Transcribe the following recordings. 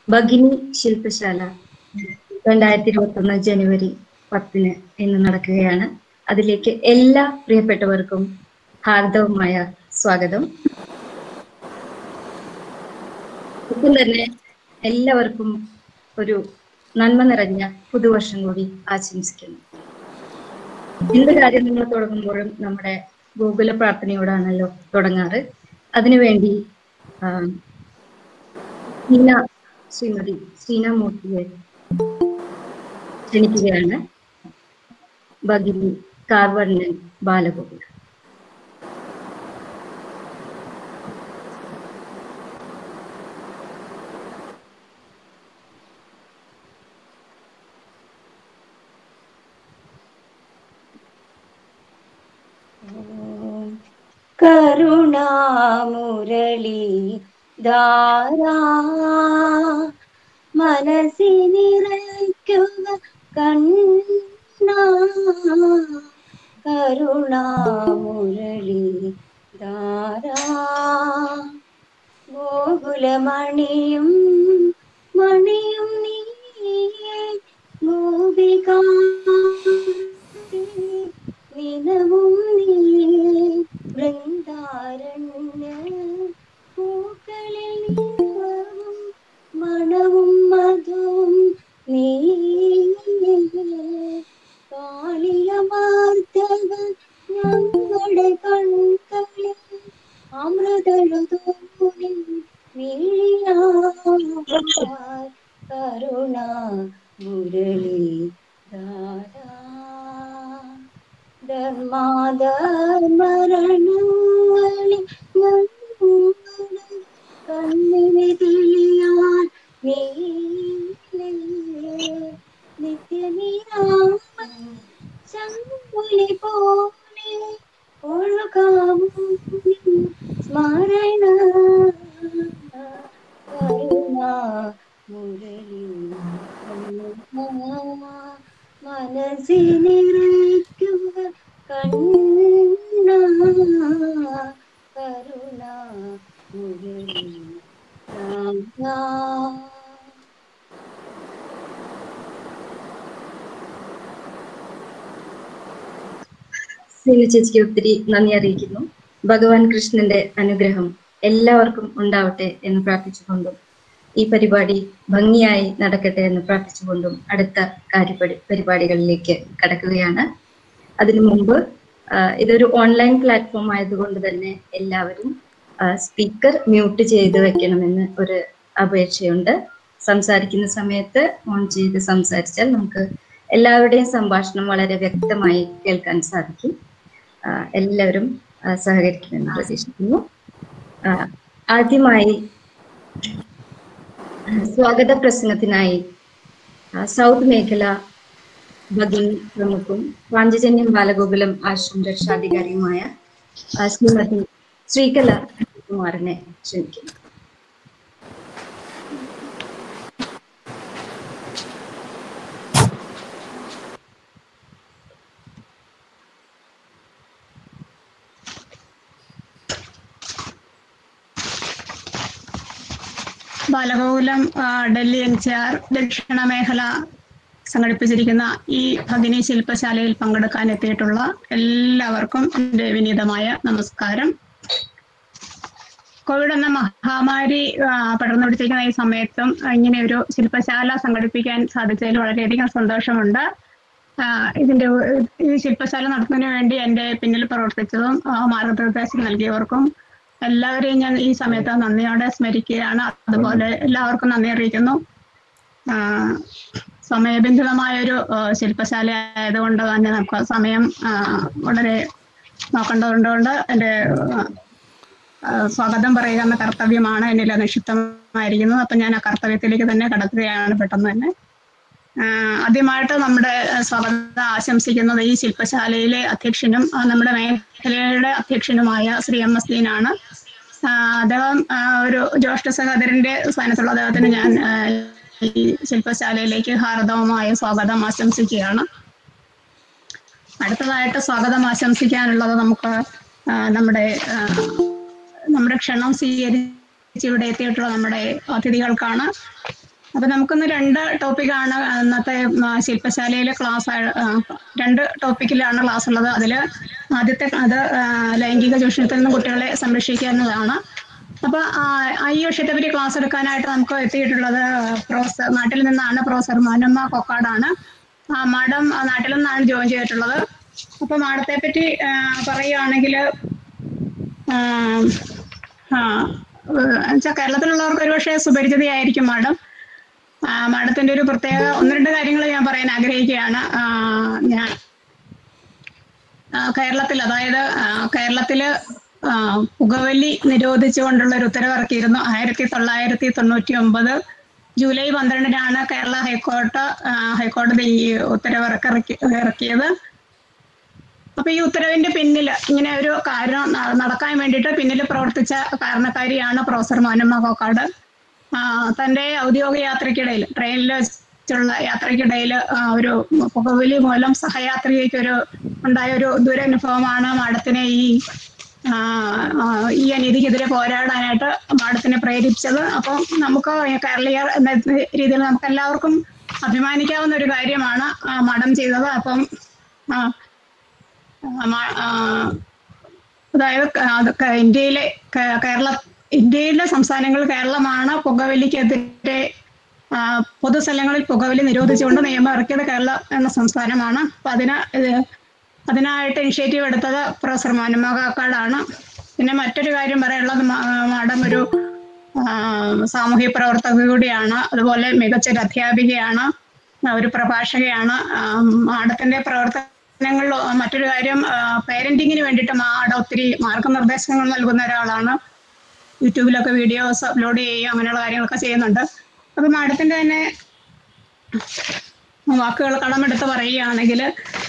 ഭഗിനി ശില്പശാല രണ്ടായിരത്തി ഇരുപത്തി ഒന്ന് ജനുവരി പത്തിന് ഇന്ന് നടക്കുകയാണ് അതിലേക്ക് എല്ലാ പ്രിയപ്പെട്ടവർക്കും ഹാർദവമായ സ്വാഗതം ഒപ്പം തന്നെ എല്ലാവർക്കും ഒരു നന്മ നിറഞ്ഞ പുതുവർഷം കൂടി ആശംസിക്കുന്നു എന്ത് കാര്യം നമ്മൾ തുടങ്ങുമ്പോഴും നമ്മുടെ ഗോകുല പ്രാർത്ഥനയോടാണല്ലോ തുടങ്ങാറ് അതിനുവേണ്ടി ആ, സീന ശ്രീമതി സീന മൂർത്തിയെ ക്ഷണിക്കുകയാണ് ഭഗിനി കാർവർണ്ണൻ ബാലഗോകുല കരുണാമുരളി ധാരാ മനസ്സിനിറയ്ക്കുക കണ്ണ കരുണാമുരളി ധാരാ ഗോകുലമണിയും മണിയും നീ ഗോപിക നിലവും നീ വൃന്ദാരണ്യ പൂക്കളിൽ നീലവും മണവും മധുവും നീ കാളിയമാർത്തക ഞങ്ങളുടെ കൺകളിൽ അമൃതഴുതൂരിൽ വീഴിയാർ കരുണ മുരളി ധാരാ ധർമാധർമരണങ്ങളിൽ കണ്ണിനെ തെളിയാൻ നീലേ നിത്യനിരാമൻ ചങ്കുലി പോലെ ഒഴുകാമോ സ്മരണ കരുണ മുരളി മനസ്സിനിറയ്ക്കുക കണ്ണ കരുണ മുരളി രാമ സീന ചേച്ചിക്ക് ഒത്തിരി നന്ദി അറിയിക്കുന്നു ഭഗവാൻ കൃഷ്ണന്റെ അനുഗ്രഹം എല്ലാവർക്കും ഉണ്ടാവട്ടെ എന്ന് പ്രാർത്ഥിച്ചുകൊണ്ടും ഈ പരിപാടി ഭംഗിയായി നടക്കട്ടെ എന്ന് പ്രാർത്ഥിച്ചുകൊണ്ടും അടുത്ത കാര്യപടി പരിപാടികളിലേക്ക് കടക്കുകയാണ് അതിനു മുമ്പ് ആ, ഇതൊരു ഓൺലൈൻ പ്ലാറ്റ്ഫോം ആയതുകൊണ്ട് തന്നെ എല്ലാവരും സ്പീക്കർ മ്യൂട്ട് ചെയ്ത് വെക്കണമെന്ന് ഒരു അപേക്ഷയുണ്ട് സംസാരിക്കുന്ന സമയത്ത് ഓൺ ചെയ്ത് സംസാരിച്ചാൽ നമുക്ക് എല്ലാവരുടെയും സംഭാഷണം വളരെ വ്യക്തമായി കേൾക്കാൻ സാധിക്കും ആ, എല്ലാവരും ആ, സഹകരിക്കുമെന്ന് പ്രതീക്ഷിക്കുന്നു ആ, ആദ്യമായി സ്വാഗത പ്രസംഗത്തിനായി ആ, സൗത്ത് മേഖല ഭഗിനി പ്രമുഖും പാഞ്ചജന്യം ബാലഗോകുലം ആശ്രമ രക്ഷാധികാരിയുമായ ആ, ശ്രീമതി ശ്രീകല കുമാറിനെ ക്ഷണിക്കുന്നു ബാലഗോകുലം ആ, ഡൽഹി എൻ സി ആർ ദക്ഷിണ മേഖല സംഘടിപ്പിച്ചിരിക്കുന്ന ഈ ഭഗിനി ശില്പശാലയിൽ പങ്കെടുക്കാൻ എത്തിയിട്ടുള്ള എല്ലാവർക്കും എൻ്റെ വിനീതമായ നമസ്കാരം കോവിഡ് എന്ന മഹാമാരി ആ, പടർന്നു പിടിച്ചിരിക്കുന്ന ഈ സമയത്തും ഇങ്ങനെ ഒരു ശില്പശാല സംഘടിപ്പിക്കാൻ സാധിച്ചതിൽ വളരെയധികം സന്തോഷമുണ്ട് ആ, ഇതിന്റെ ഒ- ഈ ശില്പശാല നടത്തുന്നതിന് വേണ്ടി എൻ്റെ പിന്നിൽ പ്രവർത്തിച്ചതും ആ, മാർഗനിർദ്ദേശം നൽകിയവർക്കും എല്ലാവരെയും ഞാൻ ഈ സമയത്ത് നന്ദിയോടെ സ്മരിക്കുകയാണ് അതുപോലെ എല്ലാവർക്കും നന്ദി അറിയിക്കുന്നു ആ, സമയബന്ധിതമായ ഒരു ആ, ശില്പശാല ആയതുകൊണ്ട് തന്നെ നമുക്ക് സമയം ആ, വളരെ നോക്കേണ്ടതുകൊണ്ട് എൻ്റെ ആ, ആ, സ്വാഗതം പറയുക എന്ന കർത്തവ്യമാണ് എന്നിൽ നിക്ഷിപ്തമായിരിക്കുന്നത് അപ്പൊ ഞാൻ ആ കർത്തവ്യത്തിലേക്ക് തന്നെ കടക്കുകയാണ് പെട്ടെന്ന് തന്നെ ആ, ആദ്യമായിട്ട് നമ്മുടെ ആ, സ്വാഗതം ആശംസിക്കുന്നത് ഈ ശില്പശാലയിലെ അധ്യക്ഷനും ആ, നമ്മുടെ മേഖലയുടെ അധ്യക്ഷനുമായ ശ്രീ എം എസ് ദീനാണ് ആ, അദ്ദേഹം ആ, ഒരു ജ്യേഷ്ഠ സഹോദരന്റെ സ്ഥാനത്തുള്ള അദ്ദേഹത്തിന് ഞാൻ ആ, ഈ ശില്പശാലയിലേക്ക് ഹാർദവമായ സ്വാഗതം ആശംസിക്കുകയാണ് അടുത്തതായിട്ട് സ്വാഗതം ആശംസിക്കാനുള്ളത് നമുക്ക് ആ, നമ്മുടെ ആ, നമ്മുടെ ക്ഷണം സ്വീകരിച്ച് ഇവിടെ എത്തിയിട്ടുള്ള നമ്മുടെ അതിഥികൾക്കാണ് അപ്പൊ നമുക്കിന്ന് രണ്ട് ടോപ്പിക്കാണ് ഇന്നത്തെ ആ, ശില്പശാലയിലെ ക്ലാസ് രണ്ട് ടോപ്പിക്കിലാണ് ക്ലാസ് ഉള്ളത് അതില് ആദ്യത്തെ അത് ആ, ലൈംഗിക ചൂഷണത്തിൽ നിന്ന് കുട്ടികളെ സംരക്ഷിക്കുക എന്നതാണ് അപ്പൊ ആ, ഈ വിഷയത്തെ പറ്റി ക്ലാസ് എടുക്കാനായിട്ട് നമുക്ക് എത്തിയിട്ടുള്ളത് പ്രൊഫസർ നാട്ടിൽ നിന്നാണ് പ്രൊഫസർ മാനമ്മ കൊക്കാടാണ് ആ, മാഡം ആ, നാട്ടിൽ നിന്നാണ് ജോയിൻ ചെയ്തിട്ടുള്ളത് അപ്പൊ മാഡത്തെ പറ്റി ആ, പറയുകയാണെങ്കിൽ എന്നുവെച്ചാൽ കേരളത്തിലുള്ളവർക്ക് ഒരുപക്ഷെ സുപരിചിതയായിരിക്കും മാഡം ആ, മാഡത്തിന്റെ ഒരു പ്രത്യേക ഒന്ന് രണ്ട് കാര്യങ്ങൾ ഞാൻ പറയാൻ ആഗ്രഹിക്കുകയാണ് ആ, ഞാൻ ആ, കേരളത്തിൽ അതായത് ആ, കേരളത്തില് ആ, പുകവലി നിരോധിച്ചുകൊണ്ടുള്ള ഒരു ഉത്തരവ് ഇറക്കിയിരുന്നു ആയിരത്തി തൊള്ളായിരത്തി തൊണ്ണൂറ്റി ഒമ്പത് ജൂലൈ പന്ത്രണ്ടിനാണ് കേരള ഹൈക്കോർട്ട് ആ, ഹൈക്കോടതി ഈ ഉത്തരവ് ഇറക്കി ഇറക്കിയത് അപ്പൊ ഈ ഉത്തരവിന്റെ പിന്നിൽ ഇങ്ങനെ ഒരു കാര്യം ന- നടക്കാൻ വേണ്ടിയിട്ട് പിന്നിൽ പ്രവർത്തിച്ച കാരണക്കാരിയാണ് പ്രൊഫസർ മാനമ്മ കോക്കാട് ആ, തന്റെ ഔദ്യോഗിക യാത്രക്കിടയിൽ ട്രെയിനിൽ വെച്ചുള്ള യാത്രക്കിടയിൽ ഒരു പുകവലി മൂലം സഹയാത്രികയ്ക്ക് ഒരു ഉണ്ടായ ഒരു ദുരനുഭവമാണ് മാഡത്തിനെ ഈ ആ, ആ, ഈ അനീതിക്കെതിരെ പോരാടാനായിട്ട് മാഡത്തിനെ പ്രേരിപ്പിച്ചത് അപ്പം നമുക്ക് കേരളീയർ എന്ന രീതിയിൽ നമുക്ക് എല്ലാവർക്കും അഭിമാനിക്കാവുന്ന ഒരു കാര്യമാണ് ആ, മാഡം ചെയ്തത് അപ്പം ആ, ആ, മ- ആ, അതായത് ക- അത് ക- ഇന്ത്യയിലെ കേ- കേരള ഇന്ത്യയിലെ സംസ്ഥാനങ്ങൾ കേരളമാണ് പുകവലിക്കെതിരെ ആ, പൊതുസ്ഥലങ്ങളിൽ പുകവലി നിരോധിച്ചുകൊണ്ട് നിയമം ഇറക്കിയത് കേരളം എന്ന സംസ്ഥാനമാണ് അപ്പൊ അതിന് ഇത് അതിനായിട്ട് ഇനിഷ്യേറ്റീവ് എടുത്തത് പ്രൊഫസർ മാനമ്മ കാക്കാടാണ് പിന്നെ മറ്റൊരു കാര്യം പറയാനുള്ളത് മാ- മാഡം ഒരു ആ, സാമൂഹ്യ പ്രവർത്തക കൂടിയാണ് അതുപോലെ മികച്ചൊരു അധ്യാപികയാണ് ആ, ഒരു പ്രഭാഷകയാണ് ആ, മാഡത്തിന്റെ പ്രവർത്തനങ്ങളിൽ മറ്റൊരു കാര്യം പേരന്റിങ്ങിന് വേണ്ടിയിട്ട് മാഡം ഒത്തിരി മാർഗനിർദ്ദേശങ്ങൾ നൽകുന്ന ഒരാളാണ് യൂട്യൂബിലൊക്കെ വീഡിയോസ് അപ്ലോഡ് ചെയ്യുകയും അങ്ങനെയുള്ള കാര്യങ്ങളൊക്കെ ചെയ്യുന്നുണ്ട് അപ്പൊ മാഡത്തിന്റെ തന്നെ വാക്കുകൾ കടമെടുത്ത് പറയുകയാണെങ്കിൽ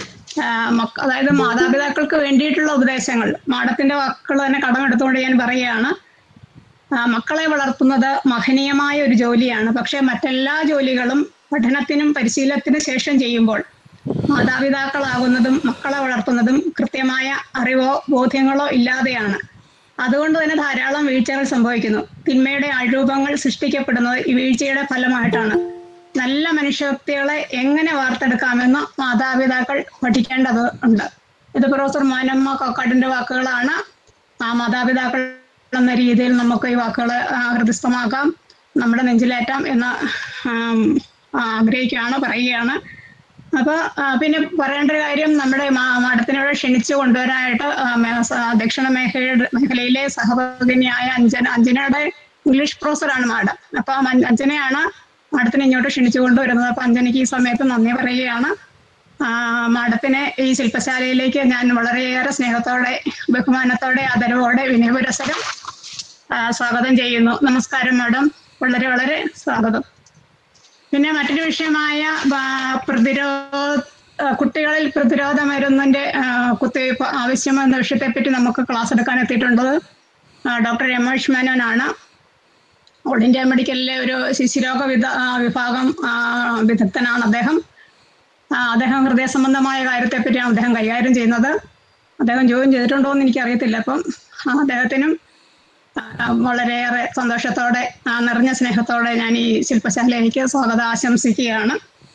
അതായത് മാതാപിതാക്കൾക്ക് വേണ്ടിയിട്ടുള്ള ഉപദേശങ്ങൾ മാഡത്തിന്റെ വാക്കുകൾ തന്നെ കടമെടുത്തുകൊണ്ട് ഞാൻ പറയുകയാണ് ആ, മക്കളെ വളർത്തുന്നത് മഹനീയമായ ഒരു ജോലിയാണ് പക്ഷെ മറ്റെല്ലാ ജോലികളും പഠനത്തിനും പരിശീലനത്തിനും ശേഷം ചെയ്യുമ്പോൾ മാതാപിതാക്കളാകുന്നതും മക്കളെ വളർത്തുന്നതും കൃത്യമായ അറിവോ ബോധ്യങ്ങളോ ഇല്ലാതെയാണ് അതുകൊണ്ട് തന്നെ ധാരാളം വീഴ്ചകൾ സംഭവിക്കുന്നു തിന്മയുടെ അഴൂപങ്ങൾ സൃഷ്ടിക്കപ്പെടുന്നത് ഈ വീഴ്ചയുടെ ഫലമായിട്ടാണ് നല്ല മനുഷ്യവ്യക്തികളെ എങ്ങനെ വാർത്തെടുക്കാമെന്ന് മാതാപിതാക്കൾ പഠിക്കേണ്ടത് ഉണ്ട് ഇത് പ്രൊഫസർ മാനമ്മ കൊക്കാട്ടിന്റെ വാക്കുകളാണ് ആ മാതാപിതാക്കൾ എന്ന രീതിയിൽ നമുക്ക് ഈ വാക്കുകൾ ഹൃദയസ്ഥമാക്കാം നമ്മുടെ നെഞ്ചിലേറ്റാം എന്ന് ആം, ആഗ്രഹിക്കുകയാണ് പറയുകയാണ് അപ്പൊ ആ, പിന്നെ പറയേണ്ട ഒരു കാര്യം നമ്മുടെ മാ- മാഡത്തിനോട് ക്ഷണിച്ചു കൊണ്ടുവരാനായിട്ട് ആ, മേ- സ- ദക്ഷിണ മേഖലയുടെ മേഖലയിലെ സഹഭഗിനിയായ അഞ്ജന അഞ്ജനയുടെ ഇംഗ്ലീഷ് പ്രൊഫസറാണ് മാഡം അപ്പൊ ആ മൻ- അഞ്ജനയാണ് മാഡത്തിനെ ഇങ്ങോട്ട് ക്ഷണിച്ചു കൊണ്ടുവരുന്നത് അപ്പൊ അഞ്ജനയ്ക്ക് ഈ സമയത്ത് നന്ദി പറയുകയാണ് ആ, മാഡത്തിനെ ഈ ശില്പശാലയിലേക്ക് ഞാൻ വളരെയേറെ സ്നേഹത്തോടെ ബഹുമാനത്തോടെ ആദരവോടെ വിനയപുരസരം ആ, സ്വാഗതം ചെയ്യുന്നു നമസ്കാരം മാഡം വളരെ വളരെ സ്വാഗതം പിന്നെ മറ്റൊരു വിഷയമായ ബാ- പ്രതിരോധ ആ, കുട്ടികളിൽ പ്രതിരോധ മരുന്നിന്റെ ആ, കുത്തിവയ്പ്പ് ആവശ്യമെന്ന വിഷയത്തെപ്പറ്റി നമുക്ക് ക്ലാസ് എടുക്കാൻ എത്തിയിട്ടുള്ളത് ആ, ഡോക്ടർ രമേഷ് മേനോനാണ് ഓൾ ഇന്ത്യ മെഡിക്കലിലെ ഒരു ശിശുരോഗ വിദ ആ, വിഭാഗം ആ, വിദഗ്ധനാണ് അദ്ദേഹം ആ, അദ്ദേഹം ഹൃദയ സംബന്ധമായ കാര്യത്തെപ്പറ്റിയാണ് അദ്ദേഹം കൈകാര്യം ചെയ്യുന്നത് അദ്ദേഹം ജോയിൻ ചെയ്തിട്ടുണ്ടോ എന്ന് എനിക്കറിയത്തില്ല അപ്പം ആ, അദ്ദേഹത്തിനും ആ, വളരെയേറെ സന്തോഷത്തോടെ ആ, നിറഞ്ഞ സ്നേഹത്തോടെ ഞാൻ ഈ ശില്പശാലയിലേക്ക് സ്വാഗതം ആശംസിക്കുകയാണ്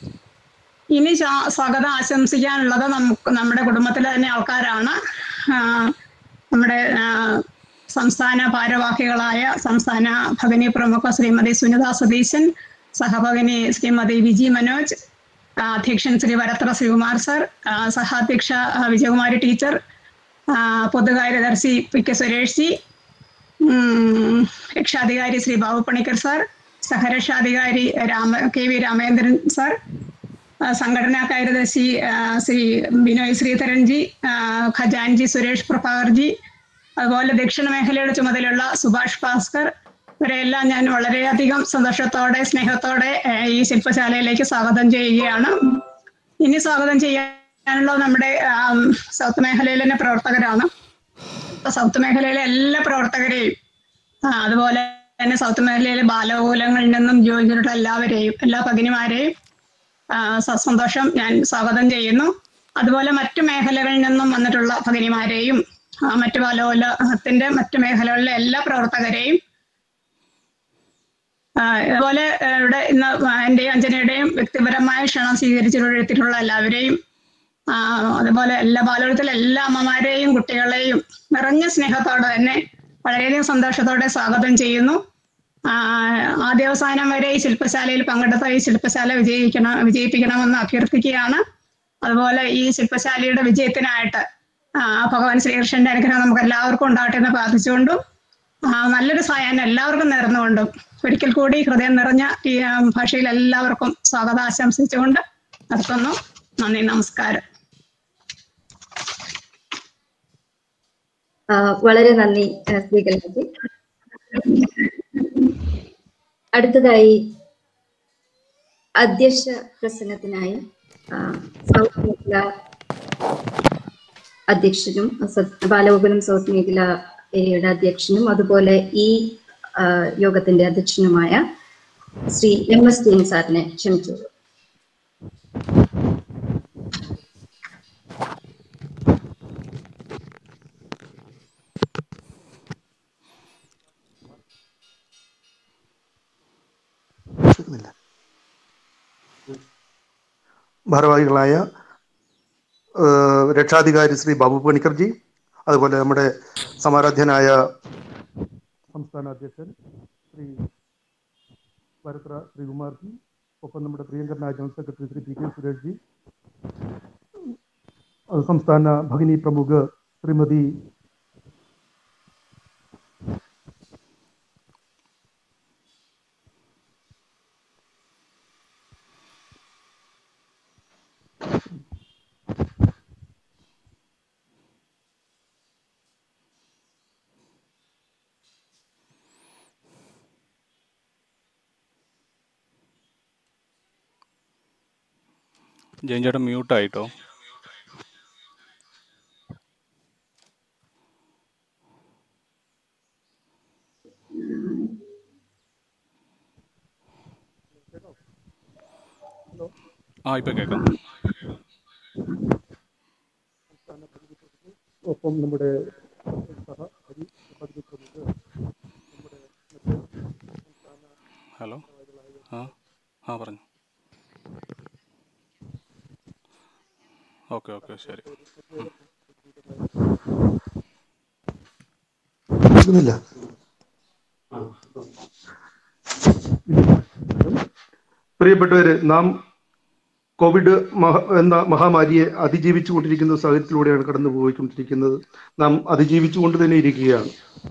ഇനി സ്വാ- സ്വാഗതം ആശംസിക്കാനുള്ളത് നമുക്ക് നമ്മുടെ കുടുംബത്തിലെ തന്നെ ആൾക്കാരാണ് ആ, നമ്മുടെ ആ, സംസ്ഥാന ഭാരവാഹികളായ സംസ്ഥാന ഭഗിനി പ്രമുഖ ശ്രീമതി സുനിത സതീശൻ സഹഭഗിനി ശ്രീമതി വിജി മനോജ് ആ, അധ്യക്ഷൻ ശ്രീ വരത്ര ശ്രീകുമാർ സർ ആ, സഹാധ്യക്ഷ ആ, വിജയകുമാരി ടീച്ചർ ആ, പൊതുകാര്യദർശി പി കെ സുരേഷ് ജി ഉം, രക്ഷാധികാരി ശ്രീ ബാബു പണിക്കർ സാർ സഹരക്ഷാധികാരി Rama K V Ramendran sir ആ, സംഘടനാ കാര്യദർശി ആ, ശ്രീ ബിനോയ് ശ്രീധരൻജി ആ, ഖജാൻജി സുരേഷ് പ്രഭാകർജി അതുപോലെ ദക്ഷിണ മേഖലയുടെ ചുമതലയുള്ള സുഭാഷ് ഭാസ്കർ ഇവരെല്ലാം ഞാൻ വളരെയധികം സന്തോഷത്തോടെ സ്നേഹത്തോടെ ആ, ഈ ശില്പശാലയിലേക്ക് സ്വാഗതം ചെയ്യുകയാണ് ഇനി സ്വാഗതം ചെയ്യാനുള്ളത് നമ്മുടെ ആം, സൗത്ത് മേഖലയിലെ തന്നെ പ്രവർത്തകരാണ് ഇപ്പൊ സൗത്ത് മേഖലയിലെ എല്ലാ പ്രവർത്തകരെയും ആ, അതുപോലെ തന്നെ സൗത്ത് മേഖലയിലെ ബാലഗോകുലങ്ങളിൽ നിന്നും ജോയിൻ ചെയ്തിട്ടുള്ള എല്ലാവരെയും എല്ലാ ഭഗിനിമാരെയും ആ, സ- സന്തോഷം ഞാൻ സ്വാഗതം ചെയ്യുന്നു അതുപോലെ മറ്റു മേഖലകളിൽ നിന്നും വന്നിട്ടുള്ള ഭഗിനിമാരെയും ആ, മറ്റു ബാലഗോകുലത്തിന്റെ മറ്റു മേഖലകളിലെ എല്ലാ പ്രവർത്തകരെയും ആ, അതുപോലെ ആ, ഇവിടെ ഇന്ന് എന്റെയും അഞ്ജനയുടെയും വ്യക്തിപരമായ ക്ഷണം സ്വീകരിച്ചിട്ടുള്ള എല്ലാവരെയും ആ, അതുപോലെ എല്ലാ ബാലവൃത്തിലെ എല്ലാ അമ്മമാരെയും കുട്ടികളെയും നിറഞ്ഞ സ്നേഹത്തോടെ തന്നെ വളരെയധികം സന്തോഷത്തോടെ സ്വാഗതം ചെയ്യുന്നു ആ, ആദ്യാവസാനം വരെ ഈ ശില്പശാലയിൽ പങ്കെടുത്ത ഈ ശില്പശാല വിജയിക്കണം വിജയിപ്പിക്കണമെന്ന് അഭ്യർത്ഥിക്കുകയാണ് അതുപോലെ ഈ ശില്പശാലയുടെ വിജയത്തിനായിട്ട് ആ, ഭഗവാൻ ശ്രീകൃഷ്ണന്റെ അനുഗ്രഹം നമുക്ക് എല്ലാവർക്കും ഉണ്ടാകട്ടെ എന്ന് പ്രാർത്ഥിച്ചുകൊണ്ടും ആ, നല്ലൊരു സായാഹ്നം എല്ലാവർക്കും നേർന്നുകൊണ്ടും ഒരിക്കൽ കൂടി ഹൃദയം നിറഞ്ഞ ഈ ആ, ഭാഷയിൽ എല്ലാവർക്കും സ്വാഗതം ആശംസിച്ചുകൊണ്ട് നിർത്തുന്നു നന്ദി നമസ്കാരം ആ, വളരെ നന്ദി ആ, ശ്രീകലാജി അടുത്തതായി അധ്യക്ഷ പ്രസംഗത്തിനായി ആ, സൗത്ത് മേഖല അധ്യക്ഷനും സ- ബാലഗോകുലം സൗത്ത് മേഖല ഏരിയയുടെ അധ്യക്ഷനും അതുപോലെ ഈ ആ, യോഗത്തിന്റെ അധ്യക്ഷനുമായ ശ്രീ എം എസ് ജെയിൻ സാറിനെ ക്ഷണിച്ചു കേൾക്കുന്നില്ല ഭാരവാഹികളായ ഏഹ്, രക്ഷാധികാരി ശ്രീ ബാബു പണിക്കർജി അതുപോലെ നമ്മുടെ സമാരാധ്യനായ സംസ്ഥാന അധ്യക്ഷൻ ശ്രീ ഭരത്ര ശ്രീകുമാർജി ഒപ്പം നമ്മുടെ പ്രിയങ്കരനായ general secretary Shri P K Suresh ji അത് സംസ്ഥാന ഭഗിനി പ്രമുഖ ശ്രീമതി ജയൻ ചേട്ടൻ മ്യൂട്ടായിട്ടോ ആ ഇപ്പൊ കേൾക്കാം ഒപ്പം നമ്മുടെ സഹ ഹരി ഭഗിനി പ്രമുഖ നമ്മുടെ മറ്റ് സംസ്ഥാന ഹലോ ആ ആ പറഞ്ഞു ഓക്കെ ഓക്കെ ശരി കേൾക്കുന്നില്ല പ്രിയപ്പെട്ടവര് നാം കോവിഡ് മഹ എന്ന മഹാമാരിയെ അതിജീവിച്ചു കൊണ്ടിരിക്കുന്ന സാഹചര്യത്തിലൂടെയാണ് കടന്നു പോയിക്കൊണ്ടിരിക്കുന്നത് നാം അതിജീവിച്ചുകൊണ്ട് തന്നെ ഇരിക്കുകയാണ്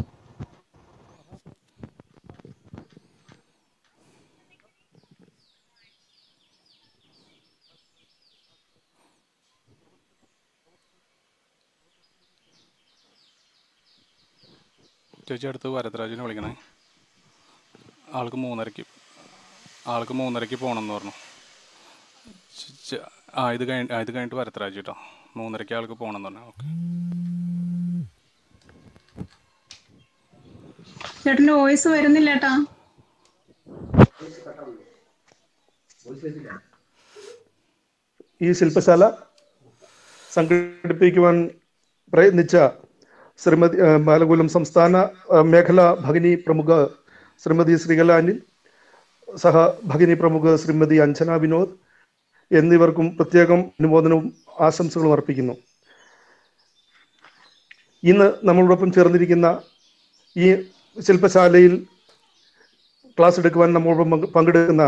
ചേച്ചി അടുത്ത് വരദരാജിനെ വിളിക്കണേ ആൾക്ക് മൂന്നരയ്ക്ക് ആൾക്ക് മൂന്നരയ്ക്ക് പോകണം എന്ന് പറഞ്ഞു ചെ- ചെ- ആ ഇത് കഴിഞ്ഞ് ആ, ഇത് കഴിഞ്ഞിട്ട് വരദരാജ് കേട്ടോ മൂന്നരയ്ക്ക് ആൾക്ക് പോകണം എന്ന് പറഞ്ഞു ഓക്കെ ചേട്ടന്റെ വോയിസ് വരുന്നില്ല ഏട്ടാ ഈ ശില്പശാല സംഘടിപ്പിക്കുവാൻ പ്രയത്നിച്ച ശ്രീമതി ആ, ബാലകുലം സംസ്ഥാന ആ, മേഖലാ ഭഗിനി പ്രമുഖ ശ്രീമതി ശ്രീകലാനിൽ സഹ ഭഗിനി പ്രമുഖ ശ്രീമതി അഞ്ജന വിനോദ് എന്നിവർക്കും പ്രത്യേകം അനുമോദനവും ആശംസകളും അർപ്പിക്കുന്നു ഇന്ന് നമ്മളോടൊപ്പം ചേർന്നിരിക്കുന്ന ഈ ശില്പശാലയിൽ ക്ലാസ് എടുക്കുവാൻ നമ്മളോടൊപ്പം പങ്ക് പങ്കെടുക്കുന്ന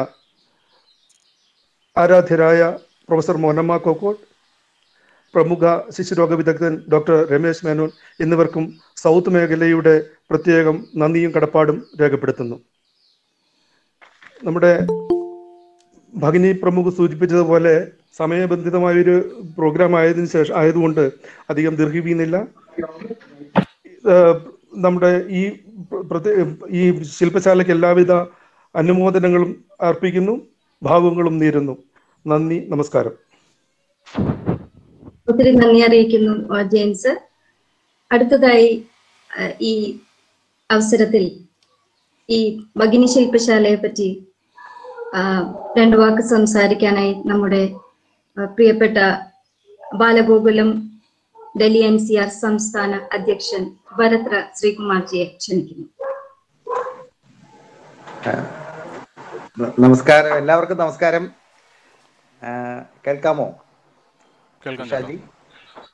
ആരാധ്യരായ പ്രൊഫസർ മോനമ്മ കോക്കോട്ട് പ്രമുഖ ശിശുരോഗ വിദഗ്ധൻ ഡോക്ടർ രമേശ് മേനോൻ എന്നിവർക്കും സൗത്ത് മേഖലയുടെ പ്രത്യേകം നന്ദിയും കടപ്പാടും രേഖപ്പെടുത്തുന്നു നമ്മുടെ ഭഗിനി പ്രമുഖ സൂചിപ്പിച്ചതുപോലെ സമയബന്ധിതമായൊരു പ്രോഗ്രാം ആയതിനു ശേഷം ആയതുകൊണ്ട് അധികം ദീർഘിപ്പിക്കുന്നില്ല ഏഹ് നമ്മുടെ ഈ പ്രത്യേ- ഈ ശില്പശാലയ്ക്ക് എല്ലാവിധ അനുമോദനങ്ങളും അർപ്പിക്കുന്നു ഭാവങ്ങളും നേരുന്നു നന്ദി നമസ്കാരം ഒത്തിരി നന്ദി അറിയിക്കുന്നു ആ, ജെയിംസ് അടുത്തതായി ആ, ഈ അവസരത്തിൽ ഈ ഭഗിനി ശില്പശാലയെ പറ്റി ആ, രണ്ടു വാക്ക് സംസാരിക്കാനായി നമ്മുടെ ആ, പ്രിയപ്പെട്ട Balagokulam Delhi N C R സംസ്ഥാന അധ്യക്ഷൻ ഭരത്ര ശ്രീകുമാർജിയെ ക്ഷണിക്കുന്നു ന- നമസ്കാരം എല്ലാവർക്കും നമസ്കാരം ആ, കേൾക്കാമോ കേൾക്കാം ഷാജി കേൾക്കാം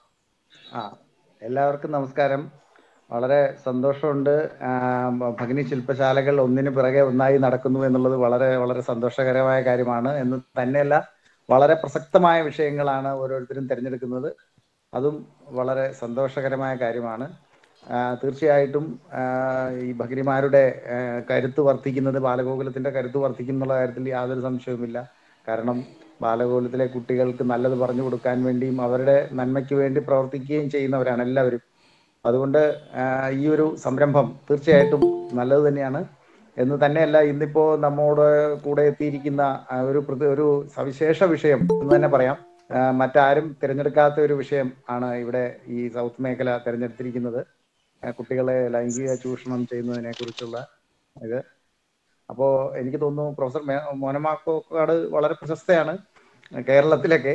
ആ എല്ലാവർക്കും നമസ്കാരം വളരെ സന്തോഷമുണ്ട് ആ, ഭ- ഭഗിനി ശില്പശാലകൾ ഒന്നിനു പിറകെ ഒന്നായി നടക്കുന്നു എന്നുള്ളത് വളരെ വളരെ സന്തോഷകരമായ കാര്യമാണ് എന്ന് തന്നെയല്ല വളരെ പ്രസക്തമായ വിഷയങ്ങളാണ് ഓരോരുത്തരും തിരഞ്ഞെടുക്കുന്നത് അതും വളരെ സന്തോഷകരമായ കാര്യമാണ് ആ, തീർച്ചയായിട്ടും ആ, ഈ ഭഗിനിമാരുടെ ആ, കരുത്ത് വർദ്ധിക്കുന്നത് ബാലഗോകുലത്തിന്റെ കരുത്ത് വർദ്ധിക്കുന്നുള്ള കാര്യത്തിൽ യാതൊരു സംശയവുമില്ല കാരണം ബാലഗോകുലത്തിലെ കുട്ടികൾക്ക് നല്ലത് പറഞ്ഞു കൊടുക്കാൻ വേണ്ടിയും അവരുടെ നന്മയ്ക്ക് വേണ്ടി പ്രവർത്തിക്കുകയും ചെയ്യുന്നവരാണ് എല്ലാവരും അതുകൊണ്ട് ആ, ഈ ഒരു സംരംഭം തീർച്ചയായിട്ടും നല്ലത് തന്നെയാണ് എന്ന് തന്നെയല്ല ഇന്നിപ്പോ നമ്മോട് കൂടെ എത്തിയിരിക്കുന്ന ആ, ഒരു പ്രതി- ഒരു സവിശേഷ വിഷയം എന്ന് തന്നെ പറയാം ആ, മറ്റാരും തിരഞ്ഞെടുക്കാത്ത ഒരു വിഷയം ആണ് ഇവിടെ ഈ സൗത്ത് മേഖല തിരഞ്ഞെടുത്തിരിക്കുന്നത് ആ, കുട്ടികളെ ലൈംഗിക ചൂഷണം ചെയ്യുന്നതിനെ കുറിച്ചുള്ള ഇത് അപ്പോ എനിക്ക് തോന്നുന്നു പ്രൊഫസർ മേ- മോനമാക്കോക്കാട് വളരെ പ്രശസ്തയാണ് കേരളത്തിലൊക്കെ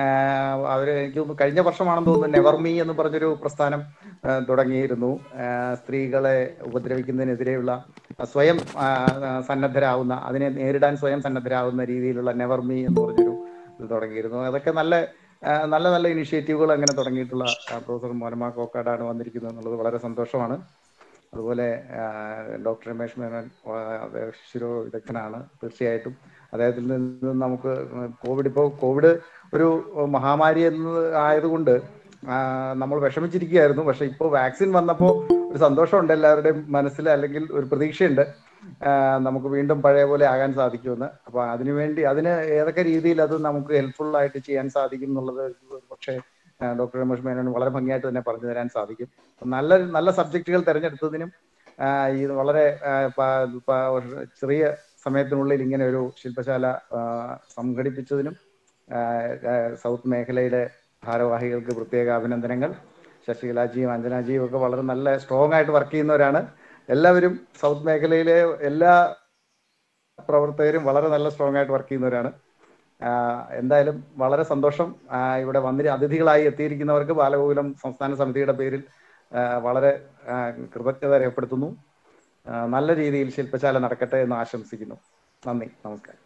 ആഹ് അവര് എനിക്ക് തോന്നുന്നു കഴിഞ്ഞ വർഷമാണെന്ന് തോന്നുന്നു നെവർമി എന്ന് പറഞ്ഞൊരു പ്രസ്ഥാനം ആഹ് തുടങ്ങിയിരുന്നു ആഹ് സ്ത്രീകളെ ഉപദ്രവിക്കുന്നതിനെതിരെയുള്ള സ്വയം ആഹ് സന്നദ്ധരാകുന്ന അതിനെ നേരിടാൻ സ്വയം സന്നദ്ധരാകുന്ന രീതിയിലുള്ള നെവർമി എന്ന് പറഞ്ഞൊരു ഇത് തുടങ്ങിയിരുന്നു അതൊക്കെ നല്ല ആഹ് നല്ല നല്ല ഇനിഷ്യേറ്റീവുകൾ അങ്ങനെ തുടങ്ങിയിട്ടുള്ള ആഹ് പ്രൊഫസർ മോനമാ കോക്കാടാണ് വന്നിരിക്കുന്നത് എന്നുള്ളത് വളരെ സന്തോഷമാണ് അതുപോലെ ഡോക്ടർ രമേശ് മേനോൻ ആ, ശിശുരോ വിദഗ്ധനാണ് തീർച്ചയായിട്ടും അദ്ദേഹത്തിൽ നിന്ന് നമുക്ക് കോവിഡ് ഇപ്പോൾ കോവിഡ് ഒരു മഹാമാരി എന്ന് ആയതുകൊണ്ട് ആ, നമ്മൾ വിഷമിച്ചിരിക്കുകയായിരുന്നു പക്ഷെ ഇപ്പോൾ വാക്സിൻ വന്നപ്പോൾ ഒരു സന്തോഷമുണ്ട് എല്ലാവരുടെയും മനസ്സിൽ അല്ലെങ്കിൽ ഒരു പ്രതീക്ഷയുണ്ട് ആ, നമുക്ക് വീണ്ടും പഴയ പോലെ ആകാൻ സാധിക്കുമെന്ന് അപ്പൊ അതിനുവേണ്ടി അതിന് ഏതൊക്കെ രീതിയിൽ അത് നമുക്ക് ഹെൽപ്ഫുൾ ആയിട്ട് ചെയ്യാൻ സാധിക്കും എന്നുള്ളത് പക്ഷേ ഡോക്ടർ രമേശ് മേനോൻ വളരെ ഭംഗിയായിട്ട് തന്നെ പറഞ്ഞു തരാൻ സാധിക്കും നല്ല നല്ല സബ്ജക്റ്റുകൾ തിരഞ്ഞെടുത്തതിനും ആ, ഈ വളരെ ആ, പ- പ- ഒരു ചെറിയ സമയത്തിനുള്ളിൽ ഇങ്ങനെ ഒരു ശില്പശാല ആ, സംഘടിപ്പിച്ചതിനും ആ, ആ, സൗത്ത് മേഖലയിലെ ഭാരവാഹികൾക്ക് പ്രത്യേക അഭിനന്ദനങ്ങൾ ശശികലാജിയും അഞ്ജനാജിയും ഒക്കെ വളരെ നല്ല സ്ട്രോങ് ആയിട്ട് വർക്ക് ചെയ്യുന്നവരാണ് എല്ലാവരും സൗത്ത് മേഖലയിലെ എല്ലാ പ്രവർത്തകരും വളരെ നല്ല സ്ട്രോങ് ആയിട്ട് വർക്ക് ചെയ്യുന്നവരാണ് ആഹ് എന്തായാലും വളരെ സന്തോഷം ആഹ് ഇവിടെ വന്നിരി അതിഥികളായി എത്തിയിരിക്കുന്നവർക്ക് ബാലഗോകുലം സംസ്ഥാന സമിതിയുടെ പേരിൽ ആഹ് വളരെ ആഹ് കൃതജ്ഞത രേഖപ്പെടുത്തുന്നു ആഹ് നല്ല രീതിയിൽ ശില്പശാല നടക്കട്ടെ എന്ന് ആശംസിക്കുന്നു നന്ദി നമസ്കാരം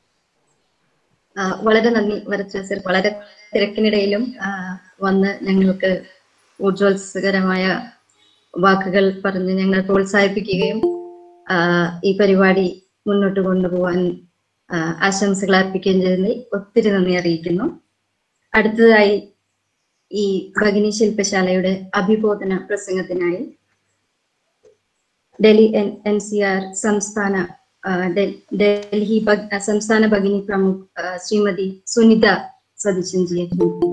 ആ, വളരെ നന്ദി വരച്ച സർ വളരെ തിരക്കിനിടയിലും ആ, വന്ന് ഞങ്ങൾക്ക് ഊർജ്ജോത്സകരമായ വാക്കുകൾ പറഞ്ഞ് ഞങ്ങളെ പ്രോത്സാഹിപ്പിക്കുകയും ആ, ഈ പരിപാടി മുന്നോട്ട് കൊണ്ടുപോകാൻ ആ, ആശംസകൾ അർപ്പിക്കുകയും ചെയ്തതിൽ ഒത്തിരി നന്ദി അറിയിക്കുന്നു അടുത്തതായി ഈ ഭഗിനി ശില്പശാലയുടെ അഭിബോധന പ്രസംഗത്തിനായി ഡൽഹി എൻ സി ആർ സംസ്ഥാന ആ, ഡൽ- ഡൽഹി ഭഗ്- ആ, സംസ്ഥാന ഭഗിനി പ്രമുഖ് ആ, ശ്രീമതി സുനിത സതീശൻജിയെ ക്ഷണിക്കുന്നു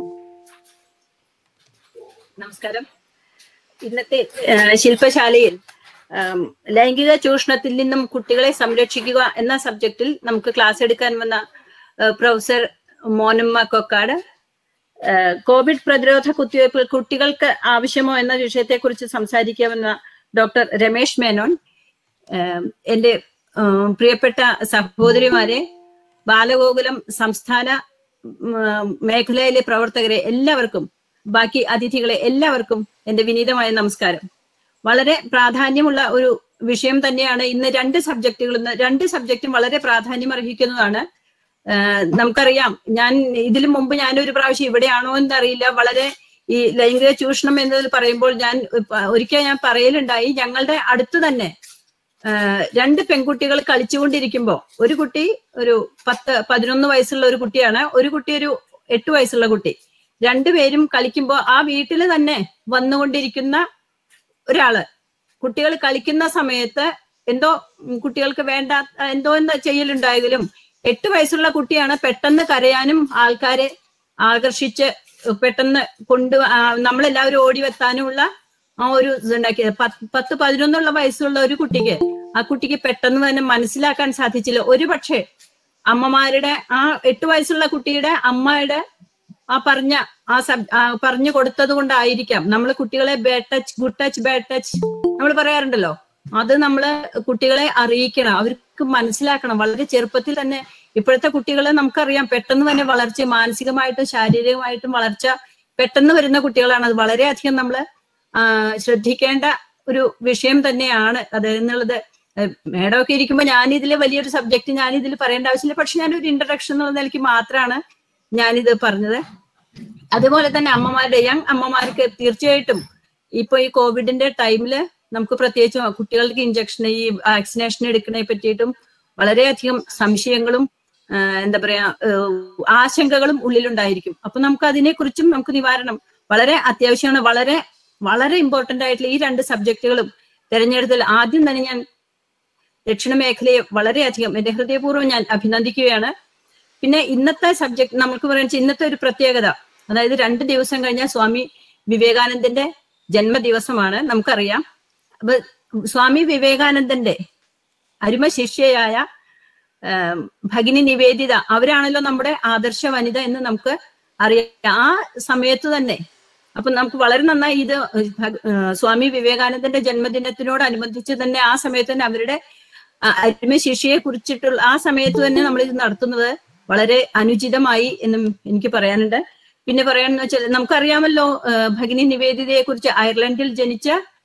നമസ്കാരം ഇന്നത്തെ ആ, ശില്പശാലയിൽ ആം, ലൈംഗിക ചൂഷണത്തിൽ നിന്നും കുട്ടികളെ സംരക്ഷിക്കുക എന്ന സബ്ജക്റ്റിൽ നമുക്ക് ക്ലാസ് എടുക്കാൻ വന്ന ആ, പ്രൊഫസർ മോനമ്മ കൊക്കാട് ആ, കോവിഡ് പ്രതിരോധ കുത്തിവയ്പ്പ് കുട്ടികൾക്ക് ആവശ്യമോ എന്ന വിഷയത്തെക്കുറിച്ച് സംസാരിക്കാമെന്ന ഡോക്ടർ രമേശ് മേനോൻ ആം, എന്റെ ആം, പ്രിയപ്പെട്ട സഹോദരിമാരെ ബാലഗോകുലം സംസ്ഥാന ഉം, മേഖലയിലെ പ്രവർത്തകരെ എല്ലാവർക്കും ബാക്കി അതിഥികളെ എല്ലാവർക്കും എന്റെ വിനീതമായ നമസ്കാരം വളരെ പ്രാധാന്യമുള്ള ഒരു വിഷയം തന്നെയാണ് ഇന്ന് രണ്ട് സബ്ജക്റ്റുകൾ ഇന്ന് രണ്ട് സബ്ജക്റ്റും വളരെ പ്രാധാന്യം അർഹിക്കുന്നതാണ് ആഹ് നമുക്കറിയാം ഞാൻ ഇതിനു മുമ്പ് ഞാൻ ഒരു പ്രാവശ്യം ഇവിടെയാണോ എന്നറിയില്ല വളരെ ഈ ലൈംഗിക ചൂഷണം എന്നത് പറയുമ്പോൾ ഞാൻ ഒരിക്കൽ ഞാൻ പറയലുണ്ടായി ഞങ്ങളുടെ അടുത്ത് തന്നെ ആഹ് രണ്ട് പെൺകുട്ടികൾ കളിച്ചുകൊണ്ടിരിക്കുമ്പോ ഒരു കുട്ടി ഒരു പത്ത് പതിനൊന്ന് വയസ്സുള്ള ഒരു കുട്ടിയാണ് ഒരു കുട്ടി ഒരു എട്ട് വയസ്സുള്ള കുട്ടി രണ്ടുപേരും കളിക്കുമ്പോ ആ വീട്ടിൽ തന്നെ വന്നുകൊണ്ടിരിക്കുന്ന ഒരാള് കുട്ടികൾ കളിക്കുന്ന സമയത്ത് എന്തോ ഉം, കുട്ടികൾക്ക് വേണ്ട എന്തോ എന്ന് ചെയ്യലുണ്ടായെങ്കിലും എട്ട് വയസ്സുള്ള കുട്ടിയാണ് പെട്ടെന്ന് കരയാനും ആൾക്കാരെ ആകർഷിച്ച് പെട്ടെന്ന് കൊണ്ട് ആ, നമ്മളെല്ലാവരും ഓടി വെത്താനുമുള്ള ആ ഒരു ഇതുണ്ടാക്കിയത് പത്ത് പത്ത് പതിനൊന്നുള്ള വയസ്സുള്ള ഒരു കുട്ടിക്ക് ആ കുട്ടിക്ക് പെട്ടെന്ന് തന്നെ മനസ്സിലാക്കാൻ സാധിച്ചില്ല ഒരു പക്ഷേ അമ്മമാരുടെ ആ എട്ട് വയസ്സുള്ള കുട്ടിയുടെ അമ്മയുടെ ആ പറഞ്ഞ ആ സബ് ആ പറഞ്ഞു കൊടുത്തത് കൊണ്ടായിരിക്കാം നമ്മൾ കുട്ടികളെ bad touch good touch bad touch നമ്മൾ പറയാറുണ്ടല്ലോ അത് നമ്മൾ കുട്ടികളെ അറിയിക്കണം അവർക്ക് മനസ്സിലാക്കണം വളരെ ചെറുപ്പത്തിൽ തന്നെ ഇപ്പോഴത്തെ കുട്ടികളെ നമുക്കറിയാം പെട്ടെന്ന് തന്നെ വളർച്ച മാനസികമായിട്ടും ശാരീരികമായിട്ടും വളർച്ച പെട്ടെന്ന് വരുന്ന കുട്ടികളാണ് അത് വളരെയധികം നമ്മൾ ശ്രദ്ധിക്കേണ്ട ഒരു വിഷയം തന്നെയാണ് അത് എന്നുള്ളത് മേഡം ഒക്കെ ഇരിക്കുമ്പോൾ ഞാൻ ഇതിലെ വലിയൊരു സബ്ജക്ട് ഞാൻ ഇതിൽ പറയേണ്ട ആവശ്യമില്ല പക്ഷെ ഞാനൊരു ഇൻട്രഡക്ഷൻ എന്നുള്ള നിലയ്ക്ക് മാത്രമാണ് ഞാനിത് പറഞ്ഞത് അതുപോലെ തന്നെ അമ്മമാരുടെ യങ് അമ്മമാർക്ക് തീർച്ചയായിട്ടും ഇപ്പൊ ഈ കോവിഡിന്റെ ടൈമില് നമുക്ക് പ്രത്യേകിച്ചും കുട്ടികൾക്ക് ഇഞ്ചക്ഷൻ ഈ വാക്സിനേഷൻ എടുക്കുന്നതിനെ പറ്റിയിട്ടും വളരെയധികം സംശയങ്ങളും ആ, എന്താ പറയാ ഏഹ്, ആശങ്കകളും ഉള്ളിലുണ്ടായിരിക്കും അപ്പൊ നമുക്ക് അതിനെക്കുറിച്ചും നമുക്ക് നിവാരണം വളരെ അത്യാവശ്യമാണ് വളരെ വളരെ ഇമ്പോർട്ടന്റ് ആയിട്ടുള്ള ഈ രണ്ട് സബ്ജക്റ്റുകളും തെരഞ്ഞെടുത്തതിൽ ആദ്യം തന്നെ ഞാൻ ദക്ഷിണ മേഖലയെ വളരെയധികം എന്റെ ഹൃദയപൂർവ്വം ഞാൻ അഭിനന്ദിക്കുകയാണ് പിന്നെ ഇന്നത്തെ സബ്ജക്ട് നമുക്ക് പറയുന്നത് ഇന്നത്തെ ഒരു പ്രത്യേകത അതായത് രണ്ട് ദിവസം കഴിഞ്ഞാൽ സ്വാമി വിവേകാനന്ദന്റെ ജന്മദിവസമാണ് നമുക്കറിയാം അപ്പൊ സ്വാമി വിവേകാനന്ദന്റെ അരുമ ശിഷ്യയായ ആം, ഭഗിനി നിവേദിത അവരാണല്ലോ നമ്മുടെ ആദർശ വനിത എന്ന് നമുക്ക് അറിയാം ആ സമയത്ത് തന്നെ അപ്പൊ നമുക്ക് വളരെ നന്നായി ഇത് ഭഗ- ആ, സ്വാമി വിവേകാനന്ദന്റെ ജന്മദിനത്തിനോടനുബന്ധിച്ച് തന്നെ ആ സമയത്ത് തന്നെ അവരുടെ ആ, അരുമ ശിഷ്യയെ കുറിച്ചിട്ടുള്ള ആ സമയത്ത് തന്നെ നമ്മൾ ഇത് നടത്തുന്നത് വളരെ അനുചിതമായി എന്നും എനിക്ക് പറയാനുണ്ട് പിന്നെ പറയാന്ന് വെച്ചാൽ നമുക്കറിയാമല്ലോ ആ, ഭഗിനി നിവേദിതയെ കുറിച്ച് അയർലൻഡിൽ ജനിച്ച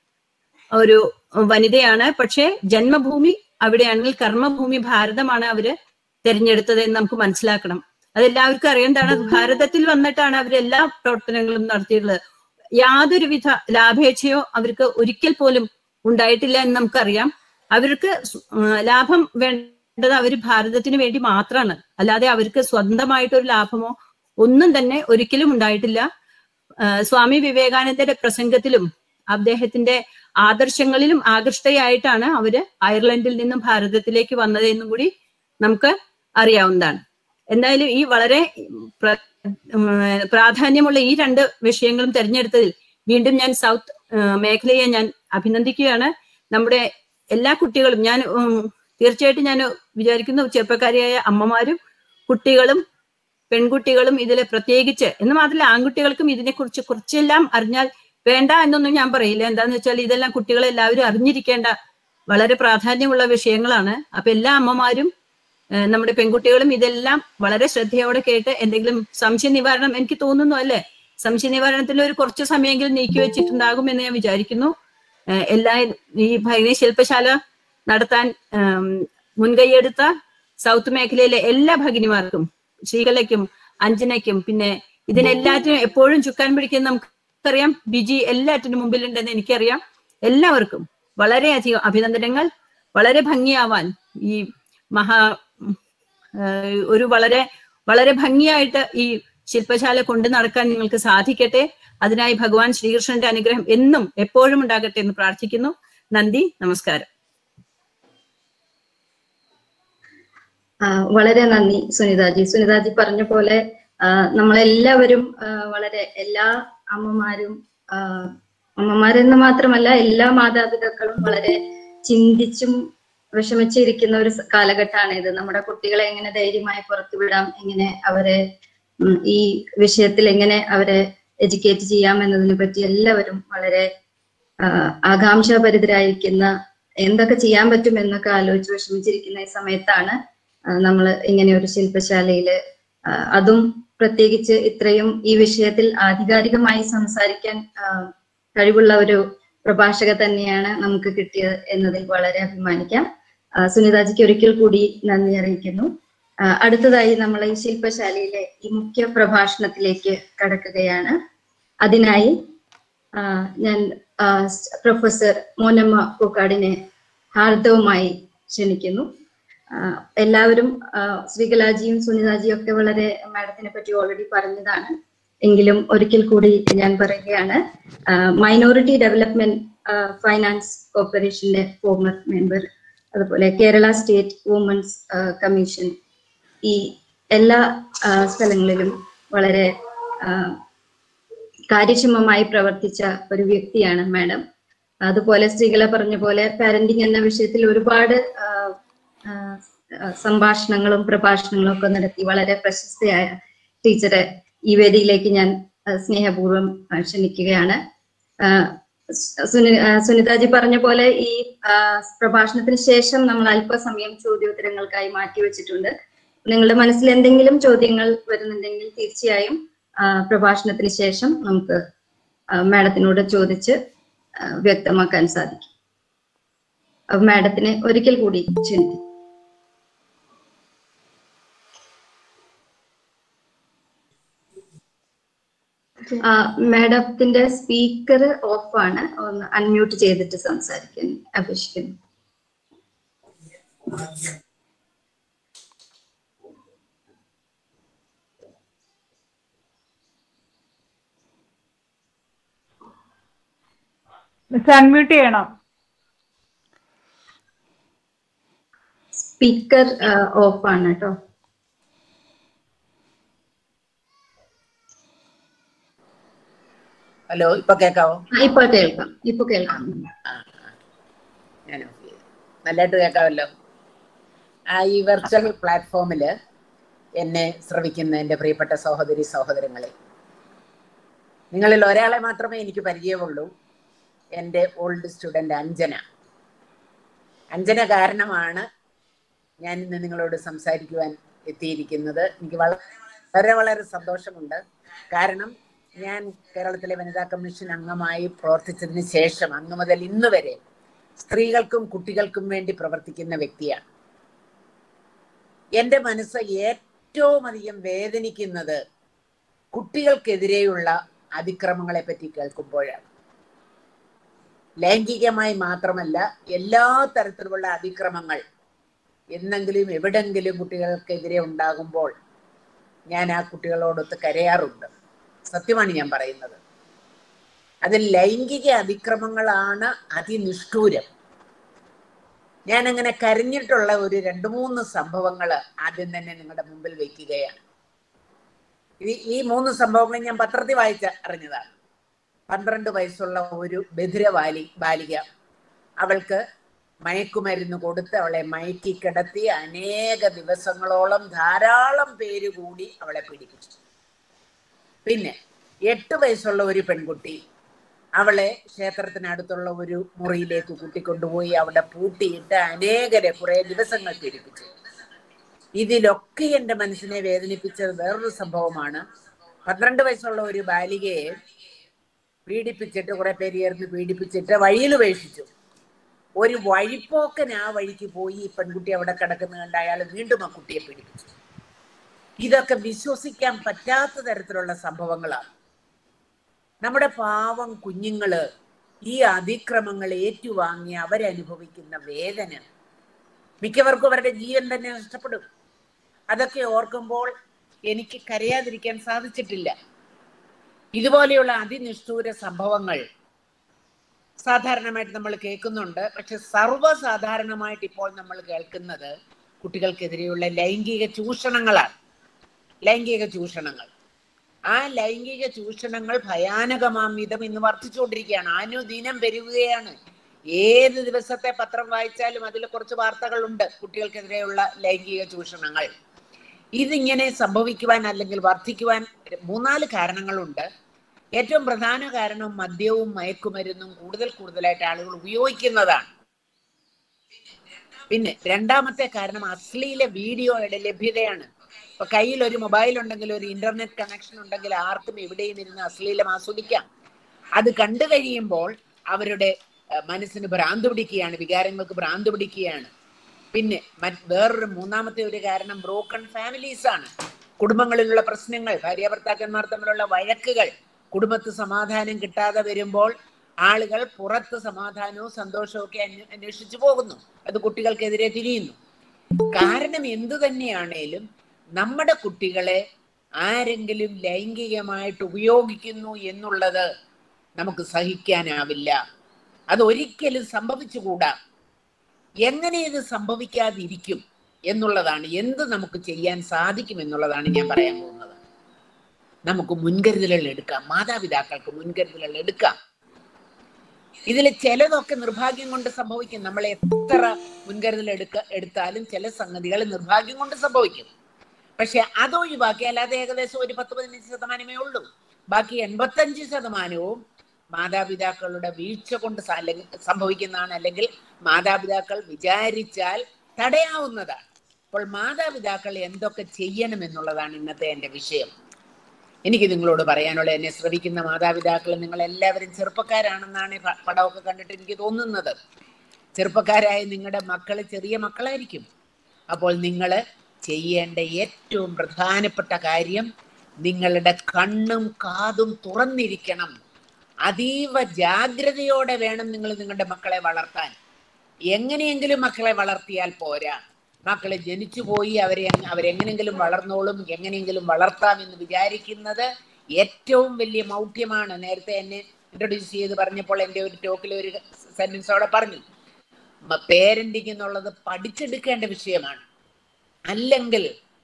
ഒരു വനിതയാണ് പക്ഷേ ജന്മഭൂമി അവിടെയാണെങ്കിൽ കർമ്മഭൂമി ഭാരതമാണ് അവര് തിരഞ്ഞെടുത്തത് എന്ന് നമുക്ക് മനസ്സിലാക്കണം അതെല്ലാവർക്കും അറിയേണ്ടതാണ് ഭാരതത്തിൽ വന്നിട്ടാണ് അവർ എല്ലാ പ്രവർത്തനങ്ങളും നടത്തിയിട്ടുള്ളത് യാതൊരുവിധ ലാഭേച്ഛയോ അവർക്ക് ഒരിക്കൽ പോലും ഉണ്ടായിട്ടില്ല എന്ന് നമുക്കറിയാം അവർക്ക് സ്- ആ, ലാഭം വേണ്ടത് അവർ ഭാരതത്തിന് വേണ്ടി മാത്രമാണ് അല്ലാതെ അവർക്ക് സ്വന്തമായിട്ടൊരു ലാഭമോ ഒന്നും തന്നെ ഒരിക്കലും ഉണ്ടായിട്ടില്ല ആ, സ്വാമി വിവേകാനന്ദന്റെ പ്രസംഗത്തിലും അദ്ദേഹത്തിന്റെ ആദർശങ്ങളിലും ആകൃഷ്ടയായിട്ടാണ് അവര് അയർലൻഡിൽ നിന്നും ഭാരതത്തിലേക്ക് വന്നത് എന്നും കൂടി നമുക്ക് അറിയാവുന്നതാണ് എന്തായാലും ഈ വളരെ പ്ര- ഉം, പ്രാധാന്യമുള്ള ഈ രണ്ട് വിഷയങ്ങളും തിരഞ്ഞെടുത്തതിൽ വീണ്ടും ഞാൻ സൗത്ത് ആ, മേഖലയെ ഞാൻ അഭിനന്ദിക്കുകയാണ് നമ്മുടെ എല്ലാ കുട്ടികളും ഞാൻ ഉം, തീർച്ചയായിട്ടും ഞാൻ വിചാരിക്കുന്നു ചെറുപ്പക്കാരിയായ അമ്മമാരും കുട്ടികളും പെൺകുട്ടികളും ഇതിൽ പ്രത്യേകിച്ച് എന്ന് മാത്രമല്ല ആൺകുട്ടികൾക്കും ഇതിനെക്കുറിച്ച് കുറച്ചെല്ലാം അറിഞ്ഞാൽ വേണ്ട എന്നൊന്നും ഞാൻ പറയില്ല എന്താന്ന് വെച്ചാൽ ഇതെല്ലാം കുട്ടികളെ എല്ലാവരും അറിഞ്ഞിരിക്കേണ്ട വളരെ പ്രാധാന്യമുള്ള വിഷയങ്ങളാണ് അപ്പൊ എല്ലാ അമ്മമാരും ഏഹ് നമ്മുടെ പെൺകുട്ടികളും ഇതെല്ലാം വളരെ ശ്രദ്ധയോടെ കേട്ട് എന്തെങ്കിലും സംശയ നിവാരണം എനിക്ക് തോന്നുന്നു അല്ലേ സംശയ നിവാരണത്തിൽ ഒരു കുറച്ച് സമയമെങ്കിലും നീക്കി വെച്ചിട്ടുണ്ടാകും എന്ന് ഞാൻ വിചാരിക്കുന്നു ഏഹ് എല്ലാ ഈ ഭൈരവ ശില്പശാല നടത്താൻ ആം, മുൻകൈയെടുത്ത സൗത്ത് മേഖലയിലെ എല്ലാ ഭഗിനിമാർക്കും ശ്രീകലയ്ക്കും അഞ്ജനയ്ക്കും പിന്നെ ഇതിനെല്ലാറ്റിനും എപ്പോഴും ചുക്കാൻ പിടിക്കുന്ന നമുക്കറിയാം ബിജി എല്ലാറ്റിനും മുമ്പിലുണ്ടെന്ന് എനിക്കറിയാം എല്ലാവർക്കും വളരെയധികം അഭിനന്ദനങ്ങൾ വളരെ ഭംഗിയാവാൻ ഈ മഹാ ഉം, ഏഹ് ഒരു വളരെ വളരെ ഭംഗിയായിട്ട് ഈ ശില്പശാല കൊണ്ടു നടക്കാൻ നിങ്ങൾക്ക് സാധിക്കട്ടെ അതിനായി ഭഗവാൻ ശ്രീകൃഷ്ണന്റെ അനുഗ്രഹം എന്നും എപ്പോഴും ഉണ്ടാകട്ടെ എന്ന് പ്രാർത്ഥിക്കുന്നു നന്ദി നമസ്കാരം ആ, വളരെ നന്ദി സുനിതാജി സുനിതാജി പറഞ്ഞ പോലെ ആ, നമ്മളെല്ലാവരും ആ, വളരെ എല്ലാ അമ്മമാരും ആ, അമ്മമാരെന്ന് മാത്രമല്ല എല്ലാ മാതാപിതാക്കളും വളരെ ചിന്തിച്ചും വിഷമിച്ചിരിക്കുന്ന ഒരു സ- കാലഘട്ടമാണ് ഇത് നമ്മുടെ കുട്ടികളെ എങ്ങനെ ധൈര്യമായി പുറത്തുവിടാം എങ്ങനെ അവരെ ഉം, ഈ വിഷയത്തിൽ എങ്ങനെ അവരെ എഡ്യൂക്കേറ്റ് ചെയ്യാം എന്നതിനെ പറ്റി എല്ലാവരും വളരെ ആ, ആകാംക്ഷാഭരിതരായിരിക്കുന്ന എന്തൊക്കെ ചെയ്യാൻ പറ്റും എന്നൊക്കെ ആലോചിച്ച് വിഷമിച്ചിരിക്കുന്ന ഈ സമയത്താണ് നമ്മൾ ഇങ്ങനെ ഒരു ശില്പശാലയില് ആ, അതും പ്രത്യേകിച്ച് ഇത്രയും ഈ വിഷയത്തിൽ ആധികാരികമായി സംസാരിക്കാൻ ആ, കഴിവുള്ള ഒരു പ്രഭാഷക തന്നെയാണ് നമുക്ക് കിട്ടിയത് എന്നതിൽ വളരെ അഭിമാനിക്കാം ആ, സുനിതാജിക്ക് ഒരിക്കൽ കൂടി നന്ദി അറിയിക്കുന്നു ആ, അടുത്തതായി നമ്മൾ ഈ ശില്പശാലയിലെ ഈ മുഖ്യ പ്രഭാഷണത്തിലേക്ക് കടക്കുകയാണ് അതിനായി ആ, ഞാൻ ആ, സ് പ്രൊഫസർ മോനമ്മ പൂക്കാടിനെ ഹാർദവുമായി ക്ഷണിക്കുന്നു ആ, എല്ലാവരും ആ, ശ്രീകലാജിയും സുനിതാജിയും ഒക്കെ വളരെ മാഡത്തിനെ പറ്റി ഓൾറെഡി പറഞ്ഞതാണ് എങ്കിലും ഒരിക്കൽ കൂടി ഞാൻ പറയുകയാണ് മൈനോറിറ്റി ഡെവലപ്മെന്റ് ഫൈനാൻസ് കോർപ്പറേഷന്റെ ഫോമർ മെമ്പർ അതുപോലെ കേരള സ്റ്റേറ്റ് വുമൻസ് കമ്മീഷൻ ഈ എല്ലാ ആ, സ്ഥലങ്ങളിലും വളരെ ആ, കാര്യക്ഷമമായി പ്രവർത്തിച്ച ഒരു വ്യക്തിയാണ് മാഡം അതുപോലെ സ്ത്രീകള പറഞ്ഞ പോലെ പാരന്റിങ് എന്ന വിഷയത്തിൽ ഒരുപാട് ആ, ആ, ആ, സംഭാഷണങ്ങളും പ്രഭാഷണങ്ങളും ഒക്കെ നടത്തി വളരെ പ്രശസ്തയായ ടീച്ചറെ ഈ വേദിയിലേക്ക് ഞാൻ ആ, സ്നേഹപൂർവ്വം ആ, ക്ഷണിക്കുകയാണ് ആ, സു- സുനി- ആ, സുനിതാജി പറഞ്ഞ പോലെ ഈ ആ, പ്രഭാഷണത്തിന് ശേഷം നമ്മൾ അല്പസമയം ചോദ്യോത്തരങ്ങൾക്കായി മാറ്റിവെച്ചിട്ടുണ്ട് നിങ്ങളുടെ മനസ്സിൽ എന്തെങ്കിലും ചോദ്യങ്ങൾ വരുന്നുണ്ടെങ്കിൽ തീർച്ചയായും ആ, പ്രഭാഷണത്തിന് ശേഷം നമുക്ക് ആ, മാഡത്തിനോട് ചോദിച്ച് ആ, വ്യക്തമാക്കാൻ സാധിക്കും മാഡത്തിനെ ഒരിക്കൽ കൂടി ക്ഷണിക്കും ആ, മാഡത്തിന്റെ സ്പീക്കർ ഓഫ് ആണ് ഒന്ന് അൺമ്യൂട്ട് ചെയ്തിട്ട് സംസാരിക്കാൻ അപേക്ഷിക്കുന്നു മിസ് അൺമ്യൂട്ട് ചെയ്യണം സ്പീക്കർ ഓഫ് ആണ് കേട്ടോ ഹലോ ഇപ്പൊ കേക്കാവോ ആ, ഇപ്പൊ കേൾക്കാം ഇപ്പൊ കേൾക്കാം ആ, ആ. ഞാൻ ഓഫ് ചെയ്തു നല്ലതായിട്ട് കേൾക്കാമല്ലോ ആ ഈ വെർച്വൽ പ്ലാറ്റ്ഫോമില് എന്നെ ശ്രവിക്കുന്ന എൻ്റെ പ്രിയപ്പെട്ട സഹോദരി സഹോദരങ്ങളെ നിങ്ങളിൽ ഒരാളെ മാത്രമേ എനിക്ക് പരിചയമുള്ളൂ എൻ്റെ ഓൾഡ് സ്റ്റുഡൻ്റ് അഞ്ജന അഞ്ജന കാരണമാണ് ഞാൻ ഇന്ന് നിങ്ങളോട് സംസാരിക്കുവാൻ എത്തിയിരിക്കുന്നത് എനിക്ക് വളരെ വളരെ സന്തോഷമുണ്ട് കാരണം ഞാൻ കേരളത്തിലെ വനിതാ കമ്മീഷൻ അംഗമായി പ്രവർത്തിച്ചതിന് ശേഷം അന്ന് മുതൽ ഇന്ന് വരെ സ്ത്രീകൾക്കും കുട്ടികൾക്കും വേണ്ടി പ്രവർത്തിക്കുന്ന വ്യക്തിയാണ് എൻ്റെ മനസ്സ് ഏറ്റവും അധികം വേദനിക്കുന്നത് കുട്ടികൾക്കെതിരെയുള്ള അതിക്രമങ്ങളെ പറ്റി കേൾക്കുമ്പോഴാണ് ലൈംഗികമായി മാത്രമല്ല എല്ലാ തരത്തിലുമുള്ള അതിക്രമങ്ങൾ എന്നെങ്കിലും എവിടെങ്കിലും കുട്ടികൾക്കെതിരെ ഉണ്ടാകുമ്പോൾ ഞാൻ ആ കുട്ടികളോടൊത്ത് കരയാറുണ്ട് സത്യമാണ് ഞാൻ പറയുന്നത് അതിൽ ലൈംഗിക അതിക്രമങ്ങളാണ് അതിനിഷ്ഠൂരം ഞാൻ അങ്ങനെ കരഞ്ഞിട്ടുള്ള ഒരു രണ്ട് മൂന്ന് സംഭവങ്ങൾ ആദ്യം തന്നെ നിങ്ങളുടെ മുമ്പിൽ വെക്കുകയാണ് ഈ ഈ മൂന്ന് സംഭവങ്ങൾ ഞാൻ പത്രത്തിൽ വായിച്ച അറിഞ്ഞതാണ് പന്ത്രണ്ട് വയസ്സുള്ള ഒരു ബധിര ബാലി ബാലിക അവൾക്ക് മയക്കുമരുന്ന് കൊടുത്ത് അവളെ മയക്കി കിടത്തി അനേക ദിവസങ്ങളോളം ധാരാളം പേര് കൂടി അവളെ പീഡിപ്പിച്ചു പിന്നെ എട്ട് വയസ്സുള്ള ഒരു പെൺകുട്ടി അവളെ ക്ഷേത്രത്തിനടുത്തുള്ള ഒരു മുറിയിലേക്ക് കൂട്ടിക്കൊണ്ടുപോയി അവിടെ പൂട്ടിയിട്ട് അനേകരെ കുറെ ദിവസങ്ങൾ പീഡിപ്പിച്ചു ഇതിലൊക്കെ എൻ്റെ മനസ്സിനെ വേദനിപ്പിച്ചത് വേറൊരു സംഭവമാണ് പന്ത്രണ്ട് വയസ്സുള്ള ഒരു ബാലികയെ പീഡിപ്പിച്ചിട്ട് കുറെ പേര് ചേർന്ന് പീഡിപ്പിച്ചിട്ട് വഴിയിൽ ഉപേക്ഷിച്ചു ഒരു വഴിപ്പോക്കൻ ആ വഴിക്ക് പോയി ഈ പെൺകുട്ടി അവിടെ കിടക്കുന്ന കണ്ട് അയാൾ വീണ്ടും ആ കുട്ടിയെ പീഡിപ്പിച്ചു ഇതൊക്കെ വിശ്വസിക്കാൻ പറ്റാത്ത തരത്തിലുള്ള സംഭവങ്ങളാണ് നമ്മുടെ പാവം കുഞ്ഞുങ്ങള് ഈ അതിക്രമങ്ങൾ ഏറ്റുവാങ്ങി അവരനുഭവിക്കുന്ന വേദന മിക്കവർക്കും അവരുടെ ജീവൻ തന്നെ നഷ്ടപ്പെടും അതൊക്കെ ഓർക്കുമ്പോൾ എനിക്ക് കരയാതിരിക്കാൻ സാധിച്ചിട്ടില്ല ഇതുപോലെയുള്ള അതിനിഷ്ഠൂര സംഭവങ്ങൾ സാധാരണമായിട്ട് നമ്മൾ കേൾക്കുന്നുണ്ട് പക്ഷെ സർവ്വസാധാരണമായിട്ട് ഇപ്പോൾ നമ്മൾ കേൾക്കുന്നത് കുട്ടികൾക്കെതിരെയുള്ള ലൈംഗിക ചൂഷണങ്ങളാണ് ലൈംഗിക ചൂഷണങ്ങൾ ആ ലൈംഗിക ചൂഷണങ്ങൾ ഭയാനകമാം വിധം ഇന്ന് വർദ്ധിച്ചുകൊണ്ടിരിക്കുകയാണ് അനുദിനം പെരുകുകയാണ് ഏത് ദിവസത്തെ പത്രം വായിച്ചാലും അതിൽ കുറച്ച് വാർത്തകളുണ്ട് കുട്ടികൾക്കെതിരെയുള്ള ലൈംഗിക ചൂഷണങ്ങൾ ഇതിങ്ങനെ സംഭവിക്കുവാൻ അല്ലെങ്കിൽ വർദ്ധിക്കുവാൻ മൂന്നാല് കാരണങ്ങളുണ്ട് ഏറ്റവും പ്രധാന കാരണം മദ്യവും മയക്കുമരുന്നും കൂടുതൽ കൂടുതലായിട്ട് ആളുകൾ ഉപയോഗിക്കുന്നതാണ് പിന്നെ രണ്ടാമത്തെ കാരണം അശ്ലീല വീഡിയോയുടെ ലഭ്യതയാണ് ഇപ്പൊ കയ്യിൽ ഒരു മൊബൈൽ ഉണ്ടെങ്കിൽ ഒരു ഇന്റർനെറ്റ് കണക്ഷൻ ഉണ്ടെങ്കിൽ ആർക്കും എവിടെയും ഇരുന്ന് അശ്ലീലം ആസ്വദിക്കാം അത് കണ്ടു കഴിയുമ്പോൾ അവരുടെ അഹ്, മനസ്സിന് ഭ്രാന്ത് പിടിക്കുകയാണ് വികാരങ്ങൾക്ക് ഭ്രാന്ത് പിടിക്കുകയാണ് പിന്നെ മറ്റ് വേറൊരു മൂന്നാമത്തെ ഒരു കാരണം ബ്രോക്കൺ ഫാമിലീസ് ആണ് കുടുംബങ്ങളിലുള്ള പ്രശ്നങ്ങൾ ഭാര്യ ഭർത്താക്കന്മാർ തമ്മിലുള്ള വഴക്കുകൾ കുടുംബത്ത് സമാധാനം കിട്ടാതെ വരുമ്പോൾ ആളുകൾ പുറത്ത് സമാധാനവും സന്തോഷവും ഒക്കെ അന്വ- അന്വേഷിച്ചു പോകുന്നു അത് കുട്ടികൾക്കെതിരെ തിരിയുന്നു കാരണം എന്തു തന്നെയാണേലും നമ്മുടെ കുട്ടികളെ ആരെങ്കിലും ലൈംഗികമായിട്ട് ഉപയോഗിക്കുന്നു എന്നുള്ളത് നമുക്ക് സഹിക്കാനാവില്ല അത് ഒരിക്കലും സംഭവിച്ചുകൂടാ എങ്ങനെ ഇത് സംഭവിക്കാതിരിക്കും എന്നുള്ളതാണ് എന്ത് നമുക്ക് ചെയ്യാൻ സാധിക്കും എന്നുള്ളതാണ് ഞാൻ പറയാൻ പോകുന്നത് നമുക്ക് മുൻകരുതലുകൾ എടുക്കാം മാതാപിതാക്കൾക്ക് മുൻകരുതലുകൾ എടുക്കാം ഇതിൽ ചിലതൊക്കെ നിർഭാഗ്യം കൊണ്ട് സംഭവിക്കും നമ്മൾ എത്ര മുൻകരുതൽ എടുക്ക എടുത്താലും ചില സംഗതികൾ നിർഭാഗ്യം കൊണ്ട് സംഭവിക്കും പക്ഷെ അത് ഒഴിവാക്കിയാൽ അത് ഏകദേശം ഒരു പത്ത് പതിനഞ്ച് ശതമാനമേ ഉള്ളൂ ബാക്കി എൺപത്തഞ്ച് ശതമാനവും മാതാപിതാക്കളുടെ വീഴ്ച കൊണ്ട് സ- അല്ലെങ്കിൽ സംഭവിക്കുന്നതാണ് അല്ലെങ്കിൽ മാതാപിതാക്കൾ വിചാരിച്ചാൽ തടയാവുന്നതാണ് അപ്പോൾ മാതാപിതാക്കൾ എന്തൊക്കെ ചെയ്യണം എന്നുള്ളതാണ് ഇന്നത്തെ എൻ്റെ വിഷയം എനിക്ക് നിങ്ങളോട് പറയാനുള്ള എന്നെ ശ്രവിക്കുന്ന മാതാപിതാക്കൾ നിങ്ങൾ എല്ലാവരും ചെറുപ്പക്കാരാണെന്നാണ് ഈ പ- പടമൊക്കെ കണ്ടിട്ട് എനിക്ക് തോന്നുന്നത് ചെറുപ്പക്കാരായ നിങ്ങളുടെ മക്കൾ ചെറിയ മക്കളായിരിക്കും അപ്പോൾ നിങ്ങൾ ചെയ്യേണ്ട ഏറ്റവും പ്രധാനപ്പെട്ട കാര്യം നിങ്ങളുടെ കണ്ണും കാതും തുറന്നിരിക്കണം അതീവ ജാഗ്രതയോടെ വേണം നിങ്ങൾ നിങ്ങളുടെ മക്കളെ വളർത്താൻ എങ്ങനെയെങ്കിലും മക്കളെ വളർത്തിയാൽ പോരാ മക്കളെ ജനിച്ചു പോയി അവരെ അങ്ങ് അവരെങ്ങനെയെങ്കിലും വളർന്നോളും എങ്ങനെയെങ്കിലും വളർത്താം എന്ന് വിചാരിക്കുന്നത് ഏറ്റവും വലിയ മൗഢ്യമാണ് നേരത്തെ എന്നെ ഇൻട്രൊഡ്യൂസ് ചെയ്ത് പറഞ്ഞപ്പോൾ എൻ്റെ ഒരു ടോക്കിൽ ഒരു സെന്റൻസ് അവിടെ പറഞ്ഞു പേരന്റിങ് എന്നുള്ളത് പഠിച്ചെടുക്കേണ്ട വിഷയമാണ് അല്ലെങ്കിൽ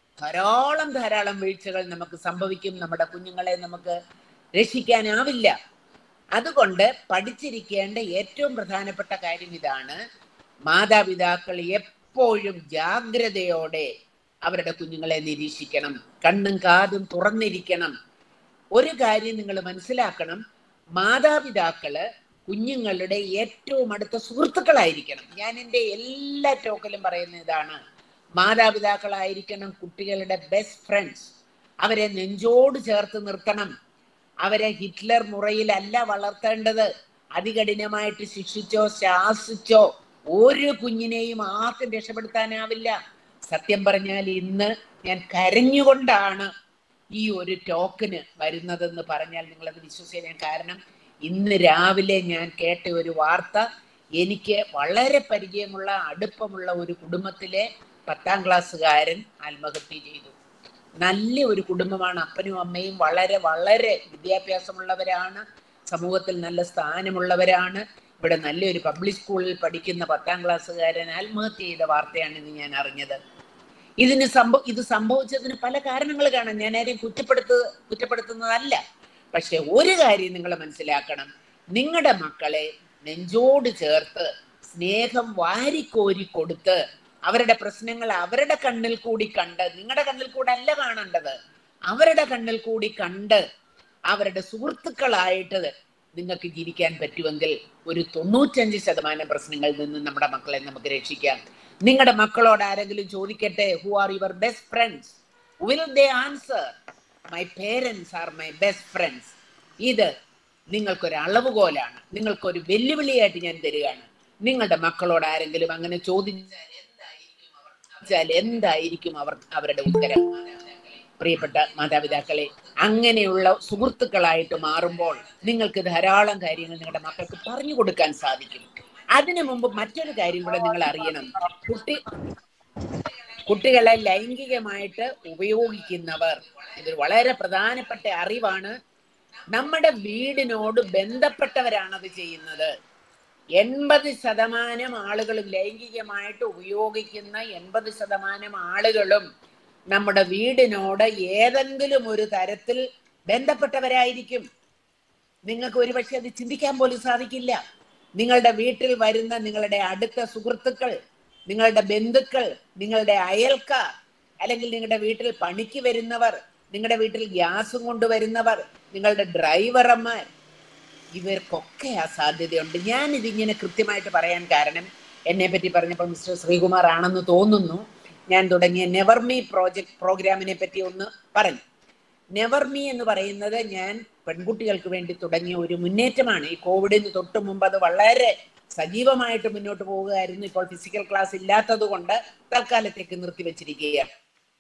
ധാരാളം ധാരാളം വീഴ്ചകൾ നമുക്ക് സംഭവിക്കും നമ്മുടെ കുഞ്ഞുങ്ങളെ നമുക്ക് രക്ഷിക്കാനാവില്ല അതുകൊണ്ട് പഠിച്ചിരിക്കേണ്ട ഏറ്റവും പ്രധാനപ്പെട്ട കാര്യം ഇതാണ് മാതാപിതാക്കൾ എപ്പോഴും ജാഗ്രതയോടെ അവരുടെ കുഞ്ഞുങ്ങളെ നിരീക്ഷിക്കണം കണ്ണും കാതും തുറന്നിരിക്കണം ഒരു കാര്യം നിങ്ങൾ മനസ്സിലാക്കണം മാതാപിതാക്കള് കുഞ്ഞുങ്ങളുടെ ഏറ്റവും അടുത്ത സുഹൃത്തുക്കളായിരിക്കണം ഞാൻ എൻ്റെ എല്ലാ ടോക്കിലും പറയുന്ന ഇതാണ് മാതാപിതാക്കളായിരിക്കണം കുട്ടികളുടെ ബെസ്റ്റ് ഫ്രണ്ട്സ് അവരെ നെഞ്ചോട് ചേർത്ത് നിർത്തണം അവരെ ഹിറ്റ്ലർ മുറയിലല്ല വളർത്തേണ്ടത് അതികഠിനമായിട്ട് ശിക്ഷിച്ചോ ശാസിച്ചോ ഒരു കുഞ്ഞിനെയും ആർക്കും രക്ഷപ്പെടുത്താനാവില്ല സത്യം പറഞ്ഞാൽ ഇന്ന് ഞാൻ കരഞ്ഞുകൊണ്ടാണ് ഈ ഒരു ടോക്കിന് വരുന്നതെന്ന് പറഞ്ഞാൽ നിങ്ങളത് വിശ്വസിക്കാൻ കാരണം ഇന്ന് രാവിലെ ഞാൻ കേട്ട ഒരു വാർത്ത എനിക്ക് വളരെ പരിചയമുള്ള അടുപ്പമുള്ള ഒരു കുടുംബത്തിലെ പത്താം ക്ലാസ്സുകാരൻ ആത്മഹത്യ ചെയ്തു നല്ല ഒരു കുടുംബമാണ് അപ്പനും അമ്മയും വളരെ വളരെ വിദ്യാഭ്യാസമുള്ളവരാണ് സമൂഹത്തിൽ നല്ല സ്ഥാനമുള്ളവരാണ് ഇവിടെ നല്ലൊരു പബ്ലിക് സ്കൂളിൽ പഠിക്കുന്ന പത്താം ക്ലാസ്സുകാരൻ ആത്മഹത്യ ചെയ്ത വാർത്തയാണ് ഇന്ന് ഞാൻ അറിഞ്ഞത് ഇതിന് സംഭവ ഇത് സംഭവിച്ചതിന് പല കാരണങ്ങൾ കാണാം ഞാൻ ആരെയും കുറ്റപ്പെടുത്തു കുറ്റപ്പെടുത്തുന്നതല്ല പക്ഷെ ഒരു കാര്യം നിങ്ങൾ മനസ്സിലാക്കണം നിങ്ങളുടെ മക്കളെ നെഞ്ചോട് ചേർത്ത് സ്നേഹം വാരിക്കോരി കൊടുത്ത് അവരുടെ പ്രശ്നങ്ങൾ അവരുടെ കണ്ണിൽ കൂടി കണ്ട് നിങ്ങളുടെ കണ്ണിൽ കൂടെ അല്ല കാണേണ്ടത് അവരുടെ കണ്ണിൽ കൂടി കണ്ട് അവരുടെ സുഹൃത്തുക്കളായിട്ട് നിങ്ങൾക്ക് ജീവിക്കാൻ പറ്റുമെങ്കിൽ ഒരു തൊണ്ണൂറ്റഞ്ച് ശതമാനം പ്രശ്നങ്ങളിൽ നിന്ന് നമ്മുടെ മക്കളെ നമുക്ക് രക്ഷിക്കാം നിങ്ങളുടെ മക്കളോട് ആരെങ്കിലും ചോദിക്കട്ടെ who are your best friends will they answer my parents are my best friends ഇത് നിങ്ങൾക്കൊരു അളവുകോലാണ് നിങ്ങൾക്കൊരു വെല്ലുവിളിയായിട്ട് ഞാൻ തരികയാണ് നിങ്ങളുടെ മക്കളോട് ആരെങ്കിലും അങ്ങനെ ചോദിച്ചാൽ ചോദിച്ചാൽ എന്തായിരിക്കും അവർ അവരുടെ ഉത്തരം പ്രിയപ്പെട്ട മാതാപിതാക്കളെ അങ്ങനെയുള്ള സുഹൃത്തുക്കളായിട്ട് മാറുമ്പോൾ നിങ്ങൾക്ക് ധാരാളം കാര്യങ്ങൾ നിങ്ങളുടെ മക്കൾക്ക് പറഞ്ഞു കൊടുക്കാൻ സാധിക്കും അതിനു മുമ്പ് മറ്റൊരു കാര്യം കൂടെ നിങ്ങൾ അറിയണം കുട്ടി കുട്ടികളെ ലൈംഗികമായിട്ട് ഉപയോഗിക്കുന്നവർ ഇതൊരു വളരെ പ്രധാനപ്പെട്ട അറിവാണ് നമ്മുടെ വീടിനോട് ബന്ധപ്പെട്ടവരാണ് അത് ചെയ്യുന്നത് എൺപത് ശതമാനം ആളുകളും ലൈംഗികമായിട്ട് ഉപയോഗിക്കുന്ന എൺപത് ശതമാനം ആളുകളും നമ്മുടെ വീടിനോട് ഏതെങ്കിലും ഒരു തരത്തിൽ ബന്ധപ്പെട്ടവരായിരിക്കും നിങ്ങൾക്ക് ഒരുപക്ഷെ അത് ചിന്തിക്കാൻ പോലും സാധിക്കില്ല നിങ്ങളുടെ വീട്ടിൽ വരുന്ന നിങ്ങളുടെ അടുത്ത സുഹൃത്തുക്കൾ നിങ്ങളുടെ ബന്ധുക്കൾ നിങ്ങളുടെ അയൽക്കാർ അല്ലെങ്കിൽ നിങ്ങളുടെ വീട്ടിൽ പണിക്ക് വരുന്നവർ നിങ്ങളുടെ വീട്ടിൽ ഗ്യാസും കൊണ്ടുവരുന്നവർ നിങ്ങളുടെ ഡ്രൈവർമാർ ഇവർക്കൊക്കെ ആ സാധ്യതയുണ്ട് ഞാൻ ഇതിങ്ങനെ കൃത്യമായിട്ട് പറയാൻ കാരണം എന്നെ പറ്റി പറഞ്ഞപ്പോൾ മിസ്റ്റർ ശ്രീകുമാർ ആണെന്ന് തോന്നുന്നു ഞാൻ തുടങ്ങിയ നെവർമി പ്രോജക്ട് പ്രോഗ്രാമിനെ പറ്റി ഒന്ന് പറഞ്ഞു നെവർമി എന്ന് പറയുന്നത് ഞാൻ പെൺകുട്ടികൾക്ക് വേണ്ടി തുടങ്ങിയ ഒരു മുന്നേറ്റമാണ് ഈ കോവിഡിന് തൊട്ട് മുമ്പ് അത് വളരെ സജീവമായിട്ട് മുന്നോട്ട് പോവുകയായിരുന്നു ഇപ്പോൾ ഫിസിക്കൽ ക്ലാസ് ഇല്ലാത്തത് കൊണ്ട് തൽക്കാലത്തേക്ക് നിർത്തിവെച്ചിരിക്കുകയാണ്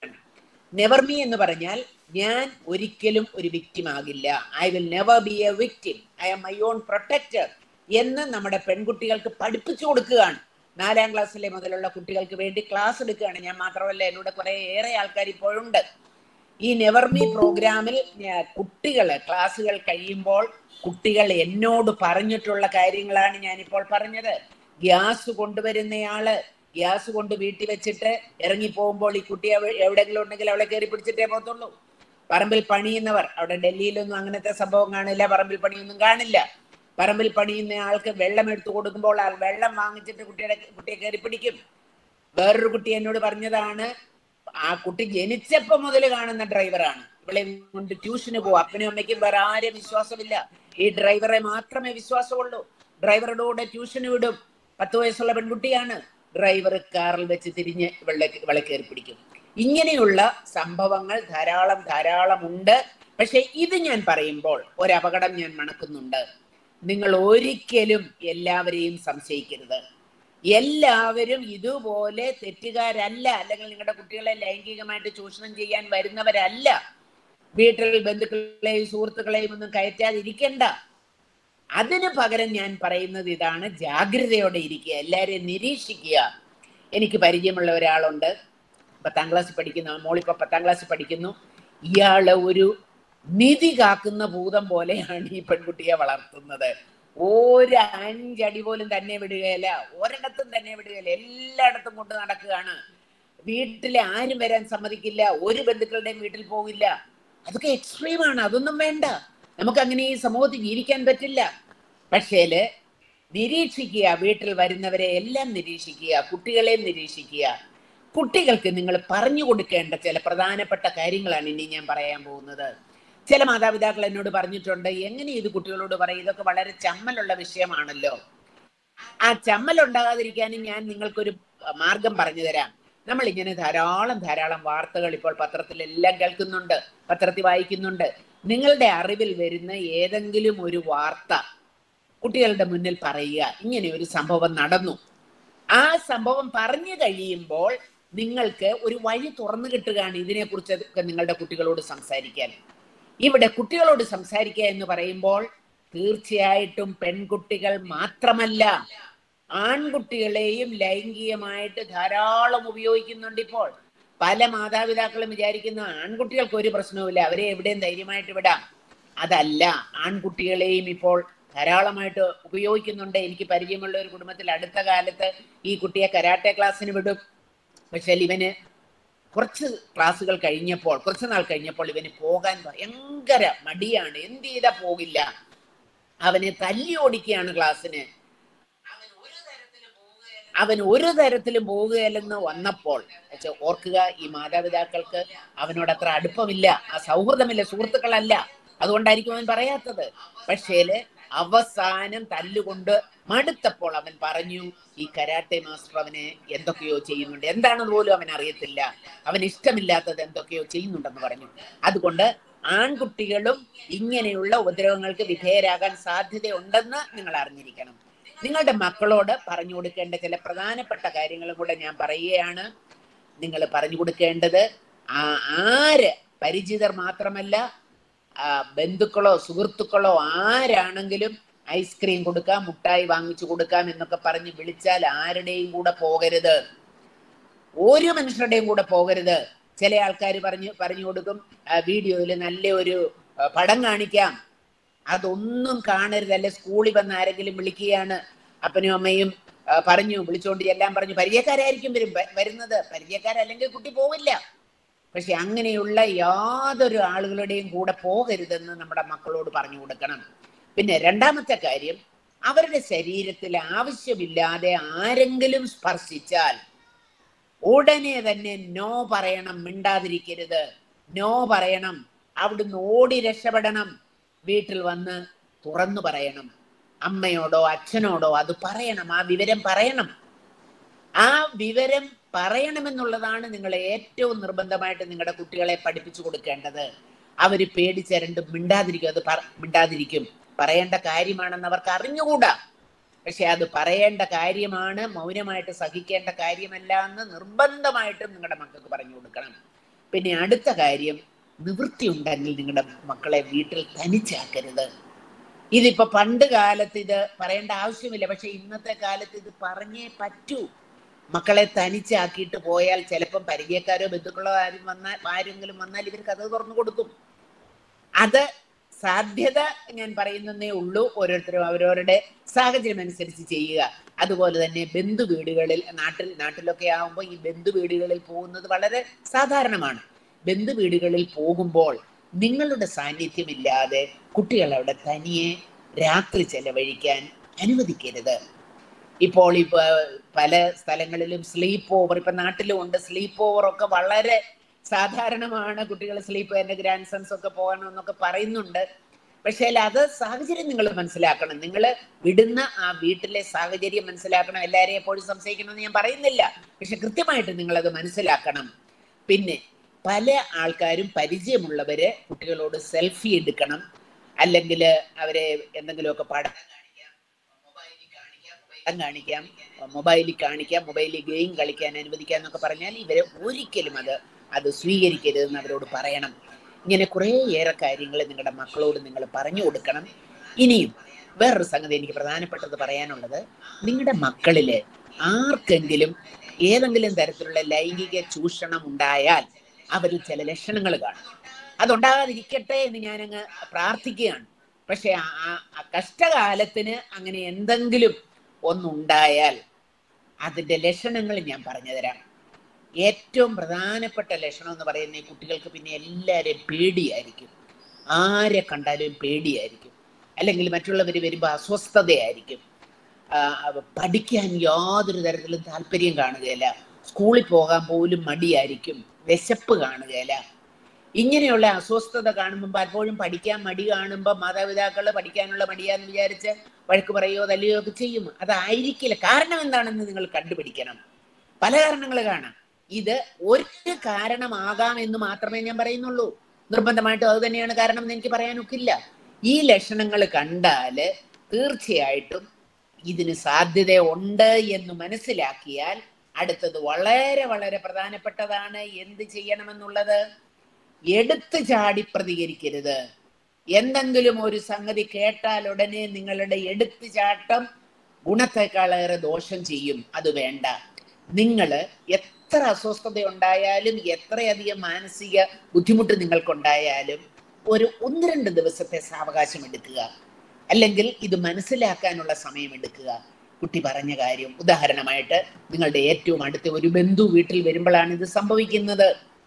നെവർമി എന്ന് പറഞ്ഞാൽ ഞാൻ ഒരിക്കലും ഒരു വിക്റ്റിം ആകില്ല I will never be a victim I am my own protector എന്ന് നമ്മുടെ പെൺകുട്ടികൾക്ക് പഠിപ്പിച്ചു കൊടുക്കുകയാണ് നാലാം ക്ലാസ്സിലെ മുതലുള്ള കുട്ടികൾക്ക് വേണ്ടി ക്ലാസ് എടുക്കുകയാണ് ഞാൻ മാത്രമല്ല എന്നോട് കുറെ ഏറെ ആൾക്കാർ ഇപ്പോഴുണ്ട് ഈ നെവർമി പ്രോഗ്രാമിൽ കുട്ടികള് ക്ലാസ്സുകൾ കഴിയുമ്പോൾ കുട്ടികൾ എന്നോട് പറഞ്ഞിട്ടുള്ള കാര്യങ്ങളാണ് ഞാനിപ്പോൾ പറഞ്ഞത് ഗ്യാസ് കൊണ്ടുവരുന്നയാള് ഗ്യാസ് കൊണ്ട് വീട്ടിൽ വെച്ചിട്ട് ഇറങ്ങി പോകുമ്പോൾ ഈ കുട്ടി എവിടെയെങ്കിലും ഉണ്ടെങ്കിൽ അവളെ കയറി പിടിച്ചിട്ടേ പോകത്തുള്ളൂ പറമ്പിൽ പണിയുന്നവർ അവിടെ ഡൽഹിയിലൊന്നും അങ്ങനത്തെ സംഭവം കാണില്ല പറമ്പിൽ പണിയൊന്നും കാണില്ല പറമ്പിൽ പണിയുന്ന ആൾക്ക് വെള്ളം എടുത്തു കൊടുക്കുമ്പോൾ ആ വെള്ളം വാങ്ങിച്ചിട്ട് കുട്ടിയുടെ കുട്ടിയെ കയറി പിടിക്കും വേറൊരു കുട്ടി എന്നോട് പറഞ്ഞതാണ് ആ കുട്ടി ജനിച്ചപ്പോ മുതൽ കാണുന്ന ഡ്രൈവറാണ് ഇവളെ കൊണ്ട് ട്യൂഷന് പോകും അപ്പനും അമ്മയ്ക്കും വേറെ ആരും വിശ്വാസമില്ല ഈ ഡ്രൈവറെ മാത്രമേ വിശ്വാസമുള്ളൂ ഡ്രൈവറുടെ കൂടെ ട്യൂഷന് വിടും പത്ത് വയസ്സുള്ള പെൺകുട്ടിയാണ് ഡ്രൈവർ കാറിൽ വെച്ച് തിരിഞ്ഞ് ഇവളെ ഇവളെ കയറി പിടിക്കും ഇങ്ങനെയുള്ള സംഭവങ്ങൾ ധാരാളം ധാരാളം ഉണ്ട് പക്ഷെ ഇത് ഞാൻ പറയുമ്പോൾ ഒരു അപകടം ഞാൻ മണക്കുന്നുണ്ട് നിങ്ങൾ ഒരിക്കലും എല്ലാവരെയും സംശയിക്കരുത് എല്ലാവരും ഇതുപോലെ തെറ്റുകാരല്ല അല്ലെങ്കിൽ നിങ്ങളുടെ കുട്ടികളെ ലൈംഗികമായിട്ട് ചൂഷണം ചെയ്യാൻ വരുന്നവരല്ല വീട്ടിൽ ബന്ധുക്കളെയും സുഹൃത്തുക്കളെയും ഒന്നും കയറ്റാതിരിക്കണ്ട അതിന് പകരം ഞാൻ പറയുന്നത് ഇതാണ് ജാഗ്രതയോടെ ഇരിക്കുക എല്ലാവരെയും നിരീക്ഷിക്കുക എനിക്ക് പരിചയമുള്ള ഒരാളുണ്ട് പത്താം ക്ലാസ്സിൽ പഠിക്കുന്ന മോളിപ്പോ പത്താം ക്ലാസ്സിൽ പഠിക്കുന്നു ഇയാള് ഒരു നിധി കാക്കുന്ന ഭൂതം പോലെയാണ് ഈ പെൺകുട്ടിയെ വളർത്തുന്നത് ഒരു അഞ്ചടി പോലും തന്നെ വിടുകയില്ല ഒരിടത്തും തന്നെ വിടുകയില്ല എല്ലായിടത്തും കൊണ്ട് നടക്കുകയാണ് വീട്ടിലെ ആരും വരാൻ സമ്മതിക്കില്ല ഒരു ബന്ധുക്കളുടെയും വീട്ടിൽ പോകില്ല അതൊക്കെ എക്സ്ട്രീമാണ് അതൊന്നും വേണ്ട നമുക്ക് അങ്ങനെ ഈ സമൂഹത്തിൽ ജീവിക്കാൻ പറ്റില്ല പക്ഷേല് നിരീക്ഷിക്കുക വീട്ടിൽ വരുന്നവരെ എല്ലാം നിരീക്ഷിക്കുക കുട്ടികളെ നിരീക്ഷിക്കുക കുട്ടികൾക്ക് നിങ്ങൾ പറഞ്ഞു കൊടുക്കേണ്ട ചില പ്രധാനപ്പെട്ട കാര്യങ്ങളാണ് ഇനി ഞാൻ പറയാൻ പോകുന്നത് ചില മാതാപിതാക്കൾ എന്നോട് പറഞ്ഞിട്ടുണ്ട് എങ്ങനെ ഇത് കുട്ടികളോട് പറയും ഇതൊക്കെ വളരെ ചമ്മലുള്ള വിഷയമാണല്ലോ ആ ചമ്മൽ ഉണ്ടാകാതിരിക്കാനും ഞാൻ നിങ്ങൾക്കൊരു മാർഗം പറഞ്ഞു തരാം നമ്മൾ ഇങ്ങനെ ധാരാളം ധാരാളം വാർത്തകൾ ഇപ്പോൾ പത്രത്തിലെല്ലാം കേൾക്കുന്നുണ്ട് പത്രത്തിൽ വായിക്കുന്നുണ്ട് നിങ്ങളുടെ അറിവിൽ വരുന്ന ഏതെങ്കിലും ഒരു വാർത്ത കുട്ടികളുടെ മുന്നിൽ പറയുക ഇങ്ങനെ ഒരു സംഭവം നടന്നു ആ സംഭവം പറഞ്ഞു കഴിയുമ്പോൾ നിങ്ങൾക്ക് ഒരു വഴി തുറന്നു കിട്ടുകയാണ് ഇതിനെക്കുറിച്ചൊക്കെ നിങ്ങളുടെ കുട്ടികളോട് സംസാരിക്കാൻ ഇവിടെ കുട്ടികളോട് സംസാരിക്കുക എന്ന് പറയുമ്പോൾ തീർച്ചയായിട്ടും പെൺകുട്ടികൾ മാത്രമല്ല ആൺകുട്ടികളെയും ലൈംഗികമായിട്ട് ധാരാളം ഉപയോഗിക്കുന്നുണ്ട് ഇപ്പോൾ പല മാതാപിതാക്കളും വിചാരിക്കുന്ന ആൺകുട്ടികൾക്ക് ഒരു പ്രശ്നവുമില്ല അവരെ എവിടെയും ധൈര്യമായിട്ട് വിടാം അതല്ല ആൺകുട്ടികളെയും ഇപ്പോൾ ധാരാളമായിട്ട് ഉപയോഗിക്കുന്നുണ്ട് എനിക്ക് പരിചയമുള്ള ഒരു കുടുംബത്തിൽ അടുത്ത കാലത്ത് ഈ കുട്ടിയെ കരാട്ടെ ക്ലാസ്സിന് വിടും പക്ഷേ ഇവന് കുറച്ച് ക്ലാസ്സുകൾ കഴിഞ്ഞപ്പോൾ കുറച്ച് നാൾ കഴിഞ്ഞപ്പോൾ ഇവന് പോകാൻ ഭയങ്കര മടിയാണ് എന്ത് ചെയ്താ പോകില്ല അവനെ തല്ലി ഓടിക്കുകയാണ് ക്ലാസ്സിന് അവൻ ഒരു തരത്തിലും പോകുകയല്ലെന്ന് വന്നപ്പോൾ പക്ഷെ ഓർക്കുക ഈ മാതാപിതാക്കൾക്ക് അവനോട് അത്ര അടുപ്പമില്ല ആ സൗഹൃദമില്ല സുഹൃത്തുക്കളല്ല അതുകൊണ്ടായിരിക്കും അവൻ പറയാത്തത് പക്ഷേല് അവസാനം തല്ലുകൊണ്ട് മടുത്തപ്പോൾ അവൻ പറഞ്ഞു ഈ കരാട്ടെ മാസ്റ്റർ അവന് എന്തൊക്കെയോ ചെയ്യുന്നുണ്ട് എന്താണെന്ന് പോലും അവൻ അറിയത്തില്ല അവൻ ഇഷ്ടമില്ലാത്തത് എന്തൊക്കെയോ ചെയ്യുന്നുണ്ടെന്ന് പറഞ്ഞു അതുകൊണ്ട് ആൺകുട്ടികളും ഇങ്ങനെയുള്ള ഉപദ്രവങ്ങൾക്ക് വിധേയരാകാൻ സാധ്യതയുണ്ടെന്ന് നിങ്ങൾ അറിഞ്ഞിരിക്കണം നിങ്ങളുടെ മക്കളോട് പറഞ്ഞു കൊടുക്കേണ്ട ചില പ്രധാനപ്പെട്ട കാര്യങ്ങളും കൂടെ ഞാൻ പറയുകയാണ് നിങ്ങൾ പറഞ്ഞു കൊടുക്കേണ്ടത് ആ ആര് പരിചിതർ മാത്രമല്ല ആ, ബന്ധുക്കളോ സുഹൃത്തുക്കളോ ആരാണെങ്കിലും ഐസ്ക്രീം കൊടുക്കാം മുട്ടായി വാങ്ങിച്ചു കൊടുക്കാം എന്നൊക്കെ പറഞ്ഞ് വിളിച്ചാൽ ആരുടെയും കൂടെ പോകരുത് ഒരു മനുഷ്യരുടെയും കൂടെ പോകരുത് ചില ആൾക്കാർ പറഞ്ഞു പറഞ്ഞു കൊടുക്കും വീഡിയോയിൽ നല്ല ഒരു ആ, പടം കാണിക്കാം അതൊന്നും കാണരുത് അല്ലെ സ്കൂളിൽ വന്ന് ആരെങ്കിലും വിളിക്കുകയാണ് അപ്പനും അമ്മയും ആ, പറഞ്ഞു വിളിച്ചോണ്ട് എല്ലാം പറഞ്ഞു പരിചയക്കാരായിരിക്കും വരും വ- വരുന്നത് പരിചയക്കാരല്ലെങ്കിൽ കുട്ടി പോവില്ല പക്ഷെ അങ്ങനെയുള്ള യാതൊരു ആളുകളുടെയും കൂടെ പോകരുതെന്ന് നമ്മുടെ മക്കളോട് പറഞ്ഞു കൊടുക്കണം പിന്നെ രണ്ടാമത്തെ കാര്യം അവരുടെ ശരീരത്തിൽ ആവശ്യമില്ലാതെ ആരെങ്കിലും സ്പർശിച്ചാൽ ഉടനെ തന്നെ നോ പറയണം മിണ്ടാതിരിക്കരുത് നോ പറയണം അവിടുന്ന് ഓടി രക്ഷപ്പെടണം വീട്ടിൽ വന്ന് തുറന്നു പറയണം അമ്മയോടോ അച്ഛനോടോ അത് പറയണം ആ വിവരം പറയണം ആ വിവരം പറയണമെന്നുള്ളതാണ് നിങ്ങൾ ഏറ്റവും നിർബന്ധമായിട്ട് നിങ്ങളുടെ കുട്ടികളെ പഠിപ്പിച്ചു കൊടുക്കേണ്ടത് അവര് പേടിച്ചരണ്ട് മിണ്ടാതിരിക്കും അത് പറ- മിണ്ടാതിരിക്കും പറയേണ്ട കാര്യമാണെന്ന് അവർക്ക് അറിഞ്ഞുകൂടാ പക്ഷെ അത് പറയേണ്ട കാര്യമാണ് മൗനമായിട്ട് സഹിക്കേണ്ട കാര്യമല്ല എന്ന് നിർബന്ധമായിട്ടും നിങ്ങളുടെ മക്കൾക്ക് പറഞ്ഞു കൊടുക്കണം പിന്നെ അടുത്ത കാര്യം നിവൃത്തി ഉണ്ടെങ്കിൽ നിങ്ങളുടെ മക്കളെ വീട്ടിൽ തനിച്ചാക്കരുത് ഇതിപ്പോ പണ്ട് കാലത്ത് ഇത് പറയേണ്ട ആവശ്യമില്ല പക്ഷെ ഇന്നത്തെ കാലത്ത് ഇത് പറഞ്ഞേ പറ്റൂ മക്കളെ തനിച്ചാക്കിയിട്ട് പോയാൽ ചിലപ്പം പരിചയക്കാരോ ബന്ധുക്കളോ ആരും വന്നാൽ ആരെങ്കിലും വന്നാൽ ഇവർക്ക് അത് തുറന്നു കൊടുക്കും അത് സാധ്യത ഞാൻ പറയുന്നതേ ഉള്ളൂ ഓരോരുത്തരും അവരവരുടെ സാഹചര്യം അനുസരിച്ച് ചെയ്യുക അതുപോലെ തന്നെ ബന്ധു വീടുകളിൽ നാട്ടിൽ നാട്ടിലൊക്കെ ആകുമ്പോൾ ഈ ബന്ധു വീടുകളിൽ പോകുന്നത് വളരെ സാധാരണമാണ് ബന്ധു വീടുകളിൽ പോകുമ്പോൾ നിങ്ങളുടെ സാന്നിധ്യമില്ലാതെ കുട്ടികൾ അവിടെ തനിയെ രാത്രി ചെലവഴിക്കാൻ അനുവദിക്കരുത് ഇപ്പോൾ ഇപ്പൊ പല സ്ഥലങ്ങളിലും സ്ലീപ്പ് ഓവർ ഇപ്പൊ നാട്ടിലും ഉണ്ട് സ്ലീപ്പ് ഓവർ ഒക്കെ വളരെ സാധാരണമാണ് കുട്ടികൾ സ്ലീപ്പ് എന്റെ ഗ്രാൻഡ് സൺസ് ഒക്കെ പോകണം എന്നൊക്കെ പറയുന്നുണ്ട് പക്ഷേ അത് സാഹചര്യം നിങ്ങൾ മനസ്സിലാക്കണം നിങ്ങൾ വിടുന്ന ആ വീട്ടിലെ സാഹചര്യം മനസ്സിലാക്കണം എല്ലാവരെയും എപ്പോഴും സംശയിക്കണമെന്ന് ഞാൻ പറയുന്നില്ല പക്ഷെ കൃത്യമായിട്ട് നിങ്ങൾ അത് മനസ്സിലാക്കണം പിന്നെ പല ആൾക്കാരും പരിചയമുള്ളവര് കുട്ടികളോട് സെൽഫി എടുക്കണം അല്ലെങ്കിൽ അവരെ എന്തെങ്കിലുമൊക്കെ പടം കാണിക്കാം മൊബൈലിൽ കാണിക്കാം മൊബൈൽ പടം കാണിക്കാം മൊബൈലിൽ കാണിക്കാം മൊബൈലിൽ ഗെയിം കളിക്കാൻ അനുവദിക്കാം എന്നൊക്കെ പറഞ്ഞാൽ ഇവരെ ഒരിക്കലും അത് അത് സ്വീകരിക്കരുതെന്ന് അവരോട് പറയണം ഇങ്ങനെ കുറേയേറെ കാര്യങ്ങൾ നിങ്ങളുടെ മക്കളോട് നിങ്ങൾ പറഞ്ഞു കൊടുക്കണം ഇനിയും വേറൊരു സംഗതി എനിക്ക് പ്രധാനപ്പെട്ടത് പറയാനുള്ളത് നിങ്ങളുടെ മക്കളില് ആർക്കെങ്കിലും ഏതെങ്കിലും തരത്തിലുള്ള ലൈംഗിക ചൂഷണം ഉണ്ടായാൽ അവരിൽ ചില ലക്ഷണങ്ങൾ കാണും അതുണ്ടാകാതിരിക്കട്ടെ എന്ന് ഞാനങ്ങ് പ്രാർത്ഥിക്കുകയാണ് പക്ഷെ ആ- ആ ആ കഷ്ടകാലത്തിന് അങ്ങനെ എന്തെങ്കിലും ഒന്നുണ്ടായാൽ അതിന്റെ ലക്ഷണങ്ങൾ ഞാൻ പറഞ്ഞുതരാം ഏറ്റവും പ്രധാനപ്പെട്ട ലക്ഷണം എന്ന് പറയുന്നത് ഈ കുട്ടികൾക്ക് പിന്നെ എല്ലാവരെയും പേടിയായിരിക്കും ആരെ കണ്ടാലും പേടിയായിരിക്കും അല്ലെങ്കിൽ മറ്റുള്ളവർ വരുമ്പോൾ അസ്വസ്ഥതയായിരിക്കും ആ, അവ- പഠിക്കാൻ യാതൊരു തരത്തിലും താല്പര്യം കാണുകയില്ല സ്കൂളിൽ പോകാൻ പോലും മടിയായിരിക്കും വിശപ്പ് കാണുകയില്ല ഇങ്ങനെയുള്ള അസ്വസ്ഥത കാണുമ്പോൾ പലപ്പോഴും പഠിക്കാൻ മടി കാണുമ്പോൾ മാതാപിതാക്കൾ പഠിക്കാനുള്ള മടിയാന്ന് വിചാരിച്ച് വഴക്ക് പറയുകയോ തല്ലുകയോ ഒക്കെ ചെയ്യും അതായിരിക്കില്ല കാരണം എന്താണെന്ന് നിങ്ങൾ കണ്ടുപിടിക്കണം പല കാരണങ്ങൾ കാണാം ഇത് ഒരു കാരണമാകാം എന്ന് മാത്രമേ ഞാൻ പറയുന്നുള്ളൂ നിർബന്ധമായിട്ടും അത് തന്നെയാണ് കാരണം എന്ന് എനിക്ക് പറയാനൊക്കില്ല ഈ ലക്ഷണങ്ങൾ കണ്ടാല് തീർച്ചയായിട്ടും ഇതിന് സാധ്യതയുണ്ട് എന്ന് മനസ്സിലാക്കിയാൽ അടുത്തത് വളരെ വളരെ പ്രധാനപ്പെട്ടതാണ് എന്ത് ചെയ്യണമെന്നുള്ളത് എടുത്തു ചാടി പ്രതികരിക്കരുത് എന്തെങ്കിലും ഒരു സംഗതി കേട്ടാൽ ഉടനെ നിങ്ങളുടെ എടുത്തു ചാട്ടം ഗുണത്തെക്കാളേറെ ദോഷം ചെയ്യും അത് വേണ്ട നിങ്ങൾ എത്ര അസ്വസ്ഥത ഉണ്ടായാലും എത്രയധികം മാനസിക ബുദ്ധിമുട്ട് നിങ്ങൾക്കുണ്ടായാലും ഒരു ഒന്ന് രണ്ട് ദിവസത്തെ സാവകാശം എടുക്കുക അല്ലെങ്കിൽ ഇത് മനസ്സിലാക്കാനുള്ള സമയം എടുക്കുക കുട്ടി പറഞ്ഞ കാര്യം ഉദാഹരണമായിട്ട് നിങ്ങളുടെ ഏറ്റവും അടുത്ത ഒരു ബന്ധു വീട്ടിൽ വരുമ്പോഴാണ് ഇത് സംഭവിക്കുന്നത്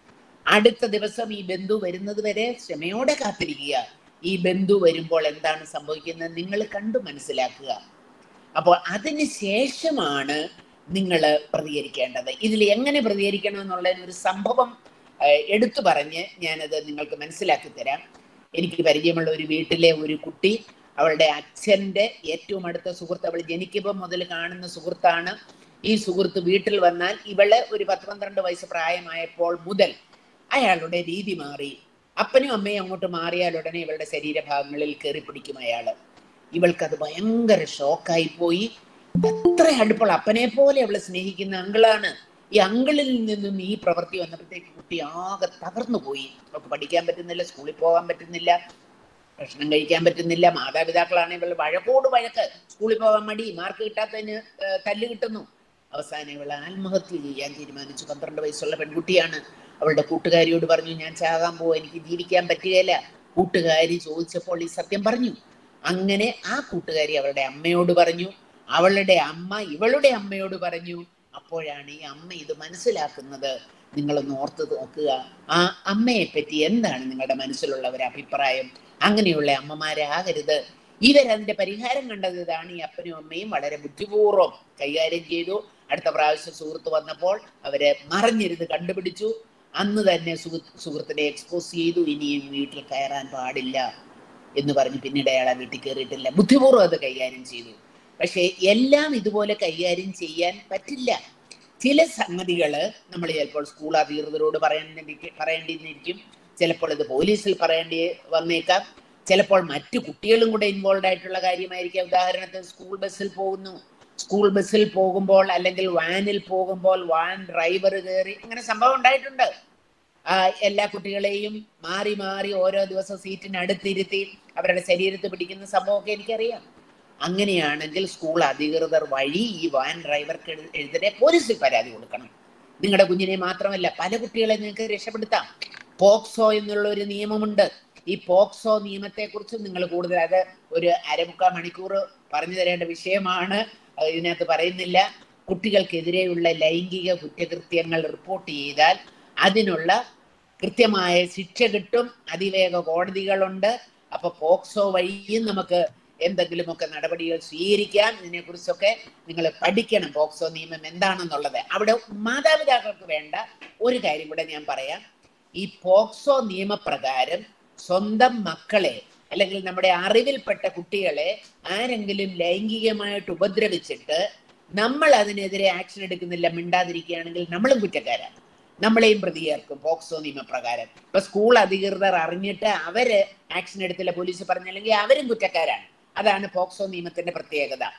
അടുത്ത ദിവസം ഈ ബന്ധു വരുന്നത് വരെ ക്ഷമയോടെ കാത്തിരിക്കുക ഈ ബന്ധു വരുമ്പോൾ എന്താണ് സംഭവിക്കുന്നത് നിങ്ങൾ കണ്ടു മനസ്സിലാക്കുക അപ്പോൾ അതിന് ശേഷമാണ് നിങ്ങൾ പ്രതികരിക്കേണ്ടത് ഇതിൽ എങ്ങനെ പ്രതികരിക്കണം എന്നുള്ളതിന് ഒരു സംഭവം ഏഹ്, എടുത്തു പറഞ്ഞ് ഞാനത് നിങ്ങൾക്ക് മനസ്സിലാക്കി തരാം എനിക്ക് പരിചയമുള്ള ഒരു വീട്ടിലെ ഒരു കുട്ടി അവളുടെ അച്ഛന്റെ ഏറ്റവും അടുത്ത സുഹൃത്ത് അവൾ ജനിക്കുമ്പോൾ മുതൽ കാണുന്ന സുഹൃത്താണ് ഈ സുഹൃത്ത് വീട്ടിൽ വന്നാൽ ഇവള് ഒരു പത്ത് പന്ത്രണ്ട് വയസ്സ് പ്രായമായപ്പോൾ മുതൽ അയാളുടെ രീതി മാറി അപ്പനും അമ്മയും അങ്ങോട്ട് മാറിയാൽ ഉടനെ ഇവളുടെ ശരീരഭാഗങ്ങളിൽ കയറി പിടിക്കും അയാള് ഇവൾക്കത് ഭയങ്കര ഷോക്കായി പോയി എത്ര അടുപ്പുള്ള അപ്പനെ പോലെ അവളെ സ്നേഹിക്കുന്ന അങ്കിളാണ് ഈ അങ്കിളിൽ നിന്നും ഈ പ്രവൃത്തി വന്നപ്പോഴത്തേക്ക് കുട്ടി ആകെ തകർന്നു പോയി അവൾക്ക് പഠിക്കാൻ പറ്റുന്നില്ല സ്കൂളിൽ പോകാൻ പറ്റുന്നില്ല ഭക്ഷണം കഴിക്കാൻ പറ്റുന്നില്ല മാതാപിതാക്കളാണ് ഇവൾ വഴക്കോട് വഴക്ക് സ്കൂളിൽ പോകാൻ മടി മാർക്ക് കിട്ടാത്തതിന് ഏഹ്, തല്ല് കിട്ടുന്നു അവസാനം ഇവൾ ആത്മഹത്യ ചെയ്യാൻ തീരുമാനിച്ചു പന്ത്രണ്ട് വയസ്സുള്ള പെൺകുട്ടിയാണ് അവളുടെ കൂട്ടുകാരിയോട് പറഞ്ഞു ഞാൻ ചാകാൻ പോവാ എനിക്ക് ജീവിക്കാൻ പറ്റുകയില്ല കൂട്ടുകാരി ചോദിച്ചപ്പോൾ ഈ സത്യം പറഞ്ഞു അങ്ങനെ ആ കൂട്ടുകാരി അവളുടെ അമ്മയോട് പറഞ്ഞു അവളുടെ അമ്മ ഇവളുടെ അമ്മയോട് പറഞ്ഞു അപ്പോഴാണ് ഈ അമ്മ ഇത് മനസ്സിലാക്കുന്നത് നിങ്ങളൊന്ന് ഓർത്ത് നോക്കുക ആ അമ്മയെ പറ്റി എന്താണ് നിങ്ങളുടെ മനസ്സിലുള്ള ഒരു അഭിപ്രായം അങ്ങനെയുള്ള അമ്മമാരാകരുത് ഇവരതിന്റെ പരിഹാരം കണ്ടത് ഇതാണ് ഈ അപ്പനും അമ്മയും വളരെ ബുദ്ധിപൂർവ്വം കൈകാര്യം ചെയ്തു അടുത്ത പ്രാവശ്യം സുഹൃത്ത് വന്നപ്പോൾ അവരെ മറിഞ്ഞിരുന്ന് കണ്ടുപിടിച്ചു അന്ന് തന്നെ സുഹൃത്ത് സുഹൃത്തിനെ എക്സ്പോസ് ചെയ്തു ഇനിയും വീട്ടിൽ കയറാൻ പാടില്ല എന്ന് പറഞ്ഞ് പിന്നീട് അയാൾ ആ വീട്ടിൽ കയറിയിട്ടില്ല ബുദ്ധിപൂർവ്വം അത് കൈകാര്യം ചെയ്തു പക്ഷേ എല്ലാം ഇതുപോലെ കൈകാര്യം ചെയ്യാൻ പറ്റില്ല ചില സംഗതികൾ നമ്മൾ ചിലപ്പോൾ സ്കൂൾ അധികൃതരോട് പറയേണ്ടി പറയേണ്ടിയിരിക്കും ചിലപ്പോൾ ഇത് പോലീസിൽ പറയേണ്ടി വന്നേക്കാം ചിലപ്പോൾ മറ്റു കുട്ടികളും കൂടെ ഇൻവോൾവ് ആയിട്ടുള്ള കാര്യമായിരിക്കാം ഉദാഹരണത്തിന് സ്കൂൾ ബസ്സിൽ പോകുന്നു സ്കൂൾ ബസ്സിൽ പോകുമ്പോൾ അല്ലെങ്കിൽ വാനിൽ പോകുമ്പോൾ വാൻ ഡ്രൈവർ കയറി ഇങ്ങനെ സംഭവം ഉണ്ടായിട്ടുണ്ട് ആ, എല്ലാ കുട്ടികളെയും മാറി മാറി ഓരോ ദിവസം സീറ്റിന് അടുത്തിരുത്തി അവരുടെ ശരീരത്ത് പിടിക്കുന്ന സംഭവമൊക്കെ എനിക്കറിയാം അങ്ങനെയാണെങ്കിൽ സ്കൂൾ അധികൃതർ വഴി ഈ വാൻ ഡ്രൈവർക്ക് എഴു- എഴുതിരെ പോലീസിൽ പരാതി കൊടുക്കണം നിങ്ങളുടെ കുഞ്ഞിനെ മാത്രമല്ല പല കുട്ടികളെ നിങ്ങൾക്ക് രക്ഷപ്പെടുത്താം പോക്സോ എന്നുള്ള ഒരു നിയമമുണ്ട് ഈ പോക്സോ നിയമത്തെക്കുറിച്ച് നിങ്ങൾ കൂടുതൽ അത് ഒരു അരമുക്കാൽ മണിക്കൂർ പറഞ്ഞു തരേണ്ട വിഷയമാണ് അത് ഇതിനകത്ത് പറയുന്നില്ല കുട്ടികൾക്കെതിരെയുള്ള ലൈംഗിക കുറ്റകൃത്യങ്ങൾ റിപ്പോർട്ട് ചെയ്താൽ അതിനുള്ള കൃത്യമായ ശിക്ഷ കിട്ടും അതിവേഗ കോടതികളുണ്ട് അപ്പൊ പോക്സോ വഴിയും നമുക്ക് എന്തെങ്കിലുമൊക്കെ നടപടികൾ സ്വീകരിക്കാം ഇതിനെക്കുറിച്ചൊക്കെ നിങ്ങൾ പഠിക്കണം പോക്സോ നിയമം എന്താണെന്നുള്ളത് അവിടെ മാതാപിതാക്കൾക്ക് വേണ്ട ഒരു കാര്യം കൂടെ ഞാൻ പറയാം ഈ പോക്സോ നിയമപ്രകാരം സ്വന്തം മക്കളെ അല്ലെങ്കിൽ നമ്മുടെ അറിവിൽപ്പെട്ട കുട്ടികളെ ആരെങ്കിലും ലൈംഗികമായിട്ട് ഉപദ്രവിച്ചിട്ട് നമ്മൾ അതിനെതിരെ ആക്ഷൻ എടുക്കുന്നില്ല മിണ്ടാതിരിക്കുകയാണെങ്കിൽ നമ്മളും കുറ്റക്കാരാണ് നമ്മളെയും പ്രതി ചേർക്കും പോക്സോ നിയമപ്രകാരം ഇപ്പൊ സ്കൂൾ അധികൃതർ അറിഞ്ഞിട്ട് അവര് ആക്ഷൻ എടുത്തില്ല പോലീസ് പറഞ്ഞില്ലെങ്കിൽ അവരും കുറ്റക്കാരാണ് അതാണ് പോക്സോ നിയമത്തിന്റെ പ്രത്യേകത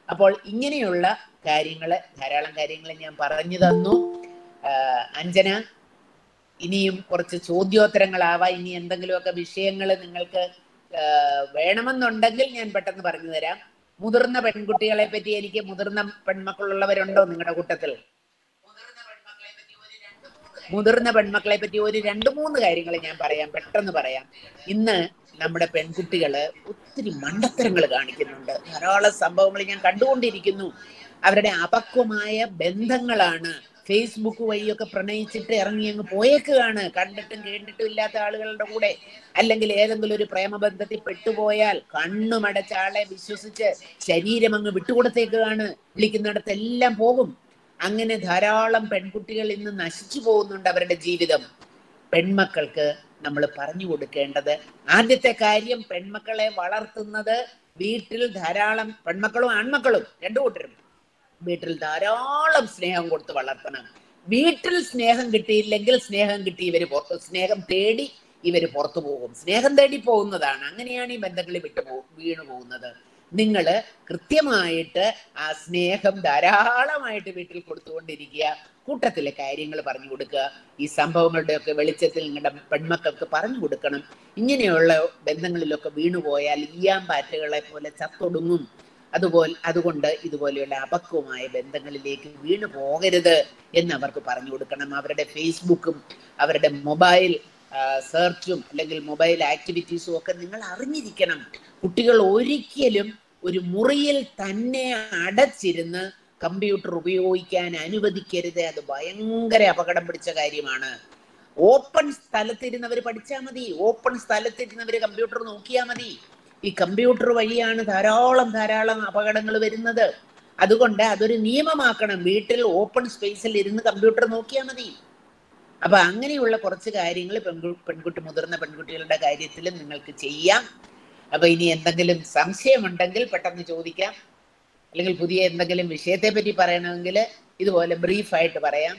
അപ്പോൾ ഇങ്ങനെയുള്ള കാര്യങ്ങൾ ധാരാളം കാര്യങ്ങൾ ഞാൻ പറഞ്ഞു തന്നു ആഹ് അഞ്ജന ഇനിയും കുറച്ച് ചോദ്യോത്തരങ്ങളാവാം ഇനി എന്തെങ്കിലുമൊക്കെ വിഷയങ്ങൾ നിങ്ങൾക്ക് ആഹ് വേണമെന്നുണ്ടെങ്കിൽ ഞാൻ പെട്ടെന്ന് പറഞ്ഞു തരാം മുതിർന്ന പെൺകുട്ടികളെ പറ്റി എനിക്ക് മുതിർന്ന പെൺമക്കളുള്ളവരുണ്ടോ നിങ്ങളുടെ കൂട്ടത്തിൽ മുതിർന്ന പെൺമക്കളെ പറ്റി ഒരു രണ്ട് മൂന്ന് കാര്യങ്ങൾ ഞാൻ പറയാം പെട്ടെന്ന് പറയാം ഇന്ന് നമ്മുടെ പെൺകുട്ടികള് ഒത്തിരി മണ്ടത്തരങ്ങൾ കാണിക്കുന്നുണ്ട് ധാരാളം സംഭവങ്ങൾ ഞാൻ കണ്ടുകൊണ്ടിരിക്കുന്നു അവരുടെ അപക്വമായ ബന്ധങ്ങളാണ് ഫേസ്ബുക്ക് വഴിയൊക്കെ പ്രണയിച്ചിട്ട് ഇറങ്ങി അങ്ങ് പോയേക്കുകയാണ് കണ്ടിട്ടും കേട്ടിട്ടും ഇല്ലാത്ത ആളുകളുടെ കൂടെ അല്ലെങ്കിൽ ഏതെങ്കിലും ഒരു പ്രേമബന്ധത്തിൽ പെട്ടുപോയാൽ കണ്ണുമടച്ച ആളെ വിശ്വസിച്ച് ശരീരം അങ്ങ് വിട്ടുകൊടുത്തേക്കുകയാണ് വിളിക്കുന്നിടത്തെല്ലാം പോകും അങ്ങനെ ധാരാളം പെൺകുട്ടികൾ ഇന്ന് നശിച്ചു പോകുന്നുണ്ട് അവരുടെ ജീവിതം പെൺമക്കൾക്ക് നമ്മൾ പറഞ്ഞു കൊടുക്കേണ്ടത് ആദ്യത്തെ കാര്യം പെൺമക്കളെ വളർത്തുന്നത് വീട്ടിൽ ധാരാളം പെൺമക്കളും ആൺമക്കളും രണ്ടു കൂട്ടരും വീട്ടിൽ ധാരാളം സ്നേഹം കൊടുത്ത് വളർത്തണം വീട്ടിൽ സ്നേഹം കിട്ടിയില്ലെങ്കിൽ സ്നേഹം കിട്ടി ഇവര് പുറത്ത് സ്നേഹം തേടി ഇവര് പുറത്തു പോകും സ്നേഹം തേടി പോകുന്നതാണ് അങ്ങനെയാണ് ഈ ബന്ധങ്ങളിൽ വിട്ടു പോ വീണു പോകുന്നത് നിങ്ങൾ കൃത്യമായിട്ട് ആ സ്നേഹം ധാരാളമായിട്ട് വീട്ടിൽ കൊടുത്തുകൊണ്ടിരിക്കുക കൂട്ടത്തിലെ കാര്യങ്ങൾ പറഞ്ഞു കൊടുക്കുക ഈ സംഭവങ്ങളുടെയൊക്കെ വെളിച്ചത്തിൽ നിങ്ങളുടെ പെൺമക്കൾക്ക് പറഞ്ഞു കൊടുക്കണം ഇങ്ങനെയുള്ള ബന്ധങ്ങളിലൊക്കെ വീണുപോയാൽ ഈയാൻ പാറ്റകളെ പോലെ ചത്തൊടുങ്ങും അതുപോലെ അതുകൊണ്ട് ഇതുപോലെയുള്ള അപക്വമായ ബന്ധങ്ങളിലേക്ക് വീണു പോകരുത് എന്ന് അവർക്ക് പറഞ്ഞു കൊടുക്കണം അവരുടെ ഫേസ്ബുക്കും അവരുടെ മൊബൈൽ സെർച്ചും അല്ലെങ്കിൽ മൊബൈൽ ആക്ടിവിറ്റീസും ഒക്കെ നിങ്ങൾ അറിഞ്ഞിരിക്കണം കുട്ടികൾ ഒരിക്കലും ഒരു മുറിയിൽ തന്നെ അടച്ചിരുന്ന് കമ്പ്യൂട്ടർ ഉപയോഗിക്കാൻ അനുവദിക്കരുത് അത് ഭയങ്കര അപകടം പിടിച്ച കാര്യമാണ് ഓപ്പൺ സ്ഥലത്തിരുന്നവർ പഠിച്ചാൽ മതി ഓപ്പൺ സ്ഥലത്തിരുന്നവർ കമ്പ്യൂട്ടർ നോക്കിയാൽ മതി ഈ കമ്പ്യൂട്ടർ വഴിയാണ് ധാരാളം ധാരാളം അപകടങ്ങൾ വരുന്നത് അതുകൊണ്ട് അതൊരു നിയമമാക്കണം വീട്ടിൽ ഓപ്പൺ സ്പേസിൽ ഇരുന്ന് കമ്പ്യൂട്ടർ നോക്കിയാൽ മതി അപ്പൊ അങ്ങനെയുള്ള കുറച്ച് കാര്യങ്ങൾ പെൺകു പെൺകുട്ടി മുതിർന്ന പെൺകുട്ടികളുടെ കാര്യത്തിൽ നിങ്ങൾക്ക് ചെയ്യാം അപ്പൊ ഇനി എന്തെങ്കിലും സംശയമുണ്ടെങ്കിൽ പെട്ടെന്ന് ചോദിക്കാം അല്ലെങ്കിൽ പുതിയ എന്തെങ്കിലും വിഷയത്തെ പറ്റി പറയണമെങ്കിൽ ഇതുപോലെ ബ്രീഫായിട്ട് പറയാം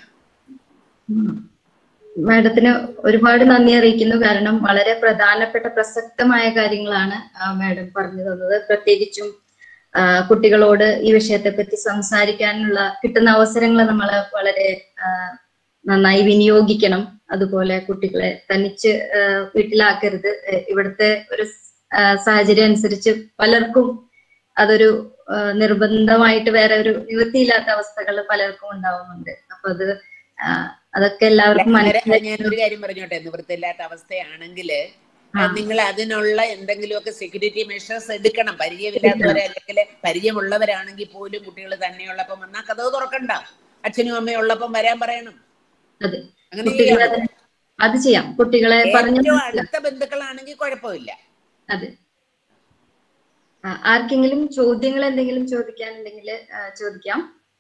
മാഡത്തിന് ഒരുപാട് നന്ദി അറിയിക്കുന്നു കാരണം വളരെ പ്രധാനപ്പെട്ട പ്രസക്തമായ കാര്യങ്ങളാണ് മാഡം പറഞ്ഞു തന്നത് പ്രത്യേകിച്ചും ആ, കുട്ടികളോട് ഈ വിഷയത്തെ പറ്റി സംസാരിക്കാനുള്ള കിട്ടുന്ന അവസരങ്ങൾ നമ്മൾ വളരെ ആ, നന്നായി വിനിയോഗിക്കണം അതുപോലെ കുട്ടികളെ തനിച്ച് ആ, വീട്ടിലാക്കരുത് ഏ, ഇവിടുത്തെ ഒരു ആ, സാഹചര്യം അനുസരിച്ച് പലർക്കും അതൊരു ആ, നിർബന്ധമായിട്ട് വേറെ ഒരു നിവൃത്തിയില്ലാത്ത അവസ്ഥകൾ പലർക്കും ഉണ്ടാവുന്നുണ്ട് അപ്പൊ അത് ആ, അതൊക്കെ എല്ലാവർക്കും നേരെ മനസ്സിലാക്കി ഞാൻ ഒരു കാര്യം പറഞ്ഞോട്ടെ നിവൃത്തിയില്ലാത്ത അവസ്ഥയാണെങ്കിൽ ആ. നിങ്ങൾ അതിനുള്ള എന്തെങ്കിലുമൊക്കെ സെക്യൂരിറ്റി മെഷേഴ്സ് എടുക്കണം പരിചയമില്ലാത്തവരെ അല്ലെങ്കിൽ പരിചയമുള്ളവരാണെങ്കിൽ പോലും കുട്ടികൾ തന്നെയുള്ളപ്പം വന്നാൽ കഥവ് തുറക്കണ്ട അച്ഛനും അമ്മയും ഉള്ളപ്പം വരാൻ പറയണം അതെ അങ്ങനെ കുട്ടികളെ ചെയ്യാം അത് ചെയ്യാം കുട്ടികളെ പറഞ്ഞു ഏറ്റവും മനസ്സിലാക്കാം അടുത്ത ബന്ധുക്കളാണെങ്കിൽ കുഴപ്പമില്ല അതെ ആ, ആർക്കെങ്കിലും ചോദ്യങ്ങൾ എന്തെങ്കിലും ചോദിക്കാനുണ്ടെങ്കിൽ ചോദിക്കാം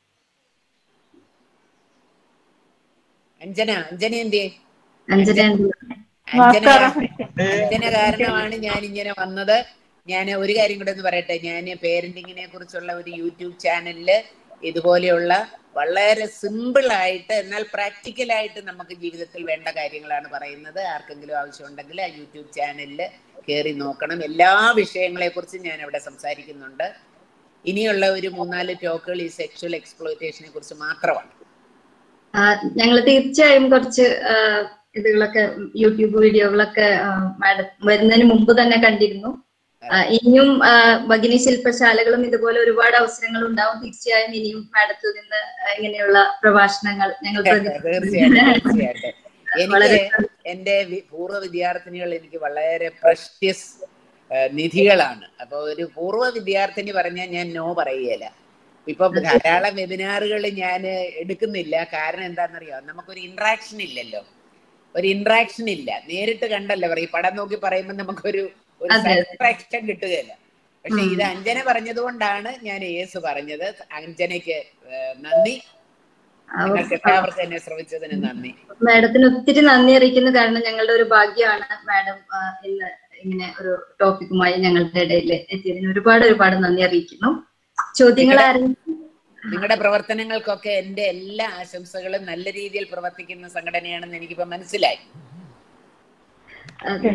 അഞ്ജന അഞ്ജന എന്തേ അഞ്ജന അഞ്ജന നമസ്കാരം അഞ്ജന കാരണമാണ് ഞാൻ ഇങ്ങനെ വന്നത് ഞാൻ ഒരു കാര്യം കൂടെ ഒന്ന് പറയട്ടെ ഞാൻ പേരന്റിങ്ങിനെ കുറിച്ചുള്ള ഒരു യൂട്യൂബ് ചാനലില് ഇതുപോലെയുള്ള വളരെ സിമ്പിൾ ആയിട്ട് എന്നാൽ പ്രാക്ടിക്കൽ ആയിട്ട് നമുക്ക് ജീവിതത്തിൽ വേണ്ട കാര്യങ്ങളാണ് പറയുന്നത് ആർക്കെങ്കിലും ആവശ്യമുണ്ടെങ്കിൽ ആ യൂട്യൂബ് ചാനലിൽ കയറി നോക്കണം എല്ലാ വിഷയങ്ങളെ കുറിച്ചും ഞാൻ അവിടെ സംസാരിക്കുന്നുണ്ട് ഇനിയുള്ള ഒരു മൂന്നാല് ടോക്കുകൾ ഈ സെക്ഷൽ എക്സ്പ്ലോയിറ്റേഷനെ കുറിച്ച് മാത്രമാണ് ഞങ്ങൾ തീർച്ചയായും കുറച്ച് ആ, ഇതുകളൊക്കെ യൂട്യൂബ് വീഡിയോകളൊക്കെ മാഡം വരുന്നതിന് മുമ്പ് തന്നെ കണ്ടിരുന്നു ആ, ഇനിയും ആ, ഭഗിനി ശില്പശാലകളും ഇതുപോലെ ഒരുപാട് അവസരങ്ങൾ ഉണ്ടാവും തീർച്ചയായും ഇനിയും മാഡത്തിൽ നിന്ന് ഇങ്ങനെയുള്ള പ്രഭാഷണങ്ങൾ ഞങ്ങൾ തീർച്ചയായിട്ടും പ്രതീക്ഷിക്കുന്നു. തീർച്ചയായിട്ടും വളരെ എനിക്ക് എന്റെ വി- പൂർവ്വ വിദ്യാർത്ഥിനികൾ എനിക്ക് വളരെ പ്രഷ്യസ് നിധികളാണ് അപ്പൊ ഒരു പൂർവ്വ വിദ്യാർത്ഥിനി പറഞ്ഞാൽ ഞാൻ നോ പറയുകയില്ല ഇപ്പൊ ധാരാളം വെബിനാറുകൾ ഞാൻ എടുക്കുന്നില്ല കാരണം എന്താണെന്നറിയോ നമുക്കൊരു ഇന്ററാക്ഷൻ ഇല്ലല്ലോ ഒരു ഇന്ററാക്ഷൻ ഇല്ല നേരിട്ട് കണ്ടല്ലോ പറയും പടം നോക്കി പറയുമ്പോൾ നമുക്കൊരു ഒരു അതെ, അതെ. സാറ്റിസ്ഫാക്ഷൻ കിട്ടുകയില്ല പക്ഷെ ഉം. ഇത് അഞ്ജന പറഞ്ഞത് കൊണ്ടാണ് ഞാൻ യേസ് പറഞ്ഞത് അഞ്ജനയ്ക്ക് ഏഹ്, നന്ദി നിങ്ങൾക്ക് എല്ലാവർക്കും എന്നെ ശ്രമിച്ചതിന് നന്ദി മാഡത്തിന് ഒത്തിരി നന്ദി അറിയിക്കുന്നു കാരണം ഞങ്ങളുടെ ഒരു ഭാഗ്യമാണ് മാഡം ആ, ഇന്ന് ഇങ്ങനെ ഒരു ടോപ്പിക്കുമായി ഞങ്ങളുടെ ഇടയിൽ എത്തിയതിന് ഒരുപാട് ഒരുപാട് നന്ദി അറിയിക്കുന്നു ചോദ്യങ്ങൾ ആരെങ്കിലും നിങ്ങളുടെ പ്രവർത്തനങ്ങൾക്കൊക്കെ എന്റെ എല്ലാ ആശംസകളും നല്ല രീതിയിൽ പ്രവർത്തിക്കുന്ന സംഘടനയാണെന്ന് എനിക്കിപ്പോ മനസ്സിലായി അതെ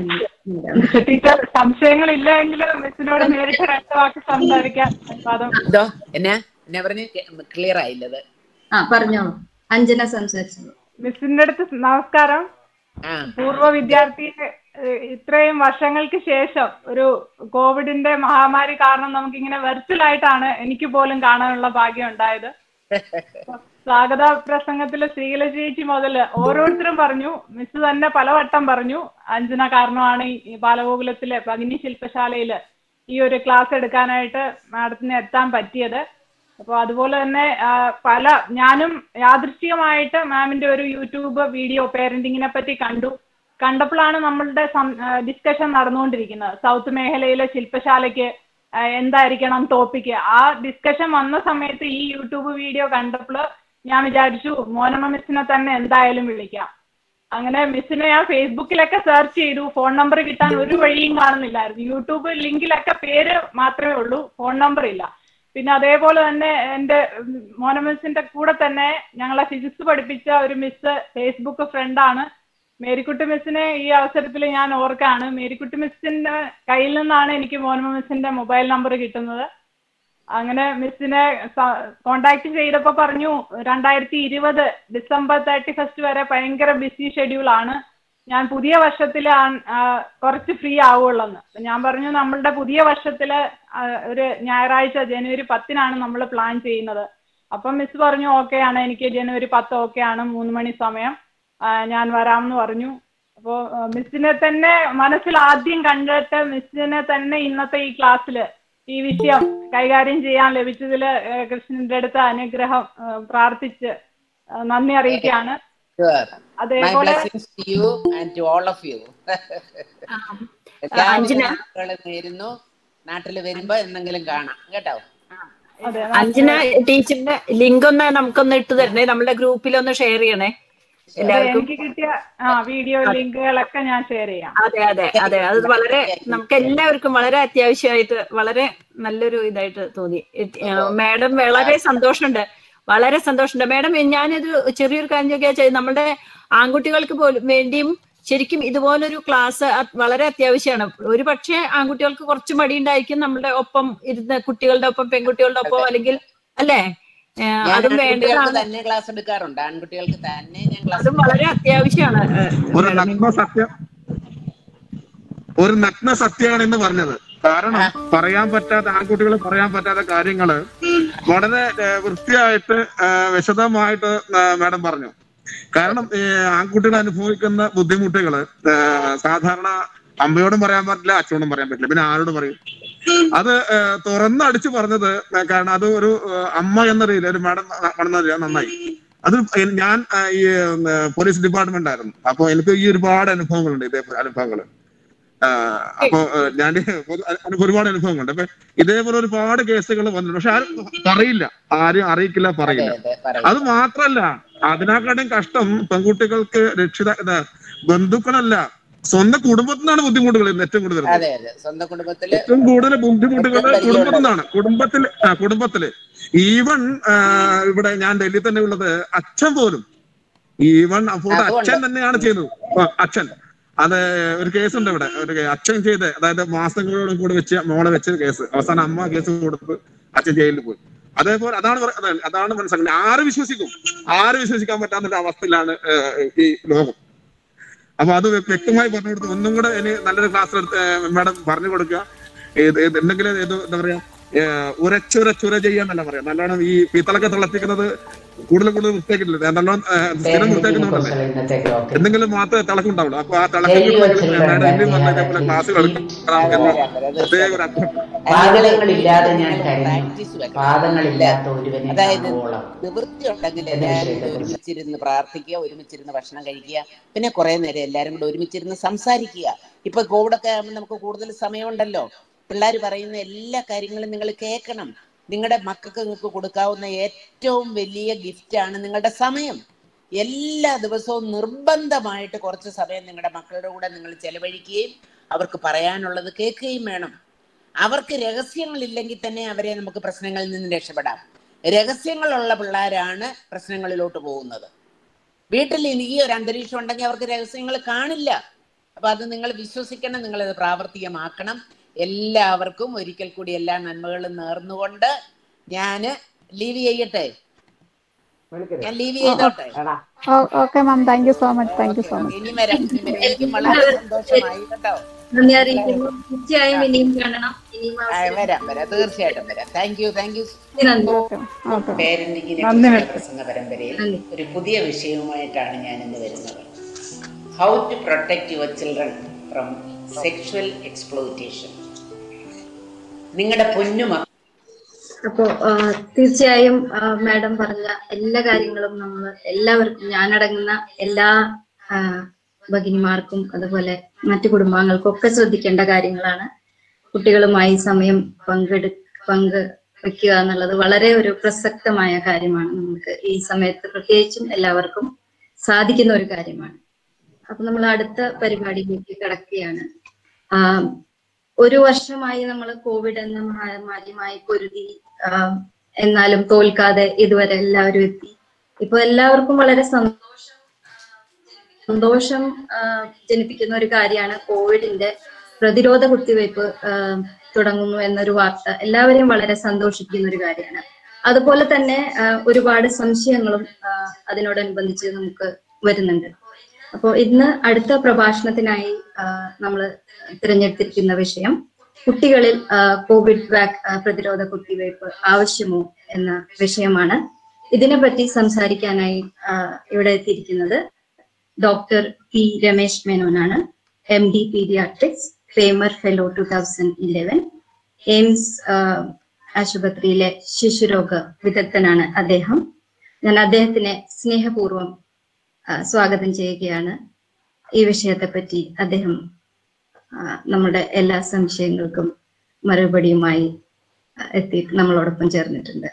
ടീച്ചർ സംശയങ്ങളില്ല എങ്കിലും മിസ്സിനോട് നേരിട്ട് രണ്ട് വാക്ക് സംസാരിക്കാൻ പദം എന്തോ എന്നാ എന്നാ പറഞ്ഞ് ക്ലിയർ ആയില്ലത് ആ പറഞ്ഞോളൂ അഞ്ജന സംസാരിച്ചോളൂ മിസ്സിന്റെ അടുത്ത് നമസ്കാരം ആ പൂർവ്വ വിദ്യാർത്ഥി ഏഹ്, ഇത്രയും വർഷങ്ങൾക്ക് ശേഷം ഒരു കോവിഡിന്റെ മഹാമാരി കാരണം നമുക്ക് ഇങ്ങനെ വെർച്വൽ ആയിട്ടാണ് എനിക്ക് പോലും കാണാനുള്ള ഭാഗ്യം ഉണ്ടായത് സ്വാഗത പ്രസംഗത്തില് ശ്രീകല ചേച്ചി മുതല് ഓരോരുത്തരും പറഞ്ഞു മിസ് തന്നെ പലവട്ടം പറഞ്ഞു അഞ്ജന കാരണമാണ് ഈ ബാലഗോകുലത്തിലെ ഭഗിനി ശില്പശാലയില് ഈ ഒരു ക്ലാസ് എടുക്കാനായിട്ട് മാഡത്തിന് എത്താൻ പറ്റിയത് അപ്പോൾ അതുപോലെ തന്നെ ആ, പല ഞാനും യാദൃശ്ചികമായിട്ട് മാമിന്റെ ഒരു യൂട്യൂബ് വീഡിയോ പേരന്റിങ്ങിനെ പറ്റി കണ്ടു കണ്ടപ്പോഴാണ് നമ്മളുടെ ഡിസ്കഷൻ നടന്നുകൊണ്ടിരിക്കുന്നത് സൗത്ത് മേഖലയിലെ ശില്പശാലയ്ക്ക് ആ, എന്തായിരിക്കണം ടോപ്പിക്ക് ആ ഡിസ്കഷൻ വന്ന സമയത്ത് ഈ യൂട്യൂബ് വീഡിയോ കണ്ടപ്പോൾ ഞാൻ വിചാരിച്ചു മോനമ്മ മിസ്സിനെ തന്നെ എന്തായാലും വിളിക്കാം അങ്ങനെ മിസ്സിനെ ഞാൻ ഫേസ്ബുക്കിലൊക്കെ സെർച്ച് ചെയ്തു ഫോൺ നമ്പർ കിട്ടാൻ ഒരു വഴിയും കാണുന്നില്ലായിരുന്നു യൂട്യൂബ് ലിങ്കിലൊക്കെ പേര് മാത്രമേ ഉള്ളൂ ഫോൺ നമ്പർ ഇല്ല പിന്നെ അതേപോലെ തന്നെ എൻ്റെ ഉം, മോന മിസ്സിന്റെ കൂടെ തന്നെ ഞങ്ങളെ ഫിസിക്സ് പഠിപ്പിച്ച ഒരു മിസ് ഫേസ്ബുക്ക് ഫ്രണ്ടാണ് മേരിക്കുട്ടി മിസ്സിനെ ഈ അവസരത്തിൽ ഞാൻ ഓർക്കാണ് മേരിക്കുട്ടി മിസ്സിന്റെ കയ്യിൽ നിന്നാണ് എനിക്ക് മോനമ്മ മിസ്സിന്റെ മൊബൈൽ നമ്പർ കിട്ടുന്നത് അങ്ങനെ മിസ്സിനെ കോണ്ടാക്ട് ചെയ്തപ്പോ പറഞ്ഞു രണ്ടായിരത്തി ഇരുപത് ഡിസംബർ തേർട്ടി ഫസ്റ്റ് വരെ ഭയങ്കര ബിസി ഷെഡ്യൂൾ ആണ് ഞാൻ പുതിയ വർഷത്തിൽ കുറച്ച് ഫ്രീ ആവുള്ളെന്ന് അപ്പൊ ഞാൻ പറഞ്ഞു നമ്മളുടെ പുതിയ വർഷത്തില് ആ, ഒരു ഞായറാഴ്ച ജനുവരി പത്തിനാണ് നമ്മൾ പ്ലാൻ ചെയ്യുന്നത് അപ്പം മിസ് പറഞ്ഞു ഓക്കെ ആണ് എനിക്ക് ജനുവരി പത്ത് ഓക്കെ ആണ് മൂന്ന് മണി സമയം ആ, ഞാൻ വരാമെന്ന് പറഞ്ഞു അപ്പോൾ മിസ്സിനെ തന്നെ മനസ്സിൽ ആദ്യം കണ്ടിട്ട് മിസ്സിനെ തന്നെ ഇന്നത്തെ ഈ ക്ലാസ്സിൽ ഈ വിഷയം കൈകാര്യം ചെയ്യാൻ ലഭിച്ചതിൽ കൃഷ്ണന്റെ അടുത്ത് അനുഗ്രഹം ആ, പ്രാർത്ഥിച്ച് ആ, നന്ദി അറിയിക്കുകയാണ് Sure. My അതേപോലെ blessings to you and to all of you. എല്ലാവിധ അഞ്ജന നന്മകളും നേരുന്നു നാട്ടിൽ വരുമ്പോ എന്തെങ്കിലും കാണാം കേട്ടോ അതെ അഞ്ജന ടീച്ചറിന്റെ ലിങ്ക് ഒന്ന് നമുക്കൊന്ന് ഇട്ട് തരണേ നമ്മുടെ ഗ്രൂപ്പിലൊന്ന് ഷെയർ ചെയ്യണേ അതെ, എല്ലാവർക്കും എനിക്ക് കിട്ടിയ ആ വീഡിയോ ലിങ്കുകളൊക്കെ ഞാൻ ഷെയർ ചെയ്യാം അതെ അതെ അതെ അത് വളരെ നമുക്ക് എല്ലാവർക്കും വളരെ അത്യാവശ്യമായിട്ട് വളരെ നല്ലൊരു ഇതായിട്ട് തോന്നി മാഡം വളരെ സന്തോഷമുണ്ട് വളരെ സന്തോഷമുണ്ട് മാഡം ഞാനൊരു ചെറിയൊരു കാര്യം ചോദിക്കാൻ ചെയ്ത് നമ്മുടെ ആൺകുട്ടികൾക്ക് പോലും വേണ്ടിയും ശരിക്കും ഇതുപോലൊരു ക്ലാസ് വളരെ അത്യാവശ്യമാണ് ഒരു പക്ഷേ ആൺകുട്ടികൾക്ക് കുറച്ച് മടിയുണ്ടായിരിക്കും നമ്മുടെ ഒപ്പം ഇരുന്ന് കുട്ടികളുടെ ഒപ്പം പെൺകുട്ടികളുടെ ഒപ്പം അല്ലെങ്കിൽ അല്ലേ ഏഹ് ഞാൻ അതും ആൺകുട്ടികൾക്ക് വേണ്ടതാണ് തന്നെ ക്ലാസ് എടുക്കാറുണ്ട് ആൺകുട്ടികൾക്ക് തന്നെ ഞാൻ ക്ലാസ് അതും വളരെ അത്യാവശ്യമാണ് ഏഹ് ഒരു നഗ്ന സത്യം ഒരു നഗ്ന സത്യമാണ് ഇന്ന് പറഞ്ഞത് കാരണം പറയാൻ പറ്റാത്ത ആൺകുട്ടികൾ പറയാൻ പറ്റാത്ത കാര്യങ്ങള് വളരെ ഏഹ്, വൃത്തിയായിട്ട് ഏഹ്, വിശദമായിട്ട് മാഡം പറഞ്ഞു കാരണം ഏഹ്, ആൺകുട്ടികൾ അനുഭവിക്കുന്ന ബുദ്ധിമുട്ടുകള് ഏഹ്, സാധാരണ അമ്മയോടും പറയാൻ പറ്റില്ല അച്ഛനോടും പറയാൻ പറ്റില്ല പിന്നെ ആരോടും പറയും അത് ഏഹ്, തുറന്നടിച്ചു പറഞ്ഞത് ഏഹ്, കാരണം അത് ഒരു ഏഹ്, അമ്മ എന്ന രീതിയിൽ ഒരു മാഡം പറഞ്ഞത് നന്നായി അത് എൻ- ഞാൻ ആ, ഈ ഉം, ഏ, പോലീസ് ഡിപ്പാർട്ട്മെന്റ് ആയിരുന്നു അപ്പൊ എനിക്ക് ഈ ഒരുപാട് അനുഭവങ്ങളുണ്ട് ഇതേപോലെ അനുഭവങ്ങൾ അപ്പൊ ഏ, ഞാൻ പൊതു- എനിക്ക് ഒരുപാട് അനുഭവങ്ങളുണ്ട് അപ്പൊ ഇതേപോലെ ഒരുപാട് കേസുകൾ വന്നിട്ടുണ്ട് പക്ഷെ ആരും പറയില്ല ആരും അറിയിക്കില്ല അതെ പറയില്ല അതെ പറയും അത് മാത്രല്ല അതിനെക്കാട്ടും കഷ്ടം പെൺകുട്ടികൾക്ക് രക്ഷിത ഇത് ബന്ധുക്കളല്ല സ്വന്തം കുടുംബത്തിൽ നിന്നാണ് ബുദ്ധിമുട്ടുകൾ ഇന്ന് ഏറ്റവും കൂടുതൽ വരുന്നത്. അതെ അതെ സ്വന്തം കുടുംബത്തില് ഏറ്റവും കൂടുതൽ ബുദ്ധിമുട്ടുകൾ ഏറ്റവും പരിചയമുള്ളത്. കുടുംബത്തിൽ നിന്നാണ് കുടുംബത്തിൽ ആ, കുടുംബത്തില് ഈവൻ ഇവിടെ ഞാൻ ഡൽഹി തന്നെ ഉള്ളത് അച്ഛൻ പോലും ഈവൻ അപ്പോൾ അതുകൊണ്ട്. അച്ഛൻ തന്നെയാണ് ചെയ്തത് ആ, അച്ഛൻ അത് ഒരു കേസുണ്ട് ഇവിടെ ഒരു കേ- അച്ഛൻ ചെയ്ത് അതായത് മാസങ്ങളോട് കൂടി വെച്ച് മോളെ വെച്ച കേസ് അവസാനം അമ്മ കേസ് കൊടുത്ത് അച്ഛൻ ജയിലിൽ പോയി അതേപോലെ അതാണ് പറ- അതാണ് അതാണ് മനസ്സിലാക്കുന്നത് ആര് വിശ്വസിക്കും ആര് വിശ്വസിക്കാൻ പറ്റാത്ത ഒരു അവസ്ഥയിലാണ് ഏഹ്, ഈ ലോകം അപ്പൊ അത് വ്യ- വ്യക്തമായി പറഞ്ഞു കൊടുത്ത് ഒന്നും കൂടെ ഇനി നല്ലൊരു ക്ലാസ് എടുത്ത് മാഡം പറഞ്ഞു കൊടുക്കുക ഏത് ഏത് എന്തെങ്കിലും ഏത് എന്താ പറയാ ഏഹ്, ഉരച്ചുരച്ചുര ചെയ്യാന്നല്ല പറയാം നല്ലോണം ഈ പീത്തളൊക്കെ തിളപ്പിക്കുന്നത് കൂടുതൽ കൂടുതൽ വൃത്തിയാക്കിട്ടില്ല നല്ലോണം ഏഹ്, സ്ഥിരം വൃത്തിയാക്കുന്നുണ്ടല്ലേ എന്തെങ്കിലും മാത്രമേ തിളക്കുണ്ടാവുള്ളൂ അപ്പൊ ആ തിളക്കുന്ന മാഡം ഇനി വന്ന ഇതേപോലെ ക്ലാസ്സുകൾ എടുക്കും നമുക്ക് എന്ന് പ്രത്യേക ഒരു അഭ്യർത്ഥന പാദങ്ങളില്ലാതെ ഞാൻ കരഞ്ഞു പ്രാക്ടീസ് വെക്കണം പാദങ്ങളില്ലാത്ത ഒരുവനെ അതായത് കാണുവോളം നിവൃത്തി ഉണ്ടെങ്കിൽ എന്ന എല്ലാവരും കൂടെ വിഷയത്തെക്കുറിച്ച്. ഒരുമിച്ചിരുന്ന് പ്രാർത്ഥിക്കുക ഒരുമിച്ചിരുന്ന് ഭക്ഷണം കഴിക്കുക പിന്നെ കുറെ നേരം എല്ലാവരും കൂടെ ഒരുമിച്ചിരുന്ന് സംസാരിക്കുക ഇപ്പൊ കോവിഡൊക്കെ ആകുമ്പോൾ നമുക്ക് കൂടുതൽ സമയമുണ്ടല്ലോ പിള്ളേർ പറയുന്ന എല്ലാ കാര്യങ്ങളും നിങ്ങൾ കേൾക്കണം നിങ്ങളുടെ മക്കൾക്ക് നിങ്ങൾക്ക് കൊടുക്കാവുന്ന ഏറ്റവും വലിയ ഗിഫ്റ്റാണ് നിങ്ങളുടെ സമയം എല്ലാ ദിവസവും നിർബന്ധമായിട്ട് കുറച്ച് സമയം നിങ്ങളുടെ മക്കളുടെ കൂടെ നിങ്ങൾ ചെലവഴിക്കുകയും അവർക്ക് പറയാനുള്ളത് കേൾക്കുകയും വേണം അവർക്ക് രഹസ്യങ്ങളില്ലെങ്കിൽ തന്നെ അവരെ നമുക്ക് പ്രശ്നങ്ങളിൽ നിന്ന് രക്ഷപ്പെടാം രഹസ്യങ്ങളുള്ള പിള്ളേരാണ് പ്രശ്നങ്ങളിലോട്ട് പോകുന്നത് വീട്ടിൽ ഈ ഒരു അന്തരീക്ഷം ഉണ്ടെങ്കിൽ അവർക്ക് രഹസ്യങ്ങൾ കാണില്ല അപ്പൊ അത് നിങ്ങൾ വിശ്വസിക്കണം നിങ്ങൾ അത് പ്രാവർത്തികമാക്കണം എല്ലാവർക്കും ഒരിക്കൽ കൂടി എല്ലാ നന്മകളും നേർന്നുകൊണ്ട് ഞാന് ലീവ് ചെയ്യട്ടെ ഞാൻ ലീവ് ചെയ്തോട്ടെ okay ma'am thank you so much thank you so much ഇനി വരാം ഇനി വരാം എനിക്കും വളരെ സന്തോഷമായി കേട്ടോ നന്ദി അറിയിക്കുന്നു തീർച്ചയായും ഇനിയും കാണണം ഇനിയും ആ, വരാം വരാം തീർച്ചയായിട്ടും വരാം താങ്ക് യു താങ്ക് യു നന്ദി പേരന്റിങ്ങിനെ നന്ദി കുറിച്ചുള്ള പ്രസംഗ പരമ്പരയിൽ ഒരു പുതിയ വിഷയവുമായിട്ടാണ് ഞാൻ ഇന്ന് വരുന്നത് how to protect your children from sexual exploitation നിങ്ങളുടെ പൊന്നുമക്കൾ അപ്പോ ആ, തീർച്ചയായും ആ, മാഡം പറഞ്ഞ എല്ലാ കാര്യങ്ങളും നമ്മൾ എല്ലാവർക്കും ഞാനടങ്ങുന്ന എല്ലാ ആ, ഭഗിനിമാർക്കും അതുപോലെ മറ്റു കുടുംബാംഗൾക്കും ഒക്കെ ശ്രദ്ധിക്കേണ്ട കാര്യങ്ങളാണ് കുട്ടികളുമായി സമയം പങ്കെടു പങ്ക് വെക്കുക എന്നുള്ളത് വളരെ ഒരു പ്രസക്തമായ കാര്യമാണ് നമുക്ക് ഈ സമയത്ത് പ്രത്യേകിച്ചും എല്ലാവർക്കും സാധിക്കുന്ന ഒരു കാര്യമാണ് അപ്പൊ നമ്മൾ അടുത്ത പരിപാടിയിലേക്ക് കടക്കുകയാണ് ആ, ഒരു വർഷമായി നമ്മൾ കോവിഡ് എന്ന മഹാമാരിയുമായി പൊരുതി ആ, എന്നാലും തോൽക്കാതെ ഇതുവരെ എല്ലാവരും എത്തി ഇപ്പൊ എല്ലാവർക്കും വളരെ സന്തോഷം സന്തോഷം ആ, ജനിപ്പിക്കുന്ന ഒരു കാര്യമാണ് കോവിഡിന്റെ പ്രതിരോധ കുത്തിവയ്പ് ആ, തുടങ്ങുന്നു എന്നൊരു വാർത്ത എല്ലാവരെയും വളരെ സന്തോഷിപ്പിക്കുന്ന ഒരു കാര്യമാണ് അതുപോലെ തന്നെ ആ, ഒരുപാട് സംശയങ്ങളും ആ, അതിനോടനുബന്ധിച്ച് നമുക്ക് വരുന്നുണ്ട് അപ്പോൾ ഇന്ന് അടുത്ത പ്രഭാഷണത്തിനായി നമ്മൾ തിരഞ്ഞെടുത്തിരിക്കുന്ന വിഷയം കുട്ടികളിൽ ആ, കോവിഡ് വാക് ആ, പ്രതിരോധ കുത്തിവയ്പ് ആവശ്യമോ എന്ന വിഷയമാണ് ഇതിനെപ്പറ്റി സംസാരിക്കാനായി ആ, ഇവിടെ എത്തിയിരിക്കുന്നത് ഡോക്ടർ പി രമേശ് മേനോനാണ് M D paediatrics former fellow two thousand eleven AIIMS ആ, ആശുപത്രിയിലെ ശിശുരോഗ വിദഗ്ധനാണ് അദ്ദേഹം ഞാൻ അദ്ദേഹത്തിനെ സ്നേഹപൂർവ്വം ആ, സ്വാഗതം ചെയ്യുകയാണ് ഈ വിഷയത്തെപ്പറ്റി അദ്ദേഹം ആ, നമ്മുടെ എല്ലാ സംശയങ്ങൾക്കും മറുപടിയുമായി ആ, എത്തി നമ്മളോടൊപ്പം ചേർന്നിട്ടുണ്ട്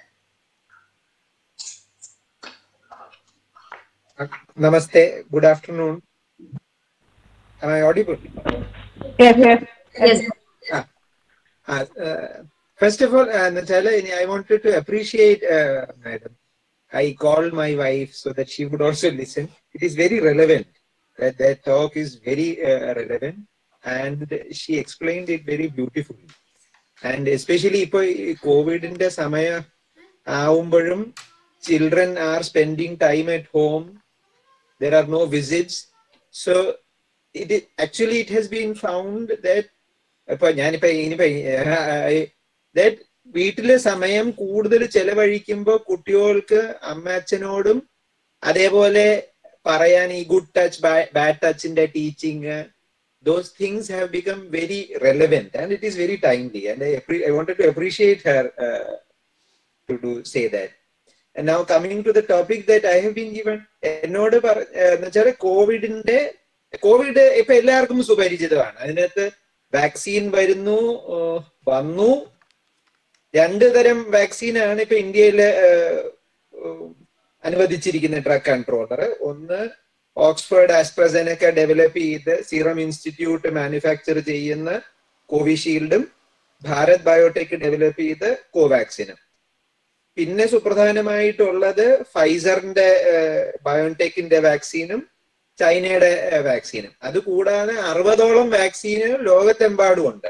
Namaste. Good afternoon. Am I audible? Yes, yes. Yes. Ah, ah, uh, first of all, uh, Natala, I wanted to appreciate uh, Madam. I called my wife so that she would also listen. It is very relevant. That that talk is very uh, relevant, and she explained it very beautifully. And especially ഇപ്പോൾ ഈ കോവിഡിന്റെ സമയം ആവുമ്പോഴും children are spending time at home there are no visits. So it is, actually it has been found that ഇപ്പൊ ഞാനിപ്പോ ഇനിയിപ്പോ that വീട്ടിലെ സമയം കൂടുതൽ ചെലവഴിക്കുമ്പോൾ കുട്ടികൾക്ക് അമ്മച്ചനോടും അതേപോലെ പറയാൻ ഈ ഗുഡ് ടച്ച് ബാഡ് ടച്ചിന്റെ teaching those things have become very relevant and it is very timely and I, appre- I wanted to appreciate her uh, to do say that and now coming to the topic that I have been given, എന്നോട് വെച്ചാൽ കോവിഡിന്റെ Covid ഇപ്പൊ എല്ലാവർക്കും സുപരിചിതമാണ് അതിനകത്ത് vaccine വരുന്നു ഏഹ് വന്നു രണ്ട് തരം വാക്സിനാണ് ഇപ്പൊ ഇന്ത്യയില് ഏഹ്, ഏഹ്, അനുവദിച്ചിരിക്കുന്ന ഡ്രഗ് കൺട്രോളർ ഒന്ന് ഓക്സ്ഫോർഡ് ആസ്ട്രസെനക്ക ഡെവലപ്പ് ചെയ്ത് സീറം ഇൻസ്റ്റിറ്റ്യൂട്ട് മാനുഫാക്ചർ ചെയ്യുന്ന കോവിഷീൽഡും ഭാരത് ബയോടെക് ഡെവലപ്പ് ചെയ്ത് കോവാക്സിനും പിന്നെ സുപ്രധാനമായിട്ടുള്ളത് ഫൈസറിന്റെ ബയോടെക്കിന്റെ വാക്സിനും ചൈനയുടെ വാക്സിനും അത് കൂടാതെ അറുപതോളം വാക്സിന് ലോകത്തെമ്പാടും ഉണ്ട്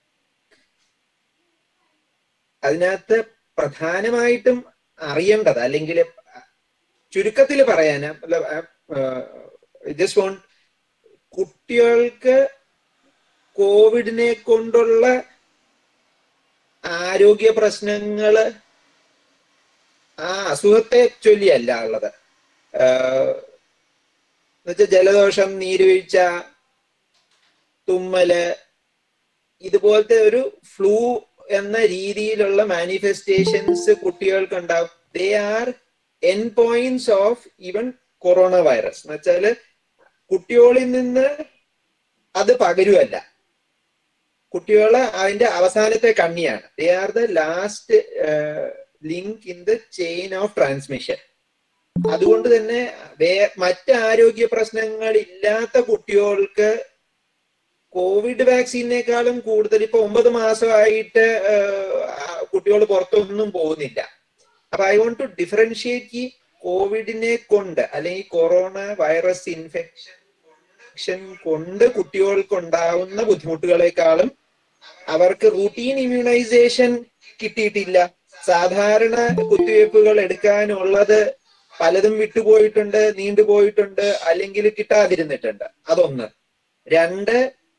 അതിനകത്ത് പ്രധാനമായിട്ടും അറിയേണ്ടത് അല്ലെങ്കിൽ ചുരുക്കത്തിൽ പറയാൻ ജസ്റ്റ് വോണ്ട് കുട്ടികൾക്ക് കോവിഡിനെ കൊണ്ടുള്ള ആരോഗ്യ പ്രശ്നങ്ങള് ആ അസുഖത്തെ ചൊല്ലിയല്ല ഉള്ളത് എന്നുവെച്ചാൽ ജലദോഷം നീരുവീഴ്ച തുമ്മല് ഇതുപോലത്തെ ഒരു ഫ്ലൂ എന്ന രീതിയിലുള്ള മാനിഫെസ്റ്റേഷൻസ് കുട്ടികൾക്ക് ഉണ്ടാവും they are end points of even corona virus എന്ന് വെച്ചാല് കുട്ടികളിൽ നിന്ന് അത് പകരുമല്ല കുട്ടികള് അതിന്റെ അവസാനത്തെ കണ്ണിയാണ് they are the last link in the chain of transmission അതുകൊണ്ട് തന്നെ വേ മറ്റ് ആരോഗ്യ പ്രശ്നങ്ങൾ ഇല്ലാത്ത കുട്ടികൾക്ക് കോവിഡ് വാക്സിനേക്കാളും കൂടുതൽ ഇപ്പൊ ഒമ്പത് മാസമായിട്ട് കുട്ടികൾ പുറത്തൊന്നും പോകുന്നില്ല അപ്പൊ ഐ വോണ്ട് ടു ഡിഫറൻഷിയേറ്റ് ഈ കോവിഡിനെ കൊണ്ട് അല്ലെങ്കിൽ കൊറോണ വൈറസ് ഇൻഫെക്ഷൻ ഇൻഫെക്ഷൻ കൊണ്ട് കുട്ടികൾക്ക് ഉണ്ടാവുന്ന ബുദ്ധിമുട്ടുകളെക്കാളും അവർക്ക് റൂട്ടീൻ ഇമ്മ്യൂണൈസേഷൻ കിട്ടിയിട്ടില്ല സാധാരണ കുത്തിവയ്പ്പുകൾ എടുക്കാനുള്ളത് പലതും വിട്ടുപോയിട്ടുണ്ട് നീണ്ടുപോയിട്ടുണ്ട് അല്ലെങ്കിൽ കിട്ടാതിരുന്നിട്ടുണ്ട് അതൊന്ന് രണ്ട്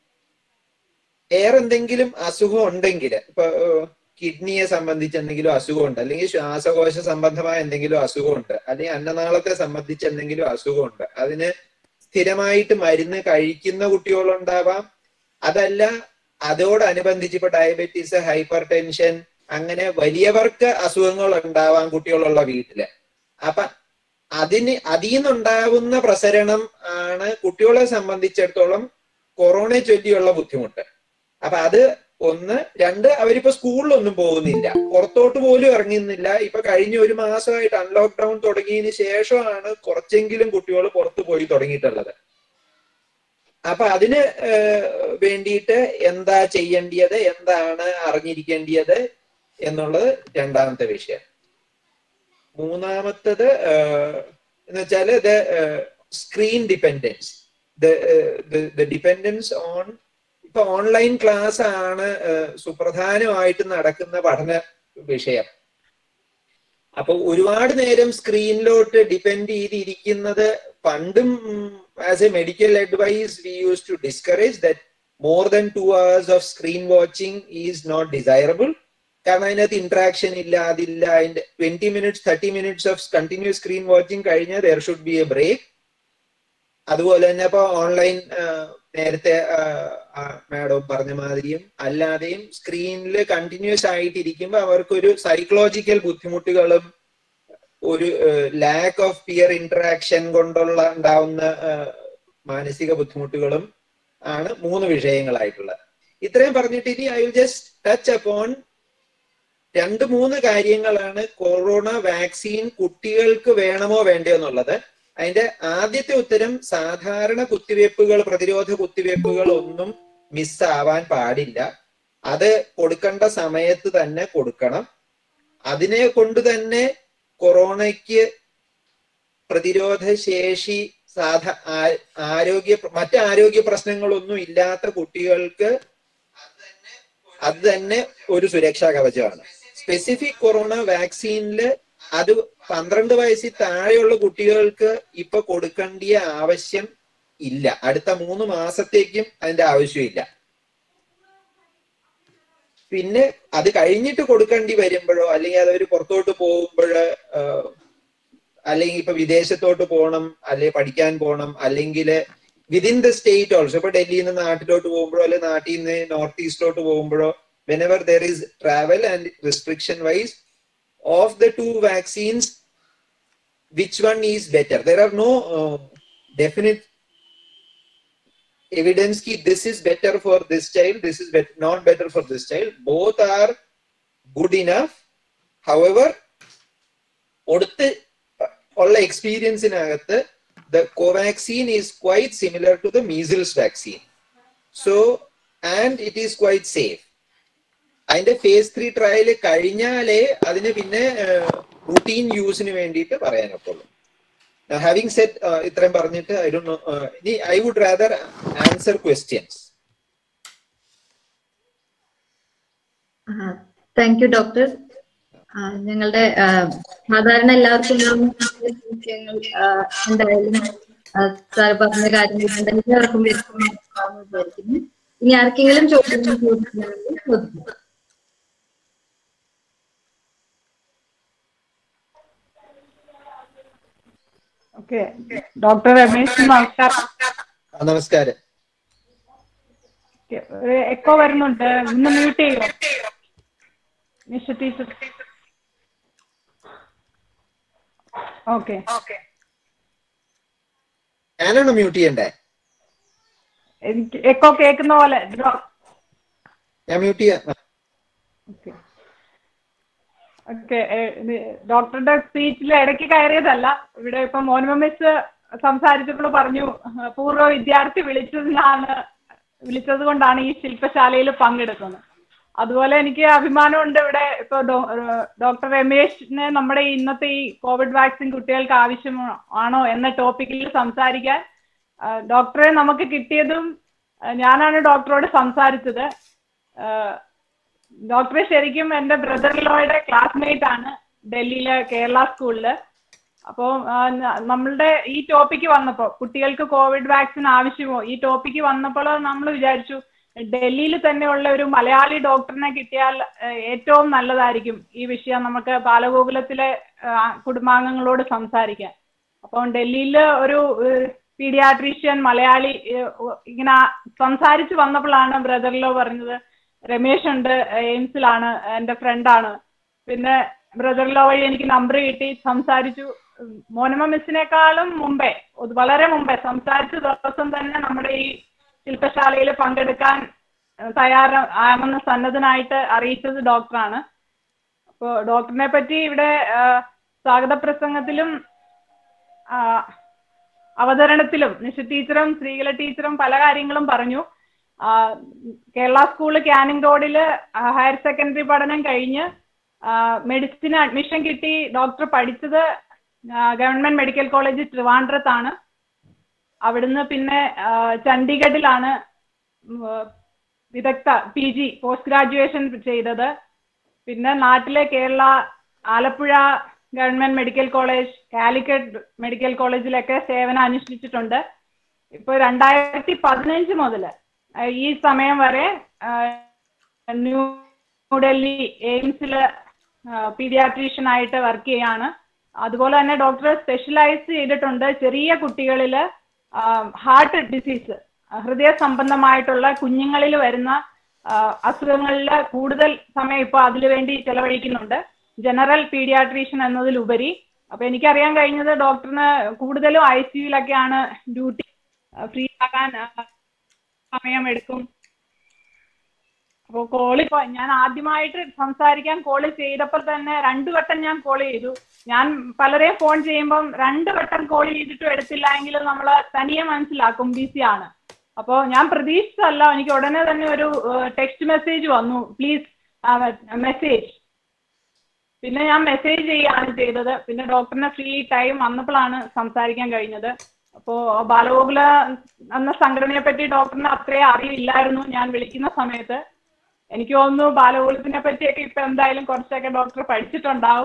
വേറെ എന്തെങ്കിലും അസുഖം ഉണ്ടെങ്കിൽ ഇപ്പൊ കിഡ്നിയെ സംബന്ധിച്ച് എന്തെങ്കിലും അസുഖമുണ്ട് അല്ലെങ്കിൽ ശ്വാസകോശ സംബന്ധമായ എന്തെങ്കിലും അസുഖമുണ്ട് അല്ലെങ്കിൽ അന്നനാളത്തെ സംബന്ധിച്ച് എന്തെങ്കിലും അസുഖമുണ്ട് അതിന് സ്ഥിരമായിട്ട് മരുന്ന് കഴിക്കുന്ന കുട്ടികളുണ്ടാവാം അതല്ല അതോടനുബന്ധിച്ച് ഇപ്പൊ ഡയബറ്റീസ് ഹൈപ്പർ ടെൻഷൻ അങ്ങനെ വലിയവർക്ക് അസുഖങ്ങൾ ഉണ്ടാവാം കുട്ടികളുള്ള വീട്ടില് അപ്പൊ അതിന് അതിൽ നിന്നുണ്ടാവുന്ന പ്രസരണം ആണ് കുട്ടികളെ സംബന്ധിച്ചിടത്തോളം കൊറോണയെ ചൊല്ലിയുള്ള ബുദ്ധിമുട്ട് അപ്പൊ അത് ഒന്ന് രണ്ട് അവരിപ്പോ സ്കൂളിലൊന്നും പോകുന്നില്ല പുറത്തോട്ട് പോലും ഇറങ്ങുന്നില്ല ഇപ്പൊ കഴിഞ്ഞ ഒരു മാസമായിട്ട് അൺലോക്ക് ഡൗൺ തുടങ്ങിയതിന് ശേഷമാണ് കുറച്ചെങ്കിലും കുട്ടികൾ പുറത്തു പോയി തുടങ്ങിയിട്ടുള്ളത് അപ്പൊ അതിന് വേണ്ടിയിട്ട് എന്താ ചെയ്യേണ്ടിയത് എന്താണ് അറിഞ്ഞിരിക്കേണ്ടിയത് എന്നുള്ളത് രണ്ടാമത്തെ വിഷയം മൂന്നാമത്തത് എന്ന് വെച്ചാല് the screen dependence the dependence on ഇപ്പൊ ഓൺലൈൻ ക്ലാസ് ആണ് സുപ്രധാനമായിട്ട് നടക്കുന്ന പഠന വിഷയം അപ്പൊ ഒരുപാട് നേരം സ്ക്രീനിലോട്ട് ഡിപ്പെൻഡ് ചെയ്തിരിക്കുന്നത് പണ്ടും as a medical advice we use to discourage that more than two hours of screen watching is not desirable കാരണം അതിനകത്ത് ഇന്ററാക്ഷൻ ഇല്ല അതില്ല അതിന്റെ twenty minutes thirty minutes of continuous screen watching കഴിഞ്ഞാൽ there should be a break അതുപോലെ തന്നെ ഇപ്പൊ online നേരത്തെ മാഡം പറഞ്ഞ മാതിരിയും അല്ലാതെയും സ്ക്രീനിൽ കണ്ടിന്യൂസ് ആയിട്ടിരിക്കുമ്പോൾ അവർക്കൊരു സൈക്കോളജിക്കൽ ബുദ്ധിമുട്ടുകളും ഒരു ലാക്ക് ഓഫ് പിയർ ഇന്ററാക്ഷൻ കൊണ്ടുള്ള ഉണ്ടാവുന്ന മാനസിക ബുദ്ധിമുട്ടുകളും ആണ് മൂന്ന് വിഷയങ്ങളായിട്ടുള്ളത് ഇത്രയും പറഞ്ഞിട്ട് ഇനി I will just touch upon രണ്ട് മൂന്ന് കാര്യങ്ങളാണ് കൊറോണ വാക്സിൻ കുട്ടികൾക്ക് വേണമോ വേണ്ടയോ എന്നുള്ളത് അതിന്റെ ആദ്യത്തെ ഉത്തരം സാധാരണ കുത്തിവയ്പ്പുകൾ പ്രതിരോധ കുത്തിവയ്പ്പുകൾ ഒന്നും മിസ്സാവാൻ പാടില്ല അത് കൊടുക്കേണ്ട സമയത്ത് തന്നെ കൊടുക്കണം അതിനെ കൊണ്ട് തന്നെ കൊറോണയ്ക്ക് പ്രതിരോധ ശേഷി സാധ ആരോഗ്യ മറ്റ് ആരോഗ്യ പ്രശ്നങ്ങളൊന്നും ഇല്ലാത്ത കുട്ടികൾക്ക് അത് തന്നെ ഒരു സുരക്ഷാ കവചമാണ് സ്പെസിഫിക് കൊറോണ വാക്സിനില് അത് പന്ത്രണ്ട് വയസ്സിൽ താഴെയുള്ള കുട്ടികൾക്ക് ഇപ്പൊ കൊടുക്കേണ്ടിയ ആവശ്യം ഇല്ല അടുത്ത മൂന്ന് മാസത്തേക്കും അതിന്റെ ആവശ്യമില്ല പിന്നെ അത് കഴിഞ്ഞിട്ട് കൊടുക്കേണ്ടി വരുമ്പോഴോ അല്ലെങ്കിൽ അതവർ പുറത്തോട്ട് പോകുമ്പോഴോ അല്ലെങ്കിൽ ഇപ്പൊ വിദേശത്തോട്ട് പോകണം അല്ലെങ്കിൽ പഠിക്കാൻ പോകണം അല്ലെങ്കിൽ വിതിൻ ദ സ്റ്റേറ്റ് ഓൾസോ ഇപ്പൊ ഡൽഹിയിൽ നിന്ന് നാട്ടിലോട്ട് പോകുമ്പോഴോ അല്ലെങ്കിൽ നാട്ടിൽ നിന്ന് നോർത്ത് ഈസ്റ്റിലോട്ട് പോകുമ്പോഴോ whenever there is travel and restriction wise of the two vaccines, which one is better? There are no uh, definite evidence ki this is better for this child, this is bet- not better for this child. Both are good enough. However, കൊടുത്ത് ഉള്ള എക്സ്പീരിയൻസിനകത്ത് the Covaxin is quite similar to the measles vaccine so and it is quite safe അതിന്റെ phase three trial കഴിഞ്ഞാലേ അതിന് പിന്നെ routine യൂസിന് വേണ്ടിയിട്ട് പറയാനൊക്കുള്ളൂ having set ഇത്രയും പറഞ്ഞിട്ട് ഐ ഡോ ഇനി I would rather answer questions thank you doctor ഞങ്ങളുടെ സാധാരണ എല്ലാവർക്കും ഉണ്ടാകുന്ന വിഷയങ്ങൾ എന്തായാലും സാർ പറഞ്ഞ കാര്യങ്ങൾ എല്ലാവർക്കും വ്യക്തമാണെന്ന് വിചാരിക്കുന്നു ഇനി ആർക്കെങ്കിലും ചോദ്യങ്ങൾ ചോദിക്കുന്നുണ്ടെങ്കിൽ ചോദിക്കും ഓക്കെ ഡോക്ടർ രമേശ് നമസ്കാരം നമസ്കാരം എക്കോ വരുന്നുണ്ട് ഒന്ന് മ്യൂട്ട് ചെയ്യോ നിഷ ടീച്ചർ ഓക്കെ ഞാനാണ് മ്യൂട്ട് ചെയ്യണ്ടേ എനിക്ക് എക്കോ കേൾക്കുന്ന പോലെ ഞാൻ മ്യൂട്ട് ചെയ്യാം ഓക്കെ ഓക്കെ ഡോക്ടറുടെ സ്പീച്ചിൽ ഇടയ്ക്ക് കയറിയതല്ല ഇവിടെ ഇപ്പൊ മോനിമ മിസ് സംസാരിച്ചപ്പോൾ പറഞ്ഞു പൂർവ്വ വിദ്യാർത്ഥി വിളിച്ചതിനാണ് വിളിച്ചത് കൊണ്ടാണ് ഈ ശില്പശാലയിൽ പങ്കെടുക്കുന്നത് അതുപോലെ എനിക്ക് അഭിമാനമുണ്ട് ഇവിടെ ഇപ്പൊ ഡോക്ടർ രമേശിനെ നമ്മുടെ ഇന്നത്തെ ഈ കോവിഡ് വാക്സിൻ കുട്ടികൾക്ക് ആവശ്യമാണോ എന്ന ടോപ്പിക്കിൽ സംസാരിക്കാൻ ആ, ഡോക്ടറെ നമുക്ക് കിട്ടിയതും ആ, ഞാനാണ് ഡോക്ടറോട് സംസാരിച്ചത് ആ, ഡോക്ടറെ ശരിക്കും എൻ്റെ ബ്രദർ ലോയുടെ ക്ലാസ്മേറ്റ് ആണ് ഡൽഹിയിലെ കേരള സ്കൂളില് അപ്പോൾ നമ്മളുടെ ഈ ടോപ്പിക്ക് വന്നപ്പോൾ കുട്ടികൾക്ക് കോവിഡ് വാക്സിൻ ആവശ്യമോ ഈ ടോപ്പിക്ക് വന്നപ്പോൾ നമ്മൾ വിചാരിച്ചു ഡൽഹിയിൽ തന്നെയുള്ള ഒരു മലയാളി ഡോക്ടറിനെ കിട്ടിയാൽ ഏഹ്, ഏറ്റവും നല്ലതായിരിക്കും ഈ വിഷയം നമുക്ക് ബാലഗോകുലത്തിലെ ഏഹ്, കുടുംബാംഗങ്ങളോട് സംസാരിക്കാൻ അപ്പം ഡൽഹിയിൽ ഒരു പീഡിയാട്രീഷ്യൻ മലയാളി ഏഹ്, ഇങ്ങനെ സംസാരിച്ച് വന്നപ്പോഴാണ് ബ്രദറിലോ പറഞ്ഞത് രമേശ് ഉണ്ട് എയിംസിലാണ് എൻ്റെ ഫ്രണ്ടാണ് പിന്നെ ബ്രദറിലോ വഴി എനിക്ക് നമ്പർ കിട്ടി സംസാരിച്ചു ഉം, മോനമ്മ മിസ്സിനേക്കാളും മുമ്പേ അത് വളരെ മുമ്പേ സംസാരിച്ച ദിവസം തന്നെ നമ്മുടെ ഈ ശില്പശാലയിൽ പങ്കെടുക്കാൻ ഏഹ്, തയ്യാറാമെന്ന് സന്നദ്ധനായിട്ട് അറിയിച്ചത് ഡോക്ടറാണ് അപ്പോൾ ഡോക്ടറിനെ പറ്റി ഇവിടെ ഏഹ്, സ്വാഗത പ്രസംഗത്തിലും ആ, അവതരണത്തിലും നിഷ ടീച്ചറും ശ്രീകല ടീച്ചറും പല കാര്യങ്ങളും പറഞ്ഞു ആ, കേരള സ്കൂള് ക്യാനിങ് റോഡില് ഹയർ സെക്കൻഡറി പഠനം കഴിഞ്ഞ് മെഡിസിന് അഡ്മിഷൻ കിട്ടി ഡോക്ടർ പഠിച്ചത് ഗവൺമെന്റ് മെഡിക്കൽ കോളേജ് ട്രിവാൻഡ്രത്താണ് അവിടുന്ന് പിന്നെ ആ, ചണ്ഡീഗഡിലാണ് ഉം, വിദഗ്ധ പി ജി പോസ്റ്റ് ഗ്രാജുവേഷൻ ചെയ്തത് പിന്നെ നാട്ടിലെ Kerala Alappuzha government medical college Calicut medical കോളേജിലൊക്കെ സേവനം അനുഷ്ഠിച്ചിട്ടുണ്ട് ഇപ്പോൾ രണ്ടായിരത്തി പതിനഞ്ച് മുതൽ ഈ സമയം വരെ ആ, ന്യൂഡൽഹി എയിംസിൽ പീഡിയാട്രീഷ്യൻ ആയിട്ട് വർക്ക് ചെയ്യാണ് അതുപോലെ തന്നെ ഡോക്ടർ സ്പെഷ്യലൈസ് ചെയ്തിട്ടുണ്ട് ചെറിയ കുട്ടികളിൽ ഹാർട്ട് ഡിസീസ് ഹൃദയ സംബന്ധമായിട്ടുള്ള കുഞ്ഞുങ്ങളിൽ വരുന്ന അസുഖങ്ങളിൽ കൂടുതൽ സമയം ഇപ്പോൾ അതിനു വേണ്ടി ചെലവഴിക്കുന്നുണ്ട് ജനറൽ പീഡിയാട്രീഷ്യൻ എന്നതിലുപരി അപ്പൊ എനിക്കറിയാൻ കഴിഞ്ഞത് ഡോക്ടറിന് കൂടുതലും ഐ സിയുലൊക്കെയാണ് ഡ്യൂട്ടി ഫ്രീ ആകാൻ ആ, സമയമെടുക്കും അപ്പോൾ കോളി ഞാൻ ആദ്യമായിട്ട് സംസാരിക്കാൻ കോള് ചെയ്തപ്പോൾ തന്നെ രണ്ടു വട്ടം ഞാൻ കോൾ ചെയ്തു ഞാൻ പലരെയും ഫോൺ ചെയ്യുമ്പം രണ്ട് വട്ടം കോൾ ചെയ്തിട്ടും എടുത്തില്ല എങ്കിൽ നമ്മൾ തനിയെ മനസ്സിലാക്കും ബിസി ആണ് അപ്പോൾ ഞാൻ പ്രതീക്ഷിച്ചല്ല എനിക്ക് ഉടനെ തന്നെ ഒരു ടെക്സ്റ്റ് മെസ്സേജ് വന്നു പ്ലീസ് മെസ്സേജ് പിന്നെ ഞാൻ മെസ്സേജ് ചെയ്യുകയാണ് ചെയ്തത് പിന്നെ ഡോക്ടറിന് ഫ്രീ ടൈം വന്നപ്പോഴാണ് സംസാരിക്കാൻ കഴിഞ്ഞത് അപ്പോൾ ബാലഗോകുല എന്ന സംഘടനയെ പറ്റി ഡോക്ടറിന് അത്രയും അറിവില്ലായിരുന്നു ഞാൻ വിളിക്കുന്ന സമയത്ത് എനിക്ക് തോന്നുന്നു ബാലഗോകുലത്തിനെ പറ്റിയൊക്കെ ഇപ്പൊ എന്തായാലും കുറച്ചൊക്കെ ഡോക്ടർ പഠിച്ചിട്ടുണ്ടാവും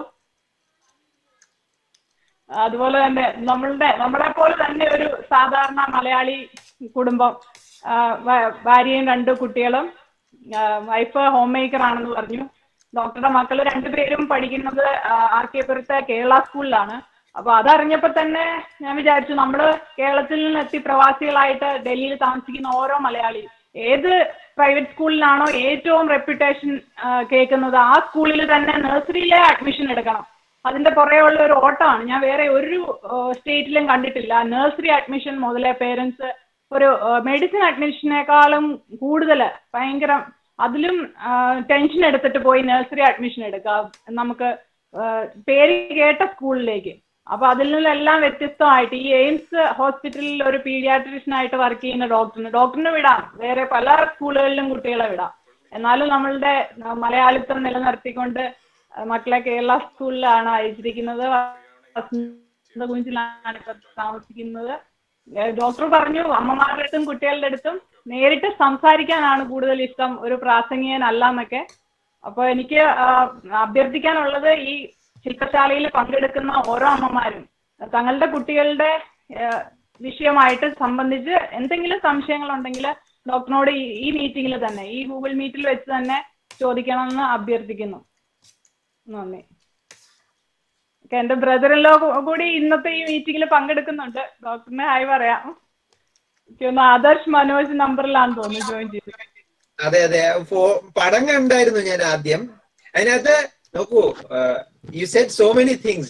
അതുപോലെ തന്നെ നമ്മളുടെ നമ്മളെ പോലെ തന്നെ ഒരു സാധാരണ മലയാളി കുടുംബം ആ, ഭ- ഭാര്യയും രണ്ട് കുട്ടികളും വൈഫ് ഹോം മേക്കർ ആണെന്ന് പറഞ്ഞു ഡോക്ടറുടെ മക്കൾ രണ്ടുപേരും പഠിക്കുന്നത് ആർ കെ പുരത്തെ കേരള സ്കൂളിലാണ് അപ്പൊ അതറിഞ്ഞപ്പോ തന്നെ ഞാൻ വിചാരിച്ചു നമ്മള് കേരളത്തിൽ നിന്നെത്തി പ്രവാസികളായിട്ട് ഡൽഹിയിൽ താമസിക്കുന്ന ഓരോ മലയാളി ഏത് പ്രൈവറ്റ് സ്കൂളിലാണോ ഏറ്റവും റെപ്യൂട്ടേഷൻ കേൾക്കുന്നത് ആ സ്കൂളിൽ തന്നെ നഴ്സറിയിലെ അഡ്മിഷൻ എടുക്കണം അതിന്റെ പുറകെയുള്ള ഒരു ഓട്ടമാണ് ഞാൻ വേറെ ഒരു സ്റ്റേറ്റിലും കണ്ടിട്ടില്ല നഴ്സറി അഡ്മിഷൻ മുതലേ പേരൻസ് ഒരു മെഡിസിൻ അഡ്മിഷനേക്കാളും കൂടുതൽ ഭയങ്കര അതിലും ടെൻഷൻ എടുത്തിട്ട് പോയി നഴ്സറി അഡ്മിഷൻ എടുക്കാം നമുക്ക് ആ, പേര് കേട്ട സ്കൂളിലേക്ക് അപ്പൊ അതിൽ നിന്നെല്ലാം വ്യത്യസ്തമായിട്ട് ഈ എയിംസ് ഹോസ്പിറ്റലിൽ ഒരു പീഡിയാട്രീഷ്യൻ ആയിട്ട് വർക്ക് ചെയ്യുന്ന ഡോക്ടറിന് ഡോക്ടറിന് വിടാം വേറെ പല സ്കൂളുകളിലും കുട്ടികളെ വിടാം എന്നാലും നമ്മളുടെ ആ, മലയാളിത്തം നിലനിർത്തിക്കൊണ്ട് ആ, മക്കളെ കേരള സ്കൂളിലാണ് അയച്ചിരിക്കുന്നത് കുഞ്ചിലാണ് ഇപ്പൊ താമസിക്കുന്നത് ഏഹ് ഡോക്ടർ പറഞ്ഞു അമ്മമാരുടെ അടുത്തും കുട്ടികളുടെ അടുത്തും നേരിട്ട് സംസാരിക്കാനാണ് കൂടുതൽ ഇഷ്ടം ഒരു പ്രാസംഗികനല്ല എന്നൊക്കെ അപ്പൊ എനിക്ക് ആ, അഭ്യർത്ഥിക്കാനുള്ളത് ഈ ശില്പശാലയിൽ പങ്കെടുക്കുന്ന ഓരോ അമ്മമാരും തങ്ങളുടെ കുട്ടികളുടെ ഏഹ്, വിഷയമായിട്ട് സംബന്ധിച്ച് എന്തെങ്കിലും സംശയങ്ങൾ ഉണ്ടെങ്കിൽ ഡോക്ടറിനോട് ഈ- ഈ മീറ്റിംഗിൽ തന്നെ ഈ ഗൂഗിൾ മീറ്റിൽ വെച്ച് തന്നെ ചോദിക്കണമെന്ന് അഭ്യർത്ഥിക്കുന്നു നന്ദി ഓക്കെ എന്റെ ബ്രദറിലോ കൂടി ഇന്നത്തെ ഈ മീറ്റിംഗിൽ പങ്കെടുക്കുന്നുണ്ട് ഡോക്ടറിനെ ഹായ് പറയാം എനിക്ക് തോന്നുന്നു ആദർശ് മനോജ് നമ്പറിലാണെന്ന് തോന്നുന്നു ജോയിൻ ചെയ്തത് അതെ അതെ ഫോ- പടം കണ്ടായിരുന്നു ഞാൻ ആദ്യം അതിനകത്ത് നോക്കൂ you said so many things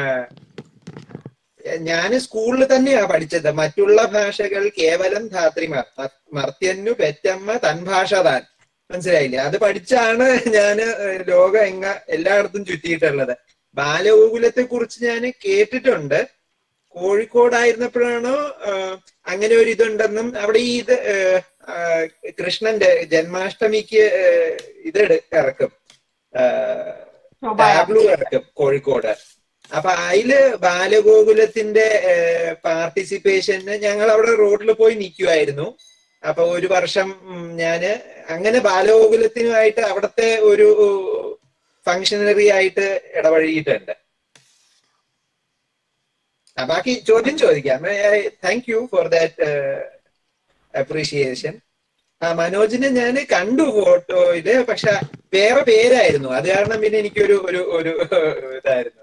ഞാൻ സ്കൂളിൽ തന്നെയാ പഠിച്ചത് മറ്റുള്ള ഭാഷകൾ കേവലം ധാത്രിമാർ മ- മർത്യന്നു പെറ്റമ്മ തൻ ഭാഷ താൻ മനസ്സിലായില്ലേ അത് പഠിച്ചാണ് ഞാൻ ലോകം എങ്ങ എല്ലായിടത്തും ചുറ്റിയിട്ടുള്ളത് ബാലഗോകുലത്തെ കുറിച്ച് ഞാൻ കേട്ടിട്ടുണ്ട് കോഴിക്കോടായിരുന്നപ്പോഴാണോ ആഹ്, അങ്ങനെ ഒരു ഇതുണ്ടെന്നും അവിടെ ഈ ഇത് ആഹ്, ആഹ്, കൃഷ്ണന്റെ ജന്മാഷ്ടമിക്ക് ആഹ്, ഇത് എടു- ഇറക്കും ടാബ്ലു ഇറക്കും കോഴിക്കോട് അപ്പൊ അതില് ബാലഗോകുലത്തിന്റെ പാർട്ടിസിപ്പേഷന് ഞങ്ങൾ അവിടെ റോഡിൽ പോയി നിൽക്കുമായിരുന്നു അപ്പൊ ഒരു വർഷം ഉം, ഞാന് അങ്ങനെ ബാലഗോകുലത്തിനുമായിട്ട് അവിടുത്തെ ഒരു ഫങ്ഷണറി ആയിട്ട് ഇടപഴകിയിട്ടുണ്ട് ആ, ബാക്കി ചോദ്യം ചോദിക്കാം thank you for that appreciation ആ മനോജിനെ ഞാൻ കണ്ടു ഫോട്ടോയില് പക്ഷെ വേറെ പേരായിരുന്നു അത് കാരണം പിന്നെ എനിക്കൊരു ഒരു ഒരു ഇതായിരുന്നു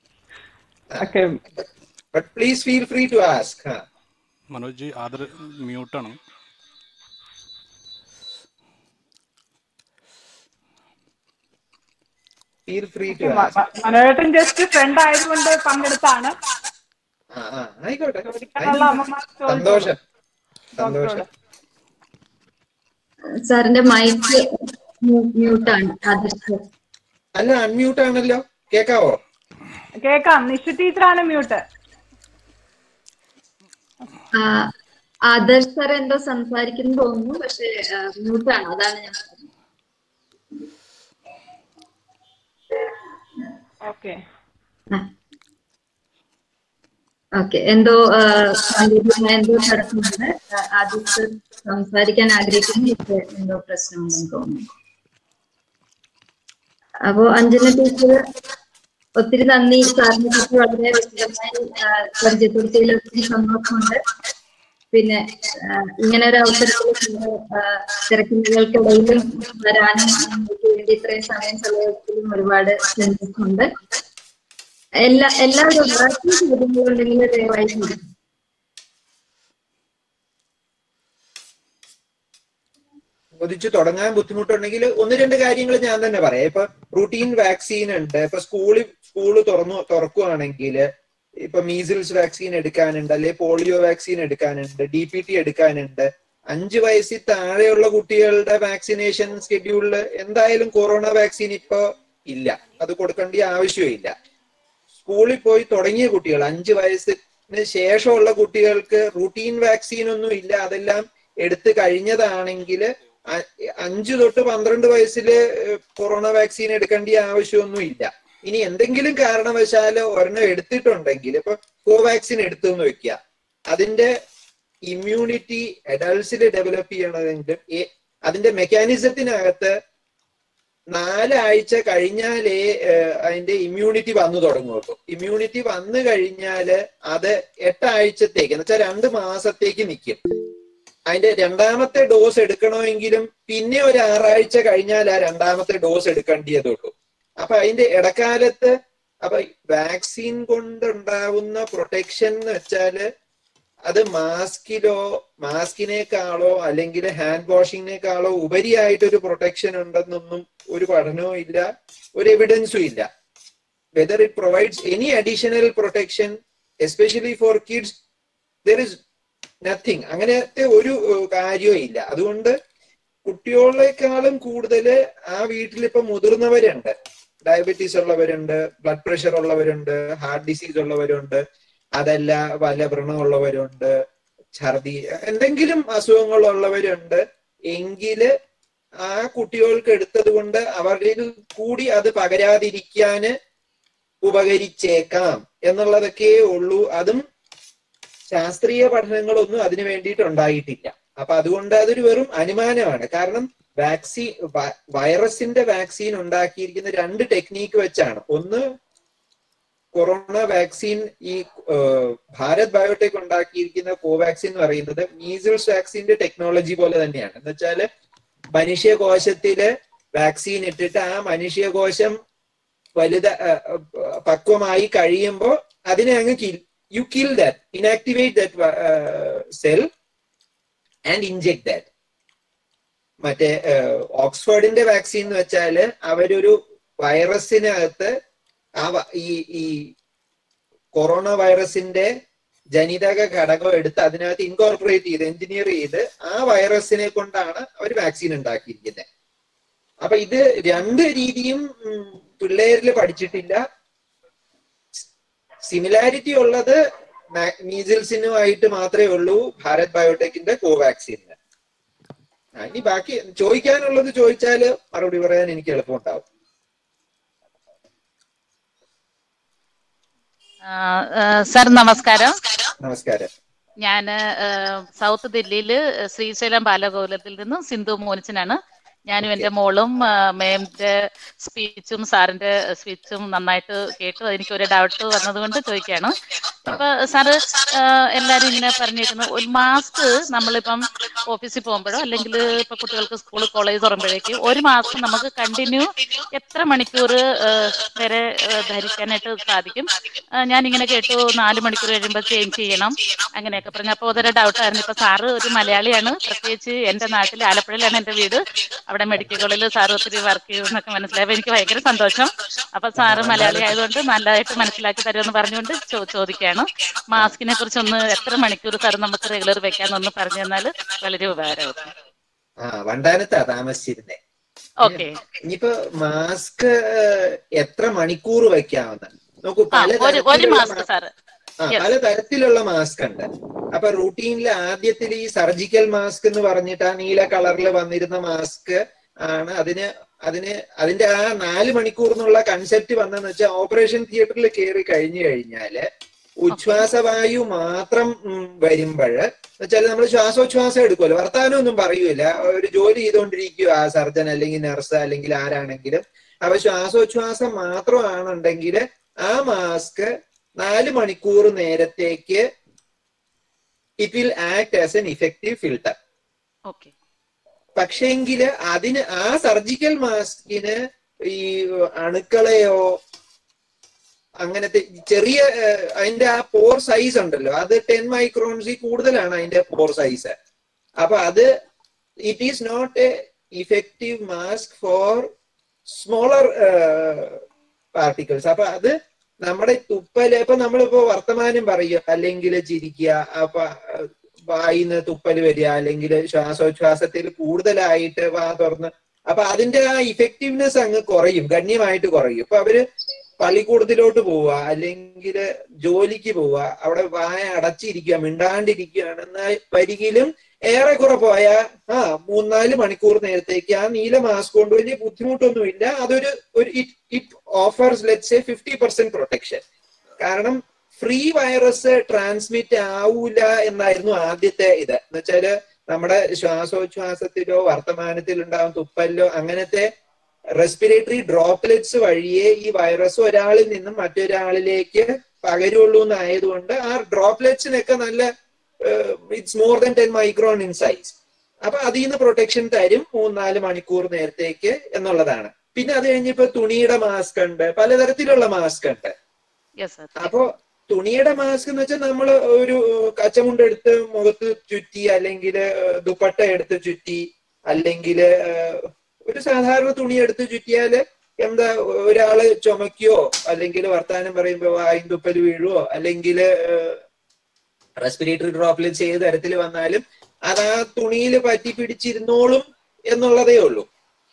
but please feel free to ask Manoj ji other മ്യൂട്ടാണ് ഫീൽ ഫ്രീ ടു മ- ആസ്ക് മ- മനോഹരൻ ജസ്റ്റ് ഫ്രണ്ട് ആയതുകൊണ്ട് പങ്കെടുത്താണ് ആ ആ ആയിക്കോട്ടെ ചോദിക്കാനുള്ള അമ്മമാർ സന്തോഷം സന്തോഷം സാറിന്റെ മൈക്ക് മ്യൂട്ടാണ് ആദർശ് അല്ല അൺമ്യൂട്ട് ആണല്ലോ കേക്കാവോ കേക്കാം നിഷ ടീച്ചറാണ് മ്യൂട്ട് ആ, ആദർശ് സാർ എന്തോ സംസാരിക്കുന്നു തോന്നുന്നു പക്ഷെ മ്യൂട്ടാണ് അതാണ് ഞാൻ പറഞ്ഞത്. ഓക്കെ ഓക്കെ എന്തോ ആ, സാങ്കേതികമായ എന്തോ തടസ്സമുണ്ട് ആ, ആദർശ് സർ സംസാരിക്കാൻ ആഗ്രഹിക്കുന്നു പക്ഷെ എന്തോ പ്രശ്നമുണ്ടെന്ന് തോന്നുന്നു അപ്പോ അഞ്ജന ടീച്ചർ ഒത്തിരി നന്ദി സാറിനെ പറ്റി വളരെ വിശദമായി ആ, പരിചയപ്പെടുത്തിയതിൽ ഒത്തിരി സന്തോഷമുണ്ട് പിന്നെ ആ, ഇങ്ങനെ ഒരു അവസരത്തിൽ തിരക്കിലുകൾക്കിടയിലും വരാനും നിങ്ങൾക്ക് വേണ്ടി ഇത്രയും സമയം ചെലവഴിച്ചതിലും ഒരുപാട് സന്തോഷമുണ്ട് എല്ലാ എല്ലാവരും ബാക്കി ചോദ്യങ്ങളുണ്ടെങ്കിൽ ദയവായി ചോദിക്കും ചോദിച്ചു തുടങ്ങാൻ ബുദ്ധിമുട്ടുണ്ടെങ്കിൽ ഒന്ന് രണ്ട് കാര്യങ്ങൾ ഞാൻ തന്നെ പറയാം ഇപ്പൊ റൂട്ടീൻ വാക്സിൻ ഉണ്ട് ഇപ്പൊ സ്കൂളിൽ സ്കൂള് തുറന്നു തുറക്കുവാണെങ്കിൽ ഇപ്പൊ മീസിൽസ് വാക്സിൻ എടുക്കാനുണ്ട് അല്ലെ പോളിയോ വാക്സിൻ എടുക്കാനുണ്ട് ഡി പി ടി എടുക്കാനുണ്ട് അഞ്ച് വയസ്സിൽ താഴെയുള്ള കുട്ടികളുടെ വാക്സിനേഷൻ സ്കെഡ്യൂളിൽ എന്തായാലും കൊറോണ വാക്സിൻ ഇപ്പൊ ഇല്ല അത് കൊടുക്കേണ്ട ആവശ്യമില്ല സ്കൂളിൽ പോയി തുടങ്ങിയ കുട്ടികൾ അഞ്ച് വയസ്സിന് ശേഷമുള്ള കുട്ടികൾക്ക് റൂട്ടീൻ വാക്സിൻ ഒന്നും ഇല്ല അതെല്ലാം എടുത്തു കഴിഞ്ഞതാണെങ്കിൽ അഞ്ചു തൊട്ട് പന്ത്രണ്ട് വയസ്സില് ഏഹ്, കൊറോണ വാക്സിൻ എടുക്കേണ്ട ആവശ്യമൊന്നും ഇല്ല ഇനി എന്തെങ്കിലും കാരണവശാല് ഒരെണ്ണം എടുത്തിട്ടുണ്ടെങ്കിൽ ഇപ്പൊ കോവാക്സിൻ എടുത്തു എന്ന് വെക്കുക അതിന്റെ ഇമ്മ്യൂണിറ്റി അഡൾട്ട്സിൽ ഡെവലപ്പ് ചെയ്യണമെങ്കിലും ഏ- അതിന്റെ മെക്കാനിസത്തിനകത്ത് നാലാഴ്ച കഴിഞ്ഞാലേ ഏഹ്, അതിന്റെ ഇമ്മ്യൂണിറ്റി വന്നു തുടങ്ങുള്ളൂ ഇമ്മ്യൂണിറ്റി വന്നു കഴിഞ്ഞാല് അത് എട്ടാഴ്ചത്തേക്ക് എന്ന് വെച്ചാൽ രണ്ട് മാസത്തേക്ക് നിൽക്കും അതിന്റെ രണ്ടാമത്തെ ഡോസ് എടുക്കണമെങ്കിലും പിന്നെ ഒരു ആറാഴ്ച കഴിഞ്ഞാൽ ആ രണ്ടാമത്തെ ഡോസ് എടുക്കേണ്ടതുള്ളൂ അപ്പൊ അതിന്റെ ഇടക്കാലത്ത് അപ്പൊ വാക്സിൻ കൊണ്ടുണ്ടാവുന്ന പ്രൊട്ടക്ഷൻ എന്ന് വെച്ചാല് അത് മാസ്കിലോ മാസ്കിനേക്കാളോ അല്ലെങ്കിൽ ഹാൻഡ് വാഷിങ്ങിനേക്കാളോ ഉപരിയായിട്ട് ഒരു പ്രൊട്ടക്ഷൻ ഉണ്ടെന്നൊന്നും ഒരു പഠനവും ഇല്ല ഒരു എവിഡൻസും ഇല്ല whether it provides any additional protection especially for kids there is nothing അങ്ങനത്തെ ഒരു ഏഹ്, കാര്യവും ഇല്ല അതുകൊണ്ട് കുട്ടികളെക്കാളും കൂടുതൽ ആ വീട്ടിൽ ഇപ്പൊ മുതിർന്നവരുണ്ട് ഡയബറ്റീസ് ഉള്ളവരുണ്ട് ബ്ലഡ് പ്രഷർ ഉള്ളവരുണ്ട് ഹാർട്ട് ഡിസീസ് ഉള്ളവരുണ്ട് അതല്ല വല്ല വ്രണമുള്ളവരുണ്ട് ഛർദി എന്തെങ്കിലും അസുഖങ്ങൾ ഉള്ളവരുണ്ട് എങ്കില് ആ കുട്ടികൾക്ക് എടുത്തത് കൊണ്ട് അവരിൽ കൂടി അത് പകരാതിരിക്കാന് ഉപകരിച്ചേക്കാം എന്നുള്ളതൊക്കെ ഉള്ളൂ അതും ശാസ്ത്രീയ പഠനങ്ങളൊന്നും അതിനു വേണ്ടിയിട്ട് ഉണ്ടായിട്ടില്ല അപ്പൊ അതുകൊണ്ട് അതൊരു വെറും അനുമാനമാണ് കാരണം വാക്സിൻ വൈറസിന്റെ വാക്സിൻ ഉണ്ടാക്കിയിരിക്കുന്ന രണ്ട് ടെക്നീക്ക് വെച്ചാണ് ഒന്ന് കൊറോണ വാക്സിൻ ഈ ഏഹ്, ഭാരത് ബയോടെക് ഉണ്ടാക്കിയിരിക്കുന്ന കോവാക്സിൻ എന്ന് പറയുന്നത് മീസിൽസ് വാക്സിന്റെ ടെക്നോളജി പോലെ തന്നെയാണ് എന്ന് വെച്ചാല് മനുഷ്യകോശത്തില് വാക്സിൻ ഇട്ടിട്ട് ആ മനുഷ്യകോശം വലുത ഏഹ്, ഏഹ്, പക്വമായി കഴിയുമ്പോൾ അതിനെ അങ്ങ് kill you kill that inactivate that cell and inject that മറ്റേ ഏഹ്, ഓക്സ്ഫോർഡിന്റെ വാക്സിൻ എന്ന് വെച്ചാല് അവരൊരു വൈറസിനകത്ത് ആ വ- ഈ ഈ കൊറോണ വൈറസിന്റെ ജനിതക ഘടകം എടുത്ത് അതിനകത്ത് ഇൻകോർപ്പറേറ്റ് ചെയ്ത് എഞ്ചിനീയർ ചെയ്ത് ആ വൈറസിനെ കൊണ്ടാണ് അവർ വാക്സിൻ ഉണ്ടാക്കിയിരിക്കുന്നത് അപ്പൊ ഇത് രണ്ട് രീതിയും ഉം, പിള്ളേരിൽ പഠിച്ചിട്ടില്ല സിമിലാരിറ്റി ഉള്ളത് മീസിൽസിനുമായിട്ട് മാത്രമേ ഉള്ളൂ ഭാരത് ബയോടെക്കിന്റെ കോവാക്സിന് ആ, ഇനി ബാക്കി ചോദിക്കാനുള്ളത് ചോദിച്ചാല് മറുപടി പറയാൻ എനിക്ക് എളുപ്പമുണ്ടാവും സർ നമസ്കാരം നമസ്കാരം ഞാൻ സൗത്ത് ദില്ലിയിൽ ശ്രീശൈലം ബാലഗോകുലത്തിൽ നിന്നും സിന്ധു മോനിച്ചനാണ് ഞാനും എൻ്റെ മോളും മേമിന്റെ സ്പീച്ചും സാറിന്റെ സ്പീച്ചും നന്നായിട്ട് കേട്ടു എനിക്ക് ഒരു ഡൗട്ട് വന്നതുകൊണ്ട് ചോദിക്കുകയാണ് ഇപ്പൊ സാറ് എല്ലാരും ഇങ്ങനെ പറഞ്ഞിരിക്കുന്നു ഒരു മാസ്ക് നമ്മളിപ്പം ഓഫീസിൽ പോകുമ്പോഴോ അല്ലെങ്കിൽ ഇപ്പൊ കുട്ടികൾക്ക് സ്കൂൾ കോളേജ് തുറക്കുമ്പോഴേക്ക് ഒരു മാസം നമുക്ക് കണ്ടിന്യൂ എത്ര മണിക്കൂർ വരെ ധരിക്കാനായിട്ട് സാധിക്കും ഞാൻ ഇങ്ങനെ കേട്ടു നാല് മണിക്കൂർ കഴിയുമ്പോൾ ചേഞ്ച് ചെയ്യണം അങ്ങനെയൊക്കെ പറഞ്ഞു അപ്പോൾ അതൊരു ഡൗട്ടായിരുന്നു ഇപ്പൊ സാറ് ഒരു മലയാളിയാണ് പ്രത്യേകിച്ച് എൻ്റെ നാട്ടിൽ ആലപ്പുഴയിലാണ് എൻ്റെ വീട് അവിടെ മെഡിക്കൽ കോളേജിൽ സാറ് ഒത്തിരി വർക്ക് ചെയ്യുമെന്നൊക്കെ മനസ്സിലായപ്പോൾ എനിക്ക് ഭയങ്കര സന്തോഷം അപ്പൊ സാറ് മലയാളി ആയതുകൊണ്ട് നല്ലതായിട്ട് മനസ്സിലാക്കി തരുമെന്ന് പറഞ്ഞുകൊണ്ട് ചോദിക്കുകയാണ് മാസ്കിനെ കുറിച്ച് ഒന്ന് എത്ര മണിക്കൂർ സാർ നമുക്ക് റെഗുലർ വെക്കാന്നൊന്ന് പറഞ്ഞു തന്നാൽ വളരെ ഉപകാരമാവും ആ വണ്ടാനത്താ താമസിച്ചിരുന്നേ ഓക്കെ ഇനിയിപ്പോ മാസ്ക് എത്ര മണിക്കൂർ വെക്കാവുന്ന നോക്കൂ പല ഒരു ഒരു മാസ്ക് സാറ് ആ പല തരത്തിലുള്ള മാസ്ക് ഉണ്ട് അപ്പൊ റൂട്ടീനിൽ ആദ്യത്തിൽ ഈ സർജിക്കൽ മാസ്ക് എന്ന് പറഞ്ഞിട്ട് ആ നീല കളറിൽ വന്നിരുന്ന മാസ്ക് ആണ് അതിന് അതിന് അതിന്റെ ആ നാല് മണിക്കൂർ എന്നുള്ള കൺസെപ്റ്റ് വന്നെന്ന് വെച്ചാൽ ഓപ്പറേഷൻ തിയേറ്ററിൽ കയറി കഴിഞ്ഞു കഴിഞ്ഞാല് ഉച്ഛ്വാസവായു മാത്രം വരുമ്പോൾ വെച്ചാൽ നമ്മൾ ശ്വാസോച്ഛ്വാസം എടുക്കുമല്ലോ വർത്താനം ഒന്നും പറയൂല ഒരു ജോലി ചെയ്തുകൊണ്ടിരിക്കുക ആ സർജൻ അല്ലെങ്കിൽ നർസ് അല്ലെങ്കിൽ ആരാണെങ്കിലും അപ്പൊ ശ്വാസോച്ഛ്വാസം മാത്രമാണെന്നുണ്ടെങ്കിൽ ആ മാസ്ക് നാല് മണിക്കൂർ നേരത്തേക്ക് it will act as an effective filter പക്ഷേങ്കില് അതിന് ആ സർജിക്കൽ മാസ്കിന് ഈ അണുക്കളെയോ അങ്ങനത്തെ ചെറിയ അതിന്റെ ആ പോർ സൈസ് ഉണ്ടല്ലോ അത് ടെൻ മൈക്രോൺസിൽ കൂടുതലാണ് അതിന്റെ പോർ സൈസ് അപ്പൊ അത് it is not a effective mask for smaller particles അപ്പൊ അത് നമ്മുടെ തുപ്പല് ഇപ്പൊ നമ്മളിപ്പോ വർത്തമാനം പറയുക അല്ലെങ്കിൽ ചിരിക്കുക അപ്പൊ വായിന്ന് തുപ്പല് വരിക അല്ലെങ്കിൽ ശ്വാസോച്ഛ്വാസത്തിൽ കൂടുതലായിട്ട് വാ തുറന്ന് അപ്പൊ അതിന്റെ ആ ഇഫക്റ്റീവ്നെസ് അങ്ങ് കുറയും ഗണ്യമായിട്ട് കുറയും ഇപ്പൊ അവര് പള്ളിക്കൂടത്തിലോട്ട് പോവുക അല്ലെങ്കിൽ ജോലിക്ക് പോവുക അവിടെ വായ അടച്ചിരിക്കുക മിണ്ടാണ്ടിരിക്കുകയാണെന്ന വരികിലും ഏറെക്കുറെ പോയ ആ മൂന്നാല് മണിക്കൂർ നേരത്തേക്ക് ആ നീല മാസ്ക് കൊണ്ട് വലിയ ബുദ്ധിമുട്ടൊന്നുമില്ല അതൊരു ഒരു it offers lets a fifty percent protection കാരണം ഫ്രീ വൈറസ് ട്രാൻസ്മിറ്റ് ആവൂല എന്നായിരുന്നു ആദ്യത്തെ ഇത് എന്ന് വെച്ചാല് നമ്മുടെ ശ്വാസോച്ഛ്വാസത്തിലോ വർത്തമാനത്തിൽ ഉണ്ടാവും തുപ്പലിലോ അങ്ങനത്തെ റെസ്പിറേറ്ററി ഡ്രോപ്ലെറ്റ്സ് വഴിയേ ഈ വൈറസ് ഒരാളിൽ നിന്നും മറ്റൊരാളിലേക്ക് പകരുള്ളൂ എന്നായതുകൊണ്ട് ആ ഡ്രോപ്ലെറ്റ്സിനൊക്കെ നല്ല it's more than ten micron in size അപ്പൊ അതിൽ നിന്ന് പ്രൊട്ടക്ഷൻ തരും മൂന്നാല് മണിക്കൂർ നേരത്തേക്ക് എന്നുള്ളതാണ് പിന്നെ അത് കഴിഞ്ഞിപ്പോ തുണിയുടെ മാസ്ക് ഉണ്ട് പലതരത്തിലുള്ള മാസ്ക് ഉണ്ട് അപ്പോ തുണിയുടെ മാസ്ക് എന്ന് വെച്ചാൽ നമ്മൾ ഒരു കച്ചമുണ്ട് എടുത്ത് മുഖത്ത് ചുറ്റി അല്ലെങ്കിൽ ദുപ്പട്ട എടുത്ത് ചുറ്റി അല്ലെങ്കിൽ ഒരു സാധാരണ തുണി എടുത്ത് ചുറ്റിയാല് എന്താ ഒരാള് ചുമക്കുകയോ അല്ലെങ്കിൽ വർത്താനം പറയുമ്പോ വായും തുപ്പൽ വീഴുവോ അല്ലെങ്കിൽ റെസ്പിറേറ്ററി ഡ്രോപ്ലെറ്റ്സ് ഏത് തരത്തിൽ വന്നാലും അത് ആ തുണിയിൽ പറ്റി പിടിച്ചിരുന്നോളും എന്നുള്ളതേ ഉള്ളൂ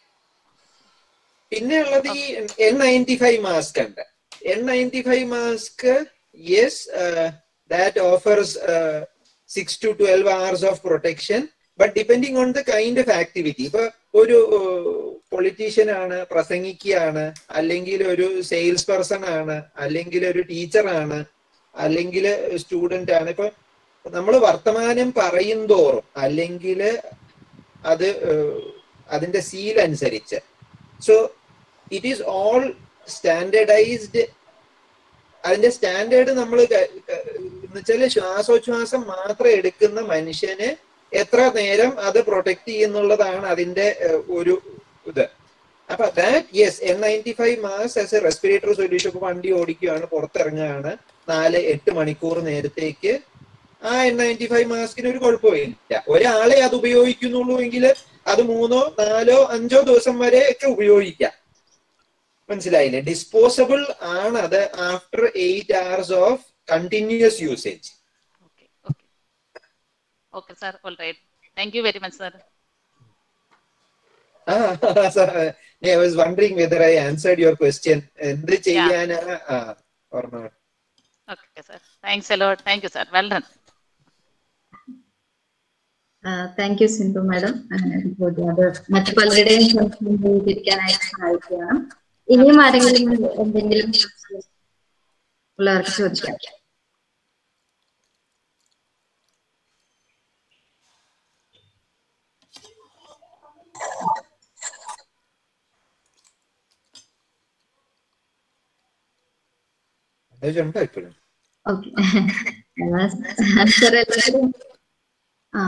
പിന്നെ ഉള്ളത് ഈ എൻ നയൻറ്റി ഫൈവ് മാസ്ക് ഉണ്ട് N ninety five mask yes that offers six to twelve hours of protection but depending on the kind of activity ഇപ്പൊ ഒരു പൊളിറ്റീഷ്യൻ ആണ് പ്രസംഗിക്കുകയാണ് അല്ലെങ്കിൽ ഒരു സെയിൽസ് പേഴ്സൺ ആണ് അല്ലെങ്കിൽ ഒരു ടീച്ചറാണ് അല്ലെങ്കിൽ സ്റ്റുഡന്റ് ആണ് ഇപ്പൊ നമ്മൾ വർത്തമാനം പറയും തോറും അല്ലെങ്കിൽ അത് അതിന്റെ സീൽ അനുസരിച്ച് so it is all standardized അതിന്റെ സ്റ്റാൻഡേർഡ് നമ്മൾ എന്നുവെച്ചാല് ശ്വാസോച്ഛ്വാസം മാത്രം എടുക്കുന്ന മനുഷ്യന് എത്ര നേരം അത് പ്രൊട്ടക്ട് ചെയ്യുന്നുള്ളതാണ് അതിന്റെ ഒരു ഇത് അപ്പൊ that yes N ninety five mask as a respiratory solution ഇപ്പൊ വണ്ടി ഓടിക്കുകയാണ് പുറത്തിറങ്ങുകയാണ് നാല് എട്ട് മണിക്കൂർ നേരത്തേക്ക് ആ എൻ നയൻറ്റി ഫൈവ് മാസ്കിന് ഒരു കുഴപ്പമില്ല ഒരാളെ അത് ഉപയോഗിക്കുന്നുള്ളൂ എങ്കിൽ അത് മൂന്നോ നാലോ അഞ്ചോ ദിവസം വരെ ഒക്കെ ഉപയോഗിക്കാം മനസ്സിലായില്ലേ ഡിസ്പോസബിൾ ആണ് അത് after eight hours of continuous usage okay sir all right thank you very much sir I was wondering whether I answered your question എന്ത് ചെയ്യാനാ ആ ഓർമ്മ okay sir thanks a lot thank you sir well done thank you Sindhu madam അത് മറ്റു പലരുടെയും സംശയം ദൂരീകരിക്കാനായിട്ട് സഹായിക്കുകയാണ് ഇനിയും ആരെങ്കിലും എന്തെങ്കിലും ഉള്ളവർക്ക് ചോദിക്കാം മനോജുണ്ടോ ഇപ്പോഴും ഓക്കെ സർ എല്ലാവരും ആ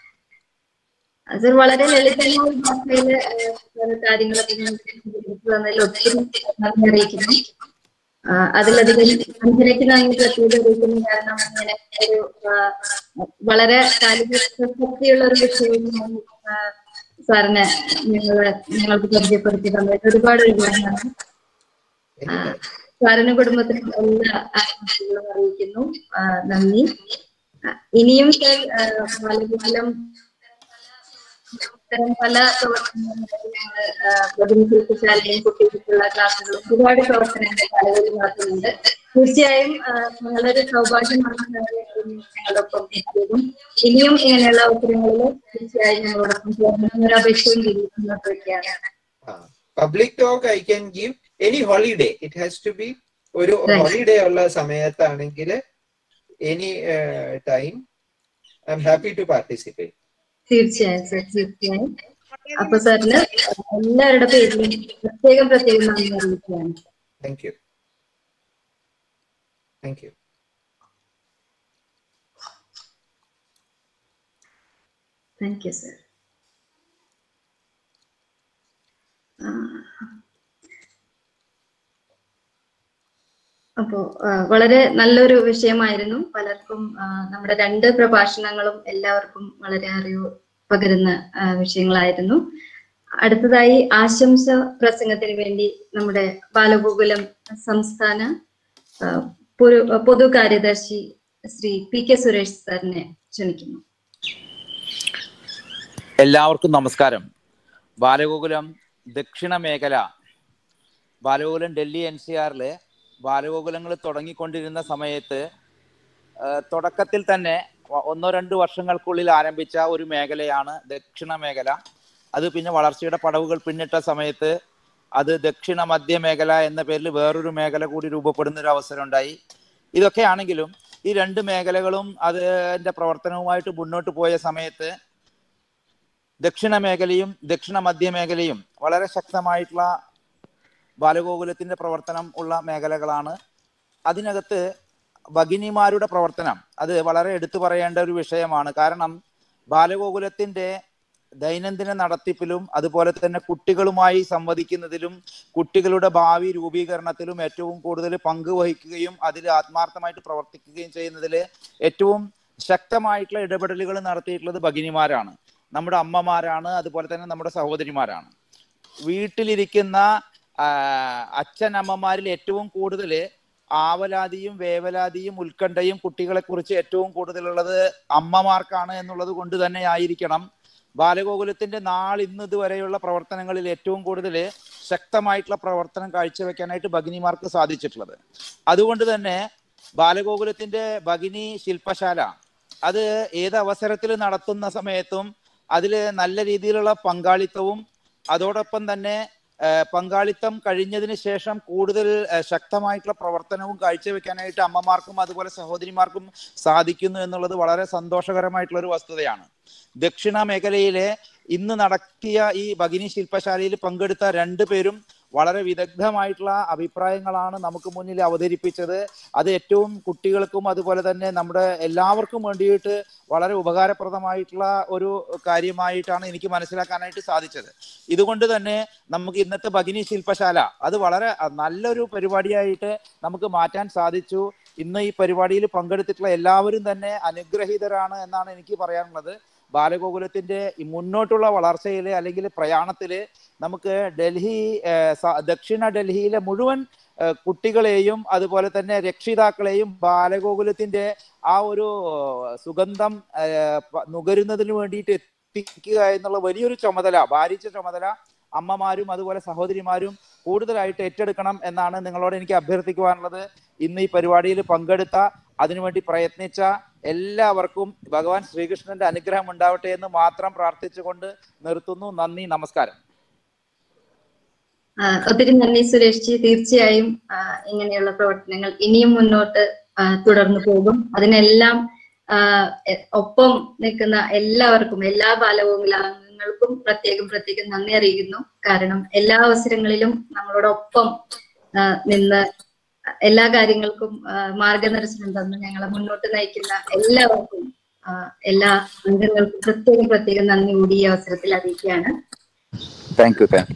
സർ വളരെ ലളിതമായ ഭാഷയില് ഏഹ് കാര്യങ്ങളൊക്കെ ഞങ്ങൾക്ക് വിവരിച്ചു തന്നതിൽ ഒത്തിരി നന്ദി അറിയിക്കുന്നു ആ, അതിലധികം അഞ്ചരയ്ക്ക് നന്ദി പ്രത്യേകം അറിയിക്കുന്നു കാരണം ഇങ്ങനെ ഒരു ആ, വളരെ കാലിക പ്രസക്തിയുള്ള ഒരു വിഷയവുമായി ആ, സാറിനെ ഞങ്ങള് ഞങ്ങൾക്ക് പരിചയപ്പെടുത്തി തന്നതിൽ ഒരുപാട് ഒരുപാട് നന്ദി ആ, സാറിനും കുടുംബത്തിനും എല്ലാ ആശംസകളും അറിയിക്കുന്നു ആ, നന്ദി ആ, ഇനിയും സർ ആ, ബാലഗോകുലം ഇത്തരം പല പ്രവർത്തനങ്ങളും ഞങ്ങൾ പ്രതിനിധിശാലയും കുട്ടികൾക്കുള്ള ക്ലാസ്സുകളും ഒരുപാട് പ്രവർത്തനങ്ങൾ പലവരും നടത്തുന്നുണ്ട് തീർച്ചയായും ആ, ഞങ്ങളൊരു സൗഭാഗ്യമാണ് സാറ് ഞങ്ങളോടൊപ്പം എത്തിയതും ഇനിയും ഇങ്ങനെയുള്ള അവസരങ്ങളിൽ തീർച്ചയായും ഞങ്ങളോടൊപ്പം ചേർന്ന് ഒരു അപേക്ഷയും ചെയ്ത് മുന്നോട്ട് വയ്ക്കുകയാണ് public talk I can give any holiday it has to be ഒരു Right. ഹോളിഡേ ഉള്ള സമയത്താണെങ്കിൽ any time I'm happy to participate തീർച്ചയായും സർ തീർച്ചയായും അപ്പൊ സാറിന് എല്ലാവരുടെ പേരിലും പ്രത്യേകം പ്രത്യേകം നന്ദി അറിയിക്കുകയാണ് thank you thank you thank you sir അപ്പോ ആ, വളരെ നല്ലൊരു വിഷയമായിരുന്നു പലർക്കും ആ, നമ്മുടെ രണ്ട് പ്രഭാഷണങ്ങളും എല്ലാവർക്കും വളരെ അറിവ് പകരുന്ന ആ, വിഷയങ്ങളായിരുന്നു അടുത്തതായി ആശംസ പ്രസംഗത്തിന് വേണ്ടി നമ്മുടെ ബാലഗോകുലം സംസ്ഥാന ആ, പൊതു- പൊതു കാര്യദർശി ശ്രീ പി കെ സുരേഷ് സാറിനെ ക്ഷണിക്കുന്നു എല്ലാവർക്കും നമസ്കാരം ബാലഗോകുലം ദക്ഷിണ മേഖല ബാലഗോകുലം ഡൽഹി എൻ സി ആറില് ബാലഗോകുലങ്ങൾ തുടങ്ങിക്കൊണ്ടിരുന്ന സമയത്ത് ആ, തുടക്കത്തിൽ തന്നെ വ- ഒന്നോ രണ്ടോ വർഷങ്ങൾക്കുള്ളിൽ ആരംഭിച്ച ഒരു മേഖലയാണ് ദക്ഷിണ മേഖല അത് പിന്നെ വളർച്ചയുടെ പടവുകൾ പിന്നിട്ട സമയത്ത് അത് ദക്ഷിണ മധ്യ മേഖല എന്ന പേരിൽ വേറൊരു മേഖല കൂടി രൂപപ്പെടുന്ന ഒരു അവസരം ഉണ്ടായി ഇതൊക്കെ ആണെങ്കിലും ഈ രണ്ട് മേഖലകളും അതിന്റെ പ്രവർത്തനവുമായിട്ട് മുന്നോട്ട് പോയ സമയത്ത് ദക്ഷിണ മേഖലയും ദക്ഷിണ മധ്യ മേഖലയും വളരെ ശക്തമായിട്ടുള്ള ബാലഗോകുലത്തിന്റെ പ്രവർത്തനം ഉള്ള മേഖലകളാണ് അതിനകത്ത് ഭഗിനിമാരുടെ പ്രവർത്തനം അത് വളരെ എടുത്തു പറയേണ്ട ഒരു വിഷയമാണ് കാരണം ബാലഗോകുലത്തിന്റെ ദൈനംദിന നടത്തിപ്പിലും അതുപോലെ തന്നെ കുട്ടികളുമായി സംവദിക്കുന്നതിലും കുട്ടികളുടെ ഭാവി രൂപീകരണത്തിലും ഏറ്റവും കൂടുതൽ പങ്ക് വഹിക്കുകയും അതിൽ ആത്മാർത്ഥമായിട്ട് പ്രവർത്തിക്കുകയും ചെയ്യുന്നതിൽ ഏറ്റവും ശക്തമായിട്ടുള്ള ഇടപെടലുകൾ നടത്തിയിട്ടുള്ളത് ഭഗിനിമാരാണ് നമ്മുടെ അമ്മമാരാണ് അതുപോലെ തന്നെ നമ്മുടെ സഹോദരിമാരാണ് വീട്ടിലിരിക്കുന്ന ആ, അച്ഛനമ്മമാരിൽ ഏറ്റവും കൂടുതൽ ആവലാതിയും വേവലാതിയും ഉത്കണ്ഠയും കുട്ടികളെ കുറിച്ച് ഏറ്റവും കൂടുതലുള്ളത് അമ്മമാർക്കാണ് എന്നുള്ളത് കൊണ്ട് തന്നെ ആയിരിക്കണം ബാലഗോകുലത്തിന്റെ നാളിന്ന് ഇതുവരെയുള്ള പ്രവർത്തനങ്ങളിൽ ഏറ്റവും കൂടുതൽ ശക്തമായിട്ടുള്ള പ്രവർത്തനം കാഴ്ചവെക്കാനായിട്ട് ഭഗിനിമാർക്ക് സാധിച്ചിട്ടുള്ളത് അതുകൊണ്ട് തന്നെ ബാലഗോകുലത്തിന്റെ ഭഗിനി ശില്പശാല അത് ഏത് അവസരത്തിൽ നടത്തുന്ന സമയത്തും അതിൽ നല്ല രീതിയിലുള്ള പങ്കാളിത്തവും അതോടൊപ്പം തന്നെ ആ, പങ്കാളിത്തം കഴിഞ്ഞതിന് ശേഷം കൂടുതൽ ആ, ശക്തമായിട്ടുള്ള പ്രവർത്തനവും കാഴ്ചവെക്കാനായിട്ട് അമ്മമാർക്കും അതുപോലെ സഹോദരിമാർക്കും സാധിക്കുന്നു എന്നുള്ളത് വളരെ സന്തോഷകരമായിട്ടുള്ള ഒരു വസ്തുതയാണ് ദക്ഷിണ മേഖലയിലെ ഇന്ന് നടത്തിയ ഈ ഭഗിനി ശില്പശാലയിൽ പങ്കെടുത്ത രണ്ടു പേരും വളരെ വിദഗ്ധമായിട്ടുള്ള അഭിപ്രായങ്ങളാണ് നമുക്ക് മുന്നിൽ അവതരിപ്പിച്ചത് അത് ഏറ്റവും കുട്ടികൾക്കും അതുപോലെ തന്നെ നമ്മുടെ എല്ലാവർക്കും വേണ്ടിയിട്ട് വളരെ ഉപകാരപ്രദമായിട്ടുള്ള ഒരു കാര്യമായിട്ടാണ് എനിക്ക് മനസ്സിലാക്കാനായിട്ട് സാധിച്ചത് ഇതുകൊണ്ട് തന്നെ നമുക്ക് ഇന്നത്തെ ഭഗിനി ശില്പശാല അത് വളരെ നല്ലൊരു പരിപാടിയായിട്ട് നമുക്ക് മാറ്റാൻ സാധിച്ചു ഇന്ന് ഈ പരിപാടിയിൽ പങ്കെടുത്തിട്ടുള്ള എല്ലാവരും തന്നെ അനുഗ്രഹീതരാണ് എന്നാണ് എനിക്ക് പറയാനുള്ളത് ബാലഗോകുലത്തിന്റെ ഈ മുന്നോട്ടുള്ള വളർച്ചയിൽ അല്ലെങ്കിൽ പ്രയാണത്തിൽ നമുക്ക് ഡൽഹി ഏഹ്, സ- ദക്ഷിണ ഡൽഹിയിലെ മുഴുവൻ ഏഹ്, കുട്ടികളെയും അതുപോലെ തന്നെ രക്ഷിതാക്കളെയും ബാലഗോകുലത്തിന്റെ ആ ഒരു സുഗന്ധം ഏഹ്, പ- നുകരുന്നതിന് വേണ്ടിയിട്ട് എത്തിക്കുക എന്നുള്ള വലിയൊരു ചുമതല ഭാരിച്ച ചുമതല അമ്മമാരും അതുപോലെ സഹോദരിമാരും കൂടുതലായിട്ട് ഏറ്റെടുക്കണം എന്നാണ് നിങ്ങളോട് എനിക്ക് അഭ്യർത്ഥിക്കുവാനുള്ളത് ഇന്ന് ഈ പരിപാടിയിൽ പങ്കെടുത്ത അതിനുവേണ്ടി പ്രയത്നിച്ച എല്ലാവർക്കും ഭഗവാൻ ശ്രീകൃഷ്ണന്റെ അനുഗ്രഹം ഉണ്ടാവട്ടെ എന്ന് മാത്രം പ്രാർത്ഥിച്ചുകൊണ്ട് നിർത്തുന്നു നന്ദി നമസ്കാരം ആ, ഒത്തിരി നന്ദി സുരേഷ് ജി തീർച്ചയായും ആ, ഇങ്ങനെയുള്ള പ്രവർത്തനങ്ങൾ ഇനിയും മുന്നോട്ട് ആ, തുടർന്നു പോകും അതിനെല്ലാം ആ, എ- ഒപ്പം നിൽക്കുന്ന എല്ലാവർക്കും എല്ലാ ബാലഗോകുലാംഗങ്ങൾക്കും പ്രത്യേകം പ്രത്യേകം നന്ദി അറിയിക്കുന്നു കാരണം എല്ലാ അവസരങ്ങളിലും നമ്മളോടൊപ്പം ആ, നിന്ന് എല്ലാ കാര്യങ്ങൾക്കും ആ, മാർഗദർശനം തന്ന് ഞങ്ങളെ മുന്നോട്ട് നയിക്കുന്ന എല്ലാവർക്കും ആ, എല്ലാ അംഗങ്ങൾക്കും പ്രത്യേകം പ്രത്യേകം നന്ദി കൂടി ഈ അവസരത്തിൽ അറിയിക്കുകയാണ് താങ്ക് യു താങ്ക് യു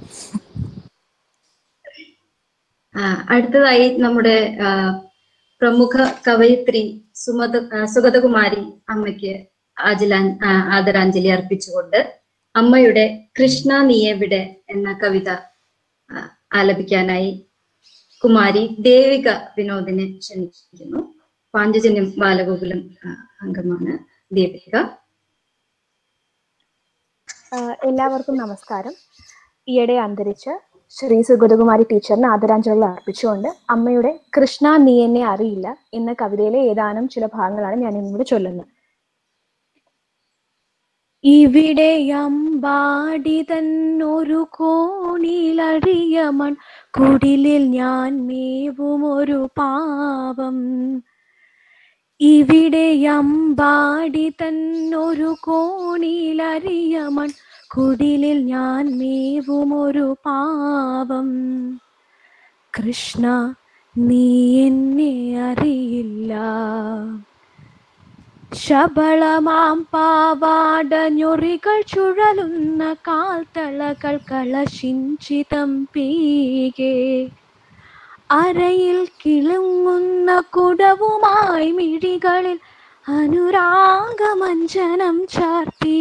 ആ, അടുത്തതായി നമ്മുടെ ആ, പ്രമുഖ കവയിത്രി സുമത ആ, സുഗതകുമാരി അമ്മയ്ക്ക് ആജിലാ ആ, ആദരാഞ്ജലി അർപ്പിച്ചുകൊണ്ട് അമ്മയുടെ കൃഷ്ണ നീയെവിടെ എന്ന കവിത ആ, ആലപിക്കാനായി കുമാരി ദേവിക വിനോദിനെ ക്ഷണിച്ചിരിക്കുന്നു പാഞ്ചജന്യം ബാലഗോകുലം ആ, അംഗമാണ് ദേവിക ആഹ് എല്ലാവർക്കും നമസ്കാരം ഈയിടെ അന്തരിച്ച ശ്രീ സുഗതകുമാരി ടീച്ചറിന് ആദരാഞ്ജലികൾ അർപ്പിച്ചുകൊണ്ട് അമ്മയുടെ കൃഷ്ണ നീ എന്നെ അറിയില്ല എന്ന കവിതയിലെ ഏതാനും ചില ഭാഗങ്ങളാണ് ഞാൻ ഇന്നിവിടെ ചൊല്ലുന്നത് ഇവിടെ അമ്പാടി തന്നൊരു കോണിലഴിയ മൺ കുടിലിൽ ഞാൻ മേവും ഒരു പാവം ഇവിടെ അമ്പാടി തന്നൊരു കോണിലറിയ മൺ കുടിലിൽ ഞാൻ മേവും ഒരു പാവം കൃഷ്ണ നീ എന്നെ അറിയില്ല ശബളമാം പാവാട ഞൊറികൾ ചുഴലുന്ന കാൽത്തളകൾ കളശിഞ്ചിതം പീകെ അരയിൽ കിളുങ്ങുന്ന കുടവുമായി മിഴികളിൽ അനുരാഗമഞ്ജനം ചാർത്തി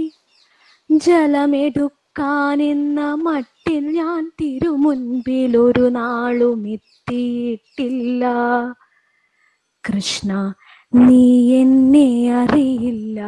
ജലമെടുക്കാനെന്ന മട്ടിൽ ഞാൻ തിരുമുൻപിൽ ഒരു നാളും എത്തിയിട്ടില്ല കൃഷ്ണ നീ എന്നെ അറിയില്ല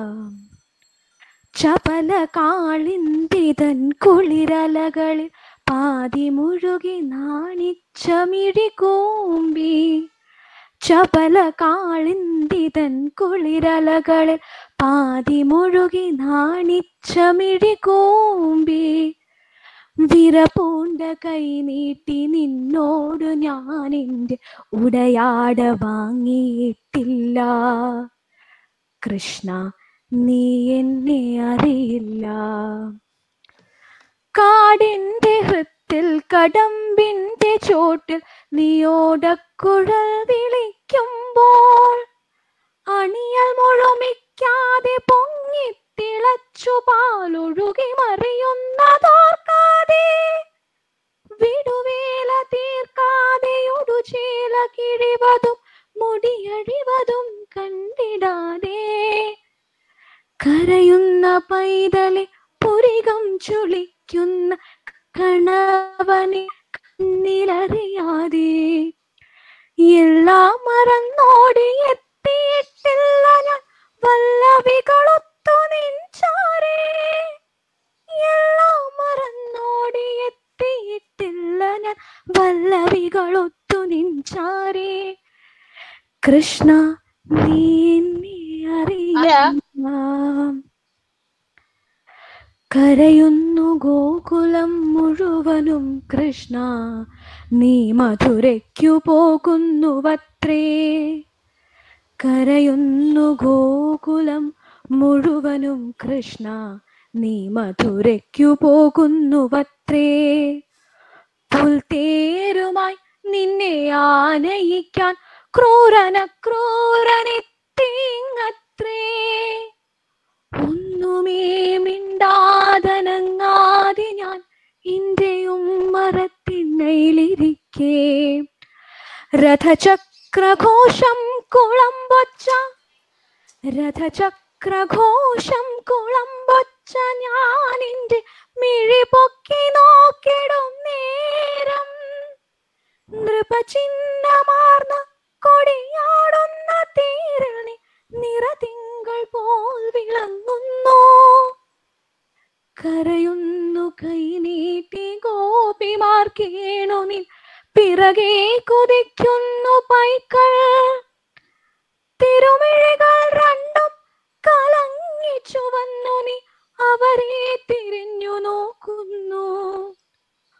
ചപല കാളിന്തിതൻ കുളിരലകളിൽ പാതി മുഴുകി നാണിച്ച മിഴി കൂമ്പി ചപല കാളിന്തിതൻ കുളിരലകളിൽ പാതി മുഴുകി നാണിച്ച മിഴി കൂമ്പി വിരപൂണ്ട കൈ നീട്ടി നിന്നോട് ഞാൻ എൻ്റെ ഉടയാട വാങ്ങിയിട്ടില്ല കൃഷ്ണ നീ എന്നെ അറിയില്ല കാടിന്റെ ഹൃത്തിൽ കടമ്പിന്റെ ചോട്ടിൽ നീയോടക്കുഴൽ വിളിക്കുമ്പോൾ അണിയൽ മുഴുമിക്കാതെ പൊങ്ങിത്തിളച്ചു പാലൊഴുകി മറിയുന്നതോർക്കാതെ വിടുവേല തീർക്കാതെ ഒടുചേല കിഴിവതും മുടിയഴിവതും കണ്ടിടാതെ കരയുന്ന പൈതലെ പുരികം ചുളിക്കുന്ന കണവനെ കണ്ണിലറിയാതെ എല്ലാം മറന്നോടി എത്തിയിട്ടില്ല ഞാൻ വല്ലവികളൊത്തു നിൻചാരേ എല്ലാം മറന്നോടി എത്തിയിട്ടില്ല ഞാൻ വല്ലവികളൊത്തു നിൻചാരേ കൃഷ്ണ നീ എന്നെ അറിയില്ല കരയുന്നു ഗോകുലം മുഴുവനും കൃഷ്ണ നീ മധുരയ്ക്കു പോകുന്നുവത്രേ കരയുന്നു ഗോകുലം മുഴുവനും കൃഷ്ണ നീ മധുരയ്ക്കു പോകുന്നുവത്രേ പുൽത്തേരുമായി നിന്നെ ആനയിക്കാൻ ക്രൂരന ക്രൂരനെത്തിങ്ങത്രേ ഒന്നുമേ മിണ്ടാതനങ്ങാതെ ഞാൻ എന്റെ ഉമ്മറത്തിണ്ണയിലിരിക്കേ രഥചക്രഘോഷം കുളമ്പൊച്ച രഥചക്രഘോഷം കുളമ്പൊച്ച ഞാൻ എന്റെ മിഴി പൊക്കി നോക്കിടും നേരം നൃപചിഹ്നമാർന്ന കൊടിയാടുന്ന തീരണി നിറതിങ്കൾ പോൽ വിളങ്ങുന്നു കരയുന്നു കൈനീട്ടി ഗോപിമാർ കേണു നിൻ പിറകെ കുതിക്കുന്നു പൈക്കൾ തിരുമിഴികൾ രണ്ടും കലങ്ങി ചുവന്നു നീ അവരെ തിരിഞ്ഞു നോക്കുന്നു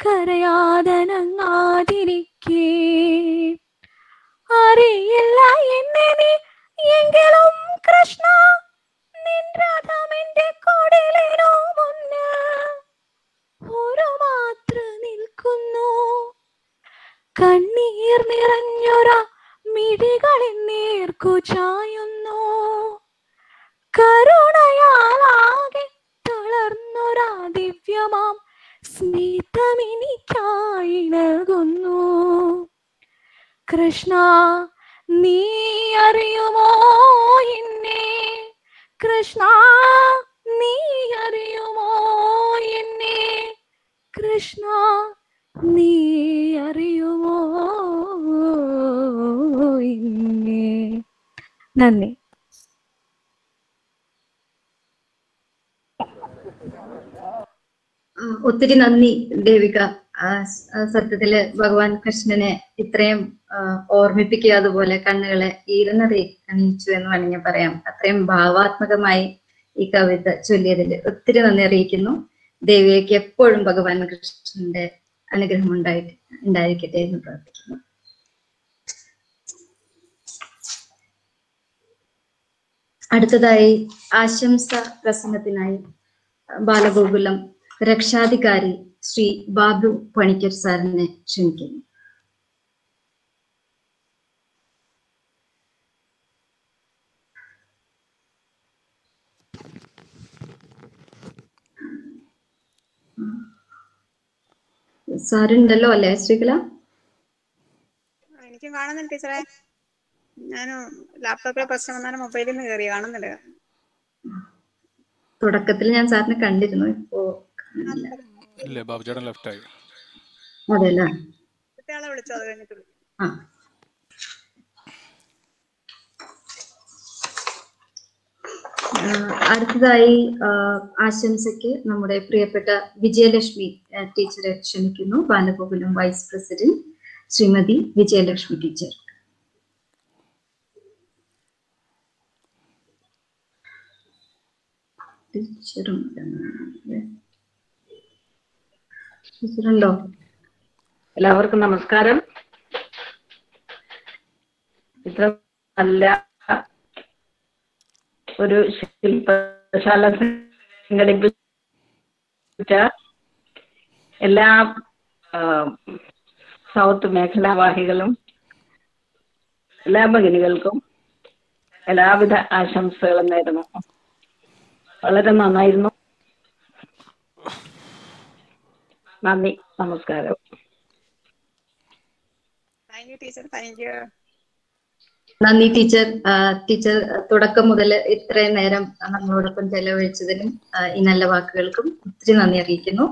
കരയാതനങ്ങാതിരിക്കേ അറിയില്ല എന്നെ നീ എങ്കിലും കൃഷ്ണ നിൻ രഥമെന്റെ കൊടിലിനു മുന്ന് ഒരു മാത്ര നിൽക്കുന്നു കണ്ണീർ നിറഞ്ഞൊര മിഴികളിൽ നേർക്കു ചായുന്നു കരുണയാലാകെ തളർന്നൊരാ ദിവ്യമാം സ്മിതമെനിക്കായി നൽകുന്നു കൃഷ്ണ നീ അറിയുമോ എന്നെ കൃഷ്ണ നീ അറിയുമോ എന്നെ കൃഷ്ണ നീ അറിയുമോ എന്നെ നന്ദി ആ, ഒത്തിരി നന്ദി ദേവിക ആ, സ്- ആ, സത്യത്തില് ഭഗവാൻ കൃഷ്ണനെ ഇത്രയും ആ, ഓർമ്മിപ്പിക്കുക അതുപോലെ കണ്ണുകളെ ഈരുന്നതേ അണിയിച്ചു എന്ന് വേണമെങ്കിൽ പറയാം അത്രയും ഭാവാത്മകമായി ഈ കവിത ചൊല്ലിയതിൽ ഒത്തിരി നന്ദി അറിയിക്കുന്നു ദേവികയ്ക്ക് എപ്പോഴും ഭഗവാൻ കൃഷ്ണന്റെ അനുഗ്രഹം ഉണ്ടായിട്ട് ഉണ്ടായിരിക്കട്ടെ എന്ന് പ്രാർത്ഥിക്കുന്നു അടുത്തതായി ആശംസ പ്രസംഗത്തിനായി ബാലഗോകുലം രക്ഷാധികാരി ശ്രീ ബാബു പണിക്കർ സാറിനെ ക്ഷണിക്കുന്നു സാറുണ്ടല്ലോ അല്ലേ ശ്രീകല എനിക്കും കാണുന്നില്ല ടീച്ചറെ ഞാൻ ലാപ്ടോപ്പിലെ പ്രശ്നം വന്നാലും മൊബൈലിൽ നിന്ന് കയറി കാണുന്നില്ല തുടക്കത്തിൽ ഞാൻ സാറിനെ കണ്ടിരുന്നു ഇപ്പോ കാണുന്നില്ല ഇല്ലേ ബാബുചേട്ടൻ ലെഫ്റ്റ് ആയി അതെല്ലേ കുട്ടികളെ വിളിച്ചോ അത് കഴിഞ്ഞിട്ട് വിളിക്കാം ആ ആ, അടുത്തതായി ആ, ആശംസയ്ക്ക് നമ്മുടെ പ്രിയപ്പെട്ട വിജയലക്ഷ്മി ആ, ടീച്ചറെ ക്ഷണിക്കുന്നു Balagokulam vice president Shrimati Vijayalakshmi teacher ടീച്ചറും ടീച്ചറുണ്ടോ എല്ലാവർക്കും നമസ്കാരം ഇത്ര നല്ല ഒരു ശില്പശാല സംഘടിപ്പിച്ച എല്ലാ ആ, സൗത്ത് മേഖലാവാഹികളും എല്ലാ ഭഗിനികൾക്കും എല്ലാവിധ ആശംസകളും നേരുന്നു വളരെ നന്നായിരുന്നു നന്ദി നമസ്കാരം thank you teacher thank you നന്ദി ടീച്ചർ ആ, ടീച്ചർ തുടക്കം മുതൽ ഇത്രയും നേരം നമ്മളോടൊപ്പം ചെലവഴിച്ചതിനും ആ, ഈ നല്ല വാക്കുകൾക്കും ഒത്തിരി നന്ദി അറിയിക്കുന്നു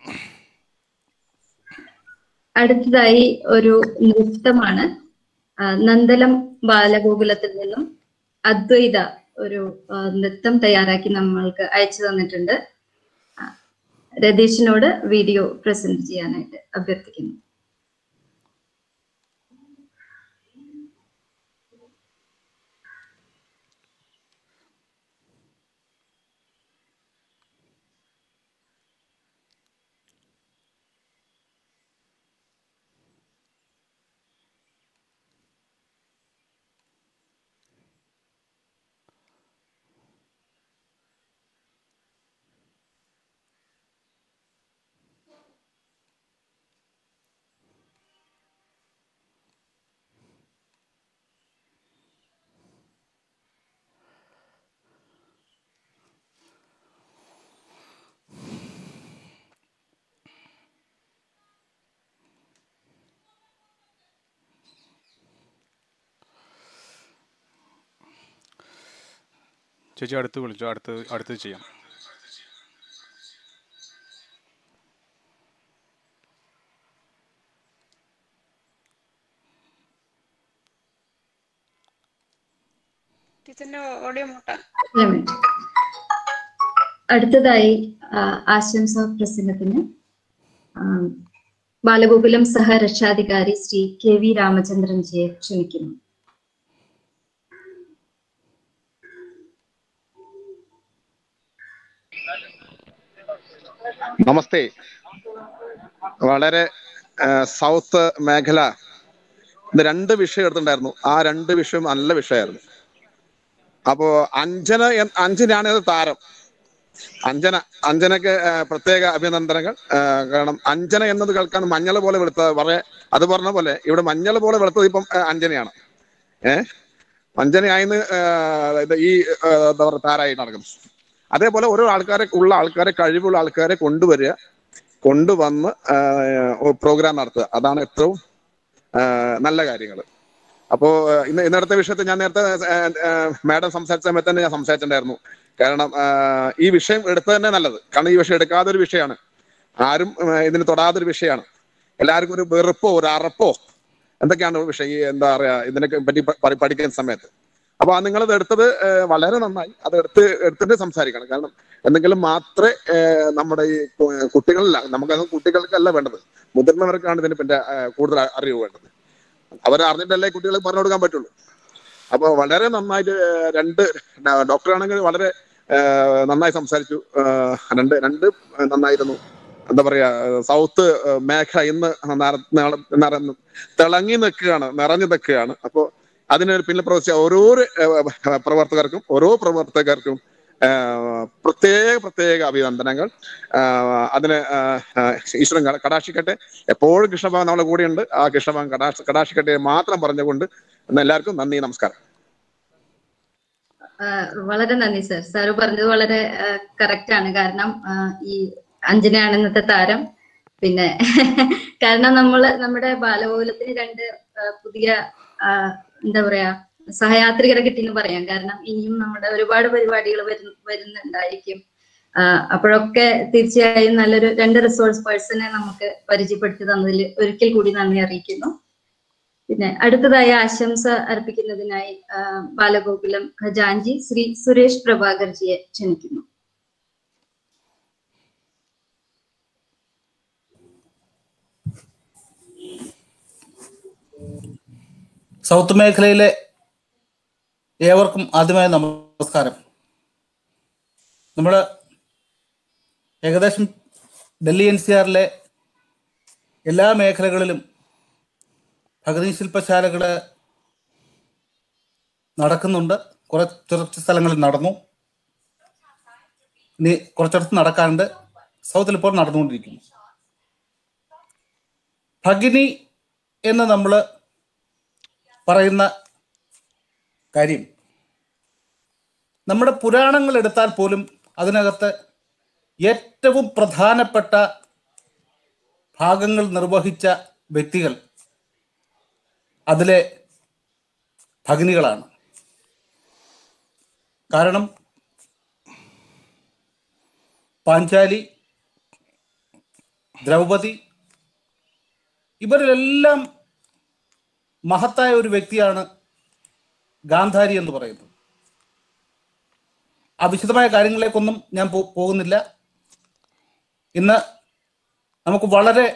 അടുത്തതായി ഒരു നൃത്തമാണ് ആ, നന്ദലം ബാലഗോകുലത്തിൽ നിന്നും അദ്വൈത ഒരു ആ, നൃത്തം തയ്യാറാക്കി നമ്മൾക്ക് അയച്ചു തന്നിട്ടുണ്ട് ആ, രതീഷിനോട് വീഡിയോ പ്രസന്റ് ചെയ്യാനായിട്ട് അഭ്യർത്ഥിക്കുന്നു ചേച്ചി അടുത്ത് വിളിച്ചു അടുത്ത് അടുത്ത് ചെയ്യാം ടീച്ചറിന്റെ ഓഡിയോ മൂട്ടാ ഒരു മിനിറ്റ്. അടുത്തതായി ആ, ആശംസാ പ്രസംഗത്തിന് ആ, ബാലഗോകുലം സഹരക്ഷാധികാരി ശ്രീ കെ വി രാമചന്ദ്രൻ ജിയെ ക്ഷണിക്കുന്നു നമസ്തേ വളരെ ആ, സൗത്ത് മേഖല ഇന്ന് രണ്ട് വിഷയം എടുത്തിട്ടുണ്ടായിരുന്നു ആ രണ്ട് വിഷയം നല്ല വിഷയമായിരുന്നു അപ്പോ അഞ്ജന എൻ- അഞ്ജനാണ് ഇത് താരം അഞ്ജന അഞ്ജനക്ക് ആ, പ്രത്യേക അഭിനന്ദനങ്ങൾ ആ, കാരണം അഞ്ജന എന്നത് കേൾക്കാൻ മഞ്ഞൾ പോലെ വെളുത്ത വളരെ അത് പറഞ്ഞ പോലെ ഇവിടെ മഞ്ഞൾ പോലെ വെളുത്തത് ഇപ്പം ആ, അഞ്ജനയാണ് ഏഹ് അഞ്ജനയായിന്ന് ആ, ഇത് ഈ ആ, എന്താ പറയുക താരായി നടക്കുന്നു അതേപോലെ ഓരോ ആൾക്കാരെ ഉള്ള ആൾക്കാരെ കഴിവുള്ള ആൾക്കാരെ കൊണ്ടുവരിക കൊണ്ടുവന്ന് പ്രോഗ്രാം നടത്തുക അതാണ് ഏറ്റവും ആ, നല്ല കാര്യങ്ങൾ അപ്പോ ആ, ഇന്ന് ഇന്നത്തെ വിഷയത്തിൽ ഞാൻ നേരത്തെ മാഡം സംസാരിച്ച സമയത്ത് തന്നെ ഞാൻ സംസാരിച്ചിട്ടുണ്ടായിരുന്നു കാരണം ആ, ഈ വിഷയം എടുത്തത് തന്നെ നല്ലത് കാരണം ഈ വിഷയം എടുക്കാതെ ഒരു വിഷയമാണ് ആരും ആ, ഇതിന് തൊടാതൊരു വിഷയമാണ് എല്ലാവർക്കും ഒരു വെറുപ്പോ ഒരു അറപ്പോ എന്തൊക്കെയാണ് വിഷയം ഈ എന്താ പറയാ ഇതിനെ പറ്റി പ- പ- പഠിക്കുന്ന സമയത്ത് അപ്പൊ ആ നിങ്ങളത് എടുത്തത് ആ, വളരെ നന്നായി അത് എടുത്ത് എടുത്തിട്ട് സംസാരിക്കണം കാരണം എന്തെങ്കിലും മാത്രമേ ആ, നമ്മുടെ ഈ കു- കുട്ടികളില്ല നമുക്കത് കുട്ടികൾക്കല്ല വേണ്ടത് മുതിർന്നവർക്കാണ് ഇതിനെ പറ്റി ആ, കൂടുതൽ അറിവ് വേണ്ടത് അവർ അറിഞ്ഞിട്ടല്ലേ കുട്ടികൾക്ക് പറഞ്ഞു കൊടുക്കാൻ പറ്റുള്ളൂ അപ്പൊ വളരെ നന്നായിട്ട് ആ, രണ്ട് ഡോക്ടറാണെങ്കിൽ വളരെ ആ, നന്നായി സംസാരിച്ചു ആ, രണ്ട് രണ്ട് നന്നായിരുന്നു എന്താ പറയാ സൗത്ത് മേഖല ഇന്ന് നിറ- നിറ- നിറ- തിളങ്ങി നിൽക്കുകയാണ് നിറഞ്ഞു നിൽക്കുകയാണ് അപ്പോ അതിന് പിന്നിൽ പ്രവർത്തിച്ച ഓരോരോ ആ, പ്രവർത്തകർക്കും ഓരോ പ്രവർത്തകർക്കും ആ, പ്രത്യേക പ്രത്യേക അഭിനന്ദനങ്ങൾ ആ, അതിന് ആ, ആ, ഈശ്വരൻ കട- കടാക്ഷിക്കട്ടെ എപ്പോഴും കൃഷ്ണഭവൻ നമ്മളെ കൂടെയുണ്ട് ആ കൃഷ്ണഭവൻ കടാക്ഷ കടാക്ഷിക്കട്ടെ മാത്രം പറഞ്ഞുകൊണ്ട് ഇന്ന് എല്ലാവർക്കും നന്ദി നമസ്കാരം ആ, വളരെ നന്ദി സർ സാറ് പറഞ്ഞത് വളരെ കറക്റ്റ് ആണ് കാരണം ആ, ഈ അഞ്ജനയാണ് ഇന്നത്തെ താരം പിന്നെ കാരണം നമ്മള് നമ്മുടെ ബാലഗോകുലത്തിന് രണ്ട് ആ, പുതിയ ആ, എന്താ പറയാ സഹയാത്രികരെ കിട്ടിയെന്ന് പറയാം കാരണം ഇനിയും നമ്മുടെ ഒരുപാട് പരിപാടികൾ വരുന്ന വരുന്നുണ്ടായിരിക്കും ആ, അപ്പോഴൊക്കെ തീർച്ചയായും നല്ലൊരു രണ്ട് റിസോഴ്സ് പേഴ്സണെ നമുക്ക് പരിചയപ്പെടുത്തി തന്നതിൽ ഒരിക്കൽ കൂടി നന്ദി അറിയിക്കുന്നു പിന്നെ അടുത്തതായി ആശംസ അർപ്പിക്കുന്നതിനായി ആ, ബാലഗോകുലം ഖജാൻജി ശ്രീ സുരേഷ് പ്രഭാകർജിയെ ക്ഷണിക്കുന്നു സൗത്ത് മേഖലയിലെ ഏവർക്കും ആദ്യമായ നമസ്കാരം നമ്മൾ ഏകദേശം ഡൽഹി എൻ സി ആറിലെ എല്ലാ മേഖലകളിലും ഭഗതി ശില്പശാലകൾ നടക്കുന്നുണ്ട് കുറെ കുറച്ച് സ്ഥലങ്ങളിൽ നടന്നു ഇനി കുറച്ചിടത്ത് നടക്കാനുണ്ട് സൗത്തിൽ ഇപ്പോൾ നടന്നുകൊണ്ടിരിക്കുന്നു ഭഗിനി എന്ന് നമ്മൾ പറയുന്ന കാര്യം നമ്മുടെ പുരാണങ്ങൾ എടുത്താൽ പോലും അതിനകത്ത് ഏറ്റവും പ്രധാനപ്പെട്ട ഭാഗങ്ങൾ നിർവഹിച്ച വ്യക്തികൾ അതിലെ ഭഗിനികളാണ് കാരണം പാഞ്ചാലി ദ്രൗപദി ഇവരിലെല്ലാം മഹത്തായ ഒരു വ്യക്തിയാണ് ഗാന്ധാരി എന്ന് പറയുന്നത് ആ വിശദമായ കാര്യങ്ങളിലേക്കൊന്നും ഞാൻ പോ- പോകുന്നില്ല ഇന്ന് നമുക്ക് വളരെ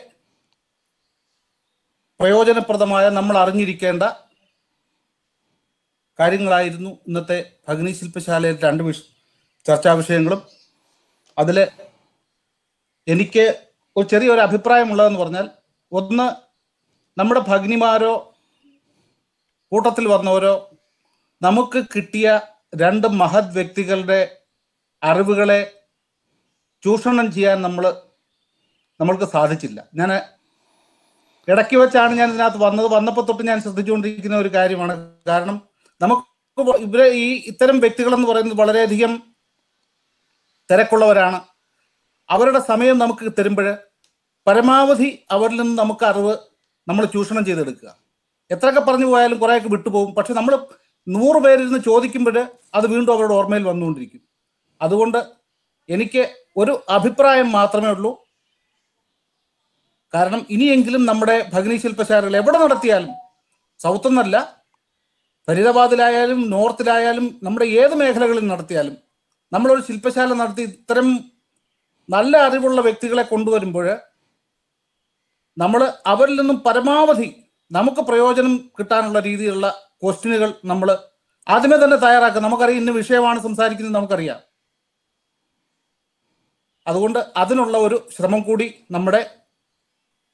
പ്രയോജനപ്രദമായ നമ്മൾ അറിഞ്ഞിരിക്കേണ്ട കാര്യങ്ങളായിരുന്നു ഇന്നത്തെ ഭഗിനി ശില്പശാലയിൽ രണ്ട് വിഷ ചർച്ചാ വിഷയങ്ങളും അതിൽ എനിക്ക് ഒരു ചെറിയൊരു അഭിപ്രായമുള്ളതെന്ന് പറഞ്ഞാൽ ഒന്ന് നമ്മുടെ ഭഗ്നിമാരോ കൂട്ടത്തിൽ വന്നവരോ നമുക്ക് കിട്ടിയ രണ്ട് മഹത് വ്യക്തികളുടെ അറിവുകളെ ചൂഷണം ചെയ്യാൻ നമ്മൾ നമ്മൾക്ക് സാധിച്ചില്ല ഞാൻ ഇടയ്ക്ക് വെച്ചാണ് ഞാൻ ഇതിനകത്ത് വന്നത് വന്നപ്പോൾ തൊട്ട് ഞാൻ ശ്രദ്ധിച്ചുകൊണ്ടിരിക്കുന്ന ഒരു കാര്യമാണ് കാരണം നമുക്ക് വ- ഇവരെ ഈ ഇത്തരം വ്യക്തികൾ എന്ന് പറയുന്നത് വളരെയധികം തിരക്കുള്ളവരാണ് അവരുടെ സമയം നമുക്ക് തരുമ്പോൾ പരമാവധി അവരിൽ നിന്ന് നമുക്ക് അറിവ് നമ്മൾ ചൂഷണം ചെയ്തെടുക്കുക എത്രയൊക്കെ പറഞ്ഞു പോയാലും കുറേയൊക്കെ വിട്ടുപോകും പക്ഷെ നമ്മൾ നൂറ് പേരിരുന്ന് ചോദിക്കുമ്പോൾ അത് വീണ്ടും അവരുടെ ഓർമ്മയിൽ വന്നുകൊണ്ടിരിക്കും അതുകൊണ്ട് എനിക്ക് ഒരു അഭിപ്രായം മാത്രമേ ഉള്ളൂ കാരണം ഇനിയെങ്കിലും നമ്മുടെ ഭഗിനി ശില്പശാലകൾ എവിടെ നടത്തിയാലും സൗത്ത് എന്നല്ല ഫരീദാബാദിലായാലും നോർത്തിലായാലും നമ്മുടെ ഏത് മേഖലകളിൽ നടത്തിയാലും നമ്മളൊരു ശില്പശാല നടത്തി ഇത്തരം നല്ല അറിവുള്ള വ്യക്തികളെ കൊണ്ടുവരുമ്പോൾ നമ്മൾ അവരിൽ നിന്നും പരമാവധി നമുക്ക് പ്രയോജനം കിട്ടാനുള്ള രീതിയിലുള്ള ക്വസ്റ്റ്യനുകൾ നമ്മൾ ആദ്യമേ തന്നെ തയ്യാറാക്കുക നമുക്കറിയാം ഇന്ന വിഷയമാണ് സംസാരിക്കുന്നത് നമുക്കറിയാം അതുകൊണ്ട് അതിനുള്ള ഒരു ശ്രമം കൂടി നമ്മുടെ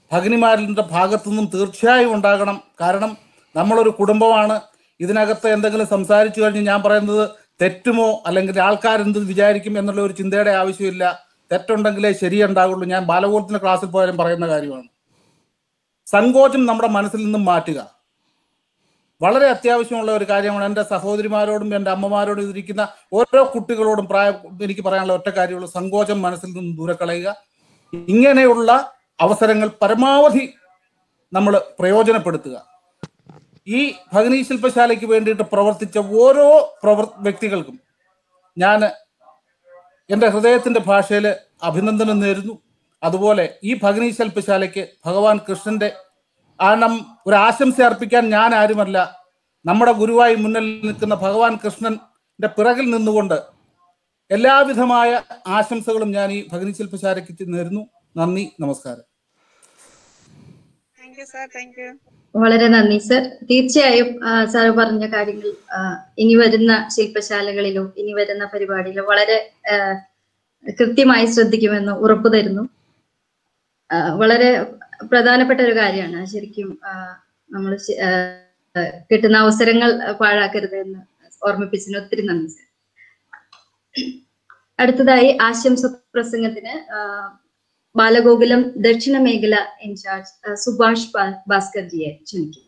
ഭഗിനിമാരുടെ ഭാഗത്തു നിന്നും തീർച്ചയായും ഉണ്ടാകണം കാരണം നമ്മളൊരു കുടുംബമാണ് ഇതിനകത്ത് എന്തെങ്കിലും സംസാരിച്ചു കഴിഞ്ഞ് ഞാൻ പറയുന്നത് തെറ്റുമോ അല്ലെങ്കിൽ ആൾക്കാരെന്ത് വിചാരിക്കും എന്നുള്ള ഒരു ചിന്തയുടെ ആവശ്യമില്ല തെറ്റുണ്ടെങ്കിലേ ശരിയുണ്ടാകുള്ളൂ ഞാൻ ബാലകോളത്തിന്റെ ക്ലാസ്സിൽ പോയാലും പറയുന്ന കാര്യമാണ് സങ്കോചം നമ്മുടെ മനസ്സിൽ നിന്നും മാറ്റുക വളരെ അത്യാവശ്യമുള്ള ഒരു കാര്യമാണ് എൻ്റെ സഹോദരിമാരോടും എൻ്റെ അമ്മമാരോടും ഇരിക്കുന്ന ഓരോ കുട്ടികളോടും പ്രായ എനിക്ക് പറയാനുള്ള ഒറ്റ കാര്യമുള്ളൂ സങ്കോചം മനസ്സിൽ നിന്നും ദൂരെ കളയുക ഇങ്ങനെയുള്ള അവസരങ്ങൾ പരമാവധി നമ്മൾ പ്രയോജനപ്പെടുത്തുക ഈ ഭഗിനി ശില്പശാലയ്ക്ക് വേണ്ടിയിട്ട് പ്രവർത്തിച്ച ഓരോ പ്രവർ വ്യക്തികൾക്കും ഞാൻ എൻ്റെ ഹൃദയത്തിൻ്റെ ഭാഷയിൽ അഭിനന്ദനം നേരുന്നു അതുപോലെ ഈ ഭഗിനി ശില്പശാലയ്ക്ക് ഭഗവാൻ കൃഷ്ണന്റെ കാരണം ഒരു ആശംസ അർപ്പിക്കാൻ ഞാൻ ആരുമല്ല നമ്മുടെ ഗുരുവായി മുന്നിൽ നിൽക്കുന്ന ഭഗവാൻ കൃഷ്ണന്റെ പിറകിൽ നിന്നുകൊണ്ട് എല്ലാവിധമായ ആശംസകളും ഞാൻ ഈ ഭഗിനി ശില്പശാലയ്ക്ക് നേരുന്നു നന്ദി നമസ്കാരം thank you sir thank you വളരെ നന്ദി സർ തീർച്ചയായും ആ, സാറ് പറഞ്ഞ കാര്യങ്ങൾ ആ, ഇനി വരുന്ന ശില്പശാലകളിലോ ഇനി വരുന്ന പരിപാടിയിലോ വളരെ ആ, കൃത്യമായി ശ്രദ്ധിക്കുമെന്ന് ഉറപ്പു തരുന്നു ആ, വളരെ പ്രധാനപ്പെട്ട ഒരു കാര്യമാണ് ശരിക്കും നമ്മൾ കിട്ടുന്ന അവസരങ്ങൾ പാഴാക്കരുത് എന്ന് ഓർമ്മിപ്പിച്ചതിന് ഒത്തിരി നന്ദി സർ അടുത്തതായി ആശംസ പ്രസംഗത്തിന് ആ, ബാലഗോകുലം ദക്ഷിണ മേഖല ഇൻചാർജ് ആ, സുഭാഷ് ഭാ- ഭാസ്കർജിയെ ക്ഷണിക്കും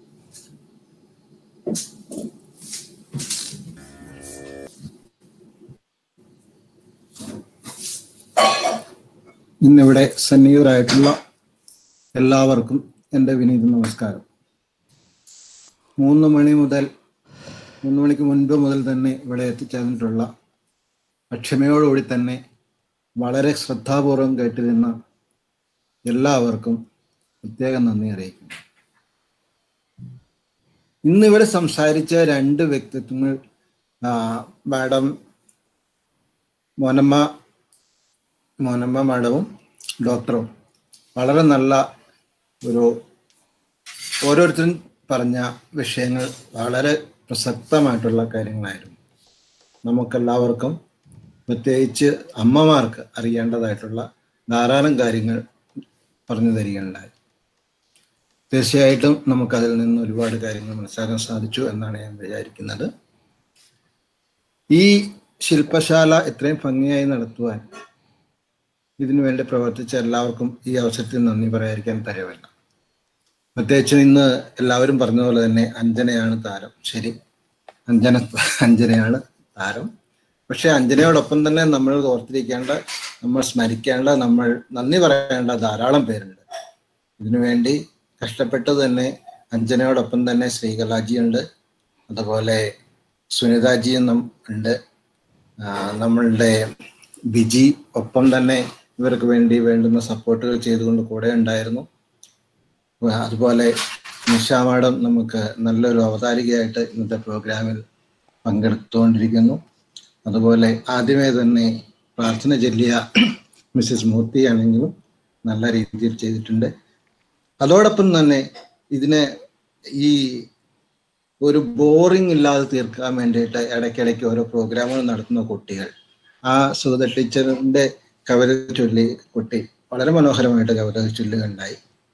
ഇന്നിവിടെ സന്നിഹിതരായിട്ടുള്ള എല്ലാവർക്കും എൻ്റെ വിനീത നമസ്കാരം മൂന്ന് മണി മുതൽ മൂന്ന് മണിക്ക് മുൻപ് മുതൽ തന്നെ ഇവിടെ എത്തിച്ചേർന്നിട്ടുള്ള അക്ഷമയോടുകൂടി തന്നെ വളരെ ശ്രദ്ധാപൂർവം കേട്ടിരുന്ന എല്ലാവർക്കും പ്രത്യേകം നന്ദി അറിയിക്കുന്നു ഇന്നിവിടെ സംസാരിച്ച രണ്ട് വ്യക്തിത്വങ്ങൾ ആ, മാഡം മോനമ്മ മോനമ്മ മാഡവും ഡോക്ടറും വളരെ നല്ല ഒരു ഓരോരുത്തരും പറഞ്ഞ വിഷയങ്ങൾ വളരെ പ്രസക്തമായിട്ടുള്ള കാര്യങ്ങളായിരുന്നു നമുക്കെല്ലാവർക്കും പ്രത്യേകിച്ച് അമ്മമാർക്ക് അറിയേണ്ടതായിട്ടുള്ള ധാരാളം കാര്യങ്ങൾ പറഞ്ഞു തരികയുണ്ടായി തീർച്ചയായിട്ടും നമുക്കതിൽ നിന്ന് ഒരുപാട് കാര്യങ്ങൾ മനസ്സിലാക്കാൻ സാധിച്ചു എന്നാണ് ഞാൻ വിചാരിക്കുന്നത് ഈ ശില്പശാല ഇത്രയും ഭംഗിയായി നടത്തുവാൻ ഇതിനു വേണ്ടി പ്രവർത്തിച്ച എല്ലാവർക്കും ഈ അവസരത്തിൽ നന്ദി പറയാതിരിക്കാൻ തരവില്ല പ്രത്യേകിച്ച് ഇന്ന് എല്ലാവരും പറഞ്ഞ പോലെ തന്നെ അഞ്ജനയാണ് താരം ശരി അഞ്ജന അഞ്ജനയാണ് താരം പക്ഷെ അഞ്ജനയോടൊപ്പം തന്നെ നമ്മൾ ഓർത്തിരിക്കേണ്ട നമ്മൾ സ്മരിക്കേണ്ട നമ്മൾ നന്ദി പറയേണ്ട ധാരാളം പേരുണ്ട് ഇതിനുവേണ്ടി കഷ്ടപ്പെട്ടത് തന്നെ അഞ്ജനയോടൊപ്പം തന്നെ ശ്രീകലാജിയുണ്ട് അതുപോലെ സുനിതാജിയും നം- ഉണ്ട് ആ, നമ്മളുടെ ബിജി ഒപ്പം തന്നെ ഇവർക്ക് വേണ്ടി വേണ്ടുന്ന സപ്പോർട്ടുകൾ ചെയ്തുകൊണ്ട് കൂടെ ഉണ്ടായിരുന്നു ആ, അതുപോലെ നിഷ മാഡം നമുക്ക് നല്ലൊരു അവതാരികയായിട്ട് ഇന്നത്തെ പ്രോഗ്രാമിൽ പങ്കെടുത്തുകൊണ്ടിരിക്കുന്നു അതുപോലെ ആദ്യമേ തന്നെ പ്രാർത്ഥന ചൊല്ലിയ മിസ്സിസ് മൂർത്തി ആണെങ്കിലും നല്ല രീതിയിൽ ചെയ്തിട്ടുണ്ട് അതോടൊപ്പം തന്നെ ഇതിനെ ഈ ഒരു ബോറിംഗ് ഇല്ലാതെ തീർക്കാൻ വേണ്ടിയിട്ട് ഇടയ്ക്കിടയ്ക്ക് ഓരോ പ്രോഗ്രാമുകൾ നടത്തുന്ന കുട്ടികൾ ആ സുഗത ടീച്ചറിന്റെ കവിത ചൊല്ലി കുട്ടി വളരെ മനോഹരമായിട്ട് കവിത ചൊല്ലുകയുണ്ടായി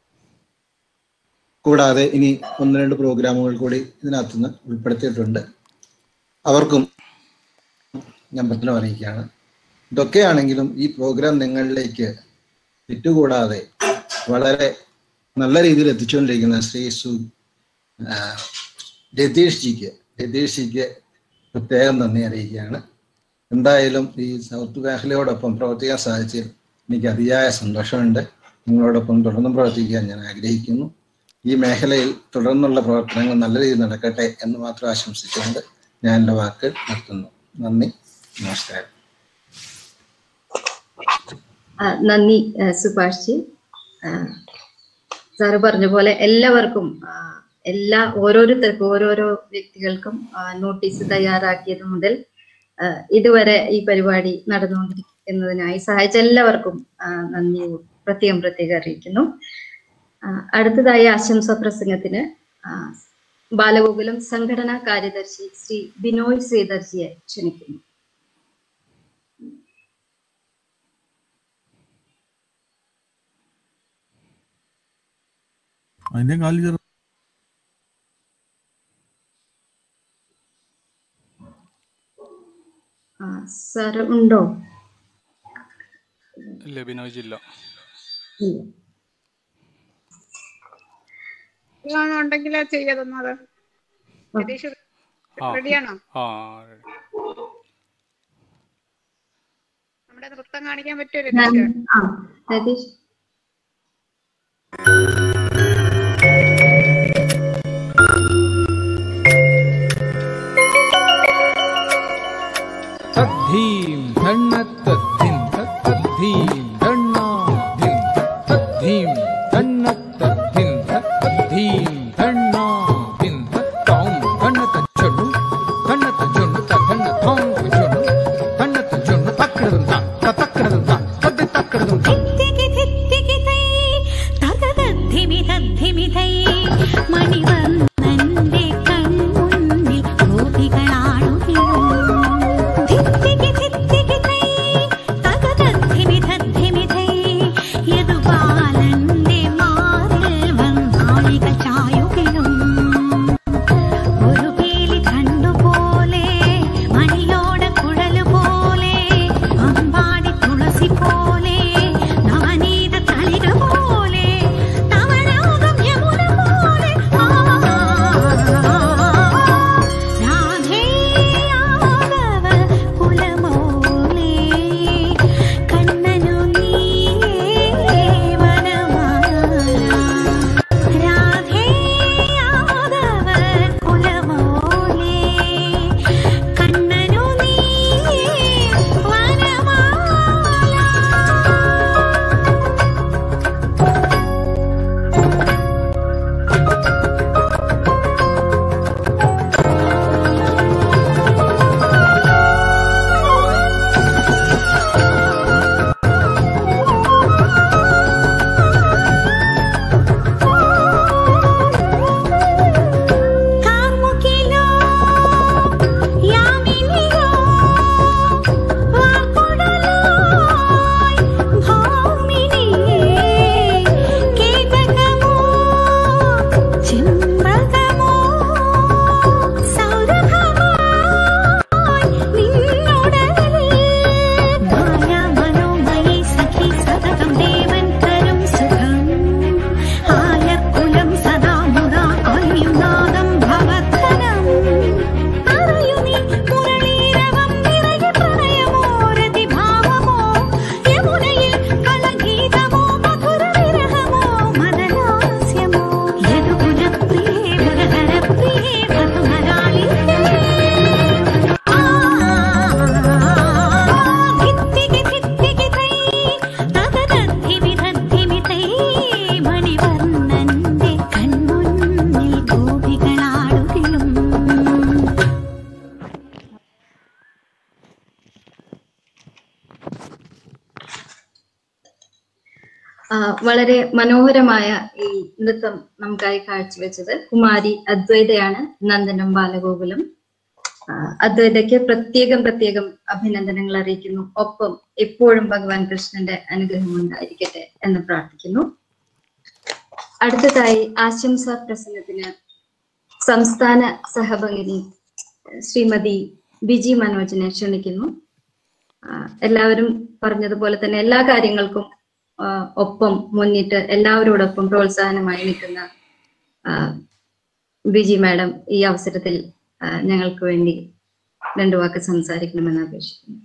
കൂടാതെ ഇനി ഒന്ന് രണ്ട് പ്രോഗ്രാമുകൾ കൂടി ഇതിനകത്തുനിന്ന് ഉൾപ്പെടുത്തിയിട്ടുണ്ട് അവർക്കും ഞാൻ പ്രത്യേകം അറിയിക്കുകയാണ് ഇതൊക്കെയാണെങ്കിലും ഈ പ്രോഗ്രാം നിങ്ങളിലേക്ക് വിട്ടുകൂടാതെ വളരെ നല്ല രീതിയിൽ എത്തിച്ചുകൊണ്ടിരിക്കുന്ന ശ്രീ സു ആ, രതീഷ് ജിക്ക് രതീഷ് ജിക്ക് പ്രത്യേകം നന്ദി അറിയിക്കുകയാണ് എന്തായാലും ഈ സൗത്ത് മേഖലയോടൊപ്പം പ്രവർത്തിക്കാൻ സാധിച്ചതിൽ എനിക്ക് അതിയായ സന്തോഷമുണ്ട് നിങ്ങളോടൊപ്പം തുടർന്നും പ്രവർത്തിക്കാൻ ഞാൻ ആഗ്രഹിക്കുന്നു ഈ മേഖലയിൽ തുടർന്നുള്ള പ്രവർത്തനങ്ങൾ നല്ല രീതിയിൽ നടക്കട്ടെ എന്ന് മാത്രം ആശംസിച്ചുകൊണ്ട് ഞാൻ എൻ്റെ വാക്ക് നിർത്തുന്നു നന്ദി നമസ്കാരം ആ, നന്ദി ആ, സുഭാഷ് ജി ആ, സാറ് പറഞ്ഞ പോലെ എല്ലാവർക്കും ആ, എല്ലാ ഓരോരുത്തർക്കും ഓരോരോ വ്യക്തികൾക്കും ആ, നോട്ടീസ് തയ്യാറാക്കിയത് മുതൽ ആ, ഇതുവരെ ഈ പരിപാടി നടന്നുകൊണ്ടിരിക്കുന്നതിനായി സഹായിച്ച എല്ലാവർക്കും ആ, നന്ദി പ്രത്യേകം പ്രത്യേകം അറിയിക്കുന്നു ആ, അടുത്തതായി ആശംസാ പ്രസംഗത്തിന് ആ, ബാലഗോകുലം സംഘടനാ കാര്യദർശി ശ്രീ ബിനോയ് ശ്രീധർജിയെ ക്ഷണിക്കുന്നു അതിന്റെ കാല് ചെറു ആ സാർ ഉണ്ടോ ഇല്ല ബിനോജ് ഇല്ല ഇല്ല ഉണ്ടെങ്കിൽ ചെയ്യാതൊന്നത് രതീഷ് ആ റെഡിയാണോ ആ നമ്മുടെ നൃത്തം കാണിക്കാൻ പറ്റുമോ ഞാൻ രതീഷ് ആ രതീഷ് तद्धीं धन्नत्तद्धिं तद्धीं धन्नाधिं तद्धीं धन्नत्तद्धिं तद्धीं धन्नाधिं तत्तां धन्नतज्जनु धन्नतज्जनु तद्धन्नतां जनु धन्नतज्जनु तक्रदं तां तक्रदं तां तद्दि तक्रदं तां തകതദ്ധിമിതദ്ധിമിതൈ മണിവർണ്ണന്റെ കൺമുന്നിൽ ഗോപികളാടുകയും ധിത്തികി ധിത്തികി തൈ തകതദ്ധിമിതദ്ധിമിതൈ യദുപാലന്റെ മാറിൽ വന്നാളികൾ ചായുകയും ഒരു പീലി കണ്ടുപോലെ മണിയോട കുഴല് പോലെ അമ്പാടി തുളസി പോലെ നവനീത തളിക പോലെ നവലോകം യമുന പോലെ ആ രാധേയാദവ കുലമോളേ കണ്ണനു നീയേ വനമാല രാധേയാദവ കുലമോളേ കണ്ണനു നീയേ വനമാല കാർമുകിലോ യാമിനിയോ വാർക്കുടലായി ഭൗമിനിയേ കേതകമോ ചിമ്പകമോ സൗരഭമായി നിന്നുടലിൽ മായാമനോമയി സഖി സതതം ദേവൻ തരും സുഖം ആലക്കുലം സദാ മുദാ ആയുനാദം ഭവധനം അറിയു നീ മുരളീരവം നിറയെ പ്രണയമോ രതിഭാവമോ യമുനയിൽ കളഗീതമോ മധുര വിരഹമോ മദലാസ്യമോ യദുകുലപ്രിയേ മുരഹരപ്രിയേ മധുമരാളിന്യേ ഭിത്തികി ഭിത്തികി തൈ തകതദ്ധിമിതദ്ധിമിതൈ മണിവർണ്ണന്റെ കൺമുന്നിൽ ഗോപികളാടുകയും ആ, വളരെ മനോഹരമായ ഈ നൃത്തം നമുക്കായി കാഴ്ചവെച്ചത് കുമാരി അദ്വൈതയാണ് നന്ദനം ബാലഗോകുലം ആ, അദ്വൈതയ്ക്ക് പ്രത്യേകം പ്രത്യേകം അഭിനന്ദനങ്ങൾ അറിയിക്കുന്നു ഒപ്പം എപ്പോഴും ഭഗവാൻ കൃഷ്ണന്റെ അനുഗ്രഹം ഉണ്ടായിരിക്കട്ടെ എന്ന് പ്രാർത്ഥിക്കുന്നു അടുത്തതായി ആശംസ പ്രസംഗത്തിന് സംസ്ഥാന സഹഭംഗിനി ശ്രീമതി ബിജി മനോജിനെ ക്ഷണിക്കുന്നു ആ, എല്ലാവരും പറഞ്ഞതുപോലെ തന്നെ എല്ലാ കാര്യങ്ങൾക്കും ആ, ഒപ്പം മുന്നിട്ട് എല്ലാവരോടൊപ്പം പ്രോത്സാഹനമായി നിൽക്കുന്ന ആ, ബിജി മാഡം ഈ അവസരത്തിൽ ആ, ഞങ്ങൾക്ക് വേണ്ടി രണ്ടു വാക്ക് സംസാരിക്കണമെന്ന് അപേക്ഷിക്കുന്നു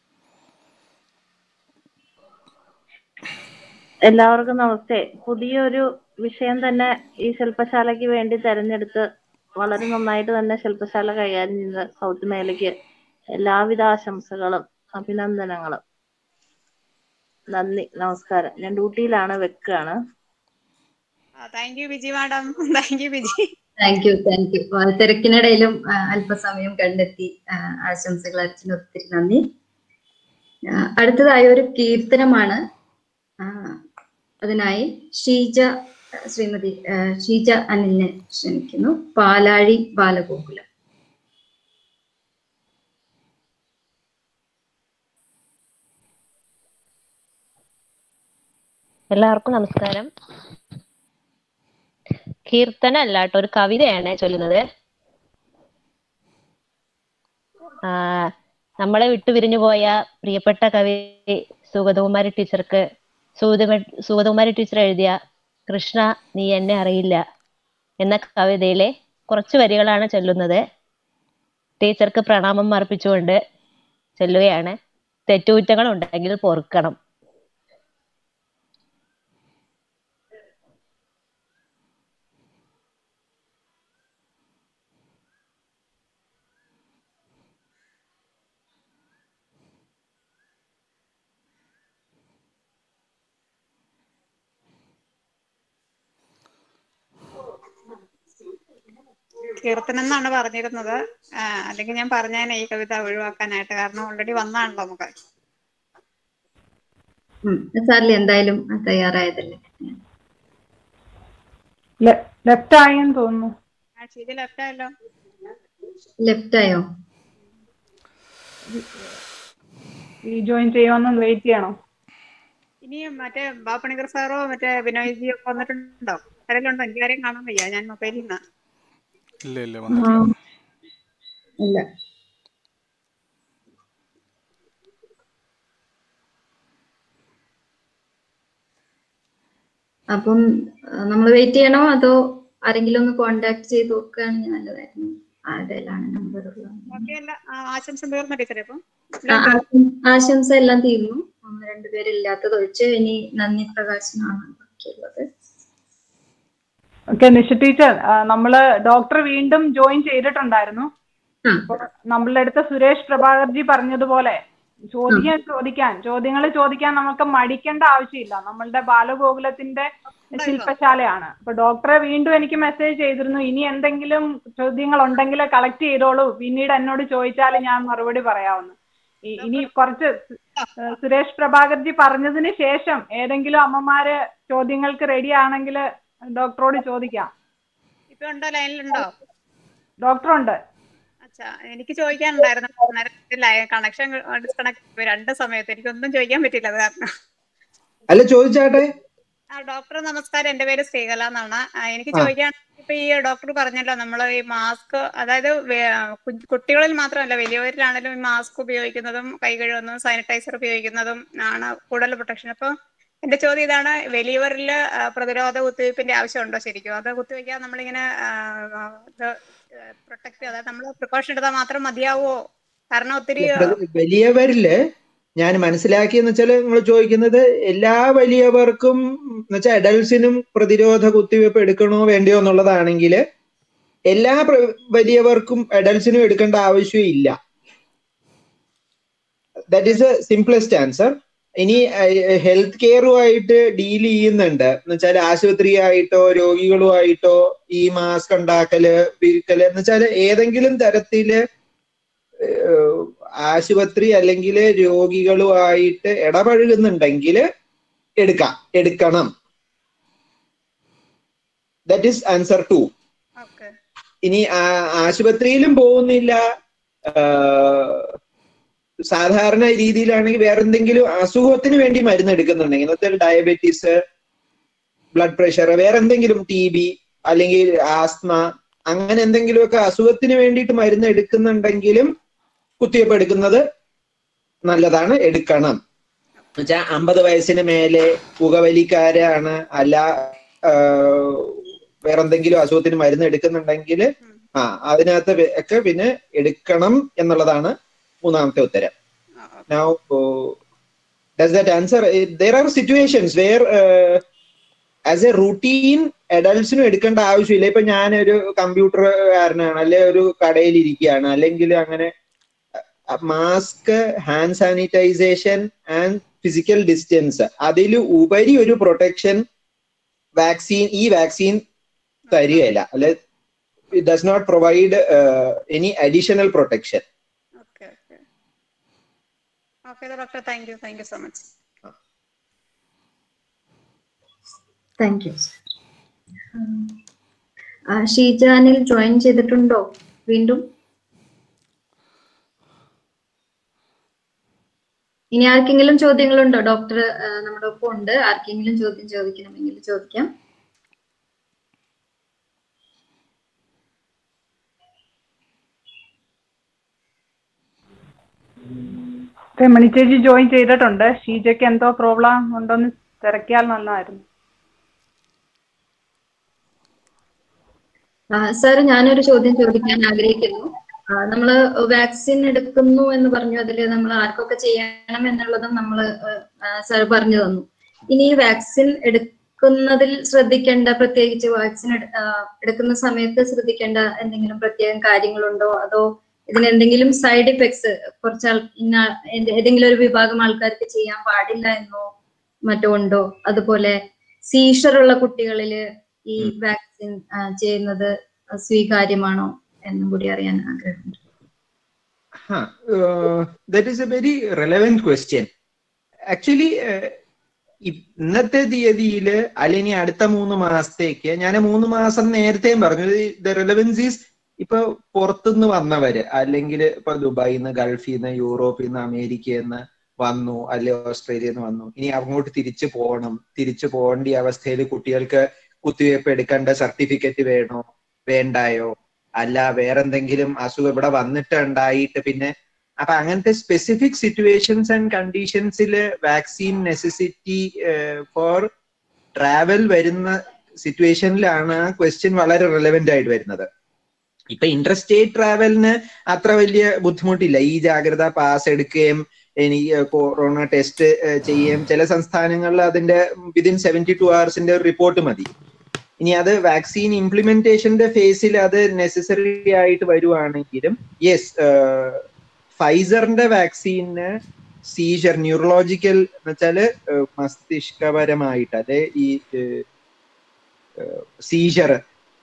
എല്ലാവർക്കും നമസ്തേ പുതിയൊരു വിഷയം തന്നെ ഈ ശില്പശാലയ്ക്ക് വേണ്ടി തെരഞ്ഞെടുത്ത് വളരെ നന്നായിട്ട് തന്നെ ശില്പശാല കൈകാര്യം ചെയ്ത സൗത്ത് മേഖലയ്ക്ക് എല്ലാവിധ ആശംസകളും അഭിനന്ദനങ്ങളും നന്ദി നമസ്കാരം ഞാൻ ഡ്യൂട്ടിയിലാണ് വെക്കാണ് thank you Biji madam thank you Biji thank you thank you തിരക്കിനിടയിലും ആ, അല്പസമയം കണ്ടെത്തി ആ, ആശംസകൾ അർച്ചന ഒത്തിരി നന്ദി ആ, അടുത്തതായി ഒരു കീർത്തനമാണ് ആ, അതിനായി ഷീജ ശ്രീമതി ആ, ഷീജ അനിലിനെ ക്ഷണിക്കുന്നു പാലാഴി ബാലഗോകുലം എല്ലാവർക്കും നമസ്കാരം കീർത്തന അല്ല കേട്ടോ ഒരു കവിതയാണ് ചൊല്ലുന്നത് ആ നമ്മളെ വിട്ടുപിരിഞ്ഞു പോയ പ്രിയപ്പെട്ട കവി സുഗതകുമാരി ടീച്ചർക്ക് സുഗത സുഗതകുമാരി ടീച്ചർ എഴുതിയ കൃഷ്ണ നീ എന്നെ അറിയില്ല എന്ന കവിതയിലെ കുറച്ച് വരികളാണ് ചൊല്ലുന്നത് ടീച്ചർക്ക് പ്രണാമം അർപ്പിച്ചുകൊണ്ട് ചൊല്ലുകയാണ് തെറ്റുകുറ്റങ്ങൾ ഉണ്ടെങ്കിൽ പൊറുക്കണം കീർത്തനം എന്നാണ് പറഞ്ഞിരുന്നത് ആ, അല്ലെങ്കിൽ ഞാൻ പറഞ്ഞേനെ ഈ കവിത ഒഴിവാക്കാനായിട്ട് കാരണം ഓൾറെഡി വന്നാണല്ലോ നമുക്ക് സാറിൽ എന്തായാലും തയ്യാറായതല്ലേ ലെഫ്റ്റ് ആയെന്ന് തോന്നുന്നു ആ ശരി ലെഫ്റ്റ് ആയല്ലോ ലെഫ്റ്റ് ആയോ റീജോയിൻ ചെയ്യുമെന്ന് വെയിറ്റ് ചെയ്യണോ ഇനി മറ്റേ ബാപ്പണിക്കർ സാറോ മറ്റേ ബിനോയ്ജിയോ ഒക്കെ വന്നിട്ടുണ്ടോ ആരെങ്കിലും എനിക്ക് ആരെയും കാണാൻ വയ്യ ഞാൻ മൊബൈലിൽ നിന്ന് ഇല്ല ഇല്ല വന്നിട്ടില്ല ഇല്ല അപ്പം നമ്മൾ വെയിറ്റ് ചെയ്യണോ അതോ ആരെങ്കിലും ഒന്ന് കോണ്ടാക്ട് ചെയ്ത് നോക്കുകയാണെങ്കിൽ നല്ലതായിരുന്നു ആരുടെയിലാണ് നമ്പർ ഉള്ളത് ഓക്കെ അല്ല ആ, ആശംസ തീർന്ന ടീച്ചറെ ഇപ്പം ആ, ആശം- ആശംസ എല്ലാം തീർന്നു ഒന്ന് രണ്ടുപേരില്ലാത്തത് ഒഴിച്ച് ഇനി നന്ദി പ്രകാശനാണ് ബാക്കിയുള്ളത് ഓക്കെ നിഷ ടീച്ചർ ആ, നമ്മള് ഡോക്ടർ വീണ്ടും ജോയിൻ ചെയ്തിട്ടുണ്ടായിരുന്നു അപ്പൊ നമ്മളുടെ അടുത്ത് സുരേഷ് പ്രഭാകർജി പറഞ്ഞതുപോലെ ചോദിക്കാൻ ചോദിക്കാൻ ചോദ്യങ്ങൾ ചോദിക്കാൻ നമുക്ക് മടിക്കേണ്ട ആവശ്യമില്ല നമ്മളുടെ ബാലഗോകുലത്തിന്റെ ശില്പശാലയാണ് അപ്പൊ ഡോക്ടറെ വീണ്ടും എനിക്ക് മെസ്സേജ് ചെയ്തിരുന്നു ഇനി എന്തെങ്കിലും ചോദ്യങ്ങൾ ഉണ്ടെങ്കിൽ കളക്ട് ചെയ്തോളൂ പിന്നീട് എന്നോട് ചോദിച്ചാൽ ഞാൻ മറുപടി പറയാവുന്നു ഈ- ഇനി കുറച്ച് ഏഹ് സുരേഷ് പ്രഭാകർജി പറഞ്ഞതിന് ശേഷം ഏതെങ്കിലും അമ്മമാര് ചോദ്യങ്ങൾക്ക് റെഡി ആണെങ്കിൽ ഡോക്ടറോട് ചോദിക്കാം ഇപ്പൊ ഉണ്ടോ ലൈനിലുണ്ടോ ഡോക്ടറുണ്ട് അച്ഛാ എനിക്ക് ചോദിക്കാനുണ്ടായിരുന്നു കണക്ഷൻ ഡിസ്കണക്ട് രണ്ട് സമയത്ത് എനിക്കൊന്നും ചോദിക്കാൻ പറ്റില്ല അത് കാരണം അല്ല ചോദിച്ചാട്ടെ ആ ഡോക്ടർ നമസ്കാരം എന്റെ പേര് ശ്രീകല എന്നാണ് ആ, എനിക്ക് ആ. ചോദിക്കാൻ ഇപ്പൊ ഈ ഡോക്ടർ പറഞ്ഞല്ലോ നമ്മൾ ഈ മാസ്ക് അതായത് വേ- കു- കുട്ടികളിൽ മാത്രമല്ല വലിയവരിലാണെങ്കിലും ഈ മാസ്ക് ഉപയോഗിക്കുന്നതും കൈ കഴുകുന്നതും സാനിറ്റൈസർ ഉപയോഗിക്കുന്നതും ആണ് കൂടുതൽ പ്രൊട്ടക്ഷൻ അപ്പൊ എന്റെ ചോദ്യം ഇതാണ് വലിയവരിൽ ആ, പ്രതിരോധ കുത്തിവയ്പ്പിന്റെ ആവശ്യമുണ്ടോ ശരിക്കും അത് കുത്തിവയ്ക്കാൻ നമ്മളിങ്ങനെ പ്രൊട്ടക്ട് അതായത് നമ്മൾ പ്രിക്കോഷൻ എടുത്താൽ മാത്രം മതിയാവോ കാരണം ഒത്തിരി പ്രതി- വലിയവരില് ഞാൻ മനസ്സിലാക്കിയെന്ന് വെച്ചാൽ നിങ്ങൾ ചോദിക്കുന്നത് എല്ലാ വലിയവർക്കും എന്ന് വെച്ചാൽ അഡൽസിനും പ്രതിരോധ കുത്തിവയ്പ്പ് എടുക്കണോ വേണ്ടയോ എന്നുള്ളതാണെങ്കിൽ എല്ലാ പ്ര- വലിയവർക്കും അഡൽസിനും എടുക്കേണ്ട ആവശ്യമില്ല that is a simplest answer ഇനി ഹെൽത്ത് കെയറുമായിട്ട് ഡീൽ ചെയ്യുന്നുണ്ട് എന്ന് വെച്ചാൽ ആശുപത്രിയായിട്ടോ രോഗികളുമായിട്ടോ ഈ മാസ്ക് ഉണ്ടാക്കല് വിൽക്കല് എന്ന് വെച്ചാൽ ഏതെങ്കിലും തരത്തില് ഏഹ് ആശുപത്രി അല്ലെങ്കിൽ രോഗികളുമായിട്ട് ഇടപഴകുന്നുണ്ടെങ്കിൽ എടുക്കാം എടുക്കണം ദാറ്റ് ഈസ് ആൻസർ ടു ഇനി ആ- ആശുപത്രിയിലും പോകുന്നില്ല ആഹ് സാധാരണ രീതിയിലാണെങ്കിൽ വേറെ എന്തെങ്കിലും അസുഖത്തിന് വേണ്ടി മരുന്ന് എടുക്കുന്നുണ്ടെങ്കിൽ ഇന്നത്തെ ഡയബറ്റീസ് ബ്ലഡ് പ്രഷർ വേറെ എന്തെങ്കിലും ടി ബി അല്ലെങ്കിൽ ആസ്മ അങ്ങനെ എന്തെങ്കിലുമൊക്കെ അസുഖത്തിന് വേണ്ടിയിട്ട് മരുന്ന് എടുക്കുന്നുണ്ടെങ്കിലും കുത്തിവയ്പ്പ് എടുക്കുന്നത് നല്ലതാണ് എടുക്കണം എന്നുവെച്ചാൽ അമ്പത് വയസ്സിന് മേലെ പുകവലിക്കാരാണ് അല്ല ആഹ് വേറെന്തെങ്കിലും അസുഖത്തിന് മരുന്ന് എടുക്കുന്നുണ്ടെങ്കിൽ ആ അതിനകത്ത് വെ- ഒക്കെ പിന്നെ എടുക്കണം എന്നുള്ളതാണ് മൂന്നാമത്തെ ഉത്തരം Now, uh, does that answer? Uh, There are situations where uh, as a routine അഡൽസിനും എടുക്കേണ്ട ആവശ്യമില്ല ഇപ്പൊ ഞാനൊരു കമ്പ്യൂട്ടറുകാരനാണ് അല്ലെ ഒരു കടയിൽ ഇരിക്കുകയാണ് അല്ലെങ്കിൽ അങ്ങനെ mask hand sanitization and physical distance അതിൽ ഉപരി ഒരു പ്രൊട്ടക്ഷൻ വാക്സിൻ ഈ വാക്സിൻ തരികയില്ല അല്ലെ it does not provide any additional protection okay doctor thank you thank you so much thank you ഷീജാനിൽ ജോയിൻ ചെയ്തിട്ടുണ്ടോ വീണ്ടും ഇനി ആർക്കെങ്കിലും ചോദ്യങ്ങളുണ്ടോ ഡോക്ടർ നമ്മുടെ ഒപ്പം ഉണ്ട് ആർക്കെങ്കിലും ചോദ്യം ചോദിക്കണമെങ്കിൽ ചോദിക്കാം ഓക്കെ മണിച്ചേച്ചി ജോയിൻ ചെയ്തിട്ടുണ്ട് ഷീജയ്ക്ക് എന്തോ പ്രോബ്ലം ഉണ്ടോന്ന് തിരക്കിയാൽ നന്നായിരുന്നു സാർ ഞാനൊരു ചോദ്യം ചോദിക്കാൻ ആഗ്രഹിക്കുന്നു ആ, നമ്മള് വാക്സിൻ എടുക്കുന്നു എന്ന് പറഞ്ഞു അതിൽ നമ്മൾ ആർക്കൊക്കെ ചെയ്യണം എന്നുള്ളതും നമ്മൾ സാർ പറഞ്ഞു തന്നു ഇനി ഈ വാക്സിൻ എടുക്കുന്നതിൽ ശ്രദ്ധിക്കേണ്ട പ്രത്യേകിച്ച് വാക്സിൻ എടുക്കുന്ന സമയത്ത് ശ്രദ്ധിക്കേണ്ട എന്തെങ്കിലും പ്രത്യേകം കാര്യങ്ങളുണ്ടോ അതോ ഇതിന് എന്തെങ്കിലും സൈഡ് ഇഫക്ട്സ് കുറച്ച് ആൾ ഇന്ന ആൾ- ഏത് ഏതെങ്കിലും ഒരു വിഭാഗം ആൾക്കാർക്ക് ചെയ്യാൻ പാടില്ല എന്നോ മറ്റോ ഉണ്ടോ അതുപോലെ സീഷർ ഉള്ള കുട്ടികളില് ഈ വാക്സിൻ ചെയ്യുന്നത് സ്വീകാര്യമാണോ എന്നും കൂടി അറിയാൻ ആഗ്രഹമുണ്ട് Huh. Uh, that is a very relevant question. Actually, uh, ഇന്നത്തെ തീയതിയിൽ അല്ലെങ്കിൽ അടുത്ത മൂന്ന് മാസത്തേക്ക് ഞാൻ മൂന്ന് മാസം നേരത്തെയും പറഞ്ഞു ദ റിലവൻസ് ഈസ് ഇപ്പൊ പുറത്തുനിന്ന് വന്നവര് അല്ലെങ്കിൽ ഇപ്പൊ ദുബായിൽ നിന്ന് ഗൾഫിൽ നിന്ന് യൂറോപ്പിൽ നിന്ന് അമേരിക്കയിൽ നിന്ന് വന്നു അല്ലെ ഓസ്ട്രേലിയയിൽ നിന്ന് വന്നു ഇനി അങ്ങോട്ട് തിരിച്ചു പോകണം തിരിച്ചു പോകേണ്ട അവസ്ഥയിൽ കുട്ടികൾക്ക് കുത്തിവയ്പ്പ് എടുക്കേണ്ട സർട്ടിഫിക്കറ്റ് വേണോ വേണ്ടായോ അല്ല വേറെന്തെങ്കിലും അസുഖം ഇവിടെ വന്നിട്ട് ഉണ്ടായിട്ട് പിന്നെ അപ്പൊ അങ്ങനത്തെ സ്പെസിഫിക് സിറ്റുവേഷൻസ് ആൻഡ് കണ്ടീഷൻസിൽ വാക്സിൻ നെസസിറ്റി ഫോർ ട്രാവൽ വരുന്ന സിറ്റുവേഷനിലാണ് ആ ക്വസ്റ്റ്യൻ വളരെ റിലവെന്റ് ആയിട്ട് വരുന്നത് ഇപ്പൊ ഇന്റർസ്റ്റേറ്റ് ട്രാവലിന് അത്ര വലിയ ബുദ്ധിമുട്ടില്ല ഈ ജാഗ്രത പാസ് എടുക്കുകയും ഇനി കൊറോണ ടെസ്റ്റ് ചെയ്യുകയും ചില സംസ്ഥാനങ്ങളിൽ അതിന്റെ വിതിൻ സെവന്റി ടു അവേഴ്സിന്റെ ഒരു റിപ്പോർട്ട് മതി ഇനി അത് വാക്സിൻ ഇംപ്ലിമെന്റേഷന്റെ ഫേസിൽ അത് നെസസറി ആയിട്ട് വരുവാണെങ്കിലും യെസ് ഫൈസറിന്റെ വാക്സിന് സീഷർ ന്യൂറോളജിക്കൽ എന്ന് വെച്ചാല് ഏഹ് മസ്തിഷ്കപരമായിട്ട് അല്ലെ ഈ സീഷർ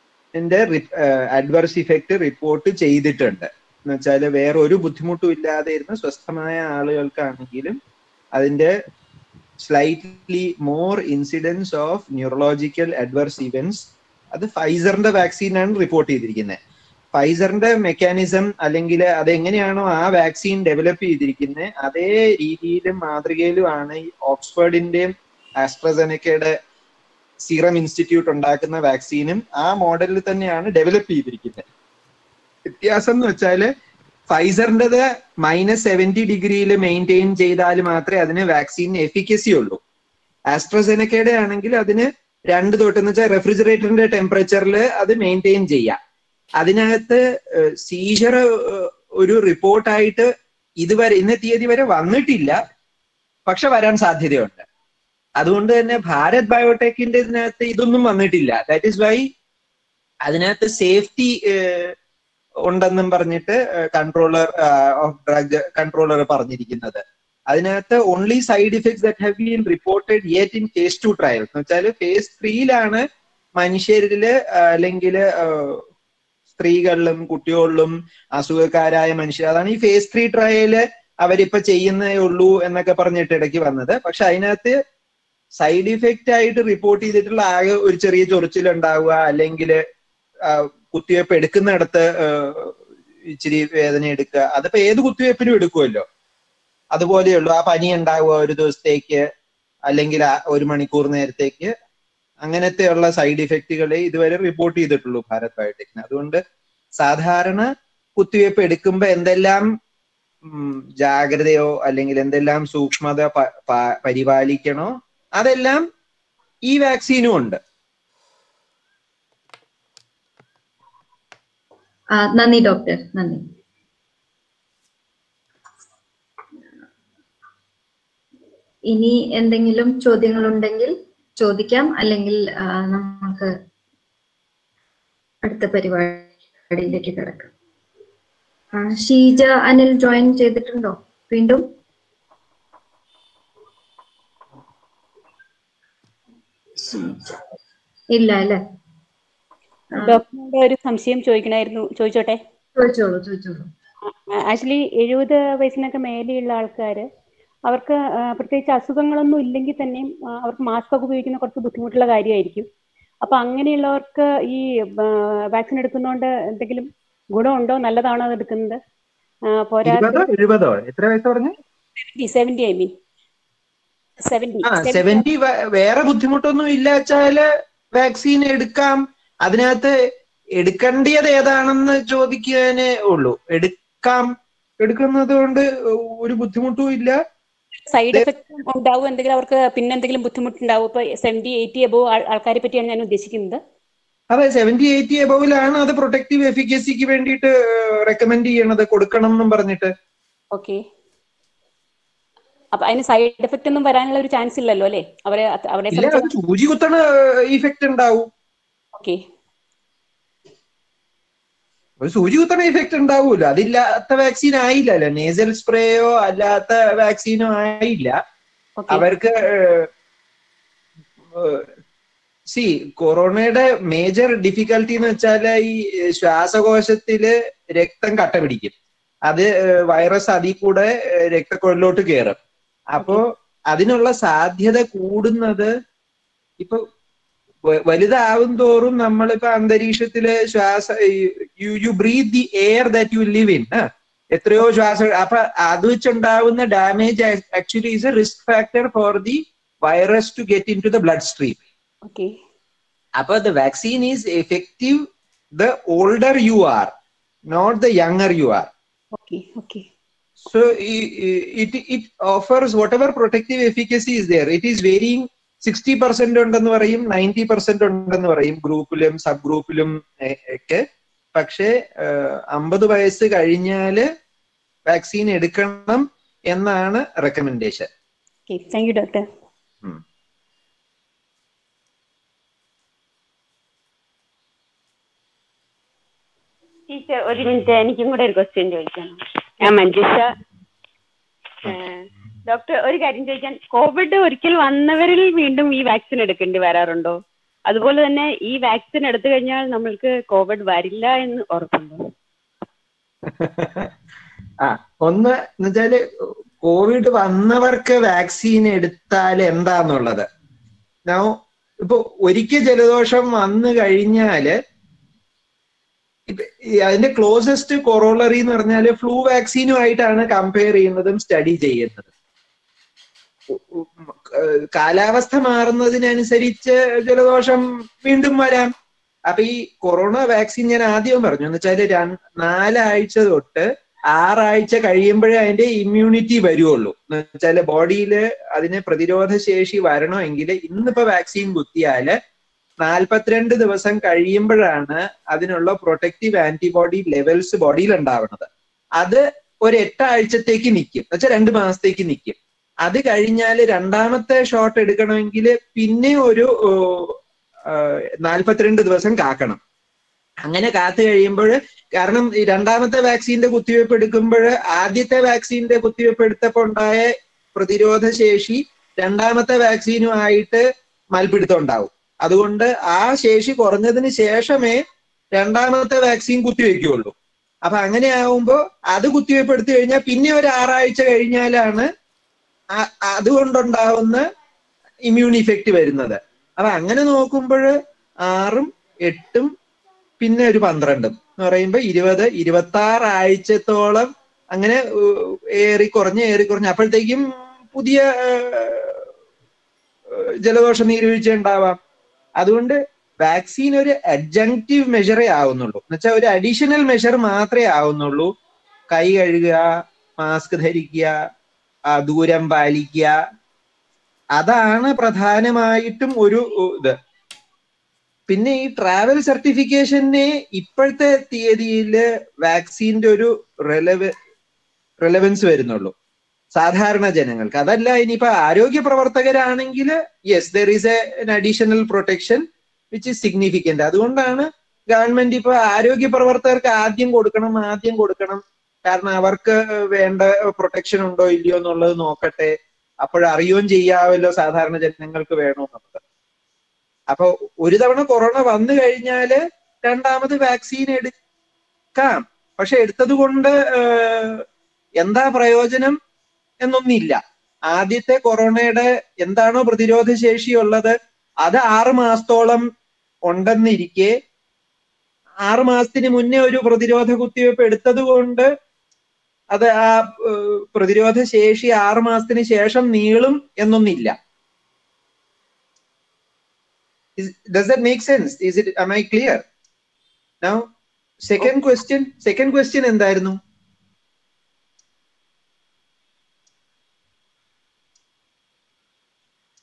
അഡ്വേഴ്സ് ഇഫക്റ്റ് റിപ്പോർട്ട് ചെയ്തിട്ടുണ്ട് എന്ന് വെച്ചാല് വേറെ ഒരു ബുദ്ധിമുട്ടും ഇല്ലാതെ ഇരുന്ന സ്വസ്ഥമായ ആളുകൾക്കാണെങ്കിലും അതിന്റെ slightly more incidence of neurological adverse events അത് ഫൈസറിന്റെ വാക്സിനാണ് റിപ്പോർട്ട് ചെയ്തിരിക്കുന്നത് ഫൈസറിന്റെ മെക്കാനിസം അല്ലെങ്കിൽ അതെങ്ങനെയാണോ ആ വാക്സിൻ ഡെവലപ്പ് ചെയ്തിരിക്കുന്നത് അതേ രീതിയിലും മാതൃകയിലുമാണ് ഈ ഓക്സ്ഫോർഡിന്റെയും ആസ്ട്രസെനക്കയുടെ സീറം ഇൻസ്റ്റിറ്റ്യൂട്ട് ഉണ്ടാക്കുന്ന വാക്സിനും ആ മോഡലിൽ തന്നെയാണ് ഡെവലപ്പ് ചെയ്തിരിക്കുന്നത് വ്യത്യാസം എന്ന് വെച്ചാല് ഫൈസറിൻ്റെത് മൈനസ് സെവന്റി ഡിഗ്രിയിൽ മെയിൻറ്റെയിൻ ചെയ്താൽ മാത്രമേ അതിന് വാക്സിന് എഫിക്കസി ഉള്ളൂ ആസ്ട്രസെനക്കയുടെ ആണെങ്കിൽ അതിന് രണ്ട് തൊട്ട് എന്ന് വെച്ചാൽ റെഫ്രിജറേറ്ററിന്റെ ടെമ്പറേച്ചറിൽ അത് മെയിൻറ്റെയിൻ ചെയ്യാം അതിനകത്ത് സീഷർ ഒരു റിപ്പോർട്ടായിട്ട് ഇതുവരെ ഇന്ന തീയതി വരെ വന്നിട്ടില്ല പക്ഷെ വരാൻ സാധ്യതയുണ്ട് അതുകൊണ്ട് തന്നെ ഭാരത് ബയോടെക്കിന്റെ ഇതിനകത്ത് ഇതൊന്നും വന്നിട്ടില്ല ദാറ്റ് ഈസ് വൈ അതിനകത്ത് സേഫ്റ്റി ഉണ്ടെന്നും പറഞ്ഞിട്ട് കൺട്രോളർ ഓഫ് ഡ്രഗ് കൺട്രോളർ പറഞ്ഞിരിക്കുന്നത് അതിനകത്ത് only side effects that have been reported yet in phase two trial എന്ന് വെച്ചാൽ ഫേസ് ത്രീയിലാണ് മനുഷ്യരില് അല്ലെങ്കിൽ സ്ത്രീകളിലും കുട്ടികളിലും അസുഖക്കാരായ മനുഷ്യർ അതാണ് ഈ ഫേസ് ത്രീ ട്രയല് അവരിപ്പോ ചെയ്യുന്നേ ഉള്ളൂ എന്നൊക്കെ പറഞ്ഞിട്ട് ഇടയ്ക്ക് വന്നത് പക്ഷെ അതിനകത്ത് സൈഡ് ഇഫക്റ്റ് ആയിട്ട് റിപ്പോർട്ട് ചെയ്തിട്ടുള്ള ആകെ ഒരു ചെറിയ ചൊറിച്ചിൽ ഉണ്ടാവുക അല്ലെങ്കിൽ കുത്തിവയ്പ്പ് എടുക്കുന്നിടത്ത് ഇച്ചിരി വേദന എടുക്കുക അതിപ്പോ ഏത് കുത്തിവയ്പ്പിനും എടുക്കുമല്ലോ അതുപോലെയുള്ളൂ ആ പനി ഉണ്ടാവുക ഒരു ദിവസത്തേക്ക് അല്ലെങ്കിൽ ഒരു മണിക്കൂർ നേരത്തേക്ക് അങ്ങനത്തെയുള്ള സൈഡ് ഇഫക്റ്റുകളെ ഇതുവരെ റിപ്പോർട്ട് ചെയ്തിട്ടുള്ളൂ ഭാരത് ബയോടെക്കിന് അതുകൊണ്ട് സാധാരണ കുത്തിവയ്പ്പ് എടുക്കുമ്പോൾ എന്തെല്ലാം ജാഗ്രതയോ അല്ലെങ്കിൽ എന്തെല്ലാം സൂക്ഷ്മത പരിപാലിക്കണോ അതെല്ലാം ഈ വാക്സിനും ഉണ്ട് നന്ദി ഡോക്ടർ നന്ദി ഇനി എന്തെങ്കിലും ചോദ്യങ്ങളുണ്ടെങ്കിൽ ചോദിക്കാം അല്ലെങ്കിൽ നമുക്ക് അടുത്ത പരിപാടിയിലേക്ക് കിടക്കാം ഷീജ അനിൽ ജോയിൻ ചെയ്തിട്ടുണ്ടോ വീണ്ടും ഇല്ല അല്ലേ ഡോക്ടറിനോട് ഒരു സംശയം ചോദിക്കണമായിരുന്നു ചോദിച്ചോട്ടെ ചോദിച്ചോളൂ ചോദിച്ചോളൂ ആക്ച്വലി എഴുപത് വയസ്സിനൊക്കെ മേലെയുള്ള ആൾക്കാർ അവർക്ക് പ്രത്യേകിച്ച് അസുഖങ്ങളൊന്നും ഇല്ലെങ്കിൽ തന്നെയും അവർക്ക് മാസ്ക് ഒക്കെ ഉപയോഗിക്കുന്ന കുറച്ച് ബുദ്ധിമുട്ടുള്ള കാര്യമായിരിക്കും അപ്പൊ അങ്ങനെയുള്ളവർക്ക് ഈ വാക്സിൻ എടുക്കുന്നതുകൊണ്ട് എന്തെങ്കിലും ഗുണമുണ്ടോ നല്ലതാണോ അത് എടുക്കുന്നത് എഴുപതോ എത്ര വയസ്സ് പറഞ്ഞു seventy I mean seventy seventy വേറെ ബുദ്ധിമുട്ടൊന്നും ഇല്ല വെച്ചാല് വാക്സിൻ എടുക്കാം അതിനകത്ത് എടുക്കേണ്ടത് ഏതാണെന്ന് ചോദിക്കാനേ ഉള്ളൂ എടുക്കാം എടുക്കുന്നത് കൊണ്ട് ഒരു ബുദ്ധിമുട്ടും ഇല്ല സൈഡ് എഫക്റ്റ് ഉണ്ടാവും എന്തെങ്കിലും അവർക്ക് പിന്നെ എന്തെങ്കിലും ബുദ്ധിമുട്ടുണ്ടാവും ഇപ്പൊ സെവന്റി എയ്റ്റി എബോ ആൾക്കാരെ പറ്റിയാണ് ഞാൻ ഉദ്ദേശിക്കുന്നത് അതെ സെവന്റി എയ്റ്റി എബോവിലാണ് അത് പ്രൊട്ടക്റ്റീവ് എഫിക്കസിക്ക് വേണ്ടിയിട്ട് റെക്കമെൻഡ് ചെയ്യണത് കൊടുക്കണം എന്നും പറഞ്ഞിട്ട് ഓക്കെ അപ്പൊ അതിന് സൈഡ് എഫക്റ്റ് ഒന്നും വരാനുള്ള ഒരു ചാൻസ് ഇല്ലല്ലോ അല്ലെ അവരെ അവരെ ഇല്ല അത് സൂചി കുത്തണ ഇഫക്റ്റ് ഉണ്ടാവും ഓക്കെ ഒരു സൂചി കുത്തണ ഇഫക്റ്റ് ഉണ്ടാവൂല അതില്ലാത്ത വാക്സിൻ ആയില്ലല്ലോ നേസൽ സ്പ്രേയോ അല്ലാത്ത വാക്സിനോ ആയില്ല അവർക്ക് സി കൊറോണയുടെ മേജർ ഡിഫിക്കൽട്ടി എന്ന് വെച്ചാൽ ഈ ശ്വാസകോശത്തില് രക്തം കട്ട പിടിക്കും അത് വൈറസ് അതിൽ കൂടെ രക്തക്കൊഴലിലോട്ട് കയറും അപ്പോ അതിനുള്ള സാധ്യത കൂടുന്നത് ഇപ്പൊ വലുതാവും തോറും നമ്മളിപ്പോ അന്തരീക്ഷത്തില് ശ്വാസ you you breathe the air that you live in എത്രയോ ശ്വാസ അപ്പൊ അത് വെച്ചുണ്ടാവുന്ന damage actually is a risk factor for the virus to get in to the blood stream okay അപ്പൊ the vaccine is effective the older you are not the younger you are okay okay So it it offers whatever protective efficacy is there. It is varying sixty percent ഉണ്ടെന്ന് പറയും ninety percent ഉണ്ടെന്ന് പറയും ഗ്രൂപ്പിലും sub ഗ്രൂപ്പിലും ഒക്കെ പക്ഷേ അമ്പത് വയസ്സ് കഴിഞ്ഞാല് vaccine എടുക്കണം എന്നാണ് recommendation thank you doctor teacher ഒരു മിനിറ്റ് എനിക്കും കൂടെ ഒരു ക്വസ്റ്റ്യൻ ചോദിക്കണം ഞാൻ മഞ്ജുഷ ഡോക്ടർ ഒരു കാര്യം ചോദിക്കാൻ കോവിഡ് ഒരിക്കൽ വന്നവരിൽ വീണ്ടും ഈ വാക്സിൻ എടുക്കേണ്ടി വരാറുണ്ടോ അതുപോലെ തന്നെ ഈ വാക്സിൻ എടുത്തു കഴിഞ്ഞാൽ നമ്മൾക്ക് കോവിഡ് വരില്ല എന്ന് ഉറപ്പുണ്ടോ ആ ഒന്ന് എന്നുവെച്ചാല് കോവിഡ് വന്നവർക്ക് വാക്സിൻ എടുത്താൽ എന്താന്നുള്ളത് നൗ ഇപ്പൊ ഒരിക്കൽ ജലദോഷം വന്നു കഴിഞ്ഞാല് അതിന്റെ ക്ലോസസ്റ്റ് കൊറോളറി എന്ന് പറഞ്ഞാല് ഫ്ലൂ വാക്സിനുമായിട്ടാണ് കമ്പയർ ചെയ്യുന്നതും സ്റ്റഡി ചെയ്യുന്നത് കാലാവസ്ഥ മാറുന്നതിനനുസരിച്ച് ജലദോഷം വീണ്ടും വരാം അപ്പൊ ഈ കൊറോണ വാക്സിൻ ഞാൻ ആദ്യം പറഞ്ഞു എന്ന് വെച്ചാല് നാലാഴ്ച തൊട്ട് ആറാഴ്ച കഴിയുമ്പോഴേ അതിന്റെ ഇമ്മ്യൂണിറ്റി വരുള്ളൂ എന്ന് വെച്ചാല് ബോഡിയിൽ അതിന് പ്രതിരോധ ശേഷി വരണമെങ്കിൽ ഇന്നിപ്പോ വാക്സിൻ കുത്തിയാല് നാൽപ്പത്തിരണ്ട് ദിവസം കഴിയുമ്പോഴാണ് അതിനുള്ള പ്രൊട്ടക്റ്റീവ് ആന്റിബോഡി ലെവൽസ് ബോഡിയിൽ ഉണ്ടാവുന്നത് അത് ഒരു എട്ടാഴ്ചത്തേക്ക് നിൽക്കും എന്നുവെച്ചാൽ രണ്ട് മാസത്തേക്ക് നിൽക്കും അത് കഴിഞ്ഞാൽ രണ്ടാമത്തെ ഷോട്ട് എടുക്കണമെങ്കിൽ പിന്നെ ഒരു നാൽപ്പത്തിരണ്ട് ദിവസം കാക്കണം അങ്ങനെ കാത്തു കഴിയുമ്പോൾ കാരണം ഈ രണ്ടാമത്തെ വാക്സിന്റെ കുത്തിവയ്പ് എടുക്കുമ്പോൾ ആദ്യത്തെ വാക്സിന്റെ കുത്തിവയ്പ് എടുത്തപ്പോൾ ഉണ്ടായ പ്രതിരോധ ശേഷി രണ്ടാമത്തെ വാക്സിനുമായിട്ട് മൽപിടുത്തം ഉണ്ടാവും അതുകൊണ്ട് ആ ശേഷി കുറഞ്ഞതിന് ശേഷമേ രണ്ടാമത്തെ വാക്സിൻ കുത്തിവെക്കുകയുള്ളൂ അപ്പൊ അങ്ങനെ ആവുമ്പോൾ അത് കുത്തിവയ്പ് എടുത്തു കഴിഞ്ഞാൽ പിന്നെ ഒരു ആറാഴ്ച കഴിഞ്ഞാലാണ് അതുകൊണ്ടുണ്ടാവുന്ന ഇമ്മ്യൂൺ ഇഫക്റ്റ് വരുന്നത് അപ്പൊ അങ്ങനെ നോക്കുമ്പോൾ ആറും എട്ടും പിന്നെ ഒരു പന്ത്രണ്ടും എന്ന് പറയുമ്പോൾ ഇരുപത് ഇരുപത്തി ആറ് ആഴ്ചത്തോളം അങ്ങനെ ഏറി കുറഞ്ഞ് ഏറി കുറഞ്ഞ് അപ്പോഴത്തേക്കും പുതിയ ജലദോഷ നീരുവീഴ്ച ഉണ്ടാവാം അതുകൊണ്ട് വാക്സിൻ ഒരു അഡ്ജങ്റ്റീവ് മെഷറേ ആവുന്നുള്ളൂ എന്നുവെച്ചാൽ ഒരു അഡീഷണൽ മെഷർ മാത്രമേ ആവുന്നുള്ളൂ കൈ കഴുകുക മാസ്ക് ധരിക്കുക ദൂരം പാലിക്കുക അതാണ് പ്രധാനമായിട്ടും ഒരു ഇത് പിന്നെ ഈ ട്രാവൽ സർട്ടിഫിക്കേഷന് ഇപ്പോഴത്തെ തീയതിയിൽ വാക്സിന്റെ ഒരു റെലവ റെലവൻസ് വരുന്നുള്ളൂ സാധാരണ ജനങ്ങൾക്ക് അതല്ല ഇനിയിപ്പോ ആരോഗ്യ പ്രവർത്തകരാണെങ്കിൽ yes there is a additional protection which is significant അതുകൊണ്ടാണ് ഗവൺമെന്റ് ഇപ്പൊ ആരോഗ്യ പ്രവർത്തകർക്ക് ആദ്യം കൊടുക്കണം ആദ്യം കൊടുക്കണം കാരണം അവർക്ക് വേണ്ട പ്രൊട്ടക്ഷൻ ഉണ്ടോ ഇല്ലയോ എന്നുള്ളത് നോക്കട്ടെ അപ്പോഴറിയുകയും ചെയ്യാമല്ലോ സാധാരണ ജനങ്ങൾക്ക് വേണമെന്നുള്ളത് അപ്പൊ ഒരു തവണ കൊറോണ വന്നു കഴിഞ്ഞാല് രണ്ടാമത് വാക്സിൻ എടുക്കാം പക്ഷെ എടുത്തത് കൊണ്ട് എന്താ പ്രയോജനം എന്നൊന്നില്ല ആദ്യത്തെ കൊറോണയുടെ എന്താണോ പ്രതിരോധ ശേഷി ഉള്ളത് അത് ആറ് മാസത്തോളം ഉണ്ടെന്നിരിക്കെ ആറ് മാസത്തിന് മുന്നേ ഒരു പ്രതിരോധ കുത്തിവയ്പ് എടുത്തത് കൊണ്ട് അത് ആ പ്രതിരോധ ശേഷി ആറ് മാസത്തിന് ശേഷം നീളും എന്നൊന്നില്ല does that make sense is it am i clear now second question second question എന്തായിരുന്നു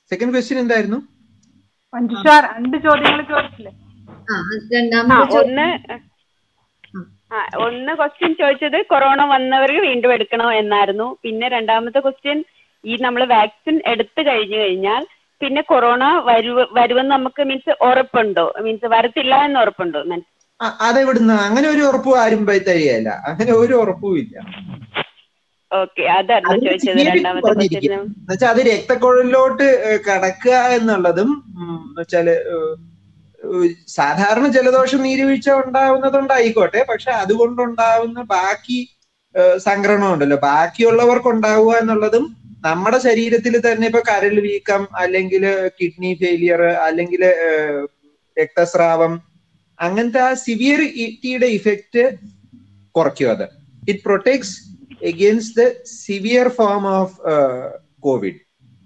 സെക്കൻഡ് ക്വസ്റ്റ്യൻ എന്തായിരുന്നു മഞ്ജുഷ രണ്ട് ചോദ്യങ്ങൾ ചോദിച്ചില്ലേ ആ ആ രണ്ടാമത്തെ ചോദ്യം ഒന്ന് ആ ഒന്ന് ക്വസ്റ്റ്യൻ ചോദിച്ചത് കൊറോണ വന്നവർക്ക് വീണ്ടും എടുക്കണോ എന്നായിരുന്നു പിന്നെ രണ്ടാമത്തെ ക്വസ്റ്റ്യൻ ഈ നമ്മൾ വാക്സിൻ എടുത്തു കഴിഞ്ഞു കഴിഞ്ഞാൽ പിന്നെ കൊറോണ വരുവ വരുമെന്ന് നമുക്ക് മീൻസ് ഉറപ്പുണ്ടോ മീൻസ് വരത്തില്ല എന്ന് ഉറപ്പുണ്ടോ മീൻസ് അ- അതെവിടുന്ന് അങ്ങനെ ഒരു ഉറപ്പും ആരും പ- തരികയില്ല അങ്ങനെ ഒരു ഉറപ്പും ഇല്ല ഓക്കെ അതായിരുന്നു അതിന് ചോദിച്ചത് theory രണ്ടാമത്തെ പറഞ്ഞിരിക്കും ക്വസ്റ്റ്യൻ എന്നുവെച്ചാൽ അത് രക്തക്കുഴലിലോട്ട് ഏഹ്, കടക്കുക എന്നുള്ളതും ഉം, എന്നുവെച്ചാല് ഏഹ്, ഏഹ്, സാധാരണ ജലദോഷം നീരുവീഴ്ച ഉണ്ടാവുന്നതുണ്ടായിക്കോട്ടെ പക്ഷെ അതുകൊണ്ടുണ്ടാവുന്ന ബാക്കി ഏഹ്, സംക്രമണം ഉണ്ടല്ലോ ബാക്കിയുള്ളവർക്ക് ഉണ്ടാവുക എന്നുള്ളതും നമ്മുടെ ശരീരത്തിൽ തന്നെ ഇപ്പൊ കരൾ വീക്കം അല്ലെങ്കിൽ കിഡ്നി ഫെയിലിയർ അല്ലെങ്കിൽ രക്തസ്രാവം അങ്ങനത്തെ ആ സിവിയറിറ്റിയുടെ ഇഫക്റ്റ് കുറയ്ക്കും അത് it protects against the severe form of covid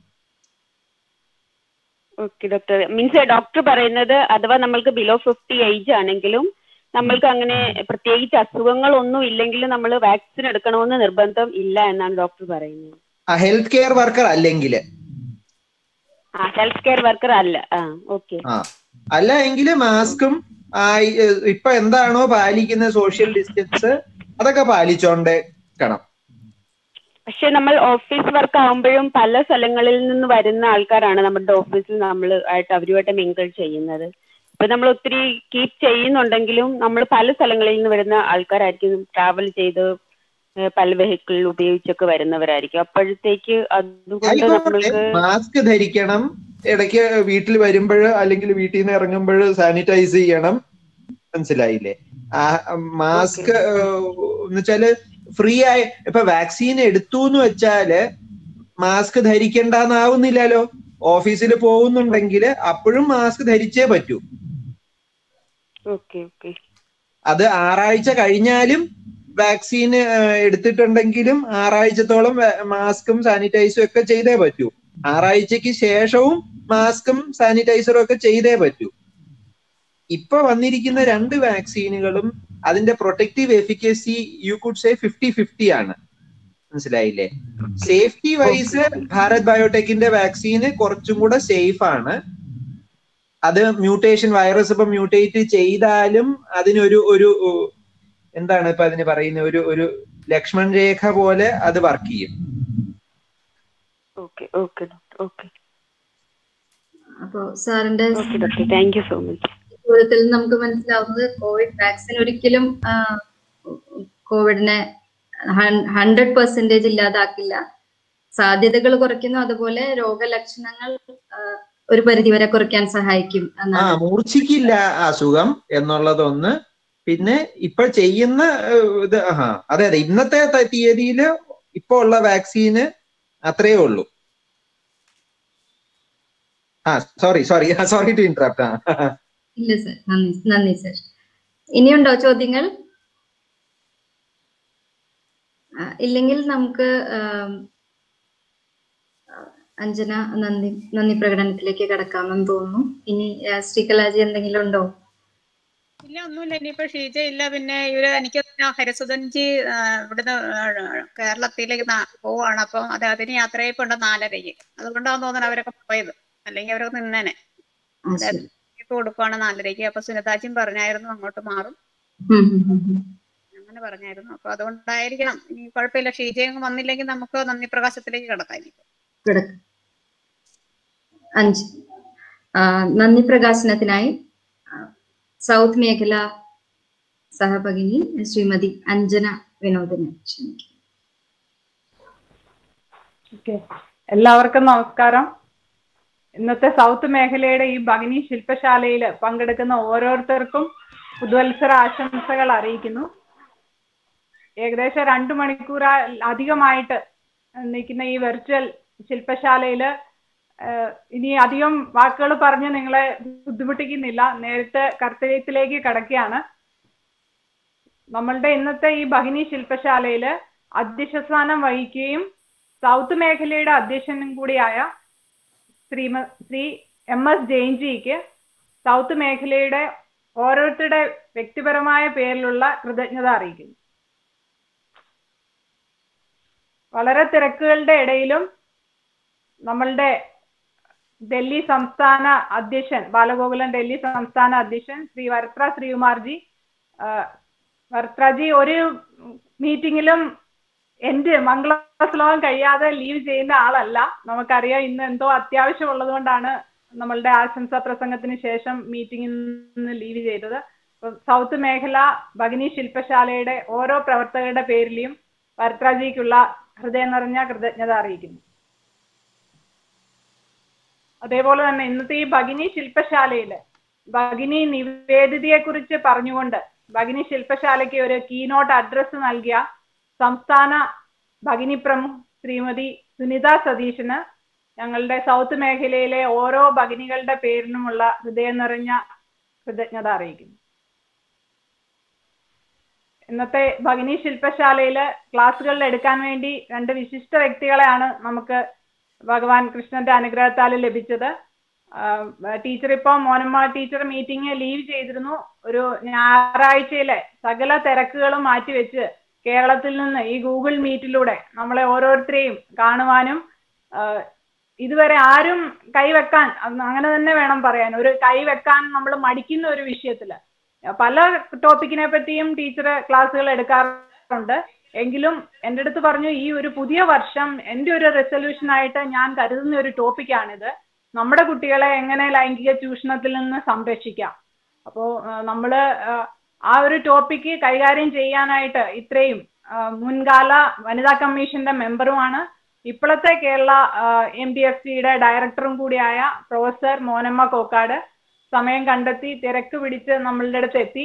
okay doctor means doctor പറയുന്നത് അഥവാ നമ്മൾക്ക് ബിലോ ഫിഫ്റ്റി ഏജ് ആണെങ്കിലും നമ്മൾക്ക് അങ്ങനെ പ്രത്യേകിച്ച് അസുഖങ്ങളൊന്നും ഇല്ലെങ്കിലും നമ്മൾ വാക്സിൻ എടുക്കണമെന്ന് നിർബന്ധം ഇല്ല എന്നാണ് ഡോക്ടർ പറയുന്നത് ആ ഹെൽത്ത് കെയർ വർക്കർ അല്ലെങ്കിൽ ആ ഹെൽത്ത് കെയർ വർക്കർ അല്ല ആ ഓക്കെ ആ അല്ല എങ്കിൽ മാസ്കും ഇപ്പൊ എന്താണോ പാലിക്കുന്ന സോഷ്യൽ ഡിസ്റ്റൻസ് അതൊക്കെ പാലിച്ചോണ്ടേക്കണം പക്ഷെ നമ്മൾ ഓഫീസ് വർക്ക് ആകുമ്പോഴും പല സ്ഥലങ്ങളിൽ നിന്ന് വരുന്ന ആൾക്കാരാണ് നമ്മുടെ ഓഫീസിൽ നമ്മൾ ആയിട്ട് അവരുമായിട്ട് മിങ്കിൾ ചെയ്യുന്നത് ഇപ്പൊ നമ്മൾ ഒത്തിരി കീപ്പ് ചെയ്യുന്നുണ്ടെങ്കിലും നമ്മൾ പല സ്ഥലങ്ങളിൽ നിന്ന് വരുന്ന ആൾക്കാരായിരിക്കും ട്രാവൽ ചെയ്ത് ഏഹ് പല വെഹിക്കിൾ ഉപയോഗിച്ചൊക്കെ വരുന്നവരായിരിക്കും അപ്പോഴത്തേക്ക് അതുകൊണ്ട് ആയിക്കോട്ടെ നമ്മൾക്ക് മാസ്ക് ധരിക്കണം ഇടയ്ക്ക് വീട്ടിൽ വരുമ്പോൾ അല്ലെങ്കിൽ വീട്ടിൽ നിന്ന് ഇറങ്ങുമ്പോൾ സാനിറ്റൈസ് ചെയ്യണം മനസ്സിലായില്ലേ ആ മാസ്ക് എന്ന് വെച്ചാല് ഫ്രീ ആയി ഇപ്പൊ വാക്സിൻ എടുത്തു എന്ന് വെച്ചാല് മാസ്ക് ധരിക്കണ്ടെന്നാവുന്നില്ലല്ലോ ഓഫീസിൽ പോകുന്നുണ്ടെങ്കിൽ അപ്പോഴും മാസ്ക് ധരിച്ചേ പറ്റൂ ഓക്കെ ഓക്കെ അത് ആറാഴ്ച കഴിഞ്ഞാലും വാക്സിൻ എടുത്തിട്ടുണ്ടെങ്കിലും ആറാഴ്ചത്തോളം വ- മാസ്കും സാനിറ്റൈസും ഒക്കെ ചെയ്തേ പറ്റൂ ആറാഴ്ചക്ക് ശേഷവും മാസ്കും സാനിറ്റൈസറും ഒക്കെ ചെയ്തേ പറ്റൂ ഇപ്പൊ വന്നിരിക്കുന്ന രണ്ട് വാക്സിനുകളും അതിന്റെ protective efficacy you could say fifty fifty ആണ് മനസ്സിലായില്ലേ സേഫ്റ്റി വൈസ് ഭാരത് ബയോടെക്കിന്റെ വാക്സിന് കുറച്ചും കൂടെ സേഫ് ആണ് അത് മ്യൂട്ടേഷൻ വൈറസ് ഇപ്പൊ മ്യൂട്ടേറ്റ് ചെയ്താലും അതിനൊരു ഒരു ഉ, എന്താണ് ഇപ്പൊ അതിന് പറയുന്ന ഒരു ഒരു ലക്ഷ്മൺ രേഖ പോലെ അത് വർക്ക് ചെയ്യും ഓക്കെ ഓക്കെ ഡോക്ടർ ഓക്കെ അപ്പോ സാറിന്റെ okay doctor thank you so much ചോദ്യത്തിൽ നിന്ന് നമുക്ക് മനസ്സിലാവുന്നത് കോവിഡ് വാക്സിൻ ഒരിക്കലും ആ, കോവിഡിനെ ഹൺഡ്രഡ് പെർസെന്റേജ് ഇല്ലാതാക്കില്ല സാധ്യതകൾ കുറയ്ക്കുന്നു അതുപോലെ രോഗലക്ഷണങ്ങൾ ആ, ഒരു പരിധിവരെ കുറയ്ക്കാൻ സഹായിക്കും ആ എന്നാണ് മൂർച്ഛിക്കില്ല അസുഖം എന്നുള്ളതൊന്ന് പിന്നെ ഇപ്പൊ ചെയ്യുന്ന ഏഹ്, ഇത് ആ അതെ അതെ ഇന്നത്തെ തീയതിയിൽ ഇപ്പൊ ഉള്ള വാക്സിന് അത്രേ ഉള്ളൂ ആ sorry sorry sorry to interrupt ആ ഇല്ല സർ നന്ദി നന്ദി സർ ഇനിയുണ്ടോ ചോദ്യങ്ങൾ ആ, ഇല്ലെങ്കിൽ നമുക്ക് ആം, ആ, അഞ്ജന നന്ദി നന്ദി പ്രകടനത്തിലേക്ക് കടക്കാമെന്ന് തോന്നുന്നു ഇനി ആ, ശ്രീകലാജി എന്തെങ്കിലും ഉണ്ടോ ഇല്ല ഒന്നുമില്ല ഇനിയിപ്പോ ഷീജ ഇല്ല പിന്നെ ഇവര് എനിക്ക് തോന്നുന്നു ഹരിസുധൻജി ആ, ഇവിടുന്ന് ആ, കേരളത്തിലേക്ക് നാ- പോവാണ് അപ്പം അത് അതിന് യാത്രയപ്പുണ്ട് നാലരയ്ക്ക് അതുകൊണ്ടാന്ന് തോന്നുന്നു അവരൊക്കെ പോയത് അല്ലെങ്കിൽ അവരൊക്കെ നിന്നേനെ ആ, ശരി. ഇപ്പൊ കൊടുക്കുവാണ് നാലരയ്ക്ക് അപ്പൊ സുനിതാജിയും പറഞ്ഞായിരുന്നു അങ്ങോട്ട് മാറും ഉം, ഉം, ഉം, ഉം. അങ്ങനെ പറഞ്ഞായിരുന്നു അപ്പൊ അതുകൊണ്ടായിരിക്കണം ഇനി കുഴപ്പമില്ല ഷീജയും വന്നില്ലെങ്കിൽ നമുക്ക് നന്ദി പ്രകാശത്തിലേക്ക് കിടക്കാം ഇനി കിടക്ക്. അഞ്ച് ആ, നന്ദി പ്രകാശനത്തിനായി ആ, സൗത്ത് മേഖല സഹഭഗിനി ശ്രീമതി അഞ്ജന വിനോദിനെ ക്ഷണിക്കുന്നു ഓക്കെ എല്ലാവർക്കും നമസ്കാരം ഇന്നത്തെ സൗത്ത് മേഖലയുടെ ഈ ഭഗിനി ശില്പശാലയിൽ പങ്കെടുക്കുന്ന ഓരോരുത്തർക്കും പുതുവത്സര ആശംസകൾ അറിയിക്കുന്നു ഏകദേശം രണ്ടു മണിക്കൂർ അധികമായിട്ട് നിൽക്കുന്ന ഈ വെർച്വൽ ശില്പശാലയില് ഏഹ്, ഇനി അധികം വാക്കുകൾ പറഞ്ഞ് നിങ്ങളെ ബുദ്ധിമുട്ടിക്കുന്നില്ല നേരത്തെ കർത്തവ്യത്തിലേക്ക് കടക്കുകയാണ് നമ്മളുടെ ഇന്നത്തെ ഈ ഭഗിനി ശില്പശാലയില് അധ്യക്ഷസ്ഥാനം വഹിക്കുകയും സൗത്ത് മേഖലയുടെ അധ്യക്ഷനും കൂടിയായ ശ്രീമ ശ്രീ എം എസ് ജെയിൻജിക്ക് സൗത്ത് മേഖലയുടെ ഓരോരുത്തരുടെ വ്യക്തിപരമായ പേരിലുള്ള കൃതജ്ഞത അറിയിക്കുന്നു വളരെ തിരക്കുകളുടെ ഇടയിലും നമ്മളുടെ ഡൽഹി സംസ്ഥാന അധ്യക്ഷൻ ബാലഗോകുലം ഡൽഹി സംസ്ഥാന അധ്യക്ഷൻ ശ്രീ വരത്ര ശ്രീകുമാർജി വരത്രജി ഒരു മീറ്റിംഗിലും എന്റെ മംഗളശ്ലോകം കഴിയാതെ ലീവ് ചെയ്യുന്ന ആളല്ല നമുക്കറിയാം ഇന്ന് എന്തോ അത്യാവശ്യം ഉള്ളതുകൊണ്ടാണ് നമ്മളുടെ ആശംസാ പ്രസംഗത്തിന് ശേഷം മീറ്റിംഗിൽ നിന്ന് ലീവ് ചെയ്തത് അപ്പം സൗത്ത് മേഖല ഭഗിനി ശില്പശാലയുടെ ഓരോ പ്രവർത്തകരുടെ പേരിലും വരത്രാജിക്കുള്ള ഹൃദയം നിറഞ്ഞ കൃതജ്ഞത അറിയിക്കുന്നു അതേപോലെ തന്നെ ഇന്നത്തെ ഈ ഭഗിനി ശില്പശാലയില് ഭഗിനി നിവേദിതയെ കുറിച്ച് പറഞ്ഞുകൊണ്ട് ഭഗിനി ശില്പശാലയ്ക്ക് ഒരു കീനോട്ട് അഡ്രസ് നൽകിയ സംസ്ഥാന ഭഗിനി പ്രമുഖ് ശ്രീമതി സുനിത സതീഷിന് ഞങ്ങളുടെ സൗത്ത് മേഖലയിലെ ഓരോ ഭഗിനികളുടെ പേരിലുമുള്ള ഹൃദയം നിറഞ്ഞ കൃതജ്ഞത അറിയിക്കുന്നു ഇന്നത്തെ ഭഗിനി ശില്പശാലയില് ക്ലാസ്സുകളിൽ എടുക്കാൻ വേണ്ടി രണ്ട് വിശിഷ്ട വ്യക്തികളെയാണ് നമുക്ക് ഭഗവാൻ കൃഷ്ണന്റെ അനുഗ്രഹത്താൽ ലഭിച്ചത് ടീച്ചർ ഇപ്പൊ മോനമ്മ ടീച്ചർ മീറ്റിംഗ് ലീവ് ചെയ്തിരുന്നു ഒരു ഞായറാഴ്ചയിലെ സകല തിരക്കുകളും മാറ്റിവെച്ച് കേരളത്തിൽ നിന്ന് ഈ ഗൂഗിൾ മീറ്റിലൂടെ നമ്മളെ ഓരോരുത്തരെയും കാണുവാനും ഇതുവരെ ആരും കൈവെക്കാൻ അങ്ങനെ തന്നെ വേണം പറയാൻ ഒരു കൈവെക്കാൻ നമ്മൾ മടിക്കുന്ന ഒരു വിഷയത്തില് പല ടോപ്പിക്കിനെ പറ്റിയും ടീച്ചർ ക്ലാസ്സുകൾ എടുക്കാറുണ്ട് എങ്കിലും എൻ്റെ അടുത്ത് പറഞ്ഞു ഈ ഒരു പുതിയ വർഷം എൻ്റെ ഒരു റെസൊല്യൂഷൻ ആയിട്ട് ഞാൻ കരുതുന്ന ഒരു ടോപ്പിക്കാണിത് നമ്മുടെ കുട്ടികളെ എങ്ങനെ ലൈംഗിക ചൂഷണത്തിൽ നിന്ന് സംരക്ഷിക്കാം അപ്പോൾ നമ്മൾ ആ ഒരു ടോപ്പിക്ക് കൈകാര്യം ചെയ്യാനായിട്ട് ഇത്രയും മുൻകാല വനിതാ കമ്മീഷന്റെ മെമ്പറുമാണ് ഇപ്പോഴത്തെ കേരള എം ഡി എഫ് സിയുടെ ഡയറക്ടറും കൂടിയായ പ്രൊഫസർ മോനമ്മ കോക്കാട് സമയം കണ്ടെത്തി തിരക്ക് പിടിച്ച് നമ്മളുടെ അടുത്ത് എത്തി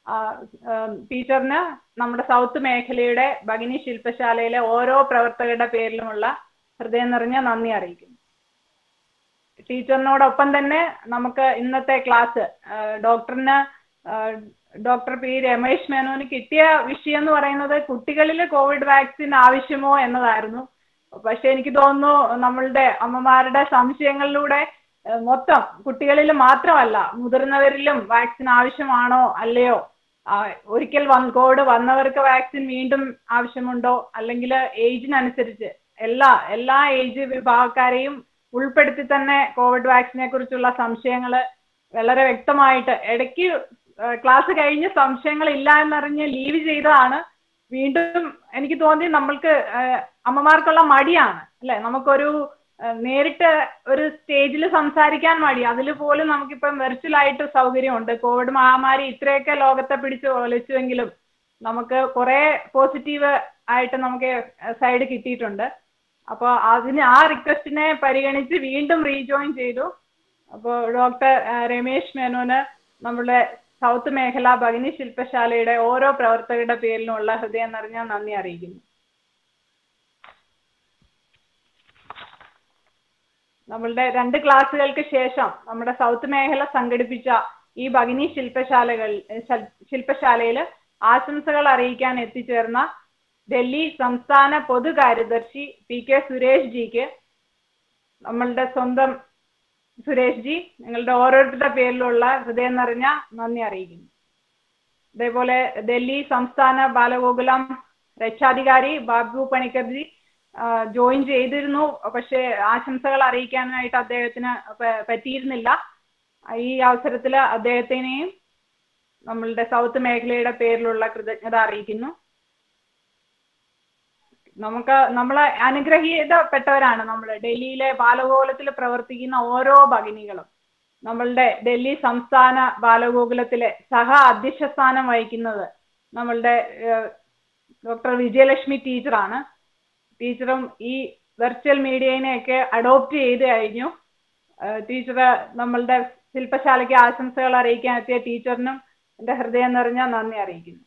ടീച്ചറിന് നമ്മുടെ സൗത്ത് മേഖലയുടെ ഭഗിനി ശില്പശാലയിലെ ഓരോ പ്രവർത്തകരുടെ പേരിലുമുള്ള ഹൃദയം നിറഞ്ഞ നന്ദി അറിയിക്കുന്നു ടീച്ചറിനോടൊപ്പം തന്നെ നമുക്ക് ഇന്നത്തെ ക്ലാസ് ഡോക്ടറിന് ഡോക്ടർ പി രമേശ് മേനോന് കിട്ടിയ വിഷയം എന്ന് പറയുന്നത് കുട്ടികളിൽ കോവിഡ് വാക്സിൻ ആവശ്യമോ എന്നതായിരുന്നു പക്ഷെ എനിക്ക് തോന്നുന്നു നമ്മളുടെ അമ്മമാരുടെ സംശയങ്ങളിലൂടെ മൊത്തം കുട്ടികളിൽ മാത്രമല്ല മുതിർന്നവരിലും വാക്സിൻ ആവശ്യമാണോ അല്ലയോ ഒരിക്കൽ വന്ന് കോവിഡ് വന്നവർക്ക് വാക്സിൻ വീണ്ടും ആവശ്യമുണ്ടോ അല്ലെങ്കിൽ ഏജിനനുസരിച്ച് എല്ലാ എല്ലാ ഏജ് വിഭാഗക്കാരെയും ഉൾപ്പെടുത്തി തന്നെ കോവിഡ് വാക്സിനെ കുറിച്ചുള്ള സംശയങ്ങൾ വളരെ വ്യക്തമായിട്ട് ഇടയ്ക്ക് ക്ലാസ് കഴിഞ്ഞ് സംശയങ്ങൾ ഇല്ല എന്നറിഞ്ഞ് ലീവ് ചെയ്തതാണ് വീണ്ടും എനിക്ക് തോന്നി നമ്മൾക്ക് അമ്മമാർക്കുള്ള മടിയാണ് അല്ലെ നമുക്കൊരു നേരിട്ട് ഒരു സ്റ്റേജിൽ സംസാരിക്കാൻ മടി അതിൽ പോലും നമുക്കിപ്പം വെർച്വലായിട്ട് സൗകര്യമുണ്ട് കോവിഡ് മഹാമാരി ഇത്രയൊക്കെ ലോകത്തെ പിടിച്ച് ഒലിച്ചുവെങ്കിലും നമുക്ക് കുറെ പോസിറ്റീവ് ആയിട്ട് നമുക്ക് സൈഡ് കിട്ടിയിട്ടുണ്ട് അപ്പോൾ അതിന് ആ റിക്വസ്റ്റിനെ പരിഗണിച്ച് വീണ്ടും റീജോയിൻ ചെയ്തു അപ്പോൾ ഡോക്ടർ രമേശ് മേനോന് നമ്മുടെ സൗത്ത് മേഖല ഭഗിനി ശില്പശാലയുടെ ഓരോ പ്രവർത്തകരുടെ പേരിലുമുള്ള ഹൃദയം നിറഞ്ഞ നന്ദി അറിയിക്കുന്നു നമ്മളുടെ രണ്ട് ക്ലാസ്സുകൾക്ക് ശേഷം നമ്മുടെ സൗത്ത് മേഖല സംഘടിപ്പിച്ച ഈ ഭഗിനി ശില്പശാലകൾ ശില്പശാലയിൽ ആശംസകൾ അറിയിക്കാൻ എത്തിച്ചേർന്ന ഡൽഹി സംസ്ഥാന പൊതു കാര്യദർശി പി കെ സുരേഷ് ജിക്ക് നമ്മളുടെ സ്വന്തം സുരേഷ് ജി നിങ്ങളുടെ ഓരോരുത്തരുടെ പേരിലുള്ള ഹൃദയം നിറഞ്ഞ നന്ദി അറിയിക്കുന്നു അതേപോലെ ഡൽഹി സംസ്ഥാന ബാലഗോകുലം രക്ഷാധികാരി ബാബു പണിക്കർജി ജോയിൻ ചെയ്തിരുന്നു പക്ഷേ ആശംസകൾ അറിയിക്കാനായിട്ട് അദ്ദേഹത്തിന് പറ്റിയിരുന്നില്ല ഈ അവസരത്തിൽ അദ്ദേഹത്തിനെയും നമ്മളുടെ സൗത്ത് മേഖലയുടെ പേരിലുള്ള കൃതജ്ഞത അറിയിക്കുന്നു നമുക്ക് നമ്മൾ അനുഗ്രഹീതപ്പെട്ടവരാണ് നമ്മൾ ഡൽഹിയിലെ ബാലഗോകുലത്തിൽ പ്രവർത്തിക്കുന്ന ഓരോ ഭഗിനികളും നമ്മളുടെ ഡൽഹി സംസ്ഥാന ബാലഗോകുലത്തിലെ സഹ അധ്യക്ഷ സ്ഥാനം വഹിക്കുന്നത് നമ്മളുടെ ഡോക്ടർ വിജയലക്ഷ്മി ടീച്ചറാണ് ടീച്ചറും ഈ വെർച്വൽ മീഡിയനെയൊക്കെ അഡോപ്റ്റ് ചെയ്ത് കഴിഞ്ഞു ടീച്ചർ നമ്മളുടെ ശില്പശാലയ്ക്ക് ആശംസകൾ അറിയിക്കാൻ എത്തിയ ടീച്ചറിനും എൻ്റെ ഹൃദയം നിറഞ്ഞ നന്ദി അറിയിക്കുന്നു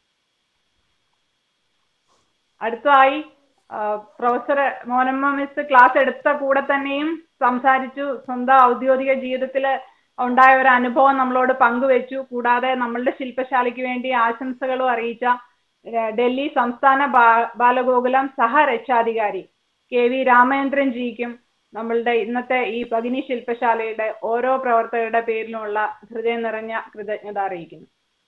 അടുത്തതായി പ്രൊഫസർ മോനമ്മ മിസ് ക്ലാസ് എടുത്ത കൂടെ തന്നെയും സംസാരിച്ചു സ്വന്തം ഔദ്യോഗിക ജീവിതത്തിൽ ഉണ്ടായ ഒരു അനുഭവം നമ്മളോട് പങ്കുവെച്ചു കൂടാതെ നമ്മളുടെ ശില്പശാലയ്ക്ക് വേണ്ടി ആശംസകളും അറിയിച്ച ഡൽഹി സംസ്ഥാന ബാലഗോകുലം സഹ രക്ഷാധികാരി കെ വി രാമചന്ദ്രൻ ജിക്കും നമ്മളുടെ ഇന്നത്തെ ഈ ഭഗിനി ശില്പശാലയുടെ ഓരോ പ്രവർത്തകരുടെ പേരിലുമുള്ള ഹൃദയം നിറഞ്ഞ കൃതജ്ഞത അറിയിക്കുന്നു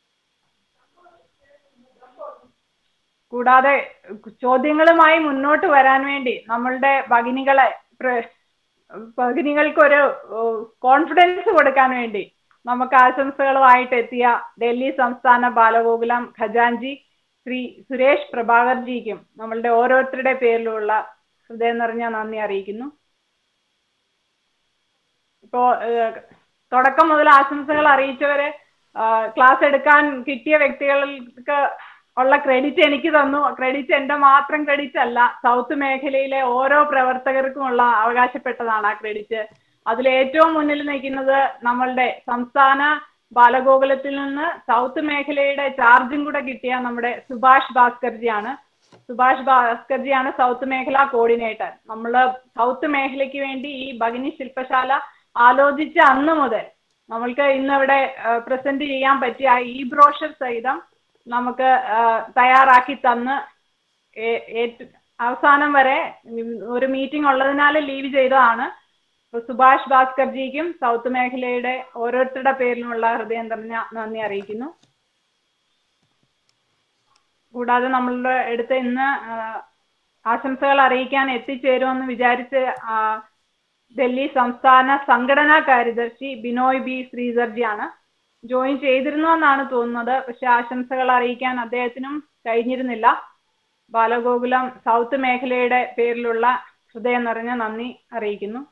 കൂടാതെ ചോദ്യങ്ങളുമായി മുന്നോട്ട് വരാൻ വേണ്ടി നമ്മളുടെ ഭഗിനികളെ ഭഗിനികൾക്ക് ഒരു കോൺഫിഡൻസ് കൊടുക്കാൻ വേണ്ടി നമുക്ക് ആശംസകളുമായിട്ട് എത്തിയ ഡൽഹി സംസ്ഥാന ബാലഗോകുലം ഖജാൻജി ശ്രീ സുരേഷ് പ്രഭാകർജിക്കും നമ്മളുടെ ഓരോരുത്തരുടെ പേരിലുള്ള ഹൃദയം നിറഞ്ഞ നന്ദി അറിയിക്കുന്നു ഇപ്പോ ഏഹ്, തുടക്കം മുതൽ ആശംസകൾ അറിയിച്ചവരെ ക്ലാസ് എടുക്കാൻ കിട്ടിയ വ്യക്തികൾക്ക് ഉള്ള ക്രെഡിറ്റ് എനിക്ക് തന്നു ക്രെഡിറ്റ് എന്റെ മാത്രം ക്രെഡിറ്റ് അല്ല സൗത്ത് മേഖലയിലെ ഓരോ പ്രവർത്തകർക്കുമുള്ള അവകാശപ്പെട്ടതാണ് ആ ക്രെഡിറ്റ് അതിൽ ഏറ്റവും മുന്നിൽ നിൽക്കുന്നത് നമ്മളുടെ സംസ്ഥാന ബാലഗോകുലത്തിൽ നിന്ന് സൗത്ത് മേഖലയുടെ ചാർജും കൂടെ കിട്ടിയ നമ്മുടെ സുഭാഷ് ഭാസ്കർജിയാണ് സുഭാഷ് ഭാസ്കർജിയാണ് സൗത്ത് മേഖല കോർഡിനേറ്റർ നമ്മൾ സൗത്ത് മേഖലയ്ക്ക് വേണ്ടി ഈ ഭഗിനി ശില്പശാല ആലോചിച്ച അന്ന് മുതൽ നമ്മൾക്ക് ഇന്നിവിടെ പ്രസന്റ് ചെയ്യാൻ പറ്റിയ ആ ഈ ബ്രോഷർ സഹിതം നമുക്ക് ആ, തയ്യാറാക്കി തന്ന് ഏ- ഏറ്റ- അവസാനം വരെ ഉം ഒരു മീറ്റിംഗ് ഉള്ളതിനാൽ ലീവ് ചെയ്തതാണ് അപ്പൊ സുഭാഷ് ഭാസ്കർജിക്കും സൗത്ത് മേഖലയുടെ ഓരോരുത്തരുടെ പേരിലുമുള്ള ഹൃദയം നിറഞ്ഞ നന്ദി അറിയിക്കുന്നു കൂടാതെ നമ്മളുടെ അടുത്ത് ഇന്ന് ആ, ആശംസകൾ അറിയിക്കാൻ എത്തിച്ചേരുമെന്ന് വിചാരിച്ച് ആ, ഡൽഹി സംസ്ഥാന സംഘടനാ കാര്യദർശി ബിനോയ് ബി ശ്രീധർജിയാണ് ജോയിൻ ചെയ്തിരുന്നു എന്നാണ് തോന്നുന്നത് പക്ഷെ ആശംസകൾ അറിയിക്കാൻ അദ്ദേഹത്തിനും കഴിഞ്ഞിരുന്നില്ല ബാലഗോകുലം സൗത്ത് മേഖലയുടെ പേരിലുള്ള ഹൃദയം നിറഞ്ഞ നന്ദി അറിയിക്കുന്നു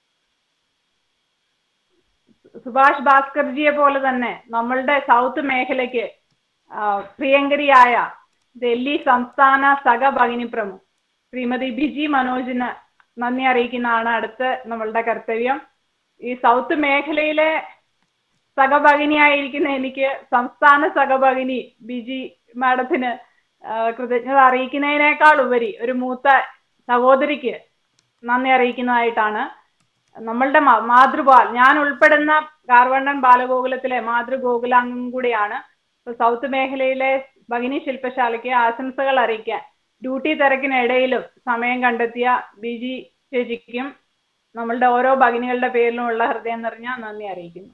സുഭാഷ് ഭാസ്കർജിയെ പോലെ തന്നെ നമ്മളുടെ സൗത്ത് മേഖലയ്ക്ക് ആ, പ്രിയങ്കരിയായ ഡൽഹി സംസ്ഥാന സഹ ഭഗിനി പ്രമു ശ്രീമതി ബിജി മനോജിന് നന്ദി അറിയിക്കുന്നതാണ് അടുത്ത് നമ്മളുടെ കർത്തവ്യം ഈ സൗത്ത് മേഖലയിലെ സഹഭഗിനിയായിരിക്കുന്ന എനിക്ക് സംസ്ഥാന സഹഭഗിനി ബിജി മാഡത്തിന് ആ, കൃതജ്ഞത അറിയിക്കുന്നതിനേക്കാൾ ഉപരി ഒരു മൂത്ത സഹോദരിക്ക് നന്ദി അറിയിക്കുന്നതായിട്ടാണ് നമ്മളുടെ മാ- മാതൃപാൽ ഞാൻ ഉൾപ്പെടുന്ന കാർവണ്ടൻ ബാലഗോകുലത്തിലെ മാതൃഗോകുലാംഗം കൂടിയാണ് ഇപ്പൊ സൗത്ത് മേഖലയിലെ ഭഗിനി ശില്പശാലയ്ക്ക് ആശംസകൾ അറിയിക്കാൻ ഡ്യൂട്ടി തിരക്കിനിടയിലും സമയം കണ്ടെത്തിയ ബി ജി ചേച്ചിക്കും നമ്മളുടെ ഓരോ ഭഗിനികളുടെ പേരിലുമുള്ള ഹൃദയം നിറഞ്ഞ നന്ദി അറിയിക്കുന്നു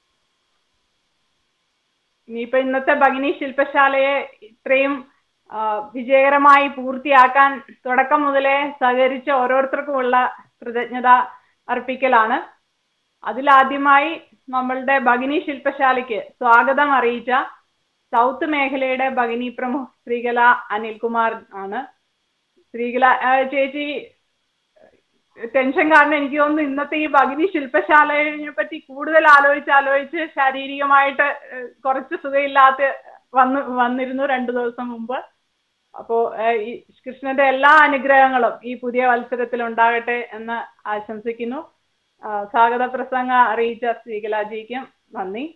ഇനിയിപ്പോ ഇന്നത്തെ ഭഗിനി ശില്പശാലയെ ഇത്രയും ആ, വിജയകരമായി പൂർത്തിയാക്കാൻ തുടക്കം മുതലേ സഹകരിച്ച ഓരോരുത്തർക്കുമുള്ള കൃതജ്ഞത അർപ്പിക്കലാണ് അതിലാദ്യമായി നമ്മളുടെ ഭഗിനി ശില്പശാലയ്ക്ക് സ്വാഗതം അറിയിച്ച സൗത്ത് മേഖലയുടെ ഭഗിനി പ്രമുഖ ശ്രീകല അനിൽകുമാർ ആണ് ശ്രീകല ആ, ചേച്ചി ടെൻഷൻ കാരണം എനിക്ക് തോന്നുന്നു ഇന്നത്തെ ഈ ഭഗിനി ശില്പശാലയെ പറ്റി കൂടുതൽ ആലോചിച്ച് ആലോചിച്ച് ശാരീരികമായിട്ട് ഏഹ്, കുറച്ച് സുഖമില്ലാത്ത വന്ന് വന്നിരുന്നു രണ്ടു ദിവസം മുമ്പ് അപ്പോ ഏഹ്, ഈ കൃഷ്ണന്റെ എല്ലാ അനുഗ്രഹങ്ങളും ഈ പുതിയ വത്സരത്തിൽ ഉണ്ടാകട്ടെ എന്ന് ആശംസിക്കുന്നു ആ, സ്വാഗത പ്രസംഗ അറിയിച്ച ശ്രീകലാജിക്കും നന്ദി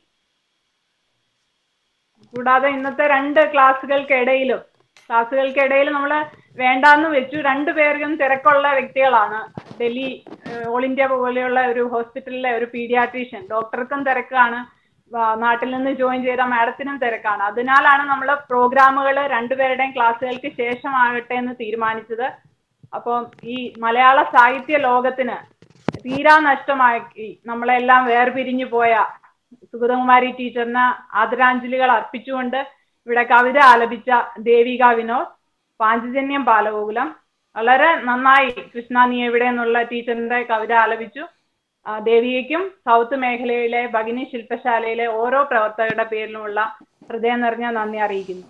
കൂടാതെ ഇന്നത്തെ രണ്ട് ക്ലാസ്സുകൾക്കിടയിലും ക്ലാസ്സുകൾക്കിടയിൽ നമ്മൾ വേണ്ടാന്ന് വെച്ചു രണ്ടു പേർക്കും തിരക്കുള്ള വ്യക്തികളാണ് ഡൽഹി ഏഹ്, ഓൾ ഇന്ത്യ പോലെയുള്ള ഒരു ഹോസ്പിറ്റലിലെ ഒരു പീഡിയാട്രീഷ്യൻ ഡോക്ടർക്കും തിരക്കാണ് വ- നാട്ടിൽ നിന്ന് ജോയിൻ ചെയ്ത മാഡത്തിനും തിരക്കാണ് അതിനാലാണ് നമ്മൾ പ്രോഗ്രാമുകൾ രണ്ടുപേരുടെയും ക്ലാസ്സുകൾക്ക് ശേഷമാകട്ടെ എന്ന് തീരുമാനിച്ചത് അപ്പം ഈ മലയാള സാഹിത്യ ലോകത്തിന് തീരാ നഷ്ടമാക്കി നമ്മളെല്ലാം വേർപിരിഞ്ഞു പോയ സുഗതകുമാരി ടീച്ചറിന് ആദരാഞ്ജലികൾ അർപ്പിച്ചുകൊണ്ട് ഇവിടെ കവിത ആലപിച്ച ദേവിക വിനോദ് പാഞ്ചജന്യം ബാലഗോകുലം വളരെ നന്നായി കൃഷ്ണ നീ എവിടെ എന്നുള്ള ടീച്ചറിന്റെ കവിത ആലപിച്ചു ആ, ദേവികയ്ക്കും സൗത്ത് മേഖലയിലെ ഭഗിനി ശില്പശാലയിലെ ഓരോ പ്രവർത്തകരുടെ പേരിലുമുള്ള ഹൃദയം നിറഞ്ഞ നന്ദി അറിയിക്കുന്നു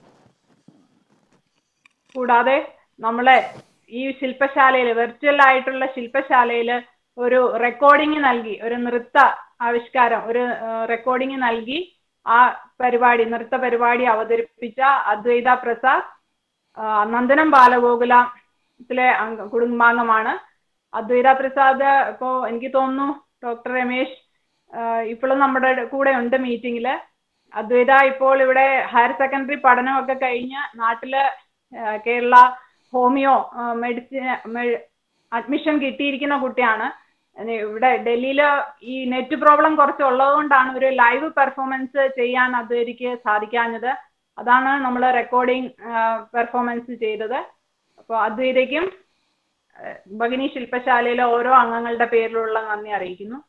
കൂടാതെ നമ്മളെ ഈ ശില്പശാലയിൽ വെർച്വൽ ആയിട്ടുള്ള ശില്പശാലയിൽ ഒരു റെക്കോർഡിംഗ് നൽകി ഒരു നൃത്ത ആവിഷ്കാരം ഒരു റെക്കോർഡിംഗ് നൽകി ആ പരിപാടി നൃത്ത പരിപാടി അവതരിപ്പിച്ച അദ്വൈത പ്രസാദ് ആ, നന്ദനം ബാലഗോകുലത്തിലെ അംഗ കുടുംബാംഗമാണ് അദ്വൈത പ്രസാദ് ഇപ്പോ എനിക്ക് തോന്നുന്നു ഡോക്ടർ രമേശ് ആ, ഇപ്പോഴും നമ്മുടെ കൂടെ ഉണ്ട് മീറ്റിംഗില് അദ്വൈത ഇപ്പോൾ ഇവിടെ ഹയർ സെക്കൻഡറി പഠനമൊക്കെ കഴിഞ്ഞ് നാട്ടില് ആ, കേരള ഹോമിയോ മെഡിസിൻ അഡ്മിഷൻ കിട്ടിയിരിക്കുന്ന കുട്ടിയാണ് ഇനി ഇവിടെ ഡൽഹിയിൽ ഈ നെറ്റ് പ്രോബ്ലം കുറച്ച് ഉള്ളതുകൊണ്ടാണ് ഒരു ലൈവ് പെർഫോമൻസ് ചെയ്യാൻ അദ്വൈതിക്ക് സാധിക്കാഞ്ഞത് അതാണ് നമ്മൾ റെക്കോർഡിംഗ് പെർഫോമൻസ് ചെയ്തത് അപ്പോൾ അദ്വൈതയ്ക്കും ഏഹ്, ഭഗിനി ശില്പശാലയിലെ ഓരോ അംഗങ്ങളുടെ പേരിലുള്ള നന്ദി അറിയിക്കുന്നു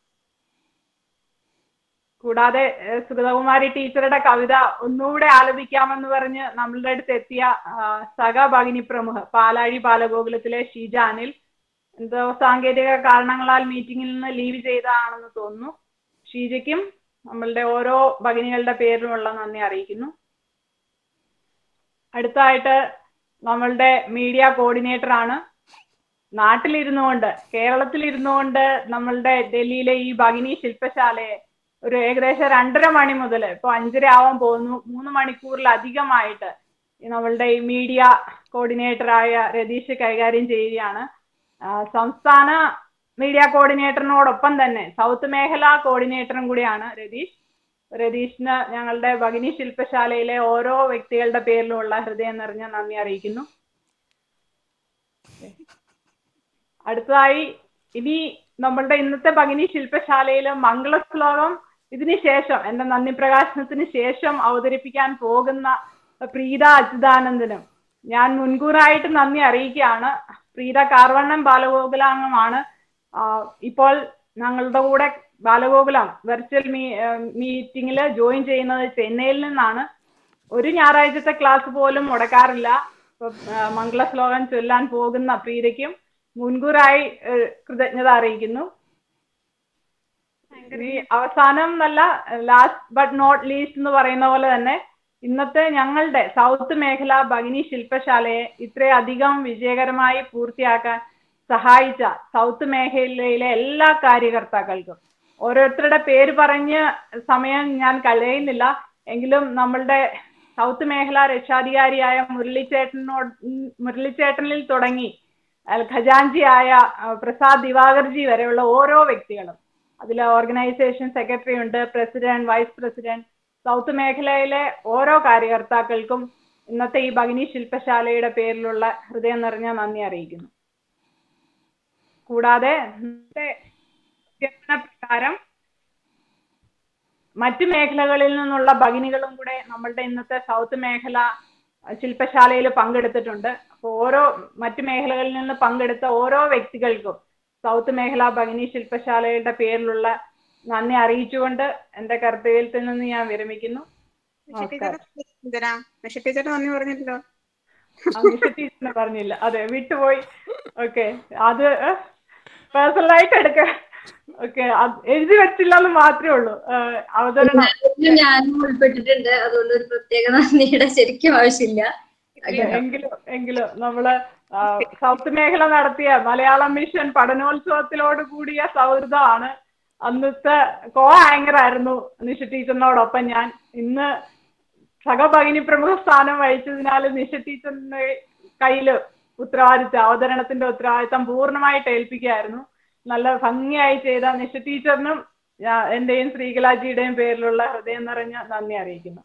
കൂടാതെ ഏഹ്, സുഗതകുമാരി ടീച്ചറുടെ കവിത ഒന്നുകൂടെ ആലപിക്കാമെന്ന് പറഞ്ഞ് നമ്മളുടെ അടുത്ത് എത്തിയ ആ, സഹ ഭഗിനി പ്രമുഖ പാലാഴി ബാലഗോകുലത്തിലെ ഷീജ അനിൽ എന്തോ സാങ്കേതിക കാരണങ്ങളാൽ മീറ്റിംഗിൽ നിന്ന് ലീവ് ചെയ്തതാണെന്ന് തോന്നുന്നു ഷീജയ്ക്കും നമ്മളുടെ ഓരോ ഭഗിനികളുടെ പേരിലുമുള്ള നന്ദി അറിയിക്കുന്നു അടുത്തതായിട്ട് നമ്മളുടെ മീഡിയ കോർഡിനേറ്റർ ആണ് നാട്ടിലിരുന്നു കൊണ്ട് കേരളത്തിലിരുന്നു കൊണ്ട് നമ്മളുടെ ഡൽഹിയിലെ ഈ ഭഗിനി ശില്പശാലയെ ഒരു ഏകദേശം രണ്ടര മണി മുതൽ ഇപ്പൊ അഞ്ചര ആവാൻ പോകുന്നു മൂന്ന് മണിക്കൂറിലധികമായിട്ട് ഈ നമ്മളുടെ ഈ മീഡിയ കോർഡിനേറ്ററായ രതീഷ് കൈകാര്യം ചെയ്യുകയാണ് ആ, സംസ്ഥാന മീഡിയ കോർഡിനേറ്ററിനോടൊപ്പം തന്നെ സൗത്ത് മേഖല കോർഡിനേറ്ററും കൂടിയാണ് രതീഷ് രതീഷിന് ഞങ്ങളുടെ ഭഗിനി ശില്പശാലയിലെ ഓരോ വ്യക്തികളുടെ പേരിലുമുള്ള ഹൃദയം നിറഞ്ഞ നന്ദി അറിയിക്കുന്നു അടുത്തതായി ഇനി നമ്മളുടെ ഇന്നത്തെ ഭഗിനി ശില്പശാലയിൽ മംഗള ശ്ലോകം ഇതിന് ശേഷം എന്റെ നന്ദി പ്രകാശനത്തിന് ശേഷം അവതരിപ്പിക്കാൻ പോകുന്ന പ്രീത അച്യുതാനന്ദനും ഞാൻ മുൻകൂറായിട്ട് നന്ദി അറിയിക്കുകയാണ് പ്രീത കാർവണ്ണം ബാലഗോകുലാംഗമാണ് ആ, ഇപ്പോൾ ഞങ്ങളുടെ കൂടെ ബാലഗോകുലം വെർച്വൽ മീ മീറ്റിംഗിൽ ജോയിൻ ചെയ്യുന്നത് ചെന്നൈയിൽ നിന്നാണ് ഒരു ഞായറാഴ്ചത്തെ ക്ലാസ് പോലും മുടക്കാറില്ല ഇപ്പൊ, ആ, മംഗള ശ്ലോകം ചൊല്ലാൻ പോകുന്ന പ്രീതയ്ക്കും മുൻകൂറായി ഏഹ്, കൃതജ്ഞത അറിയിക്കുന്നു ഇനി അവസാനം എന്നല്ല ലാസ്റ്റ് ബട്ട് നോട്ട് ലീസ്റ്റ് എന്ന് പറയുന്ന പോലെ തന്നെ ഇന്നത്തെ ഞങ്ങളുടെ സൗത്ത് മേഖല ഭഗിനി ശില്പശാലയെ ഇത്രയധികം വിജയകരമായി പൂർത്തിയാക്കാൻ സഹായിച്ച സൗത്ത് മേഖലയിലെ എല്ലാ കാര്യകർത്താക്കൾക്കും ഓരോരുത്തരുടെ പേര് പറഞ്ഞ് സമയം ഞാൻ കളയുന്നില്ല എങ്കിലും നമ്മളുടെ സൗത്ത് മേഖല രക്ഷാധികാരിയായ മുരളിച്ചേട്ടനോട് ഉം, മുരളിച്ചേട്ടനിൽ തുടങ്ങി അഹ് ഖജാൻജിയായ അഹ് പ്രസാദ് ദിവാകർജി വരെയുള്ള ഓരോ വ്യക്തികളും അതിൽ ഓർഗനൈസേഷൻ സെക്രട്ടറി ഉണ്ട് പ്രസിഡന്റ് വൈസ് പ്രസിഡന്റ് സൗത്ത് മേഖലയിലെ ഓരോ കാര്യകർത്താക്കൾക്കും ഇന്നത്തെ ഈ ഭഗിനി ശില്പശാലയുടെ പേരിലുള്ള ഹൃദയം നിറഞ്ഞ നന്ദി അറിയിക്കുന്നു കൂടാതെ ഇന്നത്തെ അഭ്യർത്ഥന പ്രകാരം മറ്റു മേഖലകളിൽ നിന്നുള്ള ഭഗിനികളും കൂടെ നമ്മളുടെ ഇന്നത്തെ സൗത്ത് മേഖല ശില്പശാലയിൽ പങ്കെടുത്തിട്ടുണ്ട് അപ്പോൾ ഓരോ മറ്റു മേഖലകളിൽ നിന്ന് പങ്കെടുത്ത ഓരോ വ്യക്തികൾക്കും സൗത്ത് മേഖല ഭഗിനി ശില്പശാലയുടെ പേരിലുള്ള നന്ദി അറിയിച്ചുകൊണ്ട് എന്റെ കർത്തവ്യത്തിൽ നിന്ന് ഞാൻ വിരമിക്കുന്നു നമസ്കാരം എന്തിനാ നിഷ ടീച്ചർ നന്ദി പറഞ്ഞില്ലല്ലോ ആ, നിഷ ടീച്ചറിനെ പറഞ്ഞില്ല അതെ വിട്ടുപോയി ഓക്കെ അത് പേഴ്സണലായിട്ട് എടുക്ക ഓക്കെ എഴുതി വെച്ചില്ല എന്ന് മാത്രമേ ഉള്ളൂ ഏഹ്, അവതരണം ഇതിലും ഞാനും ഉൾപ്പെട്ടിട്ടുണ്ട് അതുകൊണ്ട് ഒരു പ്രത്യേക നന്ദിയുടെ ശരിക്കും ആവശ്യമില്ല എ- എങ്കിലും എങ്കിലും നമ്മള് ആ, സൗത്ത് മേഖല നടത്തിയ മലയാളം മിഷൻ പഠനോത്സവത്തിലോട് കൂടിയ സൗഹൃദമാണ് അന്നത്തെ കോ ആങ്കർ ആയിരുന്നു നിഷ ടീച്ചറിനോടൊപ്പം ഞാൻ ഇന്ന് സഹഭഗിനി പ്രമുഖ സ്ഥാനം വഹിച്ചതിനാൽ നിഷ ടീച്ചറിന്റെ കയ്യില് ഉത്തരവാദിത്തം അവതരണത്തിന്റെ ഉത്തരവാദിത്തം പൂർണ്ണമായിട്ട് ഏൽപ്പിക്കുകയായിരുന്നു നല്ല ഭംഗിയായി ചെയ്ത നിഷ ടീച്ചറിനും ഞാൻ എന്റെയും ശ്രീകലാജിയുടെയും പേരിലുള്ള ഹൃദയം നിറഞ്ഞ നന്ദി അറിയിക്കുന്നു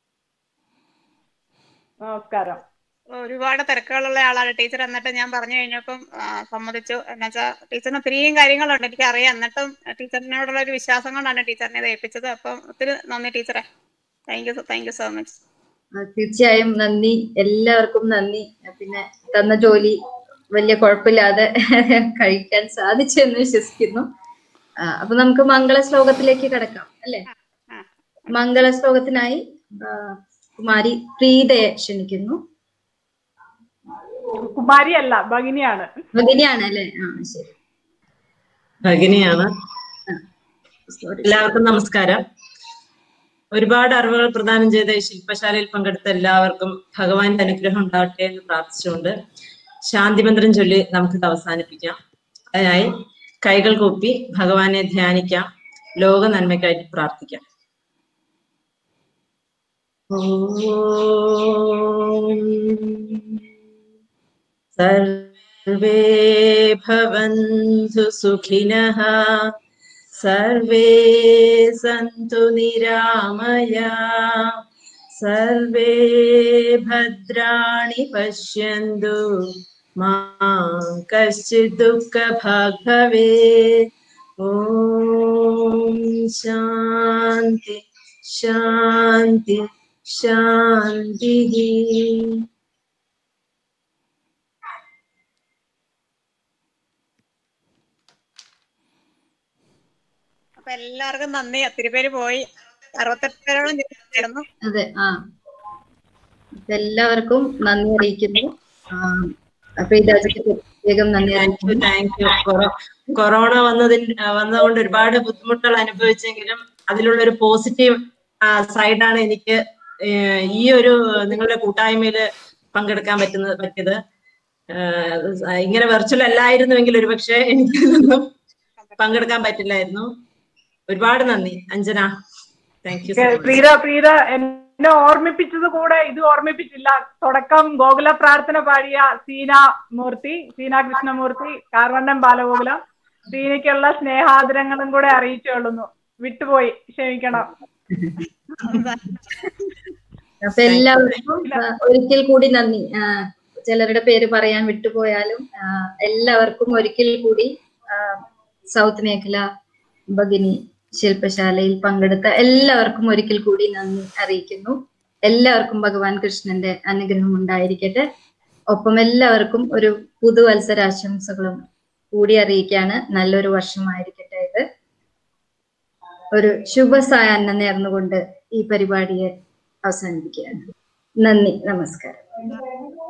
നമസ്കാരം ഒരുപാട് തിരക്കുകളുള്ള ആളാണ് ടീച്ചർ എന്നിട്ട് ഞാൻ പറഞ്ഞു കഴിഞ്ഞപ്പം ആ, സമ്മതിച്ചു എന്നുവെച്ചാൽ ടീച്ചറിന് ഒത്തിരിയും കാര്യങ്ങളുണ്ട് എനിക്ക് അറിയാം എന്നിട്ടും ടീച്ചറിനോടുള്ള ഒരു വിശ്വാസം കൊണ്ടാണ് ടീച്ചറിനെ ഇത് ഏൽപ്പിച്ചത് അപ്പം ഒത്തിരി നന്ദി ടീച്ചറെ thank you thank you so much ആ, തീർച്ചയായും നന്ദി എല്ലാവർക്കും നന്ദി പിന്നെ തന്ന ജോലി വലിയ കുഴപ്പമില്ലാതെ കഴിക്കാൻ സാധിച്ചു എന്ന് വിശ്വസിക്കുന്നു ആ, അപ്പൊ നമുക്ക് മംഗള ശ്ലോകത്തിലേക്ക് കിടക്കാം അല്ലെ മംഗള ശ്ലോകത്തിനായി ആ, കുമാരി പ്രീതയെ ക്ഷണിക്കുന്നു കുമാരി അല്ല ഭഗിനിയാണ് ഭഗിനിയാണ് അല്ലെ ആ ശരി ഭഗിനിയാണ് എല്ലാവർക്കും നമസ്കാരം ഒരുപാട് അറിവുകൾ പ്രദാനം ചെയ്ത ഈ ശില്പശാലയിൽ പങ്കെടുത്ത എല്ലാവർക്കും ഭഗവാന്റെ അനുഗ്രഹം ഉണ്ടാവട്ടെ എന്ന് പ്രാർത്ഥിച്ചുകൊണ്ട് ശാന്തിമന്ത്രം ചൊല്ലി നമുക്കിത് അവസാനിപ്പിക്കാം അതിനായി കൈകൾ കൂപ്പി ഭഗവാനെ ധ്യാനിക്കാം ലോക നന്മയ്ക്കായിട്ട് പ്രാർത്ഥിക്കാം സർവേ ഭവന്തു സുഖിനഃ സർവേ സന്തു നിരാമയാ സർവേ ഭദ്രാണി പശ്യന്തു മാ കശ്ചിത് ദുഃഖഭാഗ് ഭവേത് ഓം ശാന്തി ശാന്തി ശാന്തി അപ്പൊ എല്ലാവർക്കും നന്ദി ഒത്തിരി പേര് പോയി അറുപത്തെട്ട് പേരോളം ചേർന്നു അതെ ആ അപ്പൊ എല്ലാവർക്കും നന്ദി അറിയിക്കുന്നു ആ, അപ്പൊ ഈ രാജ്യത്ത് വേഗം നന്ദി thank you thank you corona വന്നതിന് വന്നതുകൊണ്ട് ഒരുപാട് ബുദ്ധിമുട്ടുകൾ അനുഭവിച്ചെങ്കിലും അതിലുള്ള ഒരു പോസിറ്റീവ് സൈഡാണ് എനിക്ക് ഏഹ് ഈ ഒരു നിങ്ങളുടെ കൂട്ടായ്മയില് പങ്കെടുക്കാൻ പറ്റുന്നത് പറ്റിയത് ഏഹ് ഇങ്ങനെ വെർച്വൽ അല്ലായിരുന്നുവെങ്കിൽ ഒരുപക്ഷെ എനിക്കിതൊന്നും പങ്കെടുക്കാൻ പറ്റില്ലായിരുന്നു ഒരുപാട് നന്ദി Anjana thank you so much Preetha Preetha എന്നെ ഓർമ്മിപ്പിച്ചത് കൂടെ ഇത് ഓർമ്മിപ്പിച്ചില്ല തുടക്കം ഗോകുല പ്രാർത്ഥന പാടിയ സീന മൂർത്തി സീന കൃഷ്ണമൂർത്തി കാർവണ്ണൻ ബാലഗോകുലം സീനയ്ക്കുള്ള സ്നേഹാദരങ്ങളും കൂടെ അറിയിച്ചുകൊള്ളുന്നു വിട്ടുപോയി ക്ഷമിക്കണം അപ്പൊ എല്ലാവർക്കും ആ, ഒരിക്കൽ കൂടി നന്ദി ആ, ചിലരുടെ പേര് പറയാൻ വിട്ടുപോയാലും ആ, എല്ലാവർക്കും ഒരിക്കൽ കൂടി ആ, സൗത്ത് മേഖല ഭഗിനി ശില്പശാലയിൽ പങ്കെടുത്ത എല്ലാവർക്കും ഒരിക്കൽ കൂടി നന്ദി അറിയിക്കുന്നു എല്ലാവർക്കും ഭഗവാൻ കൃഷ്ണന്റെ അനുഗ്രഹം ഉണ്ടായിരിക്കട്ടെ ഒപ്പം എല്ലാവർക്കും ഒരു പുതുവത്സരാശംസകളും കൂടി അറിയിക്കാണ് നല്ലൊരു വർഷമായിരിക്കട്ടെ ഇത് ഒരു ശുഭസായാഹ്നം നേർന്നുകൊണ്ട് ഈ പരിപാടിയെ അവസാനിപ്പിക്കുകയാണ് നന്ദി നമസ്കാരം